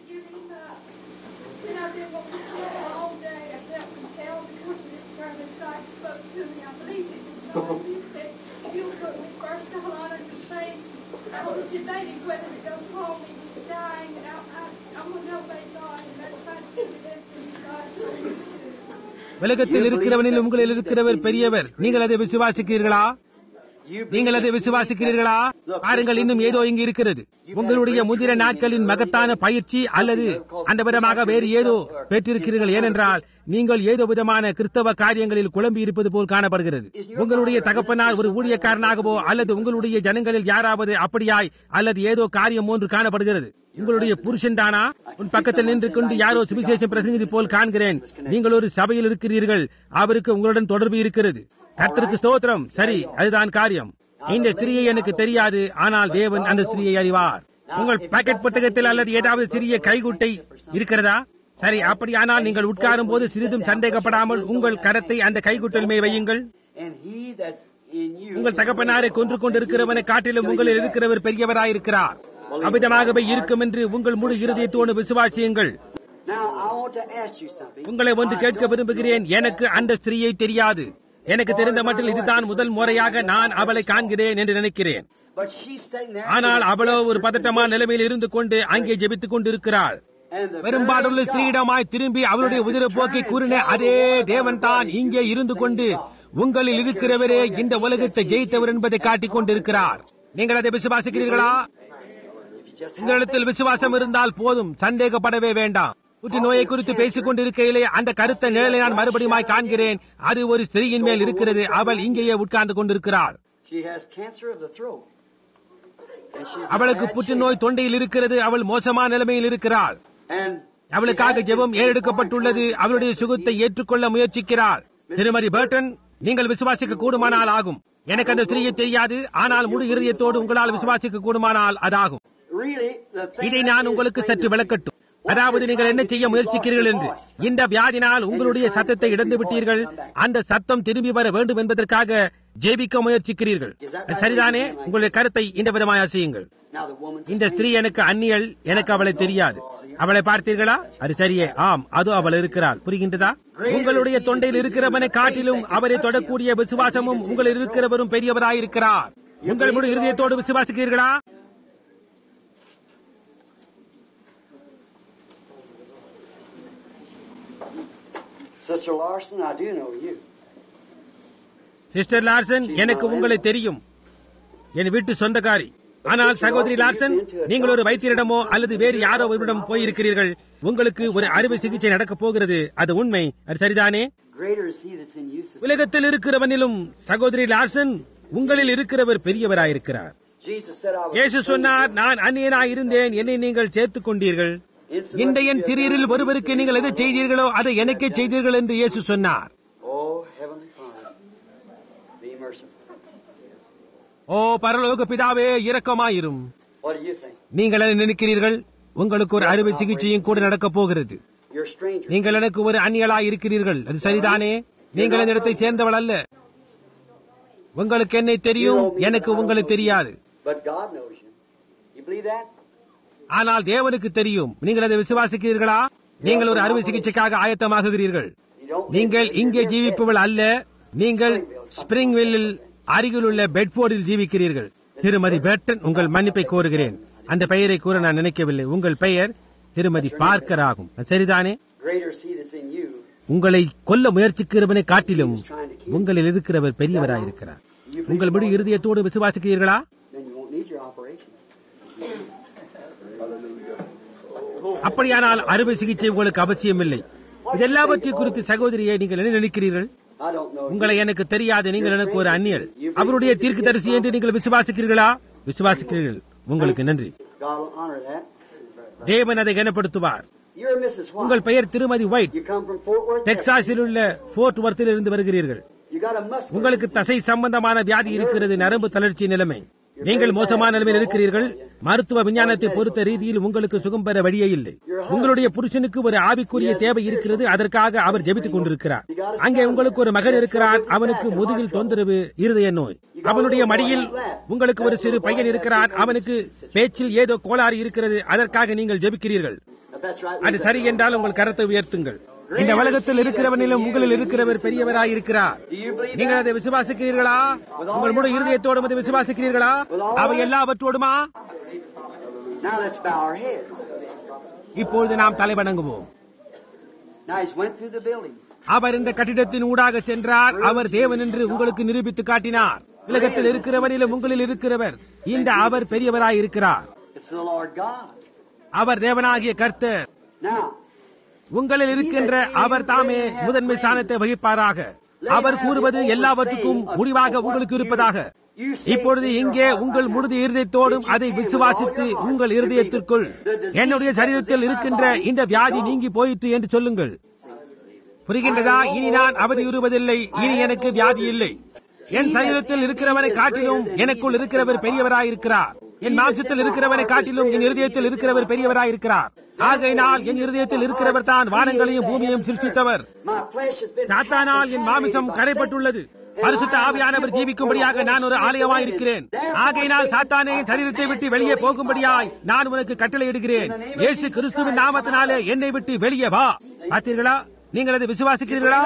Speaker 4: And I did what was said all day. I kept from hell because this service God spoke to me. I believe it was God. He said, if you'll put me first all out of your faith. I was debating whether to go home. He was dying, and I, I, I'm going to obey God, and that's why I did it after God told me to.
Speaker 1: உலகத்தில் இருக்கிறவனில் உங்களில் இருக்கிறவர் பெரியவர் நீங்கள் அதை விசுவாசிக்கிறீர்களா நீங்கள் அதை விசுவாசிக்கிறீர்களா பாருங்கள் இன்னும் ஏதோ இங்கு இருக்கிறது உங்களுடைய முதிர நாட்களின் மகத்தான பயிற்சி அல்லது அந்த விதமாக வேறு ஏதோ பெற்றிருக்கிறீர்கள் ஏனென்றால் நீங்கள் ஏதோ விதமான கிறிஸ்தவ காரியங்களில் குழம்பி இருப்பது போல் காணப்படுகிறது உங்களுடைய தகப்பனார் ஒரு ஊழியக்காரனாகவோ அல்லது உங்களுடைய ஜனங்களில் யாராவது அப்படியாய் அல்லது ஏதோ காரியம் ஒன்று காணப்படுகிறது உங்களுடைய புருஷன் தானா உன் பக்கத்தில் நின்று கொண்டு யாரோ சுவிசேஷம் பிரசங்கிது போல் காண்கிறேன் நீங்கள் ஒரு சபையில் இருக்கிறீர்கள் அவருக்கு உங்களுடன் தொடர்பு இருக்கிறது கர்த்தருக்கு ஸ்தோத்திரம் சரி அதுதான் காரியம் இந்த ஸ்திரியை எனக்கு தெரியாது ஆனால் தேவன் அந்த ஸ்திரியை அறிவார் உங்கள் பாக்கெட் புத்தகத்தில் அல்லது ஏதாவது சிறிய கைகுட்டை இருக்கிறதா சரி அப்படியானால் நீங்கள் உட்காரும் போது சிறிதும் சந்தேகப்படாமல் உங்கள் கரத்தை அந்த கைகுட்டல் மேல் வையுங்கள்
Speaker 2: And he that's in you.
Speaker 1: உங்கள் தகப்பனாரை கொன்று கொண்டிருக்கிறவனை காட்டிலும் உங்களில் இருக்கிறவர் பெரியவராயிருக்கிறார் அமிதமாகவே இருக்கும் என்று உங்கள் முழு இருதயத்தோடு விசுவாசியுங்கள்
Speaker 2: Now I want to ask you something.
Speaker 1: உங்களை ஒன்று கேட்க விரும்புகிறேன் எனக்கு அந்த ஸ்திரீயை தெரியாது எனக்கு தெரிந்த மட்டில் இதுதான் முதல் முறையாக நான் அவளை காண்கிறேன் என்று நினைக்கிறேன்
Speaker 2: But she's sitting there.
Speaker 1: ஆனால் அவளோ ஒரு பதட்டமான நிலைமையில் இருந்து கொண்டு அங்கே ஜெபித்துக் கொண்டிருக்கிறாள்
Speaker 2: And the
Speaker 1: பெரும்பாடுள்ள
Speaker 2: very God
Speaker 1: ஸ்திரீயிடமாய் திரும்பி அவளுடைய உதிரப்போக்கை கூறின அதே தேவன் தான் இங்கே இருந்து கொண்டு உங்களில் இருக்கிறவரே இந்த உலகத்தை ஜெயித்தவர் என்பதை காட்டிக் கொண்டிருக்கிறார் நீங்கள் அதை விசுவாசிக்கிறீர்களா உங்களிடத்தில் விசுவாசம் இருந்தால் போதும் சந்தேகப்படவே வேண்டாம் புற்றுநோயை குறித்து பேசிக் கொண்டிருக்கையிலே அந்த கருத்த நிழலை நான் மறுபடியும் காண்கிறேன் அது ஒரு ஸ்திரீயின் மேல் இருக்கிறது அவள் இங்கேயே உட்கார்ந்து கொண்டிருக்கிறாள்
Speaker 2: She has cancer of the throat. And she's in
Speaker 1: அவளுக்கு
Speaker 2: bad
Speaker 1: புற்றுநோய் தொண்டையில் இருக்கிறது அவள் மோசமான நிலைமையில் இருக்கிறாள்
Speaker 2: shape. And
Speaker 1: அவளுக்காக ஜெபம் ஏறெடுக்கப்பட்டுள்ளது அவளுடைய சுகத்தை ஏற்றுக்கொள்ள முயற்சிக்கிறாள் திருமதி பர்டன் நீங்கள் விசுவாசிக்க கூடுமானால் ஆகும் எனக்கு அந்த ஸ்திரீயை தெரியாது ஆனால் முழு இருதயத்தோடு உங்களால் விசுவாசிக்க கூடுமானால் அதாகும்
Speaker 2: really, the thing
Speaker 1: இதை
Speaker 2: that
Speaker 1: நான்
Speaker 2: is
Speaker 1: உங்களுக்கு
Speaker 2: plain
Speaker 1: சற்று
Speaker 2: to see.
Speaker 1: விளக்கட்டும் அதாவது நீங்கள் என்ன செய்ய முயற்சிக்கிறீர்கள் என்று இந்த வியாதினால் உங்களுடைய சத்தத்தை இழந்து விட்டீர்கள் அந்த சத்தம் திரும்பி வர வேண்டும் என்பதற்காக ஜெபிக்க முயற்சிக்கிறீர்கள் சரிதானே உங்களுடைய கருத்தை இந்த விதமாய் அசையுங்கள்
Speaker 2: Now the woman's
Speaker 1: இந்த ஸ்திரீ எனக்கு அந்நியல் எனக்கு அவளை தெரியாது அவளை பார்த்தீர்களா அது சரியே ஆம் அது அவள் இருக்கிறாள் புரிகின்றதா உங்களுடைய தொண்டையில் இருக்கிறவனை காட்டிலும் அவரை தொடக்கூடிய விசுவாசமும் உங்களில் இருக்கிறவரும் பெரியவராயிருக்கிறார் உங்கள் முழு இருதயத்தோடு விசுவாசிக்கிறீர்களா
Speaker 2: Sister Larson, I do know you.
Speaker 1: Sister Larson எனக்கு உங்களை தெரியும் என் வீட்டு சொந்தக்காரி ஆனால் சகோதரி லார்சன் நீங்கள் ஒரு வைத்தியரிடமோ அல்லது வேறு யாரோ ஒருவரிடம் போயிருக்கிறீர்கள் உங்களுக்கு ஒரு அறுவை சிகிச்சை நடக்கப் போகிறது அது உண்மை அது சரிதானே
Speaker 2: Greater is he that's in you, sister.
Speaker 1: உலகத்தில் இருக்கிறவனிலும் சகோதரி லார்சன் உங்களில் இருக்கிறவர் பெரியவராயிருக்கிறார்
Speaker 2: Jesus said, I was
Speaker 1: இயேசு சொன்னார் நான் அந்நியனாய் இருந்தேன் என்னை நீங்கள் சேர்த்துக் கொண்டீர்கள் இந்த என் சிறியரில் ஒருவருக்கு நீங்கள் எதை செய்தீர்களோ அதை எனக்கே செய்தீர்கள் என்று இயேசு சொன்னார்
Speaker 2: Oh, Heavenly Father, be merciful.
Speaker 1: ஓ பரலோக பிதாவே இரக்கமாயிரும்
Speaker 2: What do you think?
Speaker 1: நீங்கள் என்ன நினைக்கிறீர்கள் உங்களுக்கு ஒரு அறுவை சிகிச்சையும் கூட நடக்கப் போகிறது
Speaker 2: You're a stranger.
Speaker 1: நீங்கள் எனக்கு ஒரு அந்நியலாய் இருக்கிறீர்கள் அது சரிதானே நீங்கள் இந்த இடத்தை சேர்ந்தவள் அல்ல உங்களுக்கு என்னை தெரியும் எனக்கு உங்களை தெரியாது
Speaker 2: But God knows you. You believe that?
Speaker 1: ஆனால் தேவனுக்கு தெரியும் நீங்கள் அதை விசுவாசிக்கிறீர்களா நீங்கள் ஒரு அறுவை சிகிச்சைக்காக ஆயத்தமாகுகிறீர்கள்
Speaker 2: You don't
Speaker 1: நீங்கள் இங்கே ஜீவிப்பவள் அல்ல நீங்கள் ஸ்பிரிங்வில்லில் அருகிலுள்ள பெட்ஃபோர்டில் ஜீவிக்கிறீர்கள் திருமதி பெட்டன் உங்கள் மன்னிப்பை கோருகிறேன் அந்த பெயரை கூற நான் நினைக்கவில்லை உங்கள் பெயர் திருமதி பார்க்கர் ஆகும் அது சரிதானே
Speaker 2: Greater is he that's in you.
Speaker 1: உங்களை கொல்ல முயற்சிக்கிறவனை காட்டிலும் உங்களில் இருக்கிறவர் பெரியவராயிருக்கிறார் உங்கள் முழு இருதயத்தோடு விசுவாசிக்கிறீர்களா
Speaker 2: Then you won't need your operation.
Speaker 1: அப்படியானால் அறுவை சிகிச்சை உங்களுக்கு அவசியமில்லை இதெல்லாவற்றை குறித்து சகோதரியை நீங்கள் என்ன நினைக்கிறீர்கள்
Speaker 2: I don't know.
Speaker 1: உங்களை எனக்கு தெரியாது நீங்கள் எனக்கு ஒரு அந்நியர் அவருடைய தீர்க்கதரிசி என்று நீங்கள் விசுவாசிக்கிறீர்களா விசுவாசிக்கிறீர்கள் உங்களுக்கு நன்றி
Speaker 2: God will honor that.
Speaker 1: தேவன் அதை கனப்படுத்துவார்
Speaker 2: You're Mrs. White.
Speaker 1: உங்கள் பெயர் திருமதி White
Speaker 2: You come from Fort Worth, Texas.
Speaker 1: டெக்சாஸில் உள்ள போர்ட் வர்த்தில் இருந்து வருகிறீர்கள்
Speaker 2: You got a muscular
Speaker 1: உங்களுக்கு தசை சம்பந்தமான வியாதி இருக்கிறது நரம்பு தளர்ச்சி நிலைமை நீங்கள் மோசமான நிலைமையில் இருக்கிறீர்கள் மருத்துவ விஞ்ஞானத்தை பொறுத்த ரீதியில் உங்களுக்கு சுகம் பெற வழியே இல்லை உங்களுடைய புருஷனுக்கு ஒரு ஆவிக்குரிய தேவை இருக்கிறது அதற்காக அவர் ஜெபித்துக் கொண்டிருக்கிறார் அங்கே உங்களுக்கு ஒரு மகன் இருக்கிறார் அவனுக்கு முதுகில் தொந்தரவு இருதய நோய் அவனுடைய மடியில் உங்களுக்கு ஒரு சிறு பையன் இருக்கிறார் அவனுக்கு பேச்சில் ஏதோ கோளாறு இருக்கிறது அதற்காக நீங்கள் ஜெபிக்கிறீர்கள்
Speaker 2: If that's right,
Speaker 1: அது சரி என்றால் உங்கள் கரத்தை உயர்த்துங்கள் இந்த உலகத்தில் இருக்கிறவனிலும் உங்களில் இருக்கிறவர் பெரியவராய் இருக்கிறார்
Speaker 2: do you believe
Speaker 1: நீங்கள்
Speaker 2: that?
Speaker 1: அதை விசுவாசிக்கிறீர்களா உங்கள் முழு இருதயத்தோடும் அதை விசுவாசிக்கிறீர்களா அவை எல்லாவற்றோடுமா
Speaker 2: Now let's bow our heads.
Speaker 1: இப்பொழுது நாம் தலை வணங்குவோம்
Speaker 2: Now he's went through the building.
Speaker 1: அவர் இந்த கட்டிடத்தின் ஊடாக சென்றார் அவர் தேவன் என்று உங்களுக்கு நிரூபித்து காட்டினார் உலகத்தில் இருக்கிறவரிலும் உங்களில் இருக்கிறவர் இந்த அவர் பெரியவராய் இருக்கிறார்
Speaker 2: It's the Lord God.
Speaker 1: அவர் தேவனாகிய கர்த்தர்
Speaker 2: Now,
Speaker 1: உங்களில் இருக்கின்ற அவர் தாமே முதன்மை ஸ்தானத்தை வகிப்பாராக அவர் கூறுவது எல்லாவற்றுக்கும் முடிவாக உங்களுக்கு இருப்பதாக இப்பொழுது இங்கே உங்கள் முழுது இருதயத்தோடும் அதை விசுவாசித்து உங்கள் இருதயத்திற்குள் என்னுடைய சரீரத்தில் இருக்கின்ற இந்த வியாதி நீங்கி போயிற்று என்று சொல்லுங்கள் புரிகின்றதா இனி நான் அவதியுறுவதில்லை இனி எனக்கு வியாதி இல்லை என் சரீரத்தில் இருக்கிறவனை காட்டிலும் எனக்குள் இருக்கிறவர் பெரியவராயிருக்கிறார் என் மாம்சத்தில் இருக்கிறவனை காட்டிலும் என் இருதயத்தில் இருக்கிறவர் பெரியவராயிருக்கிறார் ஆகையினால் என் இருதயத்தில் இருக்கிறவர் தான் வானங்களையும் பூமியையும் சிருஷ்டித்தவர்
Speaker 2: my flesh has been
Speaker 1: சாத்தானால் என் மாமிசம் கரைப்பட்டுள்ளது பரிசுத்த ஆவியானவர் ஜீவிக்கும்படியாக நான் ஒரு ஆலயமாய் இருக்கிறேன் ஆகையினால் சாத்தானே என் சரீரத்தை விட்டு வெளியே போகும்படியாய் நான் உனக்கு கட்டளையிடுகிறேன் இயேசு கிறிஸ்துவின் நாமத்தினாலே என்னை விட்டு வெளியே வா பார்த்தீர்களா நீங்கள் அதை விசுவாசிக்கிறீர்களா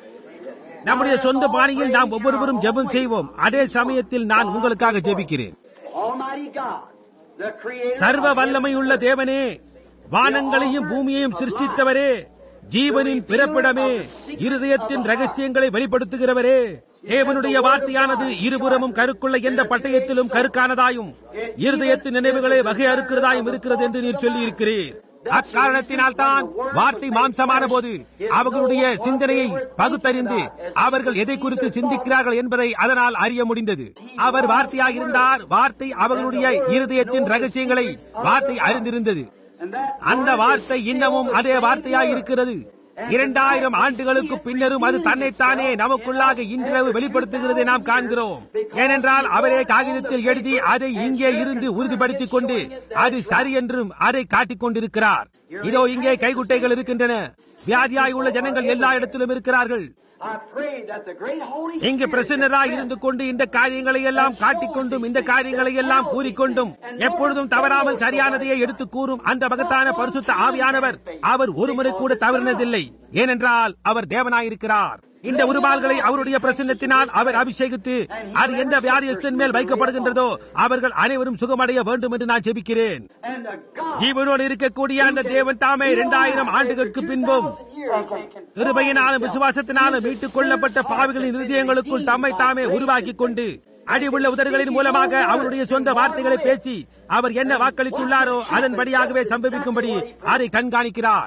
Speaker 1: நம்முடைய சொந்த பாணியில் நாம் ஒவ்வொருவரும் ஜெபம் செய்வோம் அதே சமயத்தில் நான் உங்களுக்காக ஜெபிக்கிறேன்
Speaker 2: Almighty God, the creator
Speaker 1: சர்வ
Speaker 2: of
Speaker 1: வல்லமையுள்ள தேவனே வானங்களையும் பூமியையும் சிருஷ்டித்தவரே ஜீவனின் பிறப்பிடமே இருதயத்தின் ரகசியங்களை வெளிப்படுத்துகிறவரே தேவனுடைய வார்த்தையானது இருபுறமும் கருக்குள்ள எந்த பட்டயத்திலும் கருக்கானதாயும் இருதயத்தின் நினைவுகளை வகை அறுக்கிறதாயும் இருக்கிறது என்று நீர் சொல்லி இருக்கிறீர் அக்காரணத்தினால் தான் வார்த்தை மாம்சமான போது அவர்களுடைய சிந்தனையை பகுத்தறிந்து அவர்கள் எதை குறித்து சிந்திக்கிறார்கள் என்பதை அதனால் அறிய முடிந்தது அவர் வார்த்தையாக இருந்தார் வார்த்தை அவர்களுடைய இருதயத்தின் ரகசியங்களை வார்த்தை அறிந்திருந்தது
Speaker 2: and that
Speaker 1: அந்த வார்த்தை இன்னமும் அதே வார்த்தையாய் இருக்கிறது இரண்டாயிரம் ஆண்டுகளுக்கு பின்னரும் அது தன்னைத்தானே நமக்குள்ளாக இன்றிரவு வெளிப்படுத்துகிறதை நாம் காண்கிறோம் ஏனென்றால் அவரே காகிதத்தில் எழுதி அதை இங்கே இருந்து உறுதிப்படுத்திக் கொண்டு அது சரி என்றும் அதை காட்டிக் கொண்டிருக்கிறார் இதோ இங்கே கைகுட்டைகள் இருக்கின்றன வியாதியாய் உள்ள ஜனங்கள் எல்லா இடத்திலும் இருக்கிறார்கள்
Speaker 2: I pray that the great Holy
Speaker 1: இங்கு
Speaker 2: Spirit
Speaker 1: பிரசன்னராய் இருந்து கொண்டு இந்த காரியங்களை எல்லாம் காட்டிக்கொண்டும் இந்த காரியங்களை எல்லாம் கூறிக்கொண்டும் எப்பொழுதும் தவறாமல் சரியானதையே எடுத்து கூறும் அந்த மகத்தான பரிசுத்த ஆவியானவர் அவர் ஒருமுறை கூட தவறினதில்லை ஏனென்றால் அவர் தேவனாயிருக்கிறார் இந்த உருமால்களை அவருடைய பிரசன்னத்தினால் அவர் அபிஷேகித்து அது எந்த வியாதியத்தின் மேல் வைக்கப்படுகின்றதோ அவர்கள் அனைவரும் சுகமடைய வேண்டும் என்று நான் ஜெபிக்கிறேன்
Speaker 2: and the God
Speaker 1: ஜீவனோடு இருக்கக்கூடிய அந்த தேவன் தாமே இரண்டாயிரம் ஆண்டுகளுக்கு பின்பும்
Speaker 2: years they can
Speaker 1: கிருபையினாலும் விசுவாசத்தினாலும் மீட்டுக் கொள்ளப்பட்ட பாவிகளின் இருதயங்களுக்குள் தம்மை தாமே உருவாக்கிக் கொண்டு அடிவுள்ள உதடுகளின் மூலமாக அவருடைய சொந்த வார்த்தைகளை பேசி அவர் என்ன வாக்களித்துள்ளாரோ அதன்படியாகவே சம்பவிக்கும்படி அதை கண்காணிக்கிறார்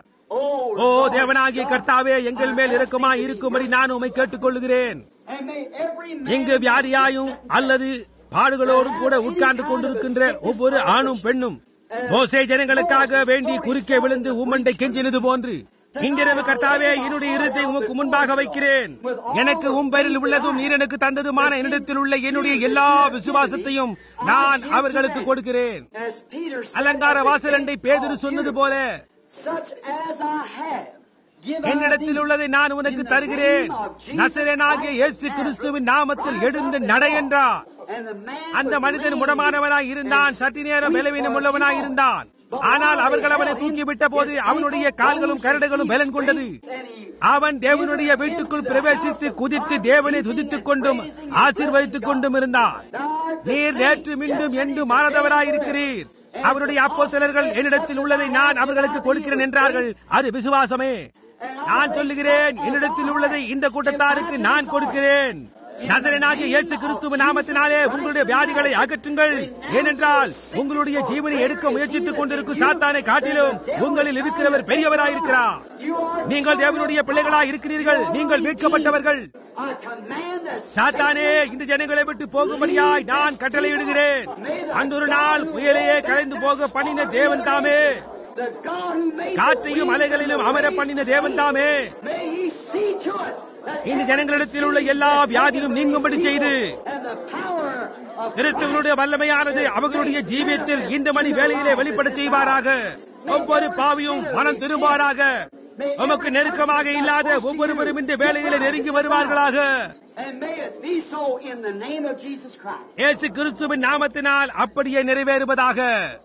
Speaker 1: ஓ தேவனாகிய கர்த்தாவே எங்கள் மேல் இறக்கமாய் இருக்கும்படி நான் உம்மை கேட்டுக்கொள்கிறேன்
Speaker 2: and may every man
Speaker 1: இங்கு வியாதியாயும் அல்லது பாடுகளோடும் கூட உட்கார்ந்து கொண்டிருக்கின்ற ஒவ்வொரு ஆணும் பெண்ணும் மோசே ஜனங்களுக்காக வேண்டி குறுக்கே விழுந்து உம்மண்டை கெஞ்சினது போன்று இன்றிரவு கர்த்தாவே என்னுடைய இருத்தை உமக்கு முன்பாக வைக்கிறேன் எனக்கு உம் பெயரில் உள்ளதும் நீர் எனக்கு தந்ததுமான என்னிடத்தில் உள்ள என்னுடைய எல்லா விசுவாசத்தையும் நான் அவர்களுக்கு கொடுக்கிறேன்
Speaker 2: as Peter said,
Speaker 1: அலங்கார வாசலண்டை பேதுரு சொன்னது போல
Speaker 2: such as I have give I
Speaker 1: என்னிடத்தில்
Speaker 2: thee
Speaker 1: உள்ளதை நான் உனக்கு
Speaker 2: in the
Speaker 1: தருகிறேன்
Speaker 2: name of Jesus
Speaker 1: நசரேனாகிய
Speaker 2: Christ
Speaker 1: இயேசு
Speaker 2: Nazareth.
Speaker 1: கிறிஸ்துவின் நாமத்தில்
Speaker 2: Rise
Speaker 1: எழுந்து
Speaker 2: up
Speaker 1: நட
Speaker 2: and walk.
Speaker 1: என்றார்
Speaker 2: And the man
Speaker 1: அந்த
Speaker 2: was
Speaker 1: மனிதன்
Speaker 2: lame
Speaker 1: முடமானவனாய் இருந்தான்
Speaker 2: and
Speaker 1: சற்று நேரம்
Speaker 2: weak
Speaker 1: பலவீனம்
Speaker 2: for a
Speaker 1: உள்ளவனாய்
Speaker 2: few
Speaker 1: இருந்தான்
Speaker 2: But
Speaker 1: ஆனால்
Speaker 2: while
Speaker 1: அவர்கள்
Speaker 2: they
Speaker 1: அவனை
Speaker 2: held
Speaker 1: தூக்கி
Speaker 2: him,
Speaker 1: விட்ட போது
Speaker 2: his
Speaker 1: அவனுடைய
Speaker 2: ankle
Speaker 1: கால்களும்
Speaker 2: bones
Speaker 1: கரடுகளும் பலன்
Speaker 2: received
Speaker 1: கொண்டது
Speaker 2: strength, and he
Speaker 1: அவன் தேவனுடைய
Speaker 2: entered
Speaker 1: வீட்டுக்குள்
Speaker 2: into the
Speaker 1: பிரவேசித்து
Speaker 2: house of
Speaker 1: குதித்து
Speaker 2: God,
Speaker 1: தேவனை
Speaker 2: weeping
Speaker 1: துதித்துக்
Speaker 2: and
Speaker 1: கொண்டும்
Speaker 2: praising and
Speaker 1: ஆசீர்வதித்துக்
Speaker 2: blessing
Speaker 1: கொண்டும்
Speaker 2: God.
Speaker 1: இருந்தான்
Speaker 2: Thou art the
Speaker 1: நீர்
Speaker 2: same
Speaker 1: நேற்று மீண்டும்
Speaker 2: yesterday,
Speaker 1: என்று
Speaker 2: today,
Speaker 1: மாறதவராய்
Speaker 2: and
Speaker 1: இருக்கிறீர்
Speaker 2: forever.
Speaker 1: அவருடைய
Speaker 2: And
Speaker 1: அப்போஸ்தலர்கள்
Speaker 2: also
Speaker 1: என்னிடத்தில்
Speaker 2: said,
Speaker 1: உள்ளதை
Speaker 2: such as
Speaker 1: நான்
Speaker 2: I
Speaker 1: அவர்களுக்கு
Speaker 2: have
Speaker 1: கொடுக்கிறேன்
Speaker 2: given
Speaker 1: என்றார்கள்
Speaker 2: thee
Speaker 1: அது விசுவாசமே நான் சொல்லுகிறேன் என்னிடத்தில் உள்ளதை இந்த கூட்டத்தாருக்கு நான் கொடுக்கிறேன் நசரனாகிய இயேசு கிறிஸ்துவ நாமத்தினாலே உங்களுடைய வியாதிகளை அகற்றுங்கள் ஏனென்றால் உங்களுடைய ஜீவனை எடுக்க முயற்சித்துக் கொண்டிருக்கும் சாத்தானை காட்டிலும் உங்களில் இருக்கிறவர் பெரியவராயிருக்கிறார்
Speaker 2: You are
Speaker 1: நீங்கள் தேவனுடைய பிள்ளைகளாய் இருக்கிறீர்கள் நீங்கள் மீட்கப்பட்டவர்கள்
Speaker 2: I command that
Speaker 1: சாத்தானே இந்த ஜனங்களை விட்டு போகும்படியாய் நான் கட்டளையிடுகிறேன் அன்றொரு நாள் புயலையே கலைந்து போக பண்ணின தேவன் தாமே
Speaker 2: the God who made
Speaker 1: காற்றையும் அலைகளிலும் அமர பண்ணின தேவன் தாமே
Speaker 2: May he see to it that
Speaker 1: இந்த ஜனங்களிடத்தில் உள்ள எல்லா வியாதியும் நீங்கும்படி செய்து
Speaker 2: and the power of
Speaker 1: கிறிஸ்துவனுடைய வல்லமையானது அவர்களுடைய ஜீவியத்தில் இந்த மணி வேளையிலே வெளிப்பட செய்வாராக ஒவ்வொரு பாவியும் மனம் திரும்பாராக உமக்கு நெருக்கமாக இல்லாத ஒவ்வொருவரும் இந்த வேளையிலே நெருங்கி வருவார்களாக
Speaker 2: and may it be so in the name of Jesus Christ.
Speaker 1: இயேசு கிறிஸ்துவின் நாமத்தினால் அப்படியே நிறைவேறுவதாக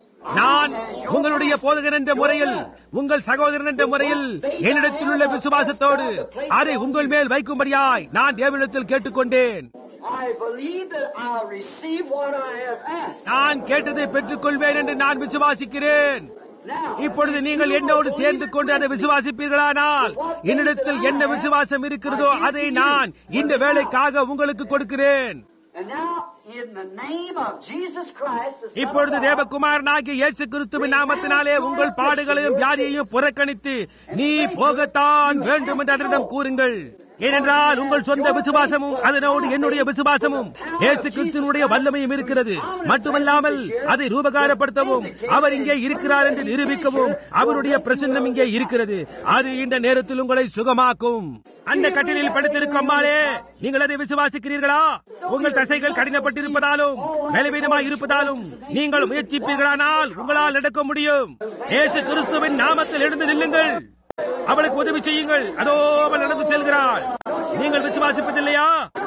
Speaker 1: நான் உங்களுடைய போதகர் என்ற முறையில் உங்கள் சகோதரன் என்ற முறையில் என்னிடத்தில் உள்ள விசுவாசத்தோடு அதை உங்கள் மேல் வைக்கும்படியாய் நான் தேவனிடத்தில் கேட்டுக்கொண்டேன்
Speaker 2: I believe that I'll receive what I have asked.
Speaker 1: நான் கேட்டதை பெற்றுக் கொள்வேன் என்று நான் விசுவாசிக்கிறேன்
Speaker 2: Now,
Speaker 1: இப்பொழுது நீங்கள் என்னோடு சேர்ந்து கொண்டு அதை விசுவாசிப்பீர்களானால் என்னிடத்தில் என்ன விசுவாசம் இருக்கிறதோ அதை நான் இந்த வேலைக்காக உங்களுக்கு கொடுக்கிறேன்
Speaker 2: And now, in the name of Jesus Christ, the Son of
Speaker 1: இப்பொழுது
Speaker 2: God,
Speaker 1: தேவகுமாரனாகிய இயேசு கிறிஸ்துவின் நாமத்தினாலே உங்கள் பாடுகளையும் வியாதியையும் புறக்கணித்து நீ போகத்தான் வேண்டும் என்று அதனிடம் கூறுங்கள் ஏனென்றால் உங்கள் சொந்த விசுவாசமும் அதனோடு என்னுடைய விசுவாசமும் இயேசு கிறிஸ்துவனுடைய வல்லமையும் இருக்கிறது மட்டுமல்லாமல் அதை ரூபகாரப்படுத்தவும் அவர் இங்கே இருக்கிறார் என்று நிரூபிக்கவும் அவருடைய பிரசன்னம் இங்கே இருக்கிறது அது இந்த நேரத்தில் உங்களை சுகமாக்கும் அந்த கட்டிலில் படுத்திருக்கும் அம்மாளே நீங்கள் அதை விசுவாசிக்கிறீர்களா உங்கள் தசைகள் கடினப்பட்டிருப்பதாலும் பலவீனமாய் இருப்பதாலும் நீங்கள் முயற்சிப்பீர்களானால் உங்களால் நடக்க முடியும் இயேசு கிறிஸ்துவின் நாமத்தில் எழுந்து நில்லுங்கள் அவளுக்கு உதவி செய்யுங்கள் அதோ அவள் நடந்து செல்கிறாள் நீங்கள் விசுவாசிப்பதில்லையா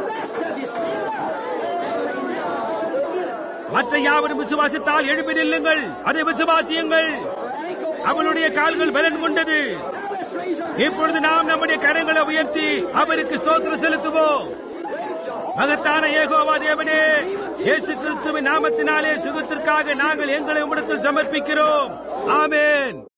Speaker 1: மற்ற யாவரும் விசுவாசித்தால் எழுப்பி நில்லுங்கள் அதை விசுவாசியுங்கள் அவளுடைய கால்கள் பலன் கொண்டது இப்பொழுது நாம் நம்முடைய கரங்களை உயர்த்தி அவருக்கு ஸ்தோத்திரம் செலுத்துவோம் மகத்தான ஏகோவா தேவனே இயேசு கிறிஸ்துவின் நாமத்தினாலே சுகத்திற்காக நாங்கள் எங்களை உம்மிடத்தில் சமர்ப்பிக்கிறோம் ஆமென்